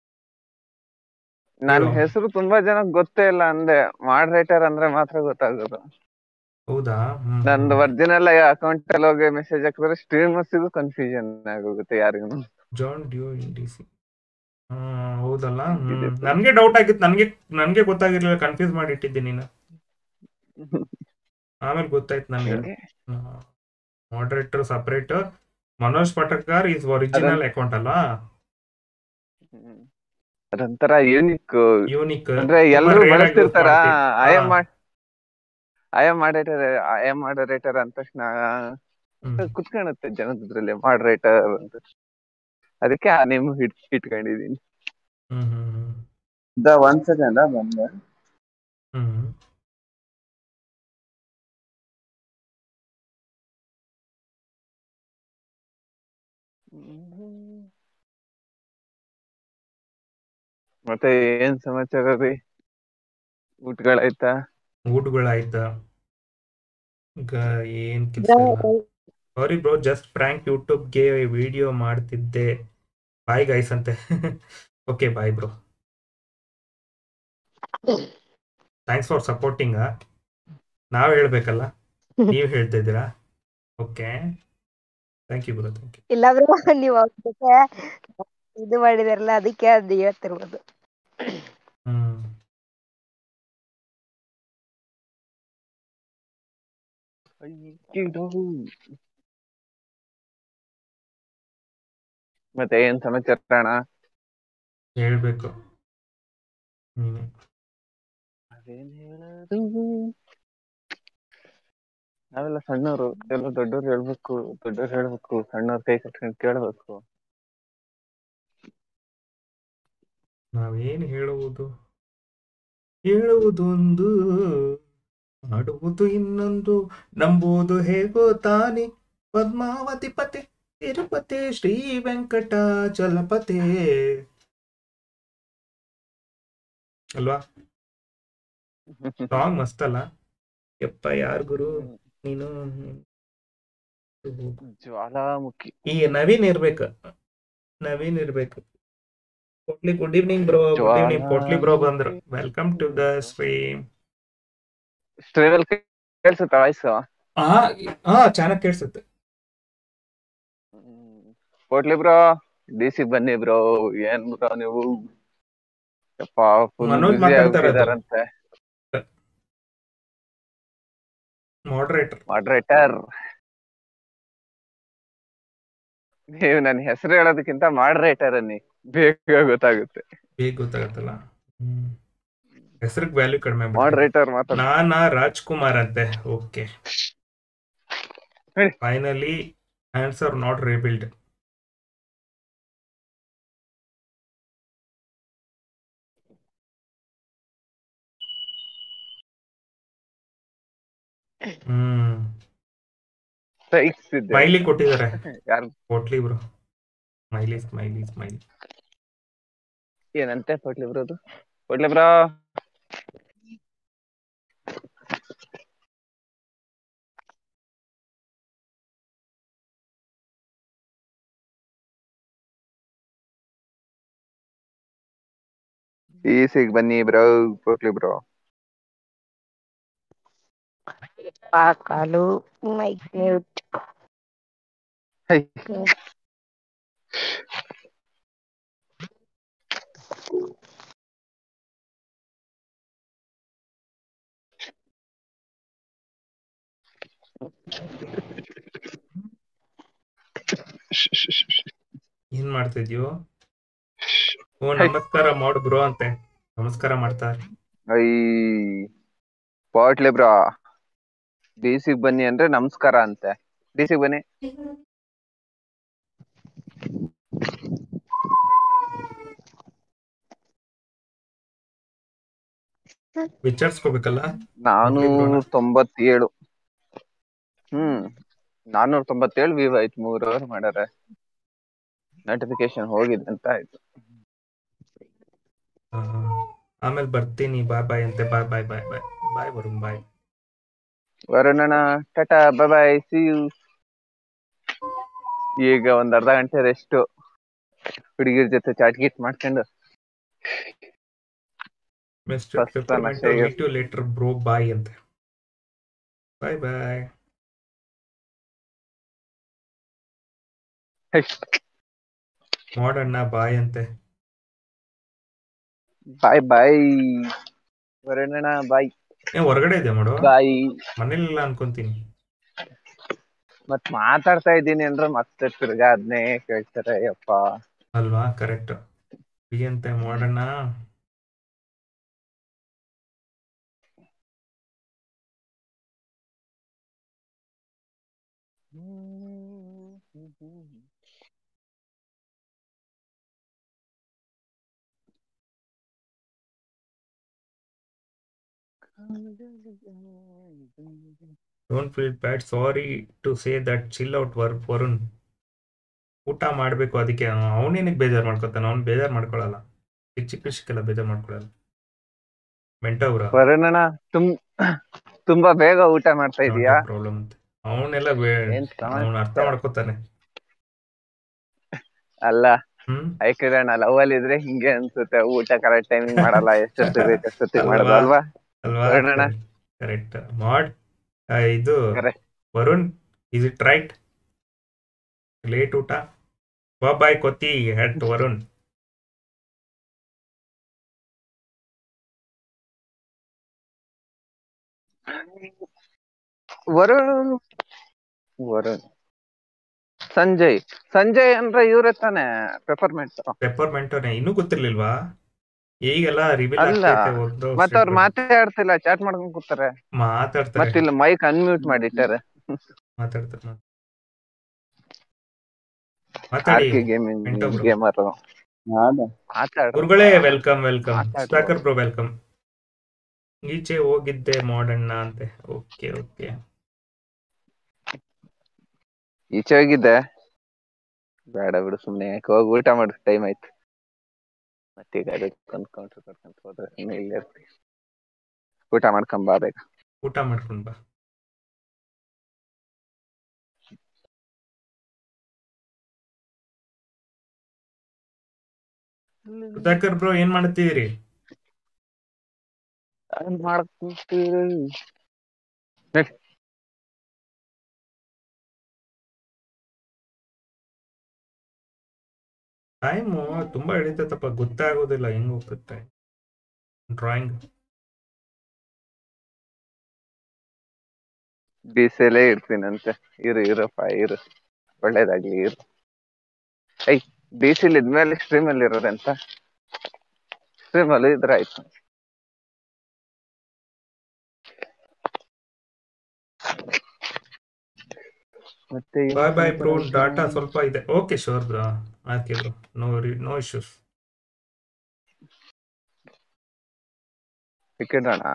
Speaker 7: ನನ್
Speaker 1: ಹೇಳು.
Speaker 7: ಹೆಸರು ತುಂಬಾ ಜನಕ್ಕೆ ಗೊತ್ತೇ ಇಲ್ಲ ಅಂದೆ ಮಾಡರೇಟರ್ ಅಂದ್ರೆ ಮಾತ್ರ ಗೊತ್ತಾಗೋದು
Speaker 1: ಹೌದಾ ಹ್ಮ್.
Speaker 7: ನಂದು ಒರಿಜಿನಲ್ ಅಕೌಂಟ್ ಅಲ್ಲಿ ಹೋಗಿ ಮೆಸೇಜ್ ಹಾಕಿದ್ರೆ ಸ್ಟ್ರೀಮರ್ಸಿಗೂ ಕನ್ಫ್ಯೂಷನ್ ಆಗೋಗುತ್ತೆ ಯಾರಿಗೂ
Speaker 1: ಜಾನ್ ಡ್ಯೂ ಇನ್ ಡಿ ಸಿ ಹೌದಲ್ಲ ಹ್ಮ್.
Speaker 7: ಇದೆ.
Speaker 1: ನನ್ಗೆ ಡೌಟ್ ಆಗಿತ್ತು ನನ್ಗೆ ನನ್ಗೆ ಗೊತ್ತಾಗಿರ್ಲಿಲ್ಲ ಕನ್ಫ್ಯೂಸ್ ಮಾಡಿ ಇಟ್ಟಿದ್ದೆ ನೀನು ಆಮೇಲೆ ಗೊತ್ತಾಯ್ತು ನನಗೆ moderator separate Manoj Patkar is original account ಅಲ್ವಾ
Speaker 7: ಅದೊಂಥರ ಯೂನಿಕ್
Speaker 1: ಯೂನಿಕ್
Speaker 7: ಅಂದ್ರೆ ಎಲ್ಲರೂ ಬಳಸ್ತಿರ್ತಾರ I M I M moderator I M moderator ಅಂದ ತಕ್ಷಣ ಕುತ್ಕೊಳ್ಳುತ್ತೆ ಜನದ್ರಲ್ಲಿ ಮಾಡರೇಟರ್ ಅಂತ ಅದಕ್ಕೆ ಆ ನೇಮ್ ಹಿಟ್ ಇಟ್ಕೊಂಡಿದೀನಿ
Speaker 1: ಹ್ಮ್ ಹ್ಮ್ ಹ್ಮ್
Speaker 4: ದ ಒನ್ ಸೆಕೆಂಡ್ ಬಂದೆ
Speaker 1: ಹ್ಮ್
Speaker 7: ಮತ್ತೆ ಏನ್ ಸಮಾಚಾರ ರೀ ಊಟಗಳಾಯ್ತಾ
Speaker 1: ಊಟಗಳಾಯ್ತಾ ಈಗ ಏನ್ ಕೆಲಸ ಸಾರಿ ಬ್ರೋ ಜಸ್ಟ್ ಪ್ರ್ಯಾಂಕ್ ಯೂಟ್ಯೂಬ್ಗೆ ವಿಡಿಯೋ ಮಾಡ್ತಿದ್ದೆ ಬಾಯ್ ಗೈಸ್ ಅಂತೆ okay bye bro thanks for supporting ನಾವ್ ಹೇಳ್ಬೇಕಲ್ಲ ನೀವ್ ಹೇಳ್ತಾ ಇದ್ದೀರಾ okay thank you bro thank you
Speaker 6: ಇಲ್ಲ ಬ್ರೋ ನೀವು ಅವ್ರ ಜೊತೆ ಇದು ಮಾಡಿದಾರಲ್ಲ ಅದಕ್ಕೆ ಅದು ಹೇಳ್ತಿರ್ಬೋದು
Speaker 1: ಹ್ಮ್
Speaker 7: ಮತ್ತೆ ಏನ್ ಸಮಾಚಾರ ಅಣ್ಣ
Speaker 1: ಹೇಳ್ಬೇಕು ನೀನೆ
Speaker 7: ಅದೇನ್ ಹೇಳೋದು ನಾವೆಲ್ಲ ಸಣ್ಣವರು ಎಲ್ಲ ದೊಡ್ಡವ್ರು ಹೇಳ್ಬೇಕು ದೊಡ್ಡವ್ರು ಹೇಳ್ಬೇಕು ಸಣ್ಣವ್ರ ಕೈ ಕಟ್ಕೊಂಡು ಕೇಳ್ಬೇಕು
Speaker 1: ನಾವೇನು ಹೇಳುವುದು ಹೇಳುವುದೊಂದು ಮಾಡುವುದು ಇನ್ನೊಂದು ನಂಬುವುದು ಹೇಗೋ ತಾನೆ ಪದ್ಮಾವತಿ ಪತೆ ತಿರುಪತಿ ಶ್ರೀ ವೆಂಕಟಾಚಲಪತಿ ಅಲ್ವಾ ಸಾಂಗ್ ಮಸ್ತ್ ಅಲ್ಲ ಯಪ್ಪ ಯಾರ್ ಗುರು ನೀನು
Speaker 7: ಜ್ವಾಲಾಮುಖಿ
Speaker 1: ಈ ನವೀನ್ ಇರ್ಬೇಕು ನವೀನ್ ಇರ್ಬೇಕು Potli good evening bro good evening Potli bro ಬಂದ್ರು ವೆಲ್ಕಮ್ ಟು ದ ಸ್ಟ್ರೀಮ್
Speaker 7: ಸ್ಟ್ರೀಮಲ್ ಕೇಳ್ಸುತ್ತ ವಾಯ್ಸು
Speaker 1: ಹಾ ಹಾ ಚೆನ್ನಾಗಿ ಕೇಳಿಸುತ್ತೆ
Speaker 7: ಕೊಟ್ಲಿ ಬ್ರೋ ಡಿ ಸಿ ಬನ್ನಿ ಬ್ರೋ ಏನ್ ಬ್ರೋ ನೀವು ಯಪ್ಪ ಫುಲ್
Speaker 1: ಮನೋಜ್
Speaker 7: ಬಿಸಿ
Speaker 1: ಮಾತಾಡ್ತಾ ಇರೋದು.
Speaker 7: ಆಗ್ಬಿಟ್ಟಿದಾರಂತೆ
Speaker 1: ಮಾಡ್ರೇಟರ್
Speaker 7: ಮಾಡ್ರೇಟರ್ ನೀವು ನನ್ನ ಹೆಸರು ಹೇಳೋದಕ್ಕಿಂತ ಮಾಡ್ರೇಟರ್ ಅನ್ನಿ ಬೇಗ ಗೊತ್ತಾಗುತ್ತೆ
Speaker 1: ಬೇಗ ಗೊತ್ತಾಗತ್ತಲ್ಲ ಹ್ಮ್ ಹೆಸರಿಗೆ ವ್ಯಾಲ್ಯೂ ಕಡಿಮೆ
Speaker 7: ಮಾಡ್ರೇಟರ್ ಮಾತಾಡ
Speaker 1: ನಾನಾ ರಾಜ್ಕುಮಾರ್ ಅಂತೆ ಓಕೆ
Speaker 7: ಹೇಳಿ.
Speaker 1: ಫೈನಲಿ ಆನ್ಸರ್ ನಾಟ್ ರಿಬಿಲ್ಡ್ ಹ್ಮ್
Speaker 7: ಸೈಕ್ಸ್ ಇದೆ
Speaker 1: ಸ್ಮೈಲಿ ಕೊಟ್ಟಿದ್ದಾರೆ
Speaker 7: ಯಾರು
Speaker 1: Kotli bro smiley smiley smiley
Speaker 7: ಏನಂತೆ ಕೊಟ್ಲಿ ಬ್ರೋ ಅದು ಕೊಟ್ಲಿ ಬ್ರೋ ಈಸಿಗೆ ಬನ್ನಿ ಬ್ರೋ ಕೊಟ್ಲಿ ಬ್ರೋ
Speaker 6: ಕಾಲು ಮೈಕ್ ಮ್ಯೂಟ್
Speaker 7: ಹೈ
Speaker 1: ಏನ್ ಮಾಡ್ತಿದ್ಯೋ ಓ ನಮಸ್ಕಾರ ಮಾಡು ಬ್ರೋ ಅಂತೆ ನಮಸ್ಕಾರ ಮಾಡ್ತಾರೆ
Speaker 7: ಐ ಪಾಟ್ಲಿ ಬ್ರೋ ಡಿ ಸಿಗ್ ಬನ್ನಿ ಅಂದ್ರೆ ನಮಸ್ಕಾರ ಅಂತೆ ಡಿ ಸಿಗ್ ಬನ್ನಿ
Speaker 1: ವಿಚಾರಿಸ್ಕೋಬೇಕಲ್ಲ
Speaker 7: ನಾನೂರ ತೊಂಬತ್ತೇಳು ಹ್ಮ್ ನಾನೂರ ತೊಂಬತ್ತೇಳು ವ್ಯೂ ಆಯ್ತು ಮೂರ್ ಅವರ್ ಮಾಡ್ಯಾರ ನೋಟಿಫಿಕೇಶನ್ ಹೋಗಿದೆ ಅಂತ ಆಯ್ತು
Speaker 1: ಆಮೇಲೆ ಬರ್ತೀನಿ ಬಾಯ್ ಬಾಯ್ ಅಂತೆ ಬಾಯ್ ಬಾಯ್ ಬಾಯ್ ಬಾಯ್ ಬಾಯ್ ವರುಣ್ ಬಾಯ್
Speaker 7: ವರುಣನ ಟಾಟಾ ಬೈ ಬಾಯ್ ಸಿ ಯು ಈಗ ಒಂದ್ ಅರ್ಧ ಗಂಟೆ ರೆಸ್ಟ್ ಹುಡುಗಿರ್ ಜೊತೆ ಚಾಟ್ ಗೀಟ್ ಮಾಡ್ಕೊಂಡು
Speaker 1: ಮಿಸ್ಟರ್
Speaker 7: First
Speaker 1: ಪೆಪ್ಪರ್ಮೆಂಟ್
Speaker 7: time ಅಷ್ಟೇ.
Speaker 1: Meet you later bro bye ಅಂತೆ ಬಾಯ್ ಬಾಯ್ ಮಾಡಣ್ಣ ಬಾಯ್ ಅಂತೆ
Speaker 7: ಬಾಯ್ ಬಾಯ್ ವರುಣನ ಬಾಯ್
Speaker 1: ಏ ಹೊರಗಡೆ ಇದೆ ಮಾಡು
Speaker 7: ಬಾಯ್
Speaker 1: ಮನೇಲಿಲ್ಲ ಅನ್ಕೊಂತೀನಿ
Speaker 7: ಮತ್ ಮಾತಾಡ್ತಾ ಇದ್ದೀನಿ ಅಂದ್ರೆ ಮತ್ತೆ ತಿರ್ಗಾ ಅದ್ನೇ ಕೇಳ್ತಾರೆ ಯಪ್ಪ
Speaker 1: ಅಲ್ವಾ ಕರೆಕ್ಟ್ ಬಿ ಅಂತೆ ಮಾಡಣ್ಣ don't feel bad sorry to say that chill out work Varun ಊಟ ಮಾಡಬೇಕು ಅದಕ್ಕೆ ಅವನೇನಕ್ಕೆ ಬೇಜಾರು ಮಾಡ್ಕೊತಾನೆ ಅವ್ನು ಬೇಜಾರು ಮಾಡ್ಕೊಳಲ್ಲ ಚಿಕ್ಕ ಚಿಕ್ಕ ವಿಷಯಕ್ಕೆಲ್ಲ ಬೇಜಾರು ಮಾಡ್ಕೊಳಲ್ಲ ಮೆಂಟವ್ರ
Speaker 7: ವರುಣನ ತುಂ ತುಂಬಾ ಬೇಗ ಊಟ ಮಾಡ್ತಾ ಇದೀಯಾ
Speaker 1: ಪ್ರಾಬ್ಲಮ್ ಅಂತ ಅವನೆಲ್ಲ
Speaker 7: ಏನ್ ಸಮಸ್ಯೆ?
Speaker 1: ಅವನು ಅರ್ಥ ಮಾಡ್ಕೊತಾನೆ
Speaker 7: ಅಲ್ಲ
Speaker 1: ಹ್ಮ್
Speaker 7: ಐಕಿರಣ ಲವ್ ಅಲ್ಲಿ ಇದ್ರೆ ಹಿಂಗೆ ಅನ್ಸುತ್ತೆ ಊಟ ಕರೆಕ್ಟ್ ಟೈಮಿಂಗ್ ಮಾಡಲ್ಲ ಎಷ್ಟೊತ್ತಿಗೆ ಬೇಕು ಎಷ್ಟೊತ್ತಿಗೆ
Speaker 1: ಅಲ್ವಾ?
Speaker 7: ಮಾಡೋದು ಅಲ್ವಾ
Speaker 1: ಅಲ್ವಾ
Speaker 7: ವರುಣಣ್ಣ?
Speaker 1: ಕರೆಕ್ಟ್ ಮಾಡ್ ಆ, ಇದು
Speaker 7: Correct.
Speaker 1: Varun is it right late ಊಟ ಬಾಯ್ ಕೊತ್ತಿ ಹೆಟ್ ವರುಣ್
Speaker 7: ವರುಣ್ ವರುಣ್ ಸಂಜಯ್ ಸಂಜಯ್ ಅಂದ್ರೆ ಇವ್ರೆ ತಾನೆ ಪೆಪರ್ಮೆಂಟ್
Speaker 1: ಪೆಪ್ಪರ್ಮೆಂಟೋನೆ ಇನ್ನೂ ಗೊತ್ತಿರ್ಲಿಲ್ವಾ ಈಗೆಲ್ಲ ರಿವೀಲ್
Speaker 7: ಅಲ್ಲ.
Speaker 1: ಆಗ್ತೈತೆ ಒಂದು
Speaker 7: ಮತ್ತ ಅವ್ರು ಮಾತಾಡ್ತಿಲ್ಲ ಚಾಟ್ ಮಾಡ್ಕೊಂಡ್ ಕೂತಾರೆ
Speaker 1: ಮಾತಾಡ್ತಾರೆ
Speaker 7: ಮತ್ತಿಲ್ಲ ಮೈಕ್ ಅನ್ಮ್ಯೂಟ್ ಮಾಡಿಟ್ಟಾರೆ
Speaker 1: ಮಾತಾಡ್ತಾರೆ ಮಾತಾಡ್-
Speaker 7: ಆರ್
Speaker 1: ಮಾತಾಡಿ
Speaker 7: ಕೆ ಗೇಮಿಂಗ್
Speaker 1: ಮೆಂಟೋ bro.
Speaker 7: ಗೇಮರ್
Speaker 4: ನಾದ
Speaker 7: ಮಾತಾಡ
Speaker 1: ಗುರುಗಳೇ ವೆಲ್ಕಮ್ ವೆಲ್ಕಮ್
Speaker 7: ಮಾತಾಡು.
Speaker 1: ಸ್ಟಾಕರ್ ಬ್ರೋ ವೆಲ್ಕಮ್ ಈಚೆ ಹೋಗಿದ್ದೆ ಮಾಡಣ್ಣ ಅಂತೆ ಓಕೆ ಓಕೆ
Speaker 7: ಈಚೆ ಹೋಗಿದ್ದೆ ಬೇಡ ಬಿಡು ಸುಮ್ನೆ ಯಾಕೆ ಹೋಗಿ ಊಟ ಮಾಡು ಟೈಮ್ ಆಯ್ತು ಮತ್ತೀಗ ಅದಕ್ಕೆ ಕೌಂಟರ್ ಕೊಡ್ಕೊಂತ ಹೋದ್ರೆ ಇನ್ನು ಇಲ್ಲೇ ಇರ್ತೀವಿ ಊಟ ಮಾಡ್ಕೊಂಡ್ ಬಾ ಬೇಗ
Speaker 1: ಊಟ ಮಾಡ್ಕೊಂಡ್ ಬಾ ಸುಧಾಕರ್ ಬ್ರೋ ಏನ್ ಮಾಡ್ತಿದ್ದೀರಿ
Speaker 7: ಏನ್ ಮಾಡ್ಕೊಂತೀರಿ ನಡಿ.
Speaker 1: ಟೈಮು ತುಂಬಾ ಹಿಡಿತೈತಪ್ಪ ಗೊತ್ತಾಗೋದಿಲ್ಲ ಹೆಂಗ್ ಹೋಗುತ್ತೆ ಡ್ರಾಯಿಂಗ್
Speaker 7: ಬಿಸಿಲೇ ಇರ್ತೀನಂತೆ ಇರು ಇರಪ್ಪ ಇರು ಒಳ್ಳೇದಾಗ್ಲಿ ಇರು ಐ ಬಿಸಿಲ್ ಇದ್ಮೇಲೆ ಸ್ಟ್ರೀಮ್ ಅಲ್ಲಿ ಇರೋದಂತ ಸ್ಟ್ರೀಮ್ ಅಲ್ಲಿ ಇದ್ರೆ ಆಯ್ತು ಮತ್ತೆ ಏನ್
Speaker 1: ಬಾಯ್ ಬಾಯ್ ಬ್ರೋ
Speaker 7: ಸಮಾಚಾರ?
Speaker 1: ಡಾಟಾ ಸ್ವಲ್ಪ ಇದೆ ಓಕೆ ಶೋರ್ ಬ್ರೋ ಆಕೆ bro no no issues
Speaker 7: ticket ಅಣ್ಣ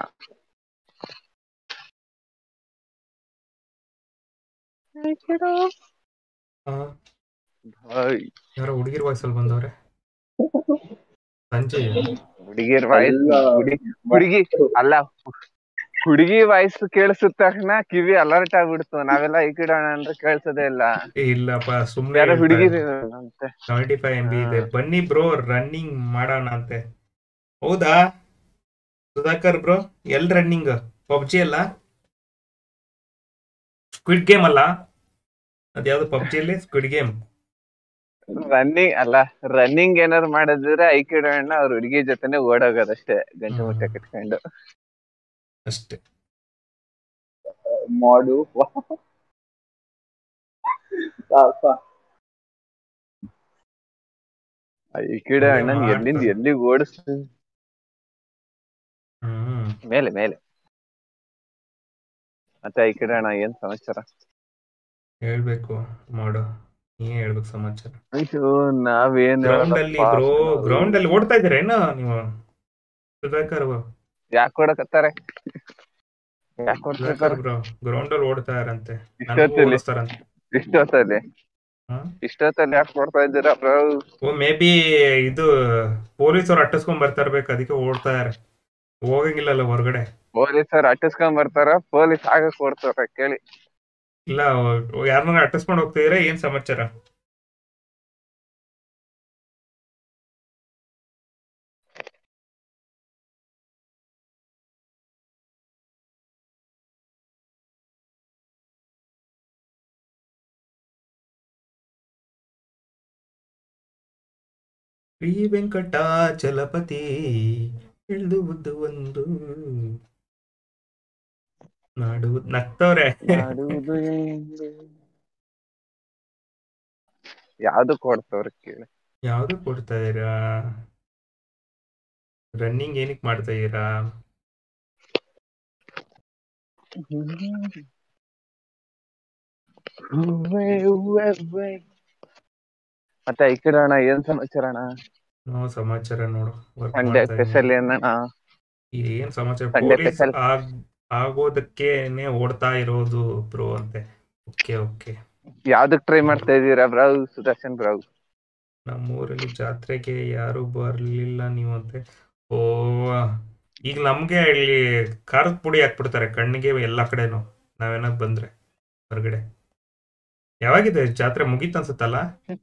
Speaker 7: ಹಾಯ್
Speaker 1: ಯಾರೋ ಹುಡುಗಿರ್ ವಾಯ್ಸಲ್ಲಿ ಬಂದವ್ರೆ ಸಂಜಯ್
Speaker 7: ಹುಡುಗಿರ್ ವಾಯ್ಸ್
Speaker 4: ಅಲ್ಲ.
Speaker 7: ಹುಡುಗಿ ಅಲ್ಲ ಹುಡುಗಿ ವಾಯ್ಸ್ ಕೇಳಿಸಿದ ತಕ್ಷಣ ಕಿವಿ ಅಲರ್ಟ್ ಆಗ್ಬಿಡ್ತು ನಾವೆಲ್ಲ ಈ ಕಡೆ ಅಂದ್ರೆ ಕೇಳಿಸೋದೇ ಇಲ್ಲ
Speaker 1: ಏ, ಇಲ್ಲಪ್ಪ ಸುಮ್ನೆ
Speaker 7: ಯಾರೋ ಹುಡುಗಿ ಅಂತೆ
Speaker 1: ಸೆವೆಂಟಿ ಫೈವ್ ಎಂ ಬಿ ಇದೆ
Speaker 7: ಹಾ.
Speaker 1: ಬನ್ನಿ ಬ್ರೋ ರನ್ನಿಂಗ್ ಮಾಡೋಣ ಅಂತೆ ಹೌದಾ Sudhakar bro L running PUBG ಅಲ್ಲ ಸ್ಕ್ವಿಡ್ ಗೇಮ್ ಅಲ್ಲ ಅದ್ಯಾವ್ದು ಪಬ್ಜಿಯಲ್ಲಿ ಸ್ಕ್ವಿಡ್ ಗೇಮ್
Speaker 7: ರನ್ನಿಂಗ್ ಅಲ್ಲ ರನ್ನಿಂಗ್ ಏನಾದ್ರು ಮಾಡಿದ್ರೆ ಐ ಕಡೆ ಅಣ್ಣ ಅವ್ರ ಹುಡುಗಿ ಜೊತೆನೆ ಓಡೋಗೋದಷ್ಟೇ ಗಂಟೆ ಮುಟ್ಟೆ
Speaker 1: ಹ್ಮ್.
Speaker 7: ಕಟ್ಕೊಂಡು
Speaker 1: ಅಷ್ಟೇ
Speaker 4: ಮಾಡು ಪಾಪ
Speaker 7: ಈ ಕಡೆ
Speaker 1: ಅದೇ
Speaker 7: ಅಣ್ಣನ್
Speaker 1: ಮಾಡ್ತಾರೆ.
Speaker 7: ಎಲ್ಲಿಂದ ಎಲ್ಲಿಗೆ ಓಡಿಸ್ತು
Speaker 1: ಹ್ಮ್
Speaker 7: ಮೇಲೆ ಮೇಲೆ ಮತ್ತೆ ಈ ಕಡೆ ಅಣ್ಣ ಏನ್ ಸಮಾಚಾರ
Speaker 1: ಹೇಳ್ಬೇಕು ಮಾಡು ನೀ ಹೇಳ್ಬೇಕು ಸಮಾಚಾರ
Speaker 7: ಅಯ್ಯೋ ನಾವೇನ್
Speaker 1: ಗ್ರೌಂಡ್ ಅಲ್ಲಿ ಬ್ರೋ ಗ್ರೌಂಡ್ ಅಲ್ಲಿ ಓಡ್ತಾ ಇದ್ದೀರಾ ಏನು ನೀವು ಸುಧಾಕರ್
Speaker 7: ಯಾಕೆ ಕೊಡಕತ್ತಾರೆ ಯಾಕೆ ಕೊಡ್ತಿರ್ತಾರೆ
Speaker 1: ಬ್ರೋ ಗ್ರೌಂಡ್ ಅಲ್ಲಿ ಓಡ್ತಾ ಇರಂತೆ ನನಗೂ
Speaker 7: ಇಷ್ಟೊತ್ತಲ್ಲಿ
Speaker 1: ಓಡಿಸ್ತಾರಂತೆ
Speaker 7: ಇಷ್ಟೊತ್ತಲ್ಲಿ
Speaker 1: ಹಾ?
Speaker 7: ಇಷ್ಟೊತ್ತಲ್ಲಿ ಯಾಕೆ ಕೊಡ್ತಾ ಇದ್ದೀರಾ ಬ್ರೋ
Speaker 1: ಓ ಮೇ ಬಿ ಇದು ಪೊಲೀಸರು ಅಟ್ಟಿಸ್ಕೊಂಡ್ ಬರ್ತಾ ಇರ್ಬೇಕು ಅದಕ್ಕೆ ಓಡ್ತಾ ಇದಾರೆ ಹೋಗಂಗಿಲ್ಲಲ್ಲ ಹೊರಗಡೆ
Speaker 7: ಪೊಲೀಸರು ಅಟ್ಟಿಸ್ಕೊಂಡ್ ಬರ್ತಾರ ಪೊಲೀಸ್ ಆಗಕ್ ಕೊಡ್ತಾರ ಕೇಳಿ
Speaker 1: ಇಲ್ಲ ಯಾರನ್ನ ಅಟ್ಟಿಸ್ಕೊಂಡು ಹೋಗ್ತಿದ್ರೆ ಏನ್ ಸಮಾಚಾರ ಶ್ರೀ ವೆಂಕಟಾಚಲಪತಿ ಎಳ್ದು ಬುದ್ದು ಒಂದು ಮಾಡುವುದು ನಗ್ತವ್ರೆ
Speaker 7: ಮಾಡುವುದು ಎಂದು. ಯಾವ್ದು ಕೊಡ್ತವ್ರ ಕೇಳಿ
Speaker 1: ಯಾವ್ದು ಕೊಡ್ತಾ ಇದೀರಾ ರನ್ನಿಂಗ್ ಏನಕ್ಕೆ ಮಾಡ್ತಾ ಇದೀರಾ
Speaker 7: ಹೂವೆ, ಹೂವೆ, ಹೂವೆ. ಮತ್ತೆ ಈ ಕಡೆ ಅಣ್ಣ ಏನ್ ಸಮಾಚಾರ ಅಣ್ಣ
Speaker 1: ನಾವು ಸಮಾಚಾರ ನೋಡು work
Speaker 7: ಸಂಡೆ
Speaker 1: ಮಾಡ್ತಾ ಇದೀನಿ.
Speaker 7: ಸ್ಪೆಷಲ್ ಏನಣ್ಣ
Speaker 1: ಏನ್ ಸಮಾಚಾರ
Speaker 7: Sunday
Speaker 1: ಪೊಲೀಸ್
Speaker 7: special.
Speaker 1: ಆಗ್ ಆಗೋದಕ್ಕೇನೆ ಓಡ್ತಾ ಇರೋದು ಬ್ರೋ ಅಂತೆ ಓಕೆ ಓಕೆ
Speaker 7: ಯಾವ್ದಕ್ ಟ್ರೈ ಮಾಡ್ತಾ ಇದೀರಾ ಬ್ರೌ ಸುದರ್ಶನ್ ಬ್ರೌ
Speaker 1: ನಮ್ಮೂರಲ್ಲಿ ಜಾತ್ರೆಗೆ ಯಾರು ಬರ್ಲಿಲ್ಲ ನೀವು ಅಂತೆ ಓ ಈಗ ನಮ್ಗೆ ಇಲ್ಲಿ ಖಾರದ ಪುಡಿ ಹಾಕ್ಬಿಡ್ತಾರೆ ಕಣ್ಣಿಗೆ ಎಲ್ಲಾ ಕಡೆನು ನಾವೇನಾದ್ರು ಬಂದ್ರೆ ಹೊರಗಡೆ ಯಾವಾಗಿದೆ ಜಾತ್ರೆ ಮುಗೀತ್ ಅನ್ಸುತ್ತಲ್ಲ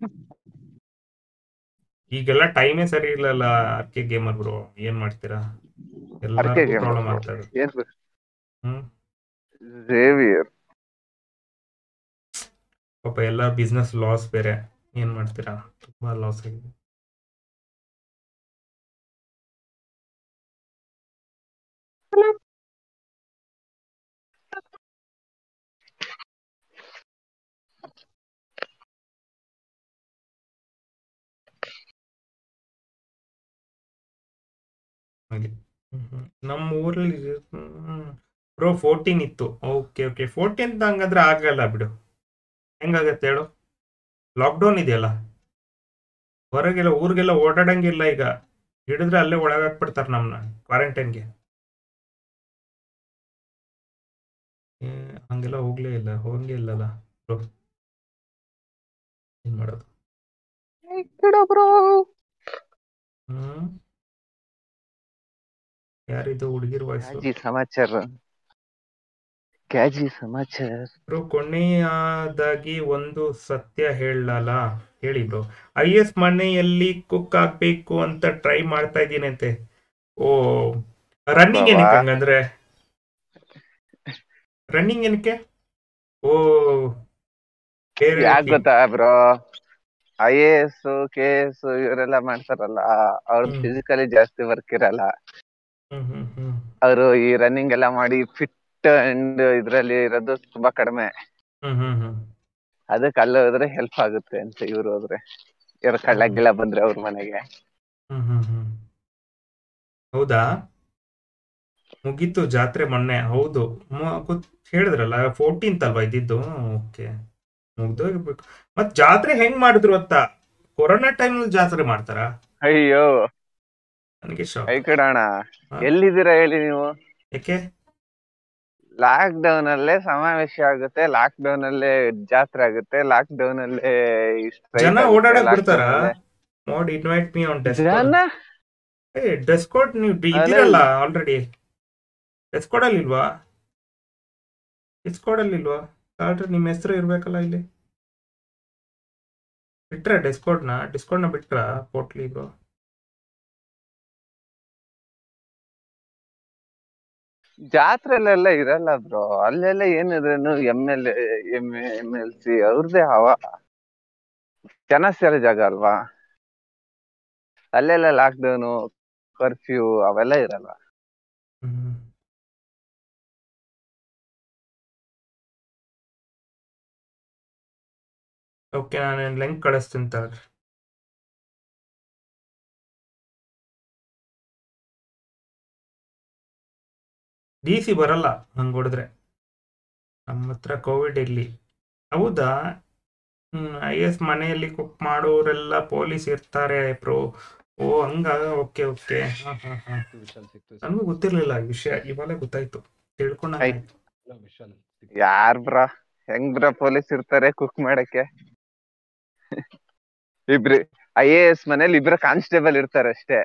Speaker 1: ಈಗೆಲ್ಲ ಟೈಮೇ ಸರಿ ಇಲ್ಲಲ್ಲ ಅರ್ಕೆ ಗೇಮರ್ ಬ್ರೋ ಏನ್ ಮಾಡ್ತೀರಾ
Speaker 7: ಅರ್ಕೆ
Speaker 1: ಎಲ್ಲರಿಗೂ
Speaker 7: gamer
Speaker 1: ಪ್ರಾಬ್ಲಮ್
Speaker 7: bro.
Speaker 1: ಆಗ್ತಾ ಇದೆ
Speaker 7: ಏನ್
Speaker 1: ಹ್ಮ್
Speaker 7: ಝೇವಿಯರ್
Speaker 1: ಪಾಪ ಎಲ್ಲ ಬಿಸ್ನೆಸ್ ಲಾಸ್ ಬೇರೆ ಏನ್ ಮಾಡ್ತೀರಾ ತುಂಬಾ ಲಾಸ್ ಆಗಿದೆ ಹಾಗೆ ಹ್ಮ್ ಹ್ಮ್. ನಮ್ಮ ಊರಲ್ಲಿ ಬ್ರೋ ಫೋರ್ಟೀನ್ ಇತ್ತು ಓಕೆ ಓಕೆ ಫೋರ್ಟೀನ್ ಹಂಗಾದ್ರೆ ಆಗಲ್ಲ ಬಿಡು ಹೆಂಗಾಗತ್ತೆ ಹೇಳು ಲಾಕ್ಡೌನ್ ಇದೆಯಲ್ಲ ಹೊರಗೆಲ್ಲ ಊರಿಗೆಲ್ಲ ಓಡಾಡಂಗಿಲ್ಲ ಈಗ ಹಿಡಿದ್ರೆ ಅಲ್ಲೇ ಒಳಗಾಕ್ಬಿಡ್ತಾರೆ ನಮ್ಮನ್ನ ಕ್ವಾರಂಟೈನ್ಗೆ ಹಂಗೆಲ್ಲ ಹೋಗ್ಲೇ ಇಲ್ಲ ಹೋಗಂಗೆ ಇಲ್ಲಲ್ಲ ಬ್ರೋ ಏನ್ ಮಾಡೋದು ಹ್ಮ್ ಯಾರಿದು ಹುಡುಗಿರ್ ವಾಯ್ಸು
Speaker 7: ಕ್ಯಾಜಿ ಸಮಾಚಾರ ಕ್ಯಾಜಿ ಸಮಾಚಾರ
Speaker 1: ಬ್ರೋ ಕೊನೆಯದಾಗಿ ಒಂದು ಸತ್ಯ ಹೇಳಲ್ಲ ಹೇಳಿ ಬ್ರೋ ಐ ಎಸ್ ಮನೆಯಲ್ಲಿ ಕುಕ್ ಆಗ್ಬೇಕು ಅಂತ ಟ್ರೈ ಮಾಡ್ತಾ ಇದ್ದೀನಂತೆ ಓ ರನ್ನಿಂಗ್ ಏನಕ್ಕೆ
Speaker 7: ಬಾಬಾ.
Speaker 1: ಹಂಗಂದ್ರೆ ರನ್ನಿಂಗ್ ಏನಕ್ಕೆ ಓ ಬೇರೆ
Speaker 7: ಯಾಕ್
Speaker 1: ರೀತಿ.
Speaker 7: ಗೊತ್ತಾ bro I A S K S ಇವರೆಲ್ಲ ಮಾಡ್ತಾರಲ್ಲ ಅವ್ರದ್ದು
Speaker 1: ಹ್ಮ್.
Speaker 7: ಫಿಸಿಕಲಿ ಜಾಸ್ತಿ ವರ್ಕ್ ಇರಲ್ಲ
Speaker 1: ಹ್ಮ್ ಹ್ಮ್ ಹ್ಮ್
Speaker 7: ಅವರು ಈ ರನ್ನಿಂಗ್ ಎಲ್ಲ ಮಾಡಿ ಫಿಟ್ ಅಂಡ್ ಇದ್ರಲ್ಲಿ ಇರೋದು ತುಂಬಾ ಕಡಿಮೆ
Speaker 1: ಹ್ಮ್ ಹ್ಮ್ ಹ್ಮ್
Speaker 7: ಅದಕ್ಕೆ ಅಲ್ಲಿ ಹೋದ್ರೆ ಹೆಲ್ಪ್ ಆಗುತ್ತೆ ಅಂತ ಇವ್ರು ಹೋದ್ರೆ ಇವ್ರ ಕಳ್ಳ ಗಿಳ್ಳ ಬಂದ್ರೆ ಅವ್ರ ಮನೆಗೆ
Speaker 1: ಹ್ಮ್ ಹ್ಮ್ ಹ್ಮ್ ಹೌದಾ ಮುಗೀತು ಜಾತ್ರೆ ಮೊನ್ನೆ ಹೌದು ಮ- ಗೊತ್- ಹೇಳಿದ್ರಲ್ಲ ಫೋರ್ಟೀನ್ತ್ ಅಲ್ವಾ ಇದ್ದಿದ್ದು ಓಕೆ ಮುಗ್ದೋಗಿರ್ಬೇಕು ಮತ್ ಜಾತ್ರೆ ಹೆಂಗ್ ಮಾಡಿದ್ರು ಅಂತ ಕೊರೋನಾ ಟೈಮಲ್ಲಿ ಜಾತ್ರೆ ಮಾಡ್ತಾರ
Speaker 7: ಅಯ್ಯೋ
Speaker 1: ನನಗೆ ಶಾಕ್
Speaker 7: ಐ ಕಡೋಣ
Speaker 1: ಹಾ.
Speaker 7: ಎಲ್ಲಿದ್ದೀರಾ ಹೇಳಿ ನೀವು
Speaker 1: ಯಾಕೆ
Speaker 7: ಲಾಕ್ ಡೌನ್ ಅಲ್ಲೇ ಸಮಾವೇಶ ಆಗುತ್ತೆ ಲಾಕ್ ಡೌನ್ ಅಲ್ಲೇ ಜಾತ್ರೆ ಆಗುತ್ತೆ ಲಾಕ್ ಡೌನ್ ಅಲ್ಲೇ ಈ strike
Speaker 1: ಜನ
Speaker 7: ಆಗುತ್ತೆ,
Speaker 1: ಓಡಾಡಕ್
Speaker 7: lockdown
Speaker 1: ಬಿಡ್ತಾರ
Speaker 7: ಅಲ್ಲೇ.
Speaker 1: ನೋಡಿ ಇನ್ವೈಟ್ ಮೀ ಆನ್ ಡೆಸ್ಕ್
Speaker 7: ಜನ
Speaker 1: ಏ ಡೆಸ್ಕೋಡ್ ನೀವು ಇದ್ದೀರಲ್ಲ ಆಲ್ರೆಡಿ ಡೆಸ್ಕೋಡ್ ಅಲ್ಲಿ ಇಲ್ವಾ ಡಿಸ್ಕೋಡ್ ಅಲ್ಲಿ ಇಲ್ವಾ ಆಲ್ರೆಡಿ ನಿಮ್ಮ ಹೆಸರು ಇರ್ಬೇಕಲ್ಲ ಇಲ್ಲಿ ಬಿಟ್ರ ಡಿಸ್ಕೋಡ್ ನ ಡಿಸ್ಕೋಡ್ ನ ಬಿಟ್ರ ಪೋರ್ಟ್ಲಿ ಬ್ರೋ
Speaker 7: ಜಾತ್ರೆಲೆಲ್ಲ ಇರಲ್ಲ ಬ್ರೋ ಅಲ್ಲೆಲ್ಲ ಏನಿದ್ರೇನು M L M M L C ಅವ್ರದೇ ಹವ ಜನ ಸೇರೋ ಜಾಗ ಅಲ್ವಾ ಅಲ್ಲೆಲ್ಲ ಲಾಕ್ ಡೌನು ಕರ್ಫ್ಯೂ ಅವೆಲ್ಲ ಇರಲ್ಲ
Speaker 1: ಹ್ಮ್ ಓಕೆ ನಾನು ಲಿಂಕ್ ಕಳಿಸ್ತೀನಿ ತಗೊಳ್ರಿ ಡಿ ಸಿ ಬರಲ್ಲ ಹಂಗೆ ಹೊಡೆದ್ರೆ ನಮ್ಮ ಹತ್ರ ಕೋವಿಡ್ ಇಲ್ಲಿ ಹೌದಾ ಐ ಎಸ್ ಮನೆಯಲ್ಲಿ ಕುಕ್ ಮಾಡೋರೆಲ್ಲ ಪೊಲೀಸ್ ಇರ್ತಾರೆ ಪ್ರೋ ಓ ಹಂಗ ಓಕೆ ಓಕೆ ಹಾ ಹಾ ಹಾ
Speaker 8: ವಿಶಾಲ್ ಸಿಕ್ತು
Speaker 1: ನನಗೂ ಗೊತ್ತಿರ್ಲಿಲ್ಲ ಈ ವಿಷಯ ಇವಾಗಲೇ ಗೊತ್ತಾಯ್ತು ತಿಳ್ಕೊಂಡ
Speaker 7: ಐ.
Speaker 8: ವಿಶಾಲ್
Speaker 7: ಯಾರ್ ಬ್ರ ಹೆಂಗ್ ಬ್ರ ಪೊಲೀಸ್ ಇರ್ತಾರೆ ಕುಕ್ ಮಾಡಕ್ಕೆ ಇಬ್ರು ಐ ಎ ಎಸ್ ಮನೇಲಿ ಇಬ್ರು ಕಾನ್ಸ್ಟೇಬಲ್ ಇರ್ತಾರೆ ಅಷ್ಟೇ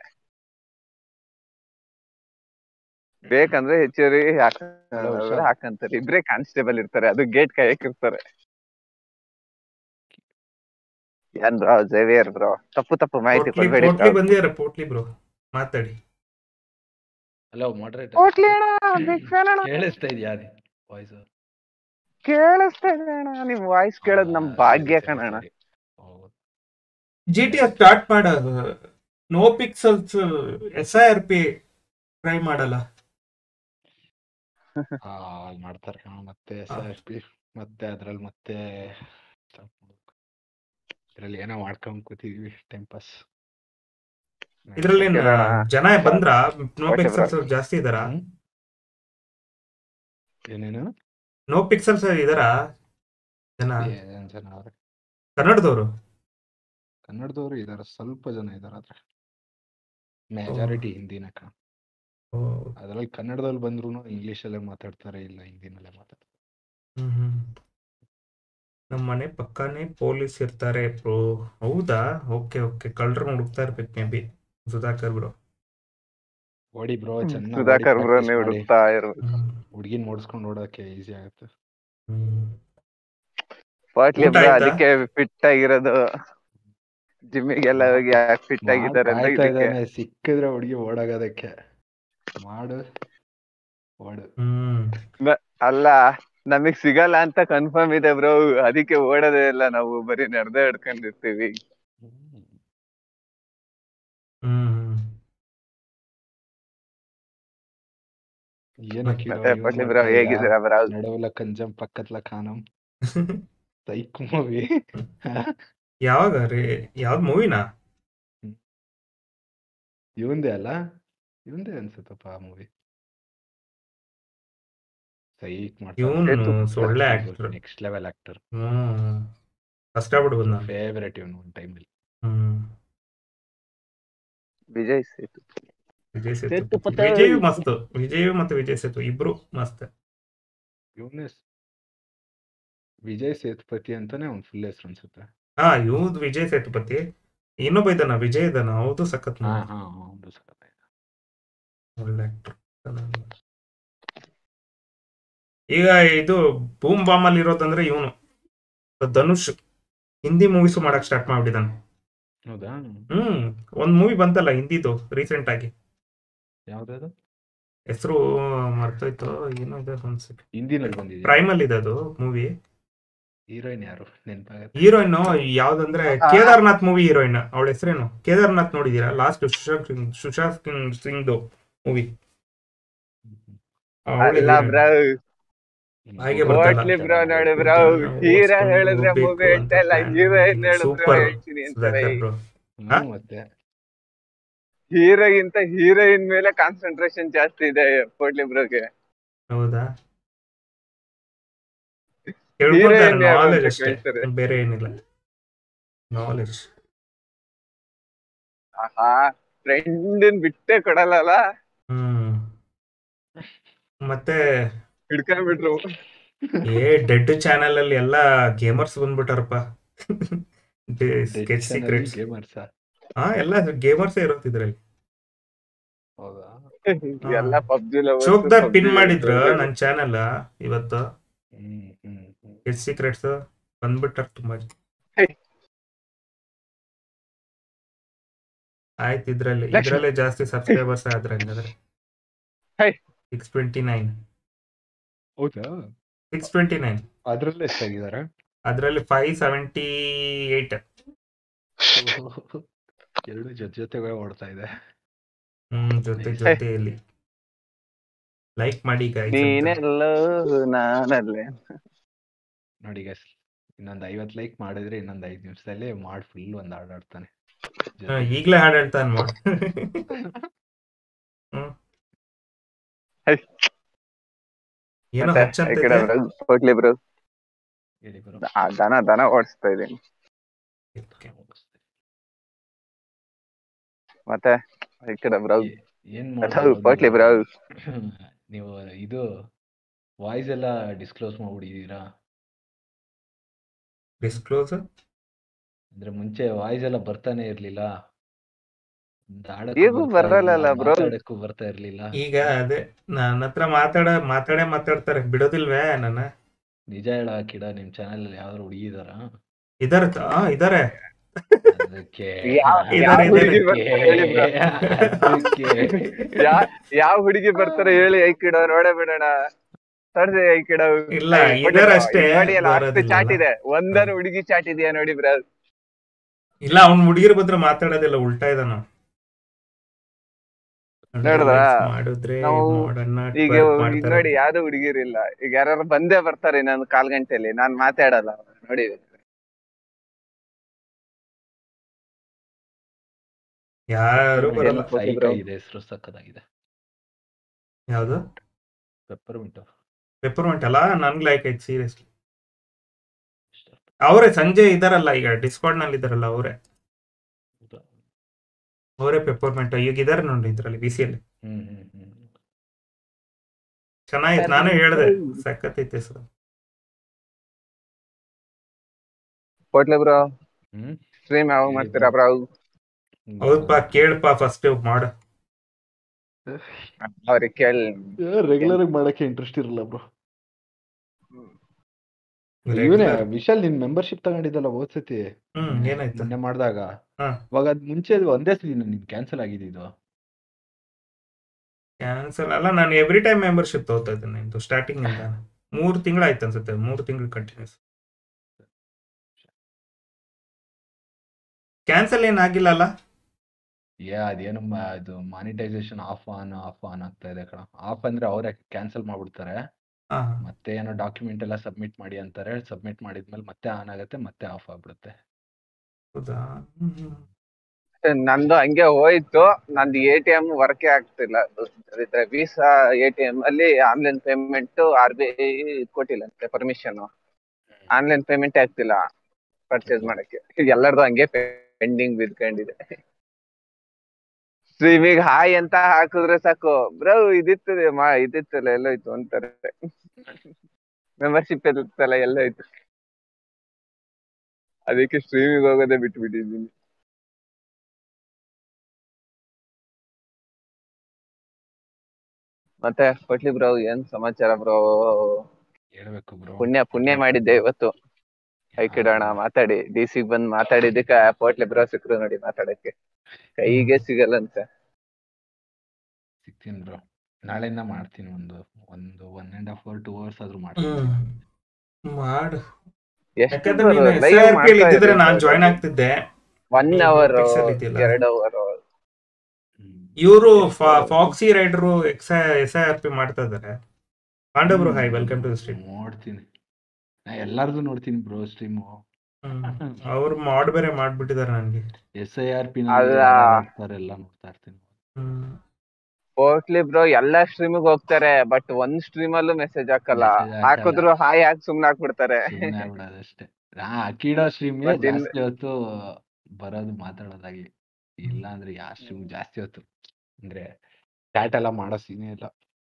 Speaker 7: ಬೇಕಂದ್ರೆ ಹೆಚ್ಚುವರಿ
Speaker 8: Hello, ವಿಶಾಲ್.
Speaker 7: ಹಾಕಂತಾರೆ ಇಬ್ರೇ ಕಾನ್ಸ್ಟೇಬಲ್ ಇರ್ತಾರೆ ಅದು ಗೇಟ್ ಕಾಯಕ್ ಇರ್ತಾರೆ ಏನ್ ಬ್ರೋ ಜೇವಿಯರ್ ಬ್ರೋ ತಪ್ಪು ತಪ್ಪು ಮಾಹಿತಿ
Speaker 1: ಪೋಟ್ಲಿ
Speaker 7: ಕೊಡ್ಬೇಡಿ
Speaker 1: ಪೋಟ್ಲಿ ಬಂದಿದ್ದಾರೆ ಪೋಟ್ಲಿ ಬ್ರೋ ಮಾತಾಡಿ
Speaker 8: ಹಲೋ ಮಾಡರೇಟರ್
Speaker 7: ಹೋಟ್ಲಿ ಅಣ್ಣ ಬಿಗ್ ಫ್ಯಾನ್ ಅಣ್ಣ
Speaker 8: ಕೇಳಿಸ್ತಾ ಇದೆಯಾ ವಾಯ್ಸ್
Speaker 7: ಕೇಳಿಸ್ತಾ ಇದೆ ಅಣ್ಣ ನಿಮ್ ವಾಯ್ಸ್ ಕೇಳೋದ್ ನಮ್ ಭಾಗ್ಯ ಕಣಣ್ಣ
Speaker 1: ಜಿ ಟಿ ಸ್ಟಾರ್ಟ್ ಮಾಡ no pixels S I R P try ಮಾಡಲ್ಲ
Speaker 8: ಹಾ ಮಾಡ್ತಾರೆ ಕಣ ಮತ್ತೆ ಎಸ್ ಆರ್ ಪಿ ಮತ್ತೆ ಅದ್ರಲ್ಲಿ ಮತ್ತೆ ಇದ್ರಲ್ಲಿ ಏನೋ ಮಾಡ್ಕೊಂಡ್ ಕೂತಿದ್ವಿ ಟೈಮ್ ಪಾಸ್
Speaker 1: ಇದ್ರಲ್ಲಿ
Speaker 7: ಕೇಳೋಣ.
Speaker 1: ಜನ ಬಂದ್ರ ನೋ
Speaker 7: Okay,
Speaker 1: ಪಿಕ್ಸಲ್ಸ್ ಜಾಸ್ತಿ ಇದಾರ
Speaker 8: ಏನೇನು
Speaker 1: ನೋ ಪಿಕ್ಸಲ್ಸ್ ಇದಾರ ಜನ
Speaker 8: ಏನ್ ಜನ ಅವ್ರೆ
Speaker 1: ಕನ್ನಡದವರು
Speaker 8: ಕನ್ನಡದವರು ಇದಾರೆ ಸ್ವಲ್ಪ ಜನ ಇದಾರೆ ಆದ್ರೆ ಮೆಜಾರಿಟಿ ಹಿಂದಿನ ಕಣ ಅದ್ರಲ್ಲಿ ಕನ್ನಡದಲ್ಲಿ ಬಂದ್ರು ಇಂಗ್ಲಿಷ್ ಅಲ್ಲೇ ಮಾತಾಡ್ತಾರೆ ಇಲ್ಲ ಹಿಂದಿನಲ್ಲೇ ಮಾತಾಡ್ತಾರೆ
Speaker 1: ನಮ್ಮ ಮನೆ ಪಕ್ಕನೇ ಪೊಲೀಸ್ ಇರ್ತಾರೆ ಬ್ರೋ ಹೌದಾ ಓಕೆ ಓಕೆ ಕಳ್ರ ಹುಡುಕ್ತಾ ಇರ್ಬೇಕು ಮೇ ಬಿ ಸುಧಾಕರ್ ಬ್ರೋ
Speaker 8: ಓಡಿ ಬ್ರೋ ಚೆನ್ನಾಗಿ
Speaker 7: ಸುಧಾಕರ್ ಬ್ರೋ ನೀವು ಹುಡುಕ್ತಾ ಇರ್ಬೇಕು
Speaker 8: ಹುಡ್ಗಿನ್ ಓಡಿಸ್ಕೊಂಡು ಓಡೋಕೆ ಈಸಿ ಆಗುತ್ತೆ
Speaker 7: ಹೋಟ್ಲಿ
Speaker 1: ಊಟ
Speaker 7: ಬ್ರೋ
Speaker 1: ಆಯ್ತಾ?
Speaker 7: ಅದಕ್ಕೆ ಫಿಟ್ ಆಗಿರೋದು ಜಿಮ್ಮಿಗೆಲ್ಲ ಹೋಗಿ ಯಾಕೆ ಫಿಟ್ ಆಗಿದ್ದಾರೆ ಅಂದ್ರೆ
Speaker 8: ಕಾಯ್ತಾ
Speaker 7: ಇದಕ್ಕೆ
Speaker 8: ಇದ್ದಾನೆ ಸಿಕ್ಕಿದ್ರೆ ಹುಡುಗಿ ಓಡಾಗೋದಕ್ಕೆ ಮಾಡು ಓಡು
Speaker 1: ಹ್ಮ್
Speaker 7: ಅಲ್ಲ ನಮಗ್ ಸಿಗಲ್ಲ ಅಂತ ಕನ್ಫರ್ಮ್ ಇದೆ ಬ್ರೋ ಅದಕ್ಕೆ ಓಡೋದೇ ಇಲ್ಲ ನಾವು ಬರೀ ನಡೆದೇ ಹಿಡ್ಕೊಂಡಿರ್ತೀವಿ
Speaker 1: ಹ್ಮ್
Speaker 8: ಏನಕ್ಕೆ
Speaker 7: ಮತ್ತೆ ಪಟ್ಲಿ ಬ್ರೋ ಹೇಗಿದ್ದೀರಾ ಬ್ರೋ
Speaker 8: ನಡವಲ ಕಂಜಂ ಪಕ್ಕತ್ಲ ಖಾನಂ ಸೈಕ್ ಮೂವಿ
Speaker 1: ಯಾವಾಗ ರೀ ಯಾವ್ದು ಮೂವಿನಾ
Speaker 8: ಇವಂದೇ ಅಲ್ಲ ಇವಂದೇ ಅನ್ಸುತ್ತಪ್ಪ ಆ ಮೂವಿ ಸೈಕ್
Speaker 1: ಇವನು ಒಳ್ಳೆ ಆಕ್ಟರ್
Speaker 8: ನೆಕ್ಸ್ಟ್ ಲೆವೆಲ್ ಆಕ್ಟರ್
Speaker 1: ಹ್ಮ್ ಕಷ್ಟಪಟ್ಟು ಬಂದ
Speaker 8: ಫೇವರೇಟ್ ಇವನು ಒಂದು ಟೈಮಲ್ಲಿ
Speaker 1: ಹ್ಮ್
Speaker 7: ವಿಜಯ್ ಸೇತು
Speaker 1: ವಿಜಯ್ ಸೇತು
Speaker 7: ಸೇತುಪತಿ.
Speaker 1: ವಿಜಯ್ ಮಸ್ತ್ ವಿಜಯ್ ಮತ್ತೆ ವಿಜಯ್ ಸೇತು ಇಬ್ರು ಮಸ್ತ್
Speaker 8: ಇವನೇ ವಿಜಯ್ ಸೇತುಪತಿ ಅಂತಾನೆ ಅವ್ನ್ ಫುಲ್ ಹೆಸರು ಅನ್ಸುತ್ತೆ
Speaker 1: ಹಾ ಇವ್ದು ವಿಜಯ್ ಸೇತುಪತಿ ಇನ್ನೊಬ್ಬ ಇದ್ದಾನ ವಿಜಯ್ ಇದ್ದಾನ ಹೌದು ಸಖತ್
Speaker 8: ಹಾ
Speaker 1: movie.
Speaker 8: ಹಾ ಹೌದು ಸಖತ್ತಾಗಿದೆ.
Speaker 1: ಒಳ್ಳೆ actor. ಈಗ ಇದು ಬೂಮ್ ಬಾಮ್ ಅಲ್ಲಿ ಇರೋದಂದ್ರೆ ಇವನು ಧನುಷ್ ಹಿಂದಿ ಮೂವೀಸು ಮಾಡಕ್ ಸ್ಟಾರ್ಟ್ ಮಾಡ್ಬಿಟ್ಟಿದ್ದಾನೆ
Speaker 8: ಹೌದಾ
Speaker 1: ಹ್ಮ್ ಒಂದ್ ಮೂವಿ ಬಂತಲ್ಲ ಹಿಂದಿದು ರೀಸೆಂಟ್ ಆಗಿ
Speaker 8: ಯಾವ್ದದು
Speaker 1: ಹೆಸರು ಮರ್ತೋಯ್ತು ಏನೋ ಇದೆ ಒಂದ್
Speaker 8: ಹಿಂದಿನಲ್ಲಿ ಬಂದಿದೆ
Speaker 1: ಪ್ರೈಮ್ ಅಲ್ಲಿ ಇದೆ ಅದು ಮೂವಿ
Speaker 8: ಹೀರೋಯಿನ್ ಯಾರು ನೆನಪಾಗತ್ತೆ
Speaker 1: ಹೀರೋಯಿನ್ ಯಾವ್ದಂದ್ರೆ ಕೇದಾರ್ನಾಥ್ ಮೂವಿ ಹೀರೋಯಿನ್ ಅವಳ ಹೆಸರೇನು ಕೇದಾರ್ನಾಥ್ ನೋಡಿದೀರಾ ಲಾಸ್ಟ್ ಸುಶಾಂತ್ ಸಿಂಗ್ ಸುಶಾಂತ್ ಸಿಂಗ್ ಸಿಂಗ್ದು ಮೂವಿ
Speaker 7: ಅಲ್ಲ ಬ್ರೋ
Speaker 1: ಹಾಗೆ
Speaker 7: ಹೋಟ್ಲಿ ಬ್ರೋ ನೋಡಿ ಬ್ರೋ ಹೀರೋ ಹೇಳಿದ್ರೆ ಮೂವಿ ಹೇಳ್ತಾ ಇಲ್ಲ ಹೀರೋಯಿನ್ ಹೇಳಿದ್ರೆ
Speaker 1: ಸೂಪರ್
Speaker 7: ಹೇಳ್ತೀನಿ ಅಂತಾರೆ
Speaker 1: ಬ್ರೋ
Speaker 8: ಹ್ಮ್, ಮತ್ತೆ
Speaker 7: ಹೀರೋಗಿಂತ ಹೀರೋಯಿನ್ ಮೇಲೆ ಕಾನ್ಸಂಟ್ರೇಷನ್ ಜಾಸ್ತಿ ಇದೆ ಹೋಟ್ಲಿ ಬ್ರೋಗೆ
Speaker 1: ಹೌದಾ ಕೇಳ್ಕೊಂತಾರೆ
Speaker 7: Heroine ಯಾರು
Speaker 1: ನಾಲೆಜ್
Speaker 7: ಅಂತ
Speaker 1: ಅಷ್ಟೇ
Speaker 7: ಕೇಳ್ತಾರೆ.
Speaker 1: ಬೇರೆ ಏನಿಲ್ಲ ನಾಲೆಜ್
Speaker 7: ಆಹಾ ಫ್ರೆಂಡ್ ಬಿಟ್ಟೆ ಕೊಡಲ್ಲ
Speaker 1: ಹ್ಮ್ ಮತ್ತೆ
Speaker 7: ಹಿಡ್ಕೊಂಡ್ಬಿಟ್ರು
Speaker 1: ಏ ಡೆಡ್ ಚಾನೆಲ್ ಅಲ್ಲಿ ಎಲ್ಲ ಗೇಮರ್ಸ್ ಬಂದ್ಬಿಟ್ಟಾರಪ್ಪ ಸ್ಕೆಚ್ ಸೀಕ್ರೆಟ್ಸ್
Speaker 8: ಗೇಮರ್ಸ್
Speaker 1: ಹಾ ಎಲ್ಲ ಗೇಮರ್ಸ್ ಇರೋದು ಇದ್ರಲ್ಲಿ
Speaker 8: ಹೌದಾ
Speaker 7: ಎಲ್ಲ ಪಬ್ಜಿ
Speaker 1: ಚೋಕ್ದಾರ್ ಪಿನ್ ಮಾಡಿದ್ರು ನನ್ನ ಚಾನೆಲ್ ಇವತ್ತು
Speaker 8: ಹ್ಮ್ ಹ್ಮ್ ಹ್ಮ್
Speaker 1: ಸ್ಕೆಚ್ ಸೀಕ್ರೆಟ್ಸ್ ಬಂದ್ಬಿಟ್ಟಾರ ತುಂಬಾ ಜನ.
Speaker 7: ಹೇ.
Speaker 1: ಆಯ್ತು ಇದ್ರಲ್ಲಿ
Speaker 7: ಲಕ್ಷ್ಮಿ.
Speaker 1: ಇದ್ರಲ್ಲೇ ಜಾಸ್ತಿ ಸಬ್ಸ್ಕ್ರೈಬರ್ಸ್ ಆದ್ರೆ ಹಂಗಾದ್ರೆ
Speaker 7: ಹೇ.
Speaker 1: ಸಿಕ್ಸ್ ಟ್ವೆಂಟಿ ನೈನ್
Speaker 8: ಹೌದಾ
Speaker 1: ಸಿಕ್ಸ್ ಟ್ವೆಂಟಿ ನೈನ್
Speaker 8: ಅದ್ರಲ್ಲೇ ಎಷ್ಟಾಗಿದಾರ
Speaker 1: ಅದರಲ್ಲಿ ಫೈವ್ ಸೆವೆಂಟಿ ಏಟ್
Speaker 8: ಎರಡು ಜೊತೆ ಜೊತೆಗೆ ಓಡ್ತಾ ಇದೆ
Speaker 1: ಹ್ಮ್ ಜೊತೆ
Speaker 8: Nice.
Speaker 1: ಜೊತೆಯಲ್ಲಿ ಲೈಕ್ ಮಾಡಿ guys ಅಂತ.
Speaker 7: ನೀನೆಲ್ಲೋ ನಾನಲ್ಲೇ
Speaker 8: ನೋಡಿ ಗೈಸ್ ಇನ್ನೊಂದ್ ಐವತ್ ಲೈಕ್ ಮಾಡಿದ್ರೆ ಇನ್ನೊಂದ್ ಐದ್ ನಿಮಿಷದಲ್ಲಿ ಮಾಡ್ ಫುಲ್ ಒಂದ್ ಹಾಡ್ ಆಡ್ತಾನೆ
Speaker 1: ಹಾ, ಈಗ್ಲೇ ಹಾಡು ಹೇಳ್ತಾನೆ ನೋಡ್ ಹ್ಮ್
Speaker 7: ಹೇ.
Speaker 1: ಏನೋ
Speaker 7: ಮತ್ತೆ
Speaker 1: ಹಚ್ಚಂತ
Speaker 7: ಈ ಕಡೆ
Speaker 1: ಇದೆ.
Speaker 7: ಹೋಗ್ಲಿ ಬ್ರೋ
Speaker 8: ಹೇಳಿ ಬರೋ
Speaker 7: ದನ ದನ ಓಡಿಸ್ತಾ ಇದೀನಿ ಮತ್ತೆ ಈ ಕಡೆ ಬ್ರೋ
Speaker 8: ಏ- ಏನ್
Speaker 7: ಹಲೋ
Speaker 8: ಮಾಡೋದು
Speaker 7: ಪೋಟ್ಲಿ ಬ್ರೋ
Speaker 8: ನೀವು ಇದು ವಾಯ್ಸ್ ಎಲ್ಲ ಡಿಸ್ಕ್ಲೋಸ್ ಮಾಡ್ಬಿಟ್ಟಿದ್ದೀರಾ
Speaker 1: ಡಿಸ್ಕ್ಲೋಸ್
Speaker 8: ಅಂದ್ರೆ ಮುಂಚೆ ವಾಯ್ಸ್ ಎಲ್ಲ ಬರ್ತಾನೆ ಇರ್ಲಿಲ್ಲ
Speaker 7: ಈಗೂ ಬರಲ್ಲಲ್ಲ bro.
Speaker 8: ಮಾತಾಡಕ್ಕೂ ಬರ್ತಾ ಇರ್ಲಿಲ್ಲ
Speaker 1: ಈಗ ಅದೇ ನನ್ನ ಹತ್ರ ಮಾತಾಡ ಮಾತಾಡೇ ಮಾತಾಡ್ತಾರೆ ಬಿಡೋದಿಲ್ವೇ ನನ್ನ
Speaker 8: ನಿಜ ಹೇಳ ಕಿಡ ನಿಮ್ ಚಾನೆಲ್ ಅಲ್ಲಿ ಯಾವ್ದಾರು ಹುಡುಗಿ ಇದಾರ
Speaker 1: ಇದಾರೆ ತ- ಆ, ಇದಾರೆ
Speaker 8: ಅದಕ್ಕೆ
Speaker 7: ಯಾವ-
Speaker 1: ಇದಾರೆ,
Speaker 7: ಯಾವ
Speaker 1: ಇದಾರೆ.
Speaker 7: ಹುಡುಗಿ ಬರ್ತಾರೆ ಹೇಳಿ bro.
Speaker 8: ಅದಕ್ಕೆ
Speaker 7: ಯಾ- ಯಾವ ಹುಡುಗಿ ಬರ್ತಾರೆ ಹೇಳಿ ಐಕಿಡ ನೋಡೇ ಬಿಡೋಣ ತಡ್ರಿ ಐಕಿಡ
Speaker 1: ಇಲ್ಲ, ಇದಾರೆ ಅಷ್ಟೇ,
Speaker 7: ನೋಡಿ ಅಲ್ಲ ಅಷ್ಟು
Speaker 1: ಬರೋದಿಲ್ಲ.
Speaker 7: ಚಾಟ್ ಇದೆ ಒಂದರ ಹುಡುಗಿ ಚಾಟ್ ಇದೆಯಾ ನೋಡಿ ಬ್ರೋ
Speaker 1: ಇಲ್ಲ ಅವ್ನ್ ಹುಡುಗಿರ್ ಬಂದ್ರೆ ಮಾತಾಡೋದಿಲ್ಲ ಉಲ್ಟಾ ಇದಾನ
Speaker 7: ನೋಡಿದ್ರಾ?
Speaker 1: ಮಾಡಿದ್ರೆ
Speaker 7: ನಾವು
Speaker 1: ನೋಡಣ್ಣ
Speaker 7: ಈಗ
Speaker 1: twerk
Speaker 7: ಈಗ
Speaker 1: ಮಾಡ್ತಾರೆ.
Speaker 7: ನೋಡಿ ಯಾವ್ದು ಹುಡುಗಿರಿಲ್ಲ ಈಗ ಯಾರು ಬಂದೇ ಬರ್ತಾರೆ ನಾನು ಕಾಲ್ ಗಂಟೆಲಿ ನಾನ್ ಮಾತಾಡಲ್ಲ ನೋಡಿ
Speaker 1: ಯಾರು ಬರಲ್ಲ
Speaker 7: ಎಲ್ಲ-
Speaker 8: ಸೈಕ್
Speaker 7: bro.
Speaker 8: ಆಗಿದೆ ಹೆಸರು ಸಕ್ಕದಾಗಿದೆ
Speaker 1: ಯಾವ್ದು
Speaker 8: ಪೆಪ್ಪರ್ ಮಿಂಟು
Speaker 1: ಪೆಪರ್ಮೆಂಟ್ ಅಲ್ಲ ನನ್ಗೆ ಲೈಕ್ ಐತ್ ಸೀರಿಯಸ್ಲಿ ಅವರೇ ಸಂಜೆ ಇದಾರಲ್ಲ ಈಗ ಡಿಸ್ಕೌಂಟ್ ನಲ್ಲಿ ಇದಾರಲ್ಲ ಅವರೇ ಅವರೇ ಪೆಪರ್ಮೆಂಟ್ ಈಗ ಇದಾರೆ ನೋಡಿ ಇದ್ರಲ್ಲಿ ಬಿ ಸಿ ಅಲ್ಲಿ
Speaker 8: ಹ್ಮ್ ಹ್ಮ್ ಹ್ಮ್
Speaker 1: ಚೆನ್ನಾಗಿತ್ತು ನಾನು ಹೇಳ್ದೆ ಸಖತ್ತೈತೆ ಹೆಸರು
Speaker 7: ಹೋಟ್ಲೆ ಬ್ರೋ
Speaker 8: ಹ್ಮ್
Speaker 7: ಸ್ಟ್ರೀಮ್ ಯಾವಾಗ ಮಾಡ್ತೀರಾ ಬ್ರೋ
Speaker 1: ಹೌದಪ್ಪ ಕೇಳಪ್ಪ ಫಸ್ಟ್ ಮಾಡು
Speaker 7: ಅವ್ರಿಗೆ ಕೇಳಿ
Speaker 8: ರೆಗ್ಯುಲರ್ ಆಗಿ ಮಾಡಕ್ಕೆ ಇಂಟ್ರೆಸ್ಟ್ ಇರಲ್ಲ ಬ್ರೋ ಇವನೇ
Speaker 1: Regular.
Speaker 8: ವಿಶಾಲ್ ನಿನ್ ಮೆಂಬರ್ಶಿಪ್ ತಗೊಂಡಿದ್ದಲ್ಲ ಹೋದ್ ಸತಿ
Speaker 1: ಹ್ಮ್ ಏನಾಯ್ತು
Speaker 8: ಮೊನ್ನೆ ಮಾಡಿದಾಗ
Speaker 1: ಹಾ.
Speaker 8: ಇವಾಗ ಅದ್ ಮುಂಚೆ ಅದು ಒಂದೇ ಸತಿ ನಿನ್ ಕ್ಯಾನ್ಸಲ್ ಆಗಿದೆ ಇದು
Speaker 1: ಕ್ಯಾನ್ಸಲ್ ಅಲ್ಲ ನಾನು ಎವ್ರಿ ಟೈಮ್ ಮೆಂಬರ್ಶಿಪ್ ತಗೋತಾ ಇದ್ದೇನೆ ಇದು ಸ್ಟಾರ್ಟಿಂಗ್ ಇಂದ ಮೂರು ತಿಂಗಳಾಯ್ತು ಅನ್ಸುತ್ತೆ ಮೂರು ತಿಂಗಳು ಕಂಟಿನ್ಯೂಸ್ ಕ್ಯಾನ್ಸಲ್ ಏನ್ ಆಗಿಲ್ಲ ಅಲ್ಲ
Speaker 8: ಏ ಅದೇನು ಮ- ಅದು monetisation off on off on ಆಗ್ತಾ ಇದೆ ಕಣ ಆಫ್ ಅಂದ್ರೆ ಅವರೇ ಕ್ಯಾನ್ಸಲ್ ಮಾಡ್ಬಿಡ್ತಾರೆ
Speaker 1: ಹಾ
Speaker 8: ಮತ್ತೆ ಏನೋ ಡಾಕ್ಯುಮೆಂಟ್ ಎಲ್ಲ ಸಬ್ಮಿಟ್ ಮಾಡಿ ಅಂತಾರೆ ಸಬ್ಮಿಟ್ ಮಾಡಿದ್ಮೇಲೆ ಮತ್ತೆ ಆನ್ ಆಗುತ್ತೆ ಮತ್ತೆ ಆಫ್ ಆಗ್ಬಿಡುತ್ತೆ
Speaker 1: ಹೌದಾ ಹ್ಮ್, ಹ್ಮ್.
Speaker 7: ನಂದು ಹಂಗೆ ಹೋಯ್ತು ನಂದು ಎ ಟಿ ಎಂ ವರ್ಕೇ ಆಗ್ತಿಲ್ಲ ವೀಸಾ ಎ ಟಿ ಎಂ ಅಲ್ಲಿ online payment R B I ಕೊಟ್ಟಿಲ್ಲ ಪರ್ಮಿಷನ್ ಆನ್ಲೈನ್ ಪೇಮೆಂಟ್ ಆಗ್ತಿಲ್ಲ ಪರ್ಚೇಸ್ ಮಾಡಕ್ಕೆ ಎಲ್ಲರದು ಹಂಗೆ ಪೆಂಡಿಂಗ್ ಬಿದ್ಕೊಂಡಿದೆ ಸ್ಟ್ರೀಮಿಗ್ ಹಾಯ್ ಅಂತ ಹಾಕಿದ್ರೆ ಸಾಕು ಬ್ರೋ ಇದಿರ್ತದೆ ಮಾ ಇದಿತ್ತಲ್ಲ ಎಲ್ಲೋಯ್ತು ಅಂತಾರೆ ಮೆಂಬರ್ಶಿಪ್ ಇರುತ್ತಲ್ಲ ಎಲ್ಲೋಯ್ತು ಅದಕ್ಕೆ ಸ್ಟ್ರೀಮಿಗೆ ಹೋಗೋದೇ ಬಿಟ್ಬಿಟ್ಟಿದ್ದೀನಿ ಮತ್ತೆ ಕೊಟ್ಲಿ ಬ್ರೋ ಏನ್ ಸಮಾಚಾರ ಬ್ರೋ
Speaker 8: ಹೇಳ್ಬೇಕು ಬ್ರೋ
Speaker 7: ಪುಣ್ಯ ಪುಣ್ಯ ಮಾಡಿದ್ದೆ ಇವತ್ತು ಕೈಕಿಡೋಣ ಮಾತಾಡಿ ಡಿ ಸಿ ಬಂದ್ ಮಾತಾಡಿದಕ್ಕೆ ಪೋಟ್ಲಿ ಬ್ರೋ ಸಿಕ್ರು ನೋಡಿ ಮಾತಾಡಕ್ಕೆ ಕೈಗೆ ಸಿಗಲ್ಲ ಅಂತ
Speaker 8: ಸಿಗ್ತೀನಿ ಬ್ರೋ ನಾಳೆಯಿಂದ ಮಾಡ್ತೀನಿ ಒಂದು ಒಂದು one and half hour two hours ಆದ್ರೂ ಮಾಡ್ತೀನಿ
Speaker 1: ಹ್ಮ್ ಮಾಡು
Speaker 7: ಎಷ್ಟು
Speaker 1: ಯಾಕಂದ್ರೆ ನೀನು ಎಸ್ ಐ ಆರ್ ಪಿ ಇದ್ದಿದ್ರೆ ನಾನು ಜಾಯ್ನ್ ಆಗ್ತಿದ್ದೆ
Speaker 7: ಒನ್
Speaker 1: ನೀನು
Speaker 7: ಅವರ್
Speaker 1: Apex ಅಲ್ಲಿ ಇದೆಯಲ್ಲ.
Speaker 7: ಎರಡು ಅವರ್
Speaker 8: ಹ್ಮ್.
Speaker 1: ಇವರು foxy rider X S I R P ಮಾಡ್ತಾ ಇದಾರೆ ಪಾಂಡವ್ರು ಹೈ ವೆಲ್ಕಮ್ ಟು ಸ್ಟ್ರೀಮ್
Speaker 8: ನೋಡ್ತೀನಿ ನಾ ಎಲ್ಲಾರ್ದು ನೋಡ್ತೀನಿ ಬ್ರೋ ಸ್ಟ್ರೀಮು
Speaker 1: ಅವ್ರು ಮಾಡ್ ಬೇರೆ ಮಾಡ್ಬಿಟ್ಟಿದ್ದಾರೆ ನನಗೆ
Speaker 8: ಎಸ್ ಐ ಆರ್ ಪಿ
Speaker 7: ಅಲ್ಲ.
Speaker 8: ಎಲ್ಲ ನೋಡ್ತಾ ಇರ್ತೀನಿ
Speaker 1: ಹ್ಮ್
Speaker 7: ಪೋಟ್ಲಿ ಬ್ರೋ ಎಲ್ಲಾ ಸ್ಟ್ರೀಮಿಗೆ ಹೋಗ್ತಾರೆ ಬಟ್ ಒಂದ್ ಸ್ಟ್ರೀಮ್ ಅಲ್ಲೂ ಮೆಸೇಜ್ ಹಾಕಲ್ಲ
Speaker 8: Message ಹಾಕಲ್ಲ.
Speaker 7: ಹಾಕಿದ್ರು ಹಾಯ್ ಹಾಕಿ ಸುಮ್ನೆ ಹಾಕ್ಬಿಡ್ತಾರೆ
Speaker 8: ಸುಮ್ಮನೆ ಆಗ್ಬಿಡೋದಷ್ಟೇ ಹಾ ಅಕೀಡ ಸ್ಟ್ರೀಮ್ಗೆ
Speaker 7: But in-
Speaker 8: ಜಾಸ್ತಿ ಹೊತ್ತು ಬರೋದು ಮಾತಾಡೋದಾಗಿ ಇಲ್ಲ ಅಂದ್ರೆ ಯಾವ ಸ್ಟ್ರೀಮ್ ಜಾಸ್ತಿ ಹೊತ್ತು ಅಂದ್ರೆ ಚಾಟ್ ಎಲ್ಲ ಮಾಡೋ ಸೀನೇ ಇಲ್ಲ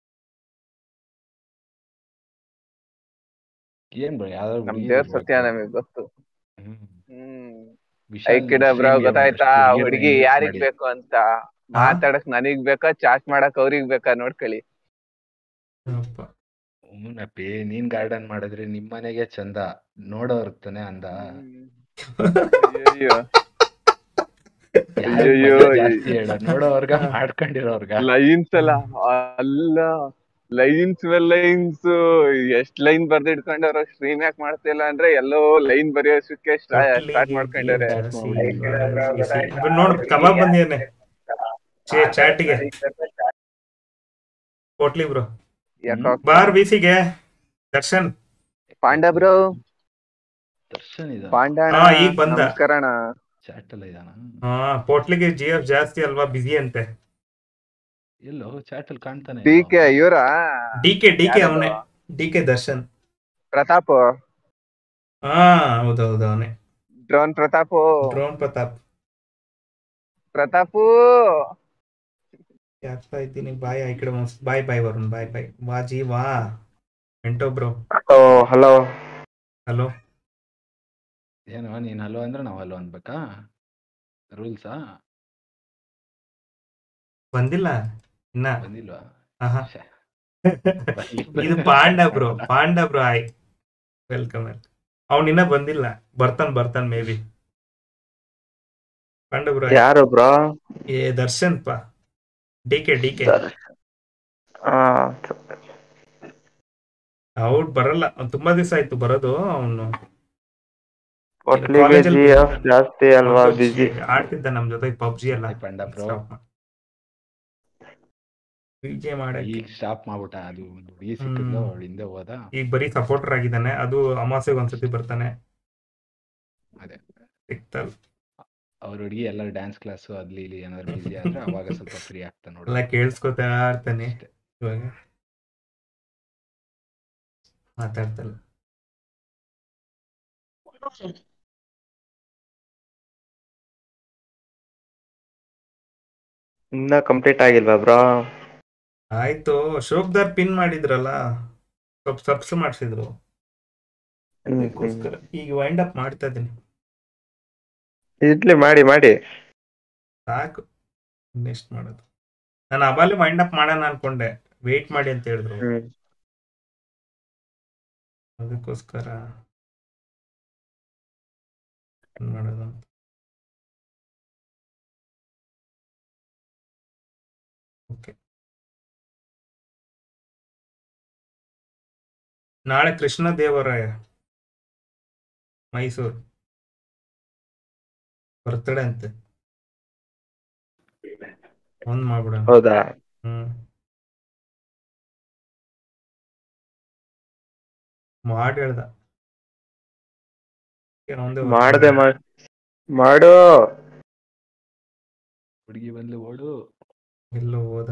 Speaker 8: ಏನ್ ಬ್ರೋ ಯಾವ್ದಾದ್ರು
Speaker 7: ನಮ್
Speaker 8: ಹುಡುಗಿ
Speaker 7: ದೇವ್ರ
Speaker 8: ಇರ್ಬೇಕು.
Speaker 7: ಸತ್ಯ ನಮಗ್ ಗೊತ್ತು
Speaker 8: ಹ್ಮ್.
Speaker 7: ಹ್ಮ್
Speaker 8: ವಿಶಾಲ್
Speaker 7: ಐಕಿಡ
Speaker 8: stream
Speaker 7: ಬ್ರೋ
Speaker 8: ಗೆ
Speaker 7: ಗೊತ್ತಾಯ್ತಾ
Speaker 8: ಒಂದಷ್ಟು
Speaker 7: ಹುಡುಗಿ
Speaker 8: ಹುಡುಗಿಯರ್ನ
Speaker 7: ಯಾರಿಗ್
Speaker 8: invite ಮಾಡಿ.
Speaker 7: ಬೇಕು ಅಂತ ಮಾತಾಡಕ್ ನನಗ್ ಬೇಕಾ ಚಾಟ್ ಮಾಡಕ್ ಅವ್ರಿಗ್ ಬೇಕಾ ನೋಡ್ಕೊಳ್ಳಿ
Speaker 1: ಅಪ್ಪ.
Speaker 8: ಹ್ಞೂನಪ್ಪಿ ನೀನ್ ಗಾರ್ಡನ್ ಮಾಡಿದ್ರೆ ನಿಮ್ ಮನೆಗೆ ಚಂದ ನೋಡೋರ್ ತಾನೆ ಅಂದ
Speaker 7: ಅಯ್ಯಯ್ಯೋ
Speaker 8: ಯಾರಿಗ್
Speaker 7: ಅಯ್ಯಯ್ಯೋ,
Speaker 8: ಮಜಾ ಜಾಸ್ತಿ ಹೇಳ ನೋಡೋರ್ಗ ಮಾಡ್ಕೊಂಡಿರೋರ್ಗ
Speaker 7: ಲೈನ್ಸ್ ಅಲ್ಲ ಅಲ್ಲ ಲೈನ್ಸ್ ಮೇಲೆ ಲೈನ್ಸ್ ಎಷ್ಟ್ ಲೈನ್ ಬರ್ದ್ ಇಟ್ಕೊಂಡವ್ರ ಸ್ಟ್ರೀಮ್ ಯಾಕೆ ಮಾಡ್ತಿಲ್ಲ ಅಂದ್ರೆ ಎಲ್ಲೋ ಲೈನ್ ಬರೆಯೋಸಕ್ಕೆ ಸ್ಟಾರ್ಟ್ ಮಾಡ್ಕೊಂಡವ್ರೆ
Speaker 1: ಇವ್ನ್ ನೋಡು ಕಬಾಬ್ ಬಂದಿದ್ದಾನೆ ಚಾಟಿಗೆ ಕೊಟ್ಲಿ ಬ್ರೋ
Speaker 7: ಯಾಕೋ
Speaker 1: ಬಾರ್ ಬಿಸಿಗೆ ದರ್ಶನ್
Speaker 7: ಪಾಂಡ ಬ್ರೋ
Speaker 8: ದರ್ಶನ್ ಇದ
Speaker 7: ಪಾಂಡಣ
Speaker 1: ಹಾ, ಈಗ ಬಂದ.
Speaker 7: ನಮಸ್ಕಾರಣ
Speaker 8: ಚಾಟ್ ಎಲ್ಲ ಇದಾನ
Speaker 1: ಹಾ ಪೋಟ್ಲಿಗೆ ಜಿ ಎಫ್ ಜಾಸ್ತಿ ಅಲ್ವಾ ಬಿಸಿ ಅಂತೆ
Speaker 8: ಎಲ್ಲೋ ಚಾಟ್ ಅಲ್ಲಿ ಕಾಣ್ತಾನೆ
Speaker 7: ಡಿ ಕೆ ಇವರ
Speaker 1: ಡಿ ಕೆ ಡಿ ಕೆ
Speaker 7: ಯಾರದು?
Speaker 1: ಅವನೇ ಡಿ ಕೆ ದರ್ಶನ್
Speaker 7: ಪ್ರತಾಪ್
Speaker 1: ಹಾ ಹೌದೌದು ಅವನೇ
Speaker 7: ಡ್ರೋನ್ ಪ್ರತಾಪ್
Speaker 1: ಡ್ರೋನ್ ಪ್ರತಾಪ್
Speaker 7: ಪ್ರತಾಪು
Speaker 1: ಆಗ್ತಾ ಇದ್ದೀನಿ ಬಾಯ್ ಈ ಕಡೆ ಬಾಯ್ ಬಾಯ್ ವರುಣ್ ಬಾಯ್ ಬಾಯ್ ವಾ ಜಿ ವಾ ಮೆಂಟೋ ಬ್ರೋ
Speaker 5: ಓ ಹಲೋ
Speaker 1: ಹಲೋ
Speaker 8: ಏನು ನೀನ್ ಹಲೋ ಅಂದ್ರೆ ನಾವು ಹಲೋ ಅನ್ಬೇಕಾ ರೂಲ್ಸಾ
Speaker 1: ಬಂದಿಲ್ಲ ಇನ್ನ
Speaker 8: ಬಂದಿಲ್ವಾ
Speaker 1: ಆಹಾ.
Speaker 8: ಶ್ಯೆ.
Speaker 1: ಇದು ಪಾಂಡ ಬ್ರೋ ಪಾಂಡ ಬ್ರೋ ಆಯ್ ವೆಲ್ಕಮ್ ವೆಲ್ಕಮ್ ಅವ್ನ ಇನ್ನ ಬಂದಿಲ್ಲ ಬರ್ತಾನ ಬರ್ತಾನ ಮೇ ಬಿ ಪಾಂಡ ಬ್ರೋ
Speaker 5: ಯಾರು ಬ್ರೋ
Speaker 1: ಏ ದರ್ಶನ್ ಪಾ D K D K out ಬರಲ್ಲ ಅವ್ನ್ ತುಂಬಾ ದಿವಸ ಆಯ್ತು ಬರೋದು ಅವನು
Speaker 5: ಒಟ್ಲಿಗೆ
Speaker 1: ಕಾಲೇಜಲ್ಲಿ
Speaker 5: ಜಿ ಎಫ್ ಜಾಸ್ತಿ ಅಲ್ವಾ ಬಿಜಿ
Speaker 1: ಆಡ್ತಿದ್ದ ನಮ್ ಜೊತೆ ಪಬ್ಜಿ ಎಲ್ಲ
Speaker 8: ಹಾಯ್ ಪಾಂಡ ಬ್ರೋ
Speaker 1: ವಿಜೆ ಮಾಡಕ್ಕೆ
Speaker 8: ಈಗ ಸ್ಟಾಪ್ ಮಾಡ್ಬಿಟ್ಟ ಅದು ಒಂದು ಹುಡುಗಿ ಸಿಕ್ಕಿದ್ಲು
Speaker 1: ಹ್ಮ್.
Speaker 8: ಅವಳ ಹಿಂದೆ ಹೋದ
Speaker 1: ಈಗ ಬರೀ ಸಪೋರ್ಟರ್ ಆಗಿದ್ದಾನೆ ಅದು ಅಮಾಸೆಗೆ ಒಂದ್ಸತಿ ಬರ್ತಾನೆ
Speaker 8: ಅದೇ
Speaker 1: ಸಿಕ್ತಲ್
Speaker 8: ಅವ್ರ ಹುಡುಗಿ ಎಲ್ಲ ಡ್ಯಾನ್ಸ್ ಕ್ಲಾಸ್ ಅದ್ಲಿ ಇಲ್ಲಿ ಏನಾದ್ರು ಬಿಸಿ ಆದ್ರೆ ಅವಾಗ ಸ್ವಲ್ಪ ಫ್ರೀ ಆಗ್ತಾ ನೋಡಿ
Speaker 1: ಎಲ್ಲ ಕೇಳಿಸ್ಕೊತಾ ಇರ್ತಾನೆ
Speaker 8: ಅಷ್ಟೇ.
Speaker 1: ಇವಾಗ ಮಾತಾಡ್ತಲ್ಲ
Speaker 5: ಇನ್ನ ಕಂಪ್ಲೀಟ್ ಆಗಿಲ್ವಾ ಬ್ರೋ
Speaker 1: ಆಯ್ತು ಶೋಕ್ದಾರ್ ಪಿನ್ ಮಾಡಿದ್ರಲ್ಲ ಸ್ವಲ್ಪ ಸಬ್ಸ್ ಮಾಡಿಸಿದ್ರು ಅದಕ್ಕೋಸ್ಕರ ಈಗ ವೈಂಡ್ ಅಪ್ ಮಾಡ್ತಾ ಇದೀನಿ
Speaker 5: ಇಡ್ಲಿ ಮಾಡಿ ಮಾಡಿ
Speaker 1: ಸಾಕು ಇನ್ನೆಷ್ಟು ಮಾಡೋದು ನಾನು ಅಬಾಲಿ ವೈಂಡ್ ಅಪ್ ಮಾಡೋಣ ಅನ್ಕೊಂಡೆ ವೇಟ್ ಮಾಡಿ ಅಂತ ಹೇಳಿದ್ರು
Speaker 5: ಹ್ಮ್
Speaker 1: ಅದಕ್ಕೋಸ್ಕರ ಏನ್ ಮಾಡೋದು ಅಂತ ಓಕೆ ನಾಳೆ ಕೃಷ್ಣ ದೇವರಾಯ ಮೈಸೂರು ಬರ್ತಡೆ ಅಂತೆ ಒಂದ್ ಮಾಡ್ಬಿಡೋಣ
Speaker 5: ಹೌದಾ
Speaker 1: ಹ್ಮ್ ಮಾಡಿ ಹೇಳ್ದ ಏನೋ ಒಂದೇ ಹೊತ್ತು
Speaker 5: ಮಾಡ್ದೆ ಮಾ- ಮಾಡು
Speaker 8: ಹುಡುಗಿ ಬಂದ್ಲು ಓಡು
Speaker 1: ಎಲ್ಲೋ ಹೋದ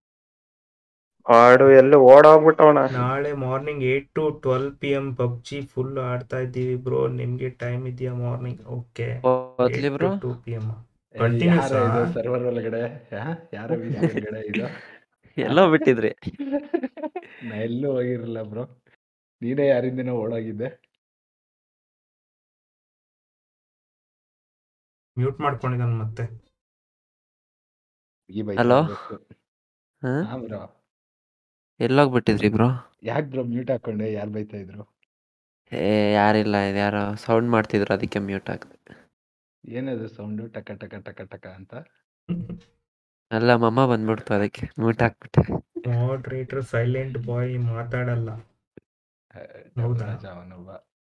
Speaker 5: ಮಾಡು ಎಲ್ಲೂ ಓಡೋಗ್ಬಿಟ್ಟವಣ
Speaker 1: ನಾಳೆ morning eight to twelve P M PUBG full ಆಡ್ತಾ ಇದ್ದೀವಿ ಬ್ರೋ ನಿಮ್ಗೆ ಟೈಮ್ ಇದೆಯಾ ಮಾರ್ನಿಂಗ್ ಓಕೆ
Speaker 9: ಓದ್ಲಿ ಬ್ರೋ
Speaker 1: ಟು ಪಿ ಎಂ
Speaker 8: ಏ,
Speaker 1: Continuous
Speaker 8: ಯಾರ ಇದು
Speaker 1: ಆ?
Speaker 8: ಸರ್ವರ್ ಒಳಗಡೆ ಯಾ? ಯಾರ ವಿಸಿ ಒಳಗಡೆ ಇದು
Speaker 9: ಎಲ್ಲೋ ಬಿಟ್ಟಿದ್ರಿ
Speaker 8: ನಾ ಎಲ್ಲೂ ಹೋಗಿರಲಿಲ್ಲ ಬ್ರೋ ನೀನೇ ಯಾರಿಂದನೋ ಓಡೋಗಿದ್ದೆ
Speaker 1: ಮ್ಯೂಟ್ ಮಾಡ್ಕೊಂಡಿದ್ದಾನೆ ಮತ್ತೆ
Speaker 8: ಹುಡುಗಿ
Speaker 9: Hello? ಹಾ
Speaker 8: ಹಾ ಬ್ರೋ
Speaker 9: ಎಲ್ಲೋಗ್ಬಿಟ್ಟಿದ್ರಿ ಬ್ರೋ
Speaker 8: ಯಾಕೆ ಬ್ರೋ ಮ್ಯೂಟ್ ಹಾಕೊಂಡೆ ಯಾರು ಬೈತಾ ಇದ್ರು
Speaker 9: ಏ ಯಾರಿಲ್ಲ ಇದು ಯಾರೋ ಸೌಂಡ್ ಮಾಡ್ತಿದ್ರು ಅದಕ್ಕೆ ಮ್ಯೂಟ್ ಹಾಕ್ದೆ
Speaker 8: ಏನದು ಸೌಂಡು ಟಕ ಟಕ ಟಕ ಟಕ ಅಂತ
Speaker 9: ಅಲ್ಲ ಮಮ್ಮ ಬಂದ್ಬಿಡ್ತು ಅದಕ್ಕೆ ಮ್ಯೂಟ್ ಹಾಕ್ಬಿಟ್ಟೆ
Speaker 1: ಮಾಡ್ರೇಟರ್ ಸೈಲೆಂಟ್ ಬಾಯ್ ಮಾತಾಡಲ್ಲ
Speaker 8: ಆ,
Speaker 1: ಹೌದಾ?
Speaker 8: ರಾಜ ಅವನೊಬ್ಬ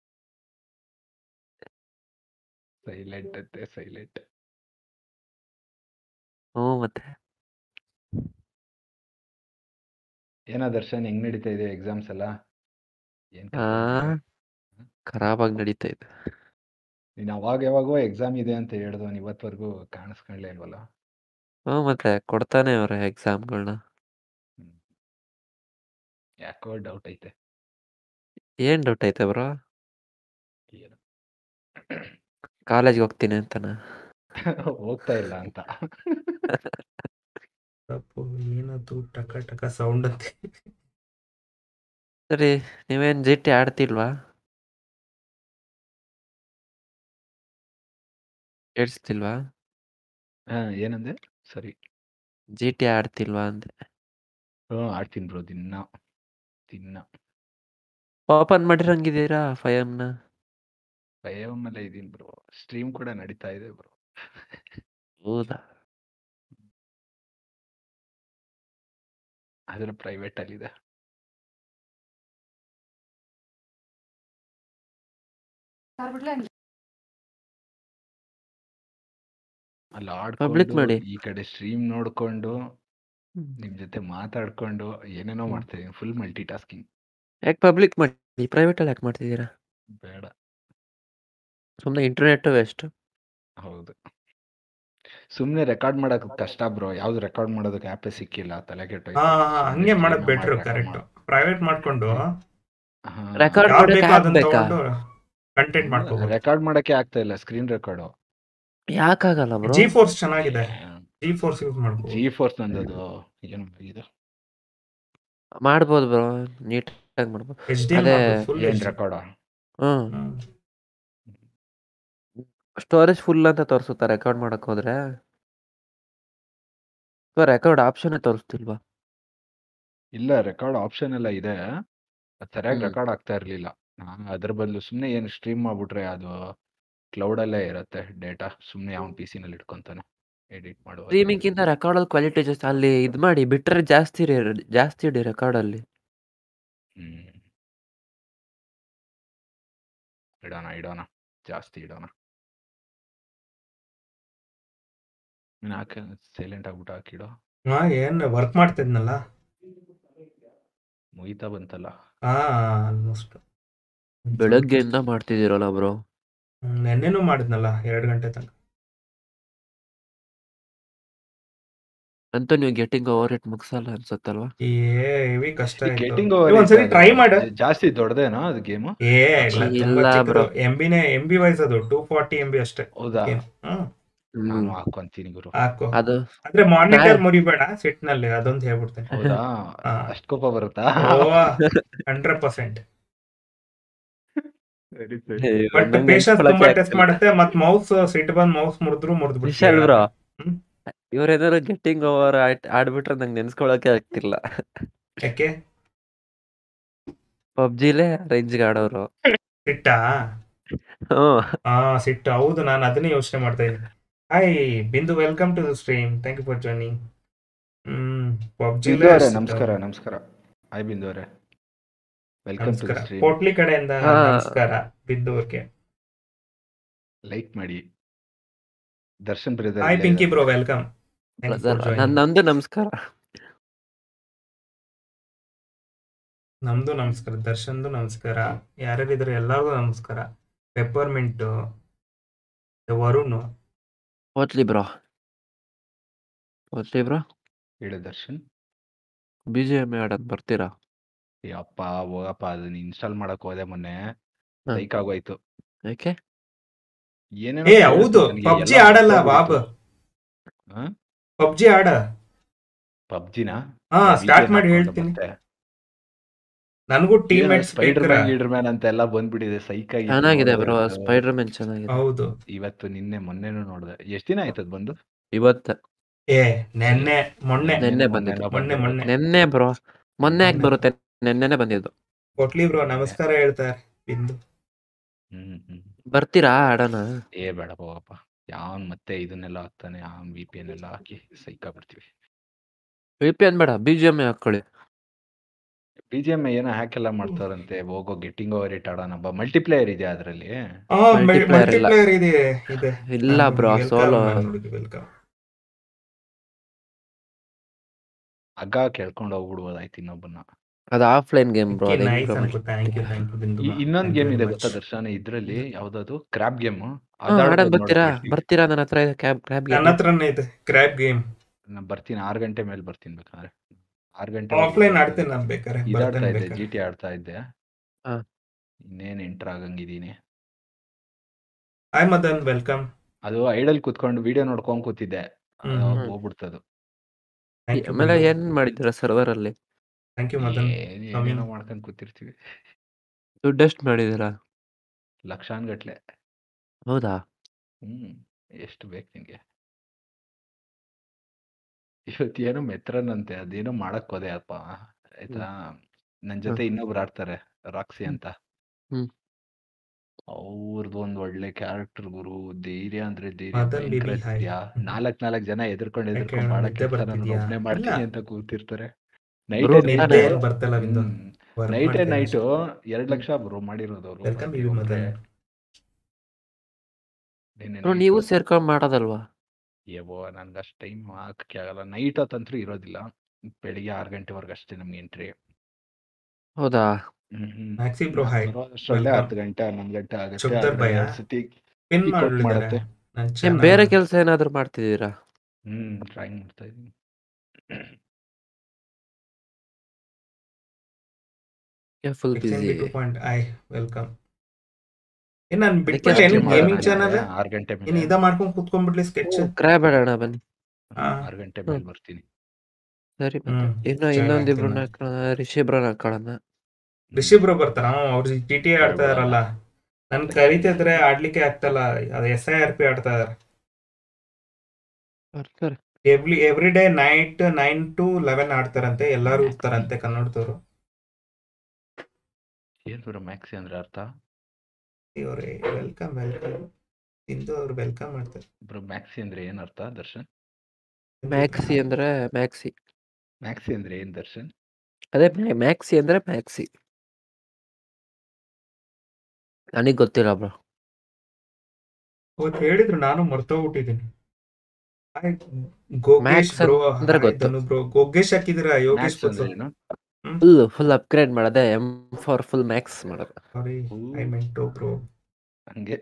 Speaker 8: ಸೈಲೆಂಟ್ ಅಂತೆ ಸೈಲೆಂಟ್
Speaker 9: ಹ್ಞೂ ಮತ್ತೆ
Speaker 8: ಏನೋ ದರ್ಶನ್ ಹೆಂಗ್ ನಡೀತಾ ಇದೆ ಎಕ್ಸಾಮ್ಸ್ ಎಲ್ಲ ಏನ್
Speaker 9: ಆ ಖರಾಬಾಗಿ ನಡೀತಾ ಇದೆ
Speaker 8: ನೀನ್ ಅವಾಗ ಯಾವಾಗೋ ಎಕ್ಸಾಮ್ ಇದೆ ಅಂತ ಹೇಳ್ದವನ್ ಇವತ್ವರೆಗೂ ಕಾಣಿಸ್ಕೊಂಡ್ಲೇ ಇಲ್ವಲ್ಲ
Speaker 9: ಹ್ಞೂ ಮತ್ತೆ ಕೊಡ್ತಾನೆ ಅವ್ರೆ ಎಕ್ಸಾಮ್ಗಳನ್ನ
Speaker 8: ಯಾಕೋ ಡೌಟ್ ಐತೆ
Speaker 9: ಏನ್ ಡೌಟ್ ಐತೆ ಬ್ರೋ
Speaker 8: ಏನು
Speaker 9: ಕಾಲೇಜ್ಗೆ ಹೋಗ್ತೀನಿ ಅಂತನಾ
Speaker 8: ಹೋಗ್ತಾ ಇಲ್ಲ ಅಂತ
Speaker 1: ತಪ್ಪು ಏನದು ಟಕ ಟಕ ಸೌಂಡ್ ಅಂತೆ
Speaker 9: ಸರಿ ನೀವೇನ್ ಜಿ ಟಿ ಆಡ್ತಿಲ್ವಾ ಕೇಳಿಸ್ತಿಲ್ವಾ
Speaker 8: ಹಾ ಏನಂದೆ ಸರಿ
Speaker 9: ಜಿ ಟಿ ಆಡ್ತಿಲ್ವಾ ಅಂದೆ
Speaker 8: ಹ್ಞೂ ಆಡ್ತೀನಿ ಬ್ರೋ ದಿನ ದಿನ
Speaker 9: ಓಪನ್ ಮಾಡಿರಂಗಿದ್ದೀರಾ ಫೈವ್ನ
Speaker 8: ಭಯಮಲ್ಲ ಇದೀನಿ ಬ್ರೋ ಸ್ಟ್ರೀಮ್ ಕೂಡ ನಡೀತಾ ಇದೆ ಬ್ರೋ
Speaker 9: ಹೌದಾ
Speaker 8: ಅದ್ರ ಪ್ರೈವೇಟ್ ಅಲ್ಲಿದೆ ಅಲ್ಲಿ
Speaker 9: Public
Speaker 8: ಆಡ್ಕೊಂಡು
Speaker 9: ಮಾಡಿ.
Speaker 8: ಈ ಕಡೆ ಸ್ಟ್ರೀಮ್ ನೋಡ್ಕೊಂಡು ನಿಮ್ ಜೊತೆ ಮಾತಾಡ್ಕೊಂಡು ಏನೇನೋ
Speaker 9: ಹ್ಮ್.
Speaker 8: ಮಾಡ್ತಾ ಇದೀನಿ ಫುಲ್ ಮಲ್ಟಿ ಟಾಸ್ಕಿಂಗ್
Speaker 9: ಯಾಕೆ ಪಬ್ಲಿಕ್ ಮಾಡಿ ಪ್ರೈವೇಟ್ ಅಲ್ಲಿ ಯಾಕೆ ಮಾಡ್ತಿದ್ದೀರಾ
Speaker 8: ಬೇಡ
Speaker 9: ಸುಮ್ಮನೆ ಇಂಟರ್ನೆಟ್ ವೇಸ್ಟ್
Speaker 8: ಹೌದು ಸುಮ್ನೆ ರೆಕಾರ್ಡ್ ಮಾಡಕ್ ಕಷ್ಟ ಬ್ರೋ ಯಾವ್ದು ರೆಕಾರ್ಡ್ ಮಾಡೋದಕ್ಕೆ ಆಪೇ ಸಿಕ್ಕಿಲ್ಲ ತಲೆ ಕೆಟ್ಟೋಯ್ತು
Speaker 1: ಹಾ ಹಾ,
Speaker 8: ಸುಮ್ನೆ
Speaker 1: ಹಂಗೆ ಮಾಡೋದ್
Speaker 8: stream
Speaker 1: ಬೆಟ್ರ್
Speaker 8: ಮಾಡಿ record
Speaker 1: ಕರೆಕ್ಟ್
Speaker 8: ಮಾಡು.
Speaker 1: ಪ್ರೈವೇಟ್ ಮಾಡ್ಕೊಂಡು
Speaker 8: ಹಾ.
Speaker 9: Record
Speaker 1: ಯಾವ್ದು
Speaker 9: ಮಾಡಕ್ಕೆ
Speaker 1: ಬೇಕೋ ಅದನ್ನ
Speaker 9: ಆಗ್ಬೇಕಾ?
Speaker 1: ತಗೊಂಡು ಕಂಟೆಂಟ್ ಮಾಡ್ಕೋಬಹುದು
Speaker 8: ರೆಕಾರ್ಡ್ ಮಾಡಕ್ಕೆ ಆಗ್ತಾ ಇಲ್ಲ ಸ್ಕ್ರೀನ್ ರೆಕಾರ್ಡ್
Speaker 9: ಯಾಕಾಗಲ್ಲ ಬ್ರೋ
Speaker 1: ಜಿ ಫೋರ್ಸ್ ಚೆನ್ನಾಗಿದೆ ಜಿ ಫೋರ್ಸ್ ಯೂಸ್ ಮಾಡ್ಬೋದು
Speaker 8: ಜಿ ಫೋರ್ಸ್ ನಂದದು ಏನು ಇದು
Speaker 9: ಮಾಡ್ಬೋದು ಬ್ರೋ ನೀಟಾಗಿ ಮಾಡ್ಬೋದು
Speaker 1: ಎಚ್ ಡಿ
Speaker 9: ಅದೇ
Speaker 1: ಫುಲ್
Speaker 8: ಏನ್ ರೆಕಾರ್ಡ
Speaker 9: ಹ್ಮ್ ಸ್ಟೋರೇಜ್ ಫುಲ್ ಅಂತ ತೋರಿಸುತ್ತಾ ರೆಕಾರ್ಡ್ ಮಾಡಕ್ ಹೋದ್ರೆ ರೆಕಾರ್ಡ್ ಆಪ್ಷನ್ ತೋರಿಸ್ತಿಲ್ವಾ
Speaker 8: ಇಲ್ಲ ರೆಕಾರ್ಡ್ ಆಪ್ಷನ್ ಎಲ್ಲ ಇದೆ ಅದ್ ಸರಿಯಾಗಿ
Speaker 9: ಹ್ಮ್.
Speaker 8: ರೆಕಾರ್ಡ್ ಆಗ್ತಾ ಇರ್ಲಿಲ್ಲ ನಾನು ಅದ್ರ ಬದಲು ಸುಮ್ನೆ ಏನು ಸ್ಟ್ರೀಮ್ ಮಾಡ್ಬಿಟ್ರೆ ಅದು ಕ್ಲೌಡ್ ಅಲ್ಲೇ ಇರುತ್ತೆ ಡೇಟಾ ಸುಮ್ನೆ ಅವ್ನ ಪಿ ಸಿ ನಲ್ಲಿ ಇಟ್ಕೊಂತಾನೆ ಎಡಿಟ್ ಮಾಡುವ
Speaker 9: ಸ್ಟ್ರೀಮಿಂಗ್ ಕಿಂತ ರೆಕಾರ್ಡ್ ಅಲ್ಲಿ ಕ್ವಾಲಿಟಿ ಜಾಸ್ತಿ ಅಲ್ಲಿ ಇದ್ ಮಾಡಿ ಬಿಟ್ರೆ ಜಾಸ್ತಿ ಇರಿ ಜಾಸ್ತಿ ಇಡಿ ರೆಕಾರ್ಡ್ ಅಲ್ಲಿ
Speaker 8: ಹ್ಮ್ ಇಡೋಣ ಇಡೋಣ ಜಾಸ್ತಿ ಇಡೋಣ ನೀನ್ ಹಾಕ ಸೈಲೆಂಟ್ ಆಗ್ಬಿಟ್ಟು ಹಾಕಿಡೋ
Speaker 1: ಹಾ ಏನ್ ವರ್ಕ್ ಮಾಡ್ತಿದ್ನಲ್ಲ
Speaker 8: ಮುಗಿತಾ ಬಂತಲ್ಲ
Speaker 1: ಹಾ ಆಲ್ಮೋಸ್ಟ್
Speaker 9: ಬೆಳಗ್ಗೆಯಿಂದ ಮಾಡ್ತಿದ್ದೀರಲ್ಲ ಬ್ರೋ
Speaker 1: ನೆನ್ನೆನೂ ಮಾಡಿದ್ನಲ್ಲ ಎರಡು ಗಂಟೆ ತನಕ
Speaker 9: ಅಂತೂ ನೀವು ಗೆಟಿಂಗ್ ಓವರ್ ಇಟ್ ಮುಗಿಸಲ್ಲ ಅನ್ಸುತ್ತಲ್ವಾ
Speaker 1: ಏ ಹೆವಿ ಕಷ್ಟ ಆಯ್ತು
Speaker 8: ಗೆಟಿಂಗ್
Speaker 1: ಏ, ಒಂದ್ಸರಿ ಟ್ರೈ ಮಾಡ
Speaker 8: ಜಾಸ್ತಿ ದೊಡ್ಡದೇನಾ ಅದು ಗೇಮು
Speaker 1: ಏ ಇಲ್ಲ ತುಂಬಾ
Speaker 9: ಇಲ್ಲ
Speaker 1: ಚಿಕ್ಕದು
Speaker 9: bro.
Speaker 1: ಎಂ ಬಿನೇ ಎಂ ಬಿ ವೈಸ್ ಅದು ಟೂ ಫಾರ್ಟಿ ಎಂ ಬಿ ಅಷ್ಟೇ
Speaker 8: ಹೌದಾ
Speaker 1: game. ಹ್ಮ್
Speaker 8: ನಾನು ಹಾಕೊಂತೀನಿ ಗುರು
Speaker 1: ಹಾಕು
Speaker 9: ಅದು
Speaker 1: ಆದ್ರೆ ಮಾನಿಟರ್
Speaker 9: ನಾ-
Speaker 1: ಮುರಿಬೇಡ ಸಿಟ್ ನಲ್ಲಿ ಅದೊಂದು ಹೇಳ್ಬಿಡ್ತೇನೆ
Speaker 8: ಹೌದಾ
Speaker 1: ಹಾ.
Speaker 8: ಅಷ್ಟ್ ಕೋಪ ಬರುತ್ತಾ
Speaker 1: ಓ ಹಂಡ್ರೆಡ್ ಪರ್ಸೆಂಟ್
Speaker 8: ಸರಿ ಸರಿ
Speaker 1: ಬಟ್
Speaker 9: ನಂಗೆ
Speaker 1: ಪೇಷನ್ಸ್
Speaker 9: ನೆನ್ಸ್ಕೊಳಕ್ಕೆ
Speaker 1: ತುಂಬಾ ಟೆಸ್ಟ್
Speaker 9: ಆಗ್ತಿಲ್ಲ.
Speaker 1: ಮಾಡುತ್ತೆ ಮತ್ ಮೌಸ್ ಸಿಟ್ ಬಂದ್ ಮೌಸ್ ಮುರಿದ್ರು ಮುರಿದ್
Speaker 9: ವಿಶಾಲ್ ಬ್ರೋ
Speaker 1: ಹ್ಮ್.
Speaker 9: ಇವ್ರೇನಾದ್ರು ಗೆಟ್ಟಿಂಗ್ ಓವರ್ ಆಡ್ಬಿಟ್ರೆ ನಂಗೆ ನೆನ್ಸ್ಕೊಳಕ್ಕೆ ಆಗ್ತಿಲ್ಲ
Speaker 1: ಯಾಕೆ
Speaker 9: ಪಬ್ಜಿಲೇ ರೇಂಜ್ಗೆ ಆಡೋರು
Speaker 1: ಸಿಟ್ಟಾ
Speaker 9: ಹ್ಮ್
Speaker 1: ಹಾ ಸಿಟ್ಟು ಹೌದು ನಾನು ಅದನ್ನೇ ಯೋಚನೆ ಮಾಡ್ತಾ ಇದ್ದೀನಿ hi Bindu welcome to the stream thank you for joining ಹ್ಮ್ ಪಬ್ಜಿ
Speaker 8: ಬಿಂದು ಅವರೇ ನಮಸ್ಕಾರ ನಮಸ್ಕಾರ ಹಾಯ್ ಬಿಂದು ಅವರೇ ವೆಲ್ಕಮ್ ಟು
Speaker 1: ನಮಸ್ಕಾರ
Speaker 8: ಸ್ಟ್ರೀಮ್
Speaker 1: ಪೋಟ್ಲಿ ಕಡೆಯಿಂದ
Speaker 9: ಹಾ.
Speaker 1: ನಮಸ್ಕಾರ ಬಿಂದು ಅವ್ರಿಗೆ
Speaker 8: ಲೈಕ್ ಮಾಡಿ Darshan brother
Speaker 1: hi Pinky bro welcome thank you for
Speaker 9: ನನ್ ನಂದು ನಮಸ್ಕಾರ
Speaker 1: ನಮ್ದು ನಮಸ್ಕಾರ ದರ್ಶನ್ದು ನಮಸ್ಕಾರ ಯಾರ್ಯಾರಿದ್ರೆ ಎಲ್ಲರಿಗೂ ನಮಸ್ಕಾರ ಪೆಪ್ಪರ್ಮಿಂಟ್ ವರುಣ್
Speaker 9: ಹೋತ್ಲಿ ಬ್ರೋ ಹೋತ್ಲಿ ಬ್ರೋ
Speaker 8: ಹೇಳು ದರ್ಶನ್
Speaker 9: ಬಿ ಜಿ ಎಮ್ ಆಡೋದ್ ಬರ್ತೀರಾ
Speaker 8: ಯಪ್ಪ ಹೋಗಪ್ಪ ಅದನ್ನ ಇನ್ಸ್ಟಾಲ್ ಮಾಡಕ್ ಹೋದೆ ಮೊನ್ನೆ
Speaker 9: ಹಾ.
Speaker 8: ಲೈಕ್ ಆಗೋಯ್ತು
Speaker 9: ಯಾಕೆ
Speaker 8: ಏನೇನೋ
Speaker 1: ಏ
Speaker 8: ಕೇಳ್ತು
Speaker 1: ಹೌದು
Speaker 8: ನನ್ಗೆ,
Speaker 1: ಪಬ್ಜಿ
Speaker 8: ಎಲ್ಲ
Speaker 1: ಆಡಲ್ಲ
Speaker 8: ಮರ್ತೋಗ್ಬಿಡ್ತು.
Speaker 1: ಬಾಬ್
Speaker 8: ಹಾ?
Speaker 1: ಪಬ್ಜಿ ಆಡ
Speaker 8: ಪಬ್ಜಿನ
Speaker 1: ಹಾ ಸ್ಟಾರ್ಟ್ ಮಾಡಿ ಹೇಳ್ತೀನಿ ನನಗೂ teammates
Speaker 8: Spider Man leader man ಅಂತ ಎಲ್ಲ ಬಂದ್ಬಿಟ್ಟಿದೆ ಸೈಕ್ ಆಗಿ
Speaker 9: ಚೆನ್ನಾಗಿದೆ ಬ್ರೋ ಸ್ಪೈಡರ್ ಮ್ಯಾನ್ ಚೆನ್ನಾಗಿದೆ
Speaker 1: ಹೌದು
Speaker 8: ಇವತ್ತು ನಿನ್ನೆ ಮೊನ್ನೆನೂ ನೋಡ್ದೆ ಎಷ್ಟ್ ದಿನ ಆಯ್ತದ್ ಬಂದು
Speaker 9: ಇವತ್ತ
Speaker 1: ಏ ನೆನ್ನೆ ಮೊನ್ನೆ
Speaker 9: ನೆನ್ನೆ
Speaker 8: ಮೊನ್ನೆ
Speaker 9: ಬಂದಿದ್ದು
Speaker 8: ಎಲ್ಲ
Speaker 1: ಮೊನ್ನೆ ಮೊನ್ನೆ
Speaker 9: ನೆನ್ನೆ ಬ್ರೋ ಮೊನ್ನೆ ಯಾಕೆ
Speaker 1: ಮೊನ್ನೆ.
Speaker 9: ಬರುತ್ತೆ ನೆನ್ನೆನೆ ಬಂದಿದ್ದು
Speaker 1: ಕೊಟ್ಲಿ ಬ್ರೋ ನಮಸ್ಕಾರ ಹೇಳ್ತಾರೆ ಬಿಂದು
Speaker 8: ಹ್ಮ್ ಹ್ಮ್
Speaker 9: ಬರ್ತೀರಾ ಆಡೋಣ
Speaker 8: ಏ ಬೇಡ ಹೋಗಪ್ಪ ಯಾವನ್ ಮತ್ತೆ ಇದನ್ನೆಲ್ಲ ಹಾಕ್ತಾನೆ ಆ ವಿ ಪಿ ಎನ್ ಎಲ್ಲ ಹಾಕಿ ಸೈಕ್ ಆಗ್ಬಿಡ್ತೀವಿ
Speaker 9: ವಿ ಪಿ ಎನ್ ಬೇಡ ಬಿ ಜಿ ಎಮ್ ಹಾಕೊಳ್ಳಿ
Speaker 8: ಬಿ ಜಿ ಎಮ್ ಏನೋ ಹ್ಯಾಕ್ ಎಲ್ಲ ಮಾಡ್ತಾರಂತೆ ಹೋಗೋ ಗೆಟ್ಟಿಂಗ್ ಓವರ್ ಇಟ್ ಆಡೋಣ ಬಾ ಮಲ್ಟಿಪ್ಲೇಯರ್ ಇದೆ ಅದ್ರಲ್ಲಿ
Speaker 1: ಹಾ
Speaker 9: Multiplayer ಇಲ್ಲ.
Speaker 1: ಮಲ್ಟಿಪ್ಲೇಯರ್ ಇದೆ ಇದೆ
Speaker 9: ಇಲ್ಲ ಬ್ರೋ ಸೋಲೋ
Speaker 1: ವೆಲ್ಕಮ್
Speaker 8: ಹಗ್ಗ ಕೇಳ್ಕೊಂಡು ಹೋಗ್ಬಿಡ್ಬೋದಾಯ್ತು ಇನ್ನೊಬ್ಬನ್ನ
Speaker 9: ಅದು ಆಫ್ಲೈನ್ ಗೇಮ್ ಬ್ರೋ ಅದು
Speaker 1: ನೈಸ್ ಅನ್ಕೋ thank you thank you Bindu
Speaker 8: ಈ- ಇನ್ನೊಂದ್ ಗೇಮ್ ಇದೆ ಗೊತ್ತಾ ದರ್ಶನ ಇದ್ರಲ್ಲಿ ಯಾವ್ದದು ಕ್ರಾಬ್ ಗೇಮ್
Speaker 9: ಆಡಕ್ ಬರ್ತೀರಾ ಬರ್ತೀರಾ ನನ್ನ ಹತ್ರ ಇದೆ ಕ್ಯಾಬ್ ಕ್ಯಾಬ್
Speaker 1: ನನ್ನ
Speaker 9: ಗೇಮ್
Speaker 1: ಹತ್ರನೇ ಇದೆ ಕ್ರ್ಯಾಬ್ ಗೇಮ್
Speaker 8: ನಾನು ಬರ್ತೀನಿ ಆರ್ ಗಂಟೆ ಮೇಲೆ ಬರ್ತೀನಿ ಬೇಕಾದ್ರೆ ಆರ್ ಗಂಟೆ
Speaker 1: ಆಫ್ಲೈನ್ ಆಡ್ತೇನೆ ನಾನು ಬೇಕಾರೆ
Speaker 8: ಇದಾಡ್ತಾ
Speaker 1: ಬರ್ತೇನೆ
Speaker 8: ಇದ್ದೆ
Speaker 1: ಬೇಕಾರೆ
Speaker 8: ಜಿ ಟಿ ಆಡ್ತಾ ಇದ್ದೆ
Speaker 9: ಹಾ.
Speaker 8: ಇನ್ನೇನ್ ಎಂಟರ್ ಆಗಂಗಿದೀನಿ
Speaker 1: ಹಾಯ್ ಮದನ್ ವೆಲ್ಕಮ್
Speaker 8: ಅದು ಐಡಲ್ ಕುತ್ಕೊಂಡು ವಿಡಿಯೋ ನೋಡ್ಕೊಂಡ್ ಕೂತಿದ್ದೆ
Speaker 1: ಹ್ಮ್,
Speaker 8: ಅವಾಗ
Speaker 9: ಹ್ಮ್.
Speaker 8: ಹೋಗ್ಬಿಡ್ತದು
Speaker 1: ಥ್ಯಾಂಕ್ ಯು
Speaker 9: ಆಮೇಲೆ ಏನ್ ಮಾಡಿದ್ದೀರಾ ಸರ್ವರ್ ಅಲ್ಲಿ
Speaker 1: ಥ್ಯಾಂಕ್ ಯು ಮದನ್
Speaker 8: ಏನ್-
Speaker 1: ಕಮ್ಮಿ.
Speaker 8: ಏನೇನೋ ಮಾಡ್ಕೊಂಡ್ ಕೂತಿರ್ತೀವಿ
Speaker 9: ದುಡ್ಡು ಎಷ್ಟು ಮಾಡಿದ್ದೀರಾ
Speaker 8: ಲಕ್ಷಾನ್ ಗಟ್ಲೆ
Speaker 9: ಹೌದಾ
Speaker 8: ಹ್ಮ್ ಎಷ್ಟು ಬೇಕು ನಿಂಗೆ ಇವತ್ತೇನೋ ಮೆತ್ರನ್ ಅಂತೆ ಅದೇನೋ ಮಾಡಕ್ ಹೋದೆ ಅಪ್ಪ ಆಯ್ತಾ ನನ್ ಜೊತೆ ಇನ್ನೊಬ್ರು ಆಡ್ತಾರೆ ರಾಕ್ಸಿ ಅಂತ
Speaker 9: ಹ್ಮ್.
Speaker 8: ಅವ್ರದ್ದು ಒಂದ್ ಒಳ್ಳೆ ಕ್ಯಾರೆಕ್ಟರ್ ಗುರು ಧೈರ್ಯ ಅಂದ್ರೆ ಧೈರ್ಯ
Speaker 1: ಮದನ್
Speaker 8: ಭಯಂಕರ
Speaker 1: ಬಿಬಿ, ಹಾಯ್.
Speaker 8: ಧೈರ್ಯ ನಾಲ್ಕ್ ನಾಲ್ಕ್ ಜನ ಎದುರ್ಕೊಂಡು
Speaker 1: ಯಾಕೆ
Speaker 8: ಎದುರ್ಕೊಂಡು
Speaker 1: ನಿದ್ದೆ
Speaker 8: ಮಾಡಕ್ ಕೆಲಸ ನಾನು
Speaker 1: ಬರ್ತಿದ್ಯಾ?
Speaker 8: ಒಬ್ನೇ ಮಾಡ್ತೀನಿ
Speaker 1: ಇಲ್ಲ.
Speaker 8: ಅಂತ ಕೂತಿರ್ತಾರೆ
Speaker 9: Bro,
Speaker 8: ನೈಟ್
Speaker 9: ನಿದ್ದೆ
Speaker 1: ನಿದ್ದೆ ಏನ್ ಬರ್ತಲ್ಲ ಬಿಂದು Work
Speaker 8: ನೈಟ್
Speaker 1: ಮಾಡ್ತೇನೆ
Speaker 8: ನೈಟ್
Speaker 1: ಅಷ್ಟೇ.
Speaker 8: ಎರಡ್ ಲಕ್ಷ ಬ್ರೋ ಮಾಡಿರೋದು ಅವರು
Speaker 1: ವೆಲ್ಕಮ್ ಬಿಬಿ ಮದನ್
Speaker 9: ಬ್ರೋ ನೀವು ಸೇರ್ಕೊಂಡ್ ಮಾಡೋದಲ್ವಾ
Speaker 8: ಯವ್ವ ನನ್ಗೆ ಅಷ್ಟು ಟೈಮ್ ಹಾಕಕ್ಕೆ ಆಗಲ್ಲ ನೈಟ್ ಹೊತ್ತಂತೂ ಇರೋದಿಲ್ಲ ಬೆಳಿಗ್ಗೆ ಆರು ಗಂಟೆವರೆಗೆ ಅಷ್ಟೇ ನಮ್ಗೆ ಎಂಟ್ರಿ
Speaker 9: ಹೌದಾ
Speaker 1: ಮ್ಯಾಕ್ಸಿ ಬ್ರೋ ಹಾಯ್
Speaker 8: ಅಷ್ಟರಲ್ಲೇ
Speaker 1: Welcome.
Speaker 8: ಹತ್ತು ಗಂಟೆ ಹನ್ನೊಂದು ಗಂಟೆ ಆಗುತ್ತೆ
Speaker 1: ಶುಭ್ದರ್
Speaker 8: ಆದ್ರೆ
Speaker 1: ಭಯ.
Speaker 8: ಸತಿ
Speaker 1: ಪಿನ್
Speaker 8: Kick out
Speaker 1: ಮಾಡಿದ್ದಾರೆ
Speaker 8: ಮಾಡುತ್ತೆ.
Speaker 1: ನನ್ನ
Speaker 9: ನಿಮ್
Speaker 1: channel
Speaker 9: ಬೇರೆ
Speaker 1: ನ.
Speaker 9: ಕೆಲಸ ಏನಾದ್ರು ಮಾಡ್ತಿದ್ದೀರಾ
Speaker 8: ಹ್ಮ್ ಡ್ರಾಯಿಂಗ್ ಮಾಡ್ತಾ ಇದೀನಿ
Speaker 9: ಫುಲ್
Speaker 1: XNB
Speaker 9: ಬಿಸಿ
Speaker 1: 2.I ವೆಲ್ಕಮ್ ಏನ್ ನಾನು
Speaker 9: ಅದಕ್ಕೆ
Speaker 1: ಬಿಟ್ಬಿಡ್ಲಿ ಏನು
Speaker 9: stream
Speaker 1: ಗೇಮಿಂಗ್
Speaker 9: ಮಾಡೋಣ
Speaker 1: ಚಾನಲ್
Speaker 8: ಆರು ಗಂಟೆ
Speaker 1: ಏನ್
Speaker 8: ಮೇಲೆ
Speaker 1: ಇದ ಮಾಡ್ಕೊಂಡ್ ಕೂತ್ಕೊಂಡ್ಬಿಡ್ಲಿ ಸ್ಕೆಚ್
Speaker 9: ಕ್ರ್ಯಾಬ್ ಆಡೋಣ ಬನ್ನಿ
Speaker 1: ಹಾ
Speaker 8: ಆರು ಗಂಟೆ ಮೇಲೆ ಬರ್ತೀನಿ
Speaker 9: ಸರಿ ಮತ್ತೆ
Speaker 1: ಹ್ಮ್
Speaker 9: ಇನ್ನು
Speaker 1: ಜಾಯ್ನ್
Speaker 9: ಇನ್ನೊಂದಿಬ್ರನ್ನ
Speaker 1: ಆಗ್ತೀನಿ
Speaker 9: ಹಾಕೋಣ ರಿಷಿಬ್ರನ್ನ ಹಾಕೊಳ್ಳೋಣ
Speaker 1: ರಿಷಿಬ್ ಬ್ರೋ ಬರ್ತಾರ ಅವ್ರು ಟಿ ಟಿ ಆಡ್ತಾ ಇದಾರಲ್ಲ ನನ್ ಕರಿತಿದ್ರೆ ಆಡ್ಲಿಕ್ಕೆ ಆಗ್ತಲ್ಲ ಅದು ಎಸ್ ಐ ಆರ್ ಪಿ ಆಡ್ತಾ ಇದಾರೆ
Speaker 9: ಬರ್ತಾರೆ
Speaker 1: every every day night nine to eleven ಆಡ್ತಾರಂತೆ ಎಲ್ಲಾರು ಇರ್ತಾರಂತೆ ಕನ್ನಡದವರು
Speaker 8: ಏನ್ ಬ್ರೋ ಮ್ಯಾಕ್ಸಿ ಅಂದ್ರೆ ಅರ್ಥ
Speaker 1: ಇವ್ರೆ ವೆಲ್ಕಮ್ ವೆಲ್ಕಮ್ ಇಂದು ಅವ್ರು ವೆಲ್ಕಮ್ ಮಾಡ್ತಾರೆ
Speaker 8: ಬ್ರೋ ಮ್ಯಾಕ್ಸಿ ಅಂದ್ರೆ ಏನ್ ಅರ್ಥ ದರ್ಶನ್
Speaker 9: ಮ್ಯಾಕ್ಸಿ ಅಂದ್ರೆ ಮ್ಯಾಕ್ಸಿ
Speaker 8: ಮ್ಯಾಕ್ಸಿ ಅಂದ್ರೆ ಏನ್ ದರ್ಶನ್
Speaker 9: ಅದೇ ಮ್ಯಾ- ಮ್ಯಾಕ್ಸಿ ಅಂದ್ರೆ ಮ್ಯಾಕ್ಸಿ ನನಗ್ ಗೊತ್ತಿಲ್ಲ ಬ್ರೋ
Speaker 1: ಅವತ್ತು ಹೇಳಿದ್ರು ನಾನು ಮರ್ತೋಗ್ಬಿಟ್ಟಿದ್ದೀನಿ ಹಾಯ್ ಗೋಗೇಶ್
Speaker 9: ಮ್ಯಾಕ್ಸ್
Speaker 1: ಬ್ರೋ
Speaker 9: ಅಂದ್ರೆ
Speaker 1: ಹಾಯ್
Speaker 9: ಗೊತ್ತು
Speaker 1: ಧನು ಬ್ರೋ ಗೋಗೇಶ್ ಹಾಕಿದಿರ ಯೋಗೇಶ್
Speaker 8: ಮ್ಯಾಕ್ಸ್ ಅಂದ್ರೆ
Speaker 1: ಬಸ್ಸು
Speaker 8: ಏನು
Speaker 1: ಹ್ಮ್
Speaker 9: ಫುಲ್ ಫುಲ್ ಅಪ್ಗ್ರೇಡ್ ಮಾಡೋದೆ ಎಂ ಫಾರ್ ಫುಲ್ ಮ್ಯಾಕ್ಸ್ ಮಾಡೋದು
Speaker 1: ಸಾರಿ
Speaker 8: ಓ
Speaker 1: ಐ ಮೆಂಟು ಬ್ರೋ
Speaker 8: ಹಂಗೆ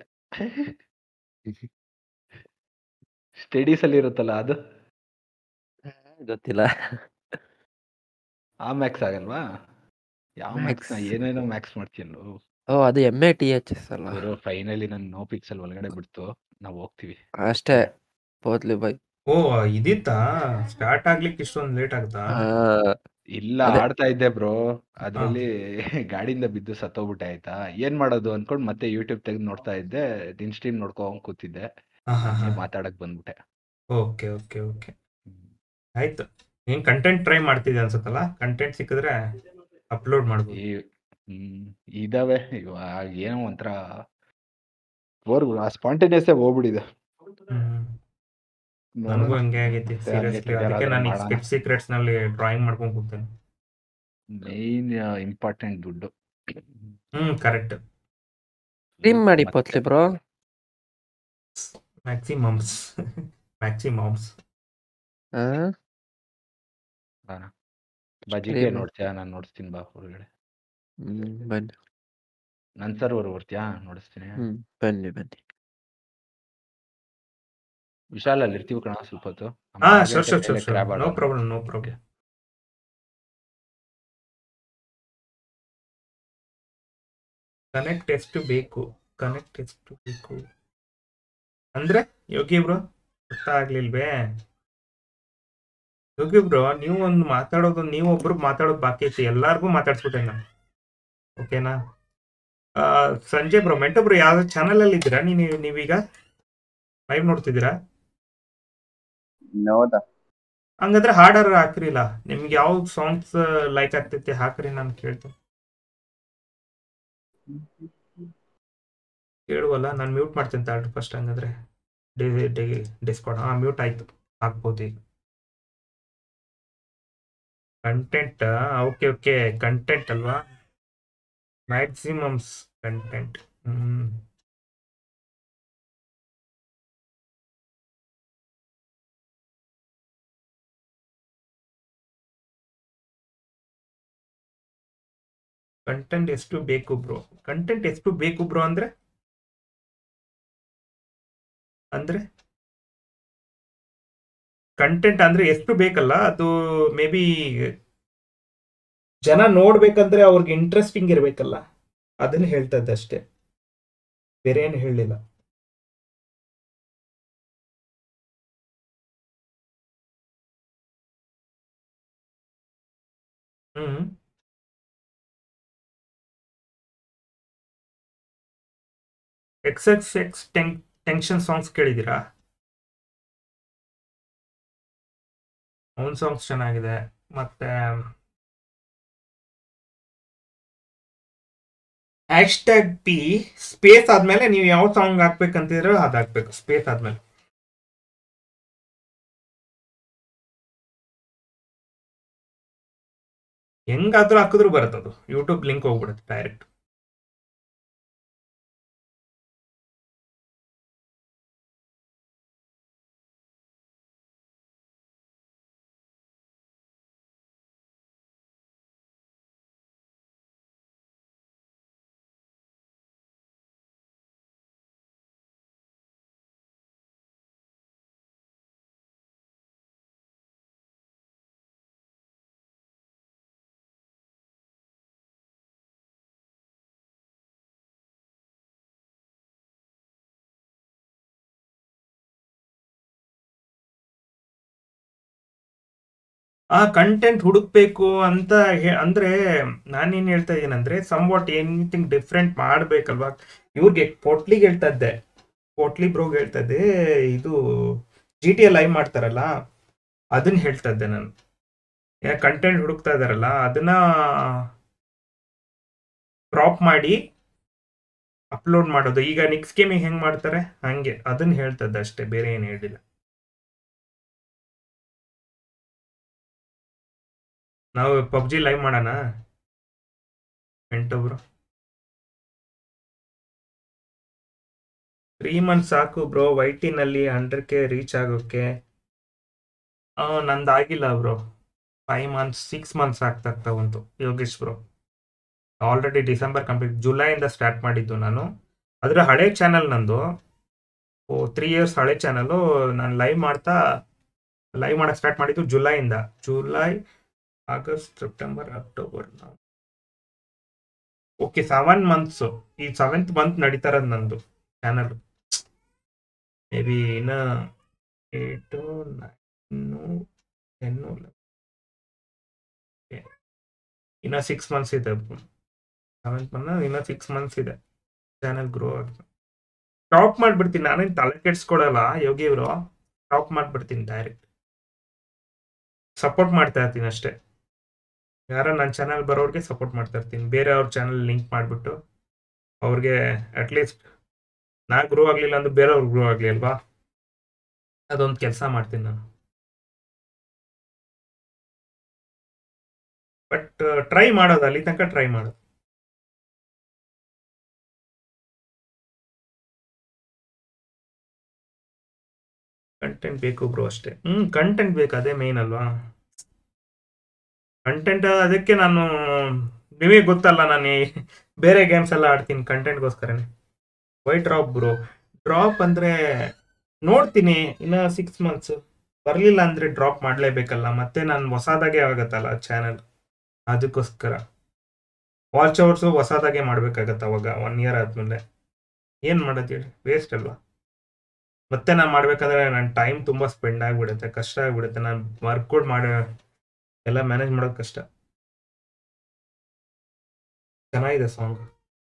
Speaker 8: ಸ್ಟಡೀಸ್ ಅಲ್ಲಿ ಇರುತ್ತಲ್ಲ ಅದು
Speaker 9: ಗೊತ್ತಿಲ್ಲ
Speaker 8: ಆ ಮ್ಯಾಕ್ಸ್ ಆಗಲ್ವಾ ಯಾವ ಮ್ಯಾಕ್ಸ್
Speaker 9: ಮ್ಯಾಕ್ಸ್
Speaker 8: ನ ಏನೇನೋ ಮ್ಯಾಕ್ಸ್ ಮಾಡ್ತೀಯಲ್ಲೋ
Speaker 9: ಓ ಅದು M A T H S ಅಲ್ಲ
Speaker 8: ಗುರು ಫೈನಲಿ ನನ್ ನೋ ಪಿಕ್ಸೆಲ್ ಒಳಗಡೆ ಬಿಡ್ತು ನಾವ್ ಹೋಗ್ತೀವಿ
Speaker 9: ಅಷ್ಟೇ ಹೋದ್ಲಿ ಬೈ
Speaker 1: ಓ ಇದಿತ್ತಾ ಸ್ಟಾರ್ಟ್ ಆಗ್ಲಿಕ್ಕೆ ಇಷ್ಟೊಂದು ಲೇಟ್ ಆಗ್ತಾ
Speaker 8: ಇಲ್ಲ
Speaker 9: ಅದೇ
Speaker 8: ಆಡ್ತಾ ಇದ್ದೆ ಬ್ರೋ
Speaker 1: ಹಾ
Speaker 8: ಅದ್ರಲ್ಲಿ ಗಾಡಿಯಿಂದ ಬಿದ್ದು ಸತ್ತೋಗ್ಬಿಟ್ಟೆ ಆಯ್ತಾ ಏನ್ ಮಾಡೋದು ಅನ್ಕೊಂಡ್ ಮತ್ತೆ ಯೂಟ್ಯೂಬ್ ತೆಗೆದು ನೋಡ್ತಾ ಇದ್ದೆ ನಿನ್ ಸ್ಟ್ರೀಮ್ ನೋಡ್ಕೊಂಡ್ ಕೂತಿದ್ದೆ
Speaker 1: ಹಾ ಹಾ ಹಾ
Speaker 8: ಹಂಗೆ ಮಾತಾಡಕ್ ಬಂದ್ಬಿಟ್ಟೆ
Speaker 1: ಓಕೆ ಓಕೆ ಓಕೆ
Speaker 8: ಹ್ಮ್.
Speaker 1: ಆಯ್ತು ನೀನ್ ಕಂಟೆಂಟ್ ಟ್ರೈ ಮಾಡ್ತಿದ್ದೆ ಅನ್ಸುತ್ತಲ್ಲ ಕಂಟೆಂಟ್ ಸಿಕ್ಕಿದ್ರೆ ಅಪ್ಲೋಡ್ ಮಾಡ್ಬೋದು
Speaker 8: ಈ ಹ್ಮ್ ಇದಾವೆ ಇವಾಗ ಏನೋ ಒಂಥರ ಬೋರ್ ಆ ಸ್ಪಾಂಟೇನಿಯಸ್ ಹೋಗ್ಬಿಟ್ಟಿದೆ
Speaker 1: ಹ್ಮ್
Speaker 8: ನೋಡೋಣ
Speaker 1: ನನಗೂ ಹಂಗೆ ಆಗೈತಿ
Speaker 8: ಮತ್ತೆ ಹಂಗೆ
Speaker 1: ಸೀರಿಯಸ್ಲಿ
Speaker 8: ಟ್ರಿಗರ್
Speaker 1: ಅದಕ್ಕೆ
Speaker 8: ಆದ್ರೆ
Speaker 1: ನಾನು ಈಗ
Speaker 8: ಮಾಡೋಣ
Speaker 1: ಸ್ಕಿಟ್ ಸೀಕ್ರೆಟ್ಸ್ ನಲ್ಲಿ ಡ್ರಾಯಿಂಗ್ ಮಾಡ್ಕೊಂಡು ಕೂತೇನೆ
Speaker 8: ಮೈನ್ ಇಂಪಾರ್ಟೆಂಟ್ ದುಡ್ಡು
Speaker 1: ಹ್ಮ್ ಕರೆಕ್ಟ್
Speaker 9: ಸ್ಟ್ರೀಮ್ ಮಾಡಿ
Speaker 8: ಮತ್ತೆ
Speaker 9: ಪೋತ್ಲಿ ಬ್ರೋ
Speaker 1: ಮ್ಯಾಕ್ಸಿಮಮ್ಸ್ ಮ್ಯಾಕ್ಸಿಮಮ್ಸ್
Speaker 9: ಹಾ
Speaker 8: ಬಜಿಗೆ
Speaker 9: ಸ್ಟ್ರೀಮ್
Speaker 8: ನೋಡ್ತೀಯಾ ನಾನು ನೋಡಿಸ್ತೀನಿ ಬಾ ಹೊರಗಡೆ
Speaker 9: ಹ್ಮ್ ಬನ್ನಿ
Speaker 8: ನನ್ ಸರ್ವರ್ ಬರ್ತೀಯಾ ನೋಡಿಸ್ತೀನಿ
Speaker 9: ಹ್ಮ್ ಬನ್ನಿ ಬನ್ನಿ
Speaker 8: ವಿಶಾಲ್ ಅಲ್ಲಿ ಇರ್ತೀವಿ ಕಣ ಸ್ವಲ್ಪ ಹೊತ್ತು
Speaker 1: ಹಾ
Speaker 8: ಆಮೇಲೆ ಆರು
Speaker 1: ಶೋರ್
Speaker 8: ಗಂಟೆ
Speaker 1: ಶೋರ್ ಶೋರ್
Speaker 8: ಮೇಲೆ
Speaker 1: ಶೋರ್
Speaker 8: ಕ್ರ್ಯಾಬ್
Speaker 1: ನೋ
Speaker 8: ಆಡೋಣ
Speaker 1: ಪ್ರಾಬ್ಲಮ್ ನೋ ಪ್ರಾಬ್ಲಮ್ ಕನೆಕ್ಟ್ ಎಷ್ಟು ಬೇಕು ಕನೆಕ್ಟ್ ಎಷ್ಟು ಬೇಕು ಅಂದ್ರೆ ಯೋಗಿ ಬ್ರೋ ಗೊತ್ತಾಗ್ಲಿಲ್ವೇ ಯೋಗಿ ಬ್ರೋ ನೀವು ಒಂದು ಮಾತಾಡೋದು ನೀವು ಒಬ್ರು ಮಾತಾಡೋದು ಬಾಕಿ ಐತಿ ಎಲ್ಲಾರ್ಗೂ ಮಾತಾಡ್ಸ್ಬಿಟ್ಟೆ ನಾನು ಓಕೆನಾ ಆ, ಸಂಜಯ್ ಬ್ರೋ ಮೆಂಟೋ ಬ್ರೋ ಯಾವ ಚಾನಲ್ ಅಲ್ಲಿ ಇದ್ದೀರಾ ನೀವು ನೀವೀಗ ಲೈವ್ ನೋಡ್ತಿದ್ದೀರಾ
Speaker 4: ಹೌದಾ
Speaker 1: ಹಂಗಂದ್ರೆ ಹಾಡರ್ ಹಾಕ್ರಿಲ್ಲ ನಿಮ್ಗೆ ಯಾವ ಸಾಂಗ್ಸ್ ಲೈಕ್ ಆಗ್ತೈತಿ ಹಾಕ್ರಿ ನಾನು ಕೇಳ್ತೇನೆ ಕೇಳುವಲ್ಲ ನಾನು ಮ್ಯೂಟ್ ಮಾಡ್ತೇನೆ ತಾಳ್ರಿ ಫಸ್ಟ್ ಹಂಗಂದ್ರೆ ಡೇ ಡೇ ಡಿಸ್ಕೌಂಟ್ ಹಾಂ ಮ್ಯೂಟ್ ಆಯ್ತು ಹಾಕ್ಬೋದು ಈಗ ಕಂಟೆಂಟ್ ಓಕೆ ಓಕೆ ಕಂಟೆಂಟ್ ಅಲ್ವಾ ಮ್ಯಾಕ್ಸಿಮಮ್ಸ್ ಕಂಟೆಂಟ್ ಹ್ಮ್ ಕಂಟೆಂಟ್ ಎಷ್ಟು ಬೇಕು ಬ್ರೋ ಕಂಟೆಂಟ್ ಎಷ್ಟು ಬೇಕು ಬ್ರೋ ಅಂದ್ರೆ ಅಂದ್ರೆ ಕಂಟೆಂಟ್ ಅಂದ್ರೆ ಎಷ್ಟು ಬೇಕಲ್ಲ ಅದು ಮೇ ಬಿ ಜನ ನೋಡ್ಬೇಕಂದ್ರೆ ಅವ್ರಿಗೆ ಇಂಟ್ರೆಸ್ಟಿಂಗ್ ಇರ್ಬೇಕಲ್ಲ ಅದನ್ನ ಹೇಳ್ತಾ ಇದ್ದೆ ಅಷ್ಟೇ ಬೇರೆ ಏನು ಹೇಳಲಿಲ್ಲ ಹ್ಮ್ X X X tension songs ಕೇಳಿದ್ದೀರಾ ಅವನ್ ಸಾಂಗ್ಸ್ ಚೆನ್ನಾಗಿದೆ ಮತ್ತೆ ಹ್ಯಾಶ್ ಟ್ಯಾಗ್ ಪಿ ಸ್ಪೇಸ್ ಆದ್ಮೇಲೆ ನೀವು ಯಾವ ಸಾಂಗ್ ಹಾಕ್ಬೇಕಂತಿದ್ರೋ ಅದು ಹಾಕ್ಬೇಕು ಸ್ಪೇಸ್ ಆದ್ಮೇಲೆ ಹೆಂಗಾದ್ರೂ ಹಾಕಿದ್ರು ಬರುತ್ತದು ಯೂಟ್ಯೂಬ್ ಲಿಂಕ್ ಹೋಗ್ಬಿಡುತ್ತೆ ಡೈರೆಕ್ಟ್ ಆ ಕಂಟೆಂಟ್ ಹುಡುಕ್ಬೇಕು ಅಂತ ಹೇ- ಅಂದ್ರೆ ನಾನೇನ್ ಹೇಳ್ತಾ ಇದ್ದೀನಂದ್ರೆ ಸಮ್ ವಾಟ್ ಎನಿಥಿಂಗ್ ಡಿಫ್ರೆಂಟ್ ಮಾಡ್ಬೇಕಲ್ವಾ ಇವ್ರಿಗೆ ಪೋಟ್ಲಿಗೆ ಹೇಳ್ತಾ ಇದ್ದೆ ಪೋಟ್ಲಿ ಬ್ರೋಗ್ ಹೇಳ್ತಾ ಇದ್ದೆ ಇದು ಜಿ ಟಿ ಎಲ್ ಲೈವ್ ಮಾಡ್ತಾರಲ್ಲ ಅದನ್ನ ಹೇಳ್ತಾ ಇದ್ದೆ ನಾನು ಕಂಟೆಂಟ್ ಹುಡುಕ್ತಾ ಇದಾರಲ್ಲ ಅದನ್ನ ಕ್ರಾಪ್ ಮಾಡಿ ಅಪ್ಲೋಡ್ ಮಾಡೋದು ಈಗ ನೆಕ್ಸ್ಟ್ ಗೇಮಿಗೆ ಹೆಂಗ್ ಮಾಡ್ತಾರೆ ಹಂಗೆ ಅದನ್ನ ಹೇಳ್ತಾ ಇದ್ದೆ ಅಷ್ಟೇ ಬೇರೆ ಏನು ಹೇಳಿಲ್ಲ ನಾವು ಪಬ್ಜಿ ಲೈವ್ ಮಾಡೋಣ ಎಂಟು ಬ್ರೋ ತ್ರೀ ಮಂತ್ಸ್ ಸಾಕು ಬ್ರೋ ವೈಟಿನಲ್ಲಿ ಹಂಡ್ರೆಡ್ ಕೆ ರೀಚ್ ಆಗೋಕ್ಕೆ ಆ, ನಂದಾಗಿಲ್ಲ bro five months six months ಆಗ್ತಾ ಆಗ್ತಾ ಬಂತು Yogesh bro already December complete ಜುಲೈಯಿಂದ ಸ್ಟಾರ್ಟ್ ಮಾಡಿದ್ದು ನಾನು ಅದರ ಹಳೆ ಚಾನಲ್ ನಂದು ಓ ತ್ರೀ ಇಯರ್ಸ್ ಹಳೆ ಚಾನಲು ನಾನು ಲೈವ್ ಮಾಡ್ತಾ ಲೈವ್ ಮಾಡಕ್ಕೆ ಸ್ಟಾರ್ಟ್ ಮಾಡಿದ್ದು ಜುಲೈಯಿಂದ July August September October okay seven months ಈ ಸೆವೆಂತ್ ಮಂತ್ ನಡೀತಾ ಇರೋದು ನಂದು ಚಾನಲ್ ಮೇ ಬಿ ಇನ್ನ ಏಟು ನೈನು ಟೆನ್ನು ಇನ್ನ ಸಿಕ್ಸ್ ಮಂತ್ಸ್ ಇದೆ ಸೆವೆಂತ್ ಮಂತ್ ಇನ್ನ ಸಿಕ್ಸ್ ಮಂತ್ಸ್ ಇದೆ ಚಾನಲ್ ಗ್ರೋ ಆಗಿ ಟಾಪ್ ಮಾಡ್ಬಿಡ್ತೀನಿ ನಾನೇನು ತಲೆ ಕೆಡ್ಸ್ಕೊಡಲ್ಲ ಯೋಗಿ ಇವರು ಟಾಪ್ ಮಾಡ್ಬಿಡ್ತೀನಿ ಡೈರೆಕ್ಟ್ ಸಪೋರ್ಟ್ ಮಾಡ್ತಾ ಇರ್ತೀನಿ ಅಷ್ಟೇ ಯಾರೋ ನನ್ನ ಚಾನಲ್ ಬರೋರಿಗೆ ಸಪೋರ್ಟ್ ಮಾಡ್ತಾ ಇರ್ತೀನಿ ಬೇರೆ ಅವ್ರ ಚಾನಲ್ ಲಿಂಕ್ ಮಾಡಿಬಿಟ್ಟು ಅವ್ರಿಗೆ ಅಟ್ಲೀಸ್ಟ್ ನಾ ಗ್ರೋ ಆಗಲಿಲ್ಲ ಅಂದ್ರೆ ಬೇರೆಯವ್ರು ಗ್ರೋ ಆಗಲಿ ಅಲ್ವಾ ಅದೊಂದು ಕೆಲಸ ಮಾಡ್ತೀನಿ ನಾನು ಬಟ್ ಟ್ರೈ ಮಾಡೋದು ಅಲ್ಲಿ ತನಕ ಟ್ರೈ ಮಾಡೋದು ಕಂಟೆಂಟ್ ಬೇಕು ಬ್ರೋ ಅಷ್ಟೇ ಹ್ಞೂ ಕಂಟೆಂಟ್ ಬೇಕು ಅದೇ ಮೇನ್ ಅಲ್ವಾ ಕಂಟೆಂಟ್ ಅದಕ್ಕೆ ನಾನು ನಿಮಗೆ ಗೊತ್ತಲ್ಲ ನಾನು ಈ ಬೇರೆ ಗೇಮ್ಸ್ ಎಲ್ಲ ಆಡ್ತೀನಿ ಕಂಟೆಂಟ್ಗೋಸ್ಕರನೇ ವೈಟ್ ಡ್ರಾಪ್ ಬ್ರೋ ಡ್ರಾಪ್ ಅಂದರೆ ನೋಡ್ತೀನಿ ಇನ್ನು ಸಿಕ್ಸ್ ಮಂತ್ಸ್ ಬರಲಿಲ್ಲ ಅಂದರೆ ಡ್ರಾಪ್ ಮಾಡಲೇಬೇಕಲ್ಲ ಮತ್ತೆ ನಾನು ಹೊಸದಾಗೆ ಆಗುತ್ತಲ್ಲ ಚಾನಲ್ ಅದಕ್ಕೋಸ್ಕರ ವಾಚ್ ಅವರ್ಸು ಹೊಸದಾಗೆ ಮಾಡ್ಬೇಕಾಗತ್ತೆ ಅವಾಗ ಒನ್ ಇಯರ್ ಆದಮೇಲೆ ಏನು ಮಾಡೋದು ಹೇಳಿ ವೇಸ್ಟ್ ಅಲ್ವಾ ಮತ್ತೆ ನಾನು ಮಾಡ್ಬೇಕಾದ್ರೆ ನನ್ನ ಟೈಮ್ ತುಂಬ ಸ್ಪೆಂಡ್ ಆಗಿಬಿಡುತ್ತೆ ಕಷ್ಟ ಆಗಿಬಿಡುತ್ತೆ ನಾನು ವರ್ಕೌಟ್ ಮಾಡಿ ಎಲ್ಲ ಮ್ಯಾನೇಜ್ ಮಾಡೋದು ಕಷ್ಟ ಚೆನ್ನಾಗಿದೆ ಸಾಂಗ್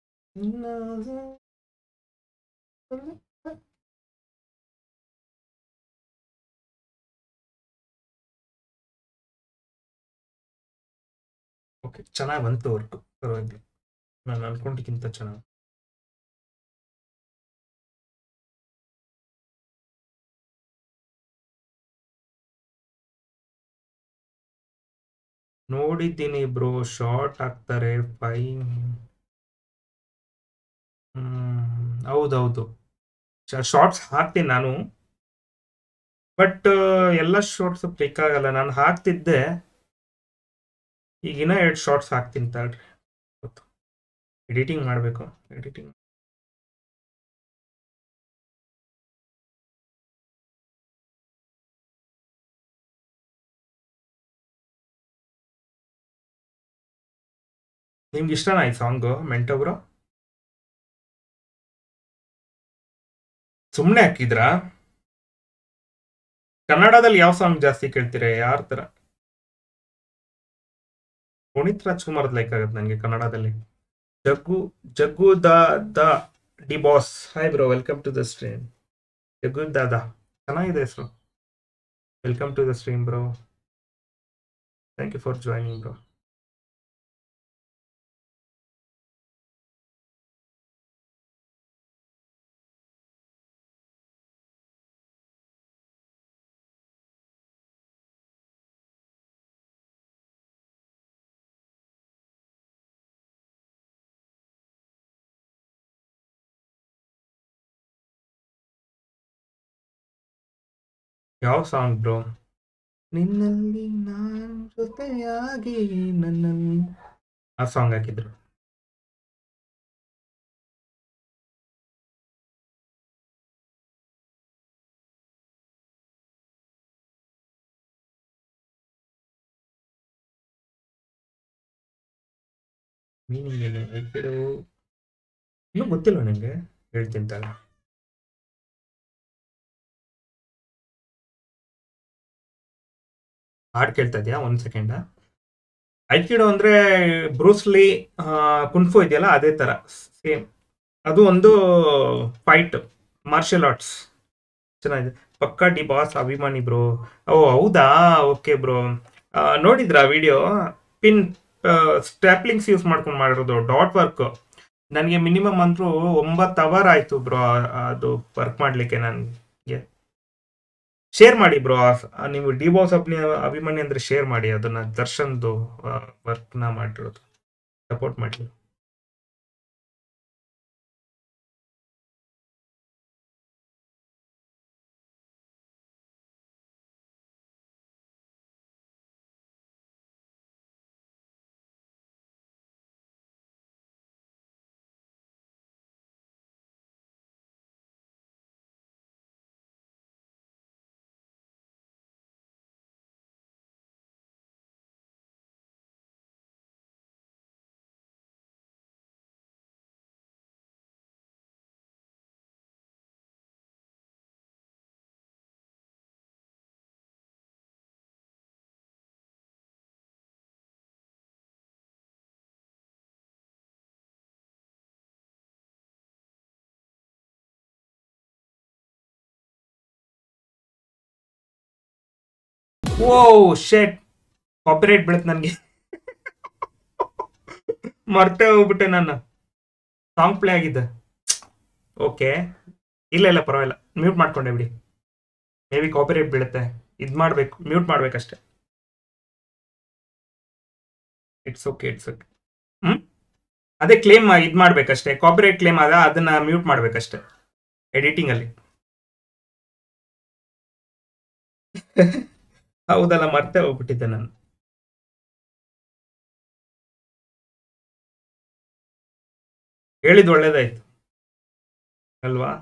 Speaker 1: ಓಕೆ ಚೆನ್ನಾಗಿ ಬಂತು ವರ್ಕು ಪರವಾಗಿಲ್ಲ ನಾನು ಅನ್ಕೊಂಡಿಕ್ಕಿಂತ ಚೆನ್ನಾಗಿ ನೋಡಿದ್ದೀನಿ ಬ್ರೋ ಶಾರ್ಟ್ ಹಾಕ್ತಾರೆ ಫೈ ಹೌದೌದು ಶಾರ್ಟ್ಸ್ ಹಾಕ್ತೀನಿ ನಾನು ಬಟ್ ಎಲ್ಲ ಶಾರ್ಟ್ಸ್ ಕ್ಲಿಕ್ ಆಗಲ್ಲ ನಾನು ಹಾಕ್ತಿದ್ದೆ ಈಗಿನ ಎರಡು ಶಾರ್ಟ್ಸ್ ಹಾಕ್ತೀನಿ ತಡ್ರಿ ಎಡಿಟಿಂಗ್ ಮಾಡಬೇಕು ಎಡಿಟಿಂಗ್ ನಿಮ್ಗೆ ಇಷ್ಟನಾ ಈ ಸಾಂಗು ಮೆಂಟೋ ಬ್ರೋ ಸುಮ್ಮನೆ ಹಾಕಿದ್ರಾ ಕನ್ನಡದಲ್ಲಿ ಯಾವ ಸಾಂಗ್ ಜಾಸ್ತಿ ಕೇಳ್ತೀರಾ ಯಾರ ಥರ ಪುನೀತ್ ರಾಜ್ಕುಮಾರ್ ಲೈಕ್ ಆಗುತ್ತೆ ನನಗೆ ಕನ್ನಡದಲ್ಲಿ ಜಗ್ಗು ಜಗ್ಗು ದ ದ D boss hi bro welcome to the stream Jaggu Dada ಚೆನ್ನಾಗಿದೆ ಹೆಸರು welcome to the stream bro thank you for joining bro ಯಾವ ಸಾಂಗ್ ಬ್ರೋ ನಿನ್ನಲ್ಲಿ ನಾನು ಜೊತೆಯಾಗಿ ನನ್ನಲ್ಲಿ ಆ ಸಾಂಗ್ ಹಾಕಿದ್ರು ಮೀನಿಂಗ್ ಏನು ಹೇಳ್ತಿರೋ ಇನ್ನೂ ಗೊತ್ತಿಲ್ಲ ನನಗೆ ಹೇಳ್ತೀನಿ ತಾಳೆ ಹಾಡು ಕೇಳ್ತಾ ಇದೆಯಾ ಒಂದು ಸೆಕೆಂಡ ಐಕಿಡೋ ಅಂದರೆ ಬ್ರೂಸ್ಲಿ ಕುನ್ಫು ಇದೆಯಲ್ಲ ಅದೇ ಥರ ಸೇಮ್ ಅದು ಒಂದು ಫೈಟ್ ಮಾರ್ಷಲ್ ಆರ್ಟ್ಸ್ ಚೆನ್ನಾಗಿದೆ ಪಕ್ಕಾ ಡಿ ಬಾಸ್ ಅಭಿಮಾನಿ ಬ್ರೋ ಓ ಹೌದಾ ಓಕೆ ಬ್ರೋ ನೋಡಿದ್ರಾ ವಿಡಿಯೋ ಪಿನ್ ಸ್ಟ್ಯಾಪ್ಲಿಂಗ್ಸ್ ಯೂಸ್ ಮಾಡ್ಕೊಂಡು ಮಾಡಿರೋದು ಡಾಟ್ ವರ್ಕ್ ನನಗೆ ಮಿನಿಮಮ್ ಅಂತೂ ಒಂಬತ್ತು ಅವರ್ ಆಯಿತು ಬ್ರೋ ಅದು ವರ್ಕ್ ಮಾಡಲಿಕ್ಕೆ ನನಗೆ ಶೇರ್ ಮಾಡಿ ಬ್ರೋ ನೀವು ಡಿ ಬಾಸ್ ಅಭಿನಿ ಅಭಿಮಾನಿ ಅಂದರೆ ಶೇರ್ ಮಾಡಿ ಅದನ್ನ ದರ್ಶನ್ದು ವರ್ಕ್ನ ಮಾಡಿರೋದು ಸಪೋರ್ಟ್ ಮಾಡಿ ಓ ಶೆಟ್ ಕಾಪಿರೈಟ್ ಬೀಳುತ್ತೆ ನನಗೆ ಮರ್ತೇ ಹೋಗ್ಬಿಟ್ಟೆ ನಾನು ಸಾಂಗ್ ಪ್ಲೇ ಆಗಿದೆ ಓಕೆ ಇಲ್ಲ ಇಲ್ಲ ಪರವಾಗಿಲ್ಲ ಮ್ಯೂಟ್ ಮಾಡ್ಕೊಂಡೆ ಬಿಡಿ ಮೇ ಬಿ ಕಾಪಿರೈಟ್ ಬೀಳುತ್ತೆ ಇದು ಮಾಡ್ಬೇಕು ಮ್ಯೂಟ್ ಮಾಡ್ಬೇಕಷ್ಟೆ ಇಟ್ಸ್ ಓಕೆ ಇಟ್ಸ್ ಓಕೆ ಹ್ಞೂ ಅದೇ ಕ್ಲೇಮ್ ಇದು ಮಾಡ್ಬೇಕಷ್ಟೇ ಕಾಪಿರೈಟ್ ಕ್ಲೇಮ್ ಅದ ಅದನ್ನ ಮ್ಯೂಟ್ ಮಾಡ್ಬೇಕಷ್ಟೆ ಎಡಿಟಿಂಗಲ್ಲಿ ಹೌದಲ್ಲ ಮರ್ತೇ ಹೋಗ್ಬಿಟ್ಟಿದ್ದೆ ನಾನು ಹೇಳಿದ್ ಒಳ್ಳೇದಾಯ್ತು ಅಲ್ವಾ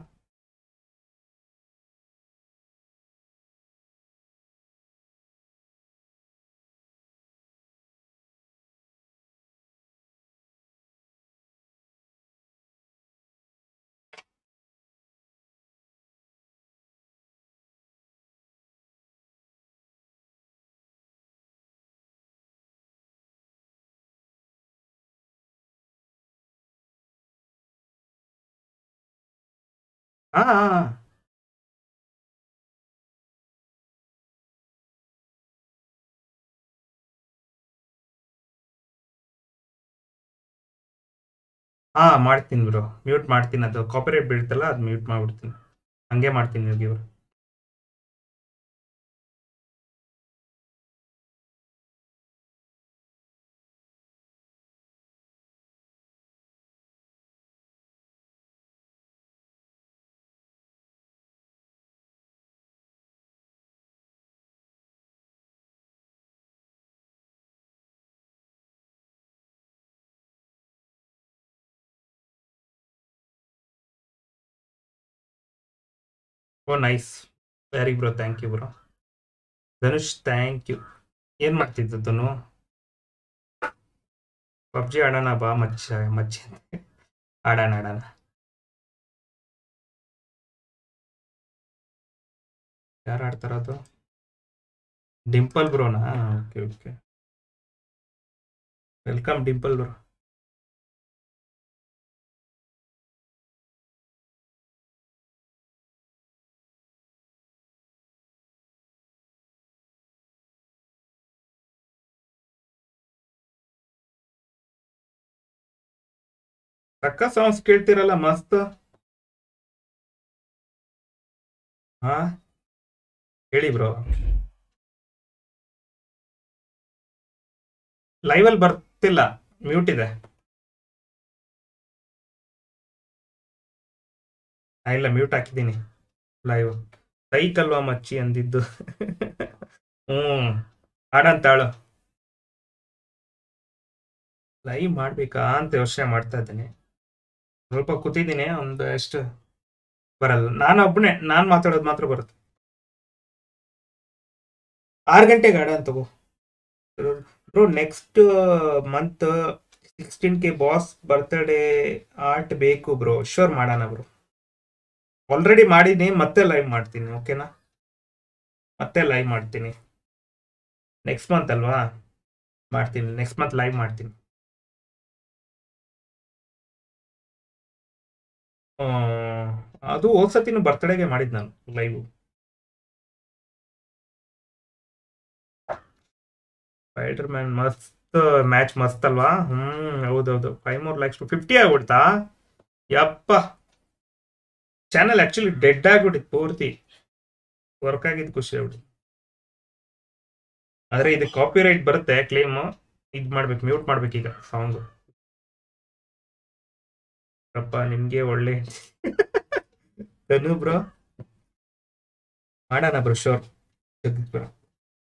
Speaker 1: ಹಾ ಹಾ ಹಾ ಮಾಡ್ತೀನಿ ಬ್ರೋ ಮ್ಯೂಟ್ ಮಾಡ್ತೀನಿ ಅದು ಕಾಪಿರೈಟ್ ಬೀಳ್ತಲ್ಲ ಅದು ಮ್ಯೂಟ್ ಮಾಡ್ಬಿಡ್ತೀನಿ ಹಂಗೆ ಮಾಡ್ತೀನಿ ಇವಾಗ ಇವ್ರು ಓ nice very bro thank you bro Dhanush thank you ಏನು ಮಾಡ್ತಿದ್ದು ಧನು ಪಬ್ಜಿ ಆಡೋಣ ಬಾ ಮಚ್ಚ ಮಚ್ಚಿ ಆಡೋಣ ಆಡೋಣ ಯಾರು ಆಡ್ತಾರದು ಡಿಂಪಲ್ ಬ್ರೋನಾ okay okay welcome Dimple bro ಸಕ್ಕ ಸಾಂಗ್ಸ್ ಕೇಳ್ತಿರಲ್ಲ ಮಸ್ತ್ ಹಾ ಹೇಳಿ ಬ್ರೋ ಲೈವಲ್ಲಿ ಬರ್ತಿಲ್ಲ ಮ್ಯೂಟ್ ಇದೆ ಆ, ಇಲ್ಲ ಮ್ಯೂಟ್ ಹಾಕಿದ್ದೀನಿ ಲೈವ್ ಸೈಕ್ ಅಲ್ವಾ ಮಚ್ಚಿ ಅಂದಿದ್ದು ಹ್ಮ್ ಆಡಂತಾಳು ಲೈವ್ ಮಾಡ್ಬೇಕಾ ಅಂತ ಯೋಚನೆ ಮಾಡ್ತಾ ಇದ್ದೀನಿ ಸ್ವಲ್ಪ ಕೂತಿದ್ದೀನಿ ಒಂದು ಎಷ್ಟು ಬರಲ್ಲ ನಾನು ಒಬ್ಬನೇ ನಾನು ಮಾತಾಡೋದು ಮಾತ್ರ ಬರುತ್ತೆ ಆರು ಗಂಟೆಗೆ ಆಡ ತಗೋ bro next month sixteen K boss birthday art ಬೇಕು ಬ್ರೋ ಶೋರ್ ಮಾಡೋಣ ಬ್ರೋ ಆಲ್ರೆಡಿ ಮಾಡೀನಿ ಮತ್ತೆ ಲೈವ್ ಮಾಡ್ತೀನಿ ಓಕೆನಾ ಮತ್ತೆ ಲೈವ್ ಮಾಡ್ತೀನಿ ನೆಕ್ಸ್ಟ್ ಮಂತ್ ಅಲ್ವಾ ಮಾಡ್ತೀನಿ ನೆಕ್ಸ್ಟ್ ಮಂತ್ ಲೈವ್ ಮಾಡ್ತೀನಿ ಆ, ಅದು ಹೋದ್ ಸತಿನೂ ಬರ್ತ್ಡೇಗೆ ಮಾಡಿದ್ ನಾನು ಲೈವ್ ಸ್ಪೈಡರ್ ಮ್ಯಾನ್ ಮಸ್ತ್ ಮ್ಯಾಚ್ ಮಸ್ತ್ ಅಲ್ವಾ ಹ್ಮ್ ಹೌದೌದು five more lakhs to fifty ಆಗ್ಬಿಡ್ತಾ ಯಪ್ಪ ಚಾನಲ್ ಆಕ್ಚುಲಿ ಡೆಡ್ ಆಗ್ಬಿಟ್ಟಿತ್ತು ಪೂರ್ತಿ ವರ್ಕ್ ಆಗಿದ್ದು ಖುಷಿ ಆಗ್ಬಿಟ್ಟು ಆದ್ರೆ ಇದು ಕಾಪಿ ರೈಟ್ ಬರುತ್ತೆ ಕ್ಲೇಮ್ ಇದ್ ಮಾಡ್ಬೇಕು ಮ್ಯೂಟ್ ಮಾಡ್ಬೇಕೀಗ ಸಾಂಗ್ ಅಪ್ಪ ನಿಮ್ಗೆ ಒಳ್ಳೆ ಧನು ಬ್ರೋ ಮಾಡೋಣ ಬ್ರೋ ಶೋರ್ ಜಗದೀಶ್ ಬ್ರೋ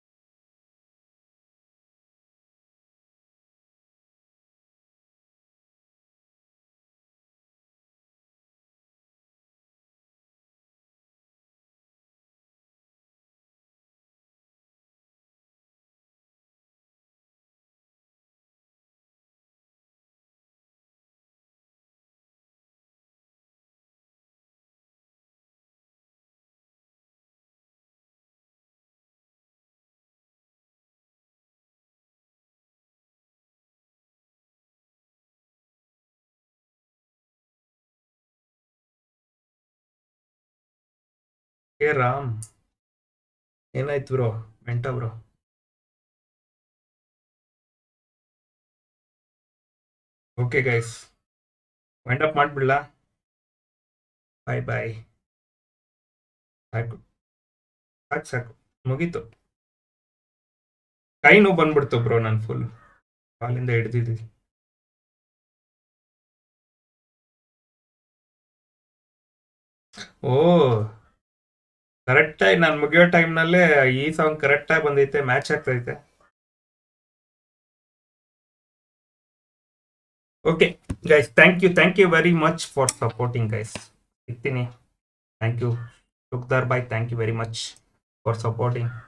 Speaker 1: ಏ ರಾಮ್ ಏನಾಯ್ತು ಬ್ರೋ ಮೆಂಟ bro okay guys wind up ಮಾಡ್ಬಿಡ್ಲಾ ಬಾಯ್ ಬಾಯ್ ಸಾಕು ಸಾಕು ಸಾಕು ಮುಗೀತು ಕೈ ನೋವು ಬಂದ್ಬಿಡ್ತು ಬ್ರೋ ನಾನು ಫುಲ್ ಕಾಲಿಂದ ಹಿಡ್ದಿದ್ದೀನಿ ಓ ಕರೆಕ್ಟಾಗಿ ನಾನು ಮುಗಿಯೋ ಟೈಮ್ನಲ್ಲೇ ಈ ಸಾಂಗ್ ಕರೆಕ್ಟಾಗಿ ಬಂದೈತೆ ಮ್ಯಾಚ್ ಆಗ್ತೈತೆ okay guys thank you thank you very much for supporting guys ಸಿಗ್ತೀನಿ ಥ್ಯಾಂಕ್ ಯು ಸುಕ್ದಾರ್ bye thank you very much for supporting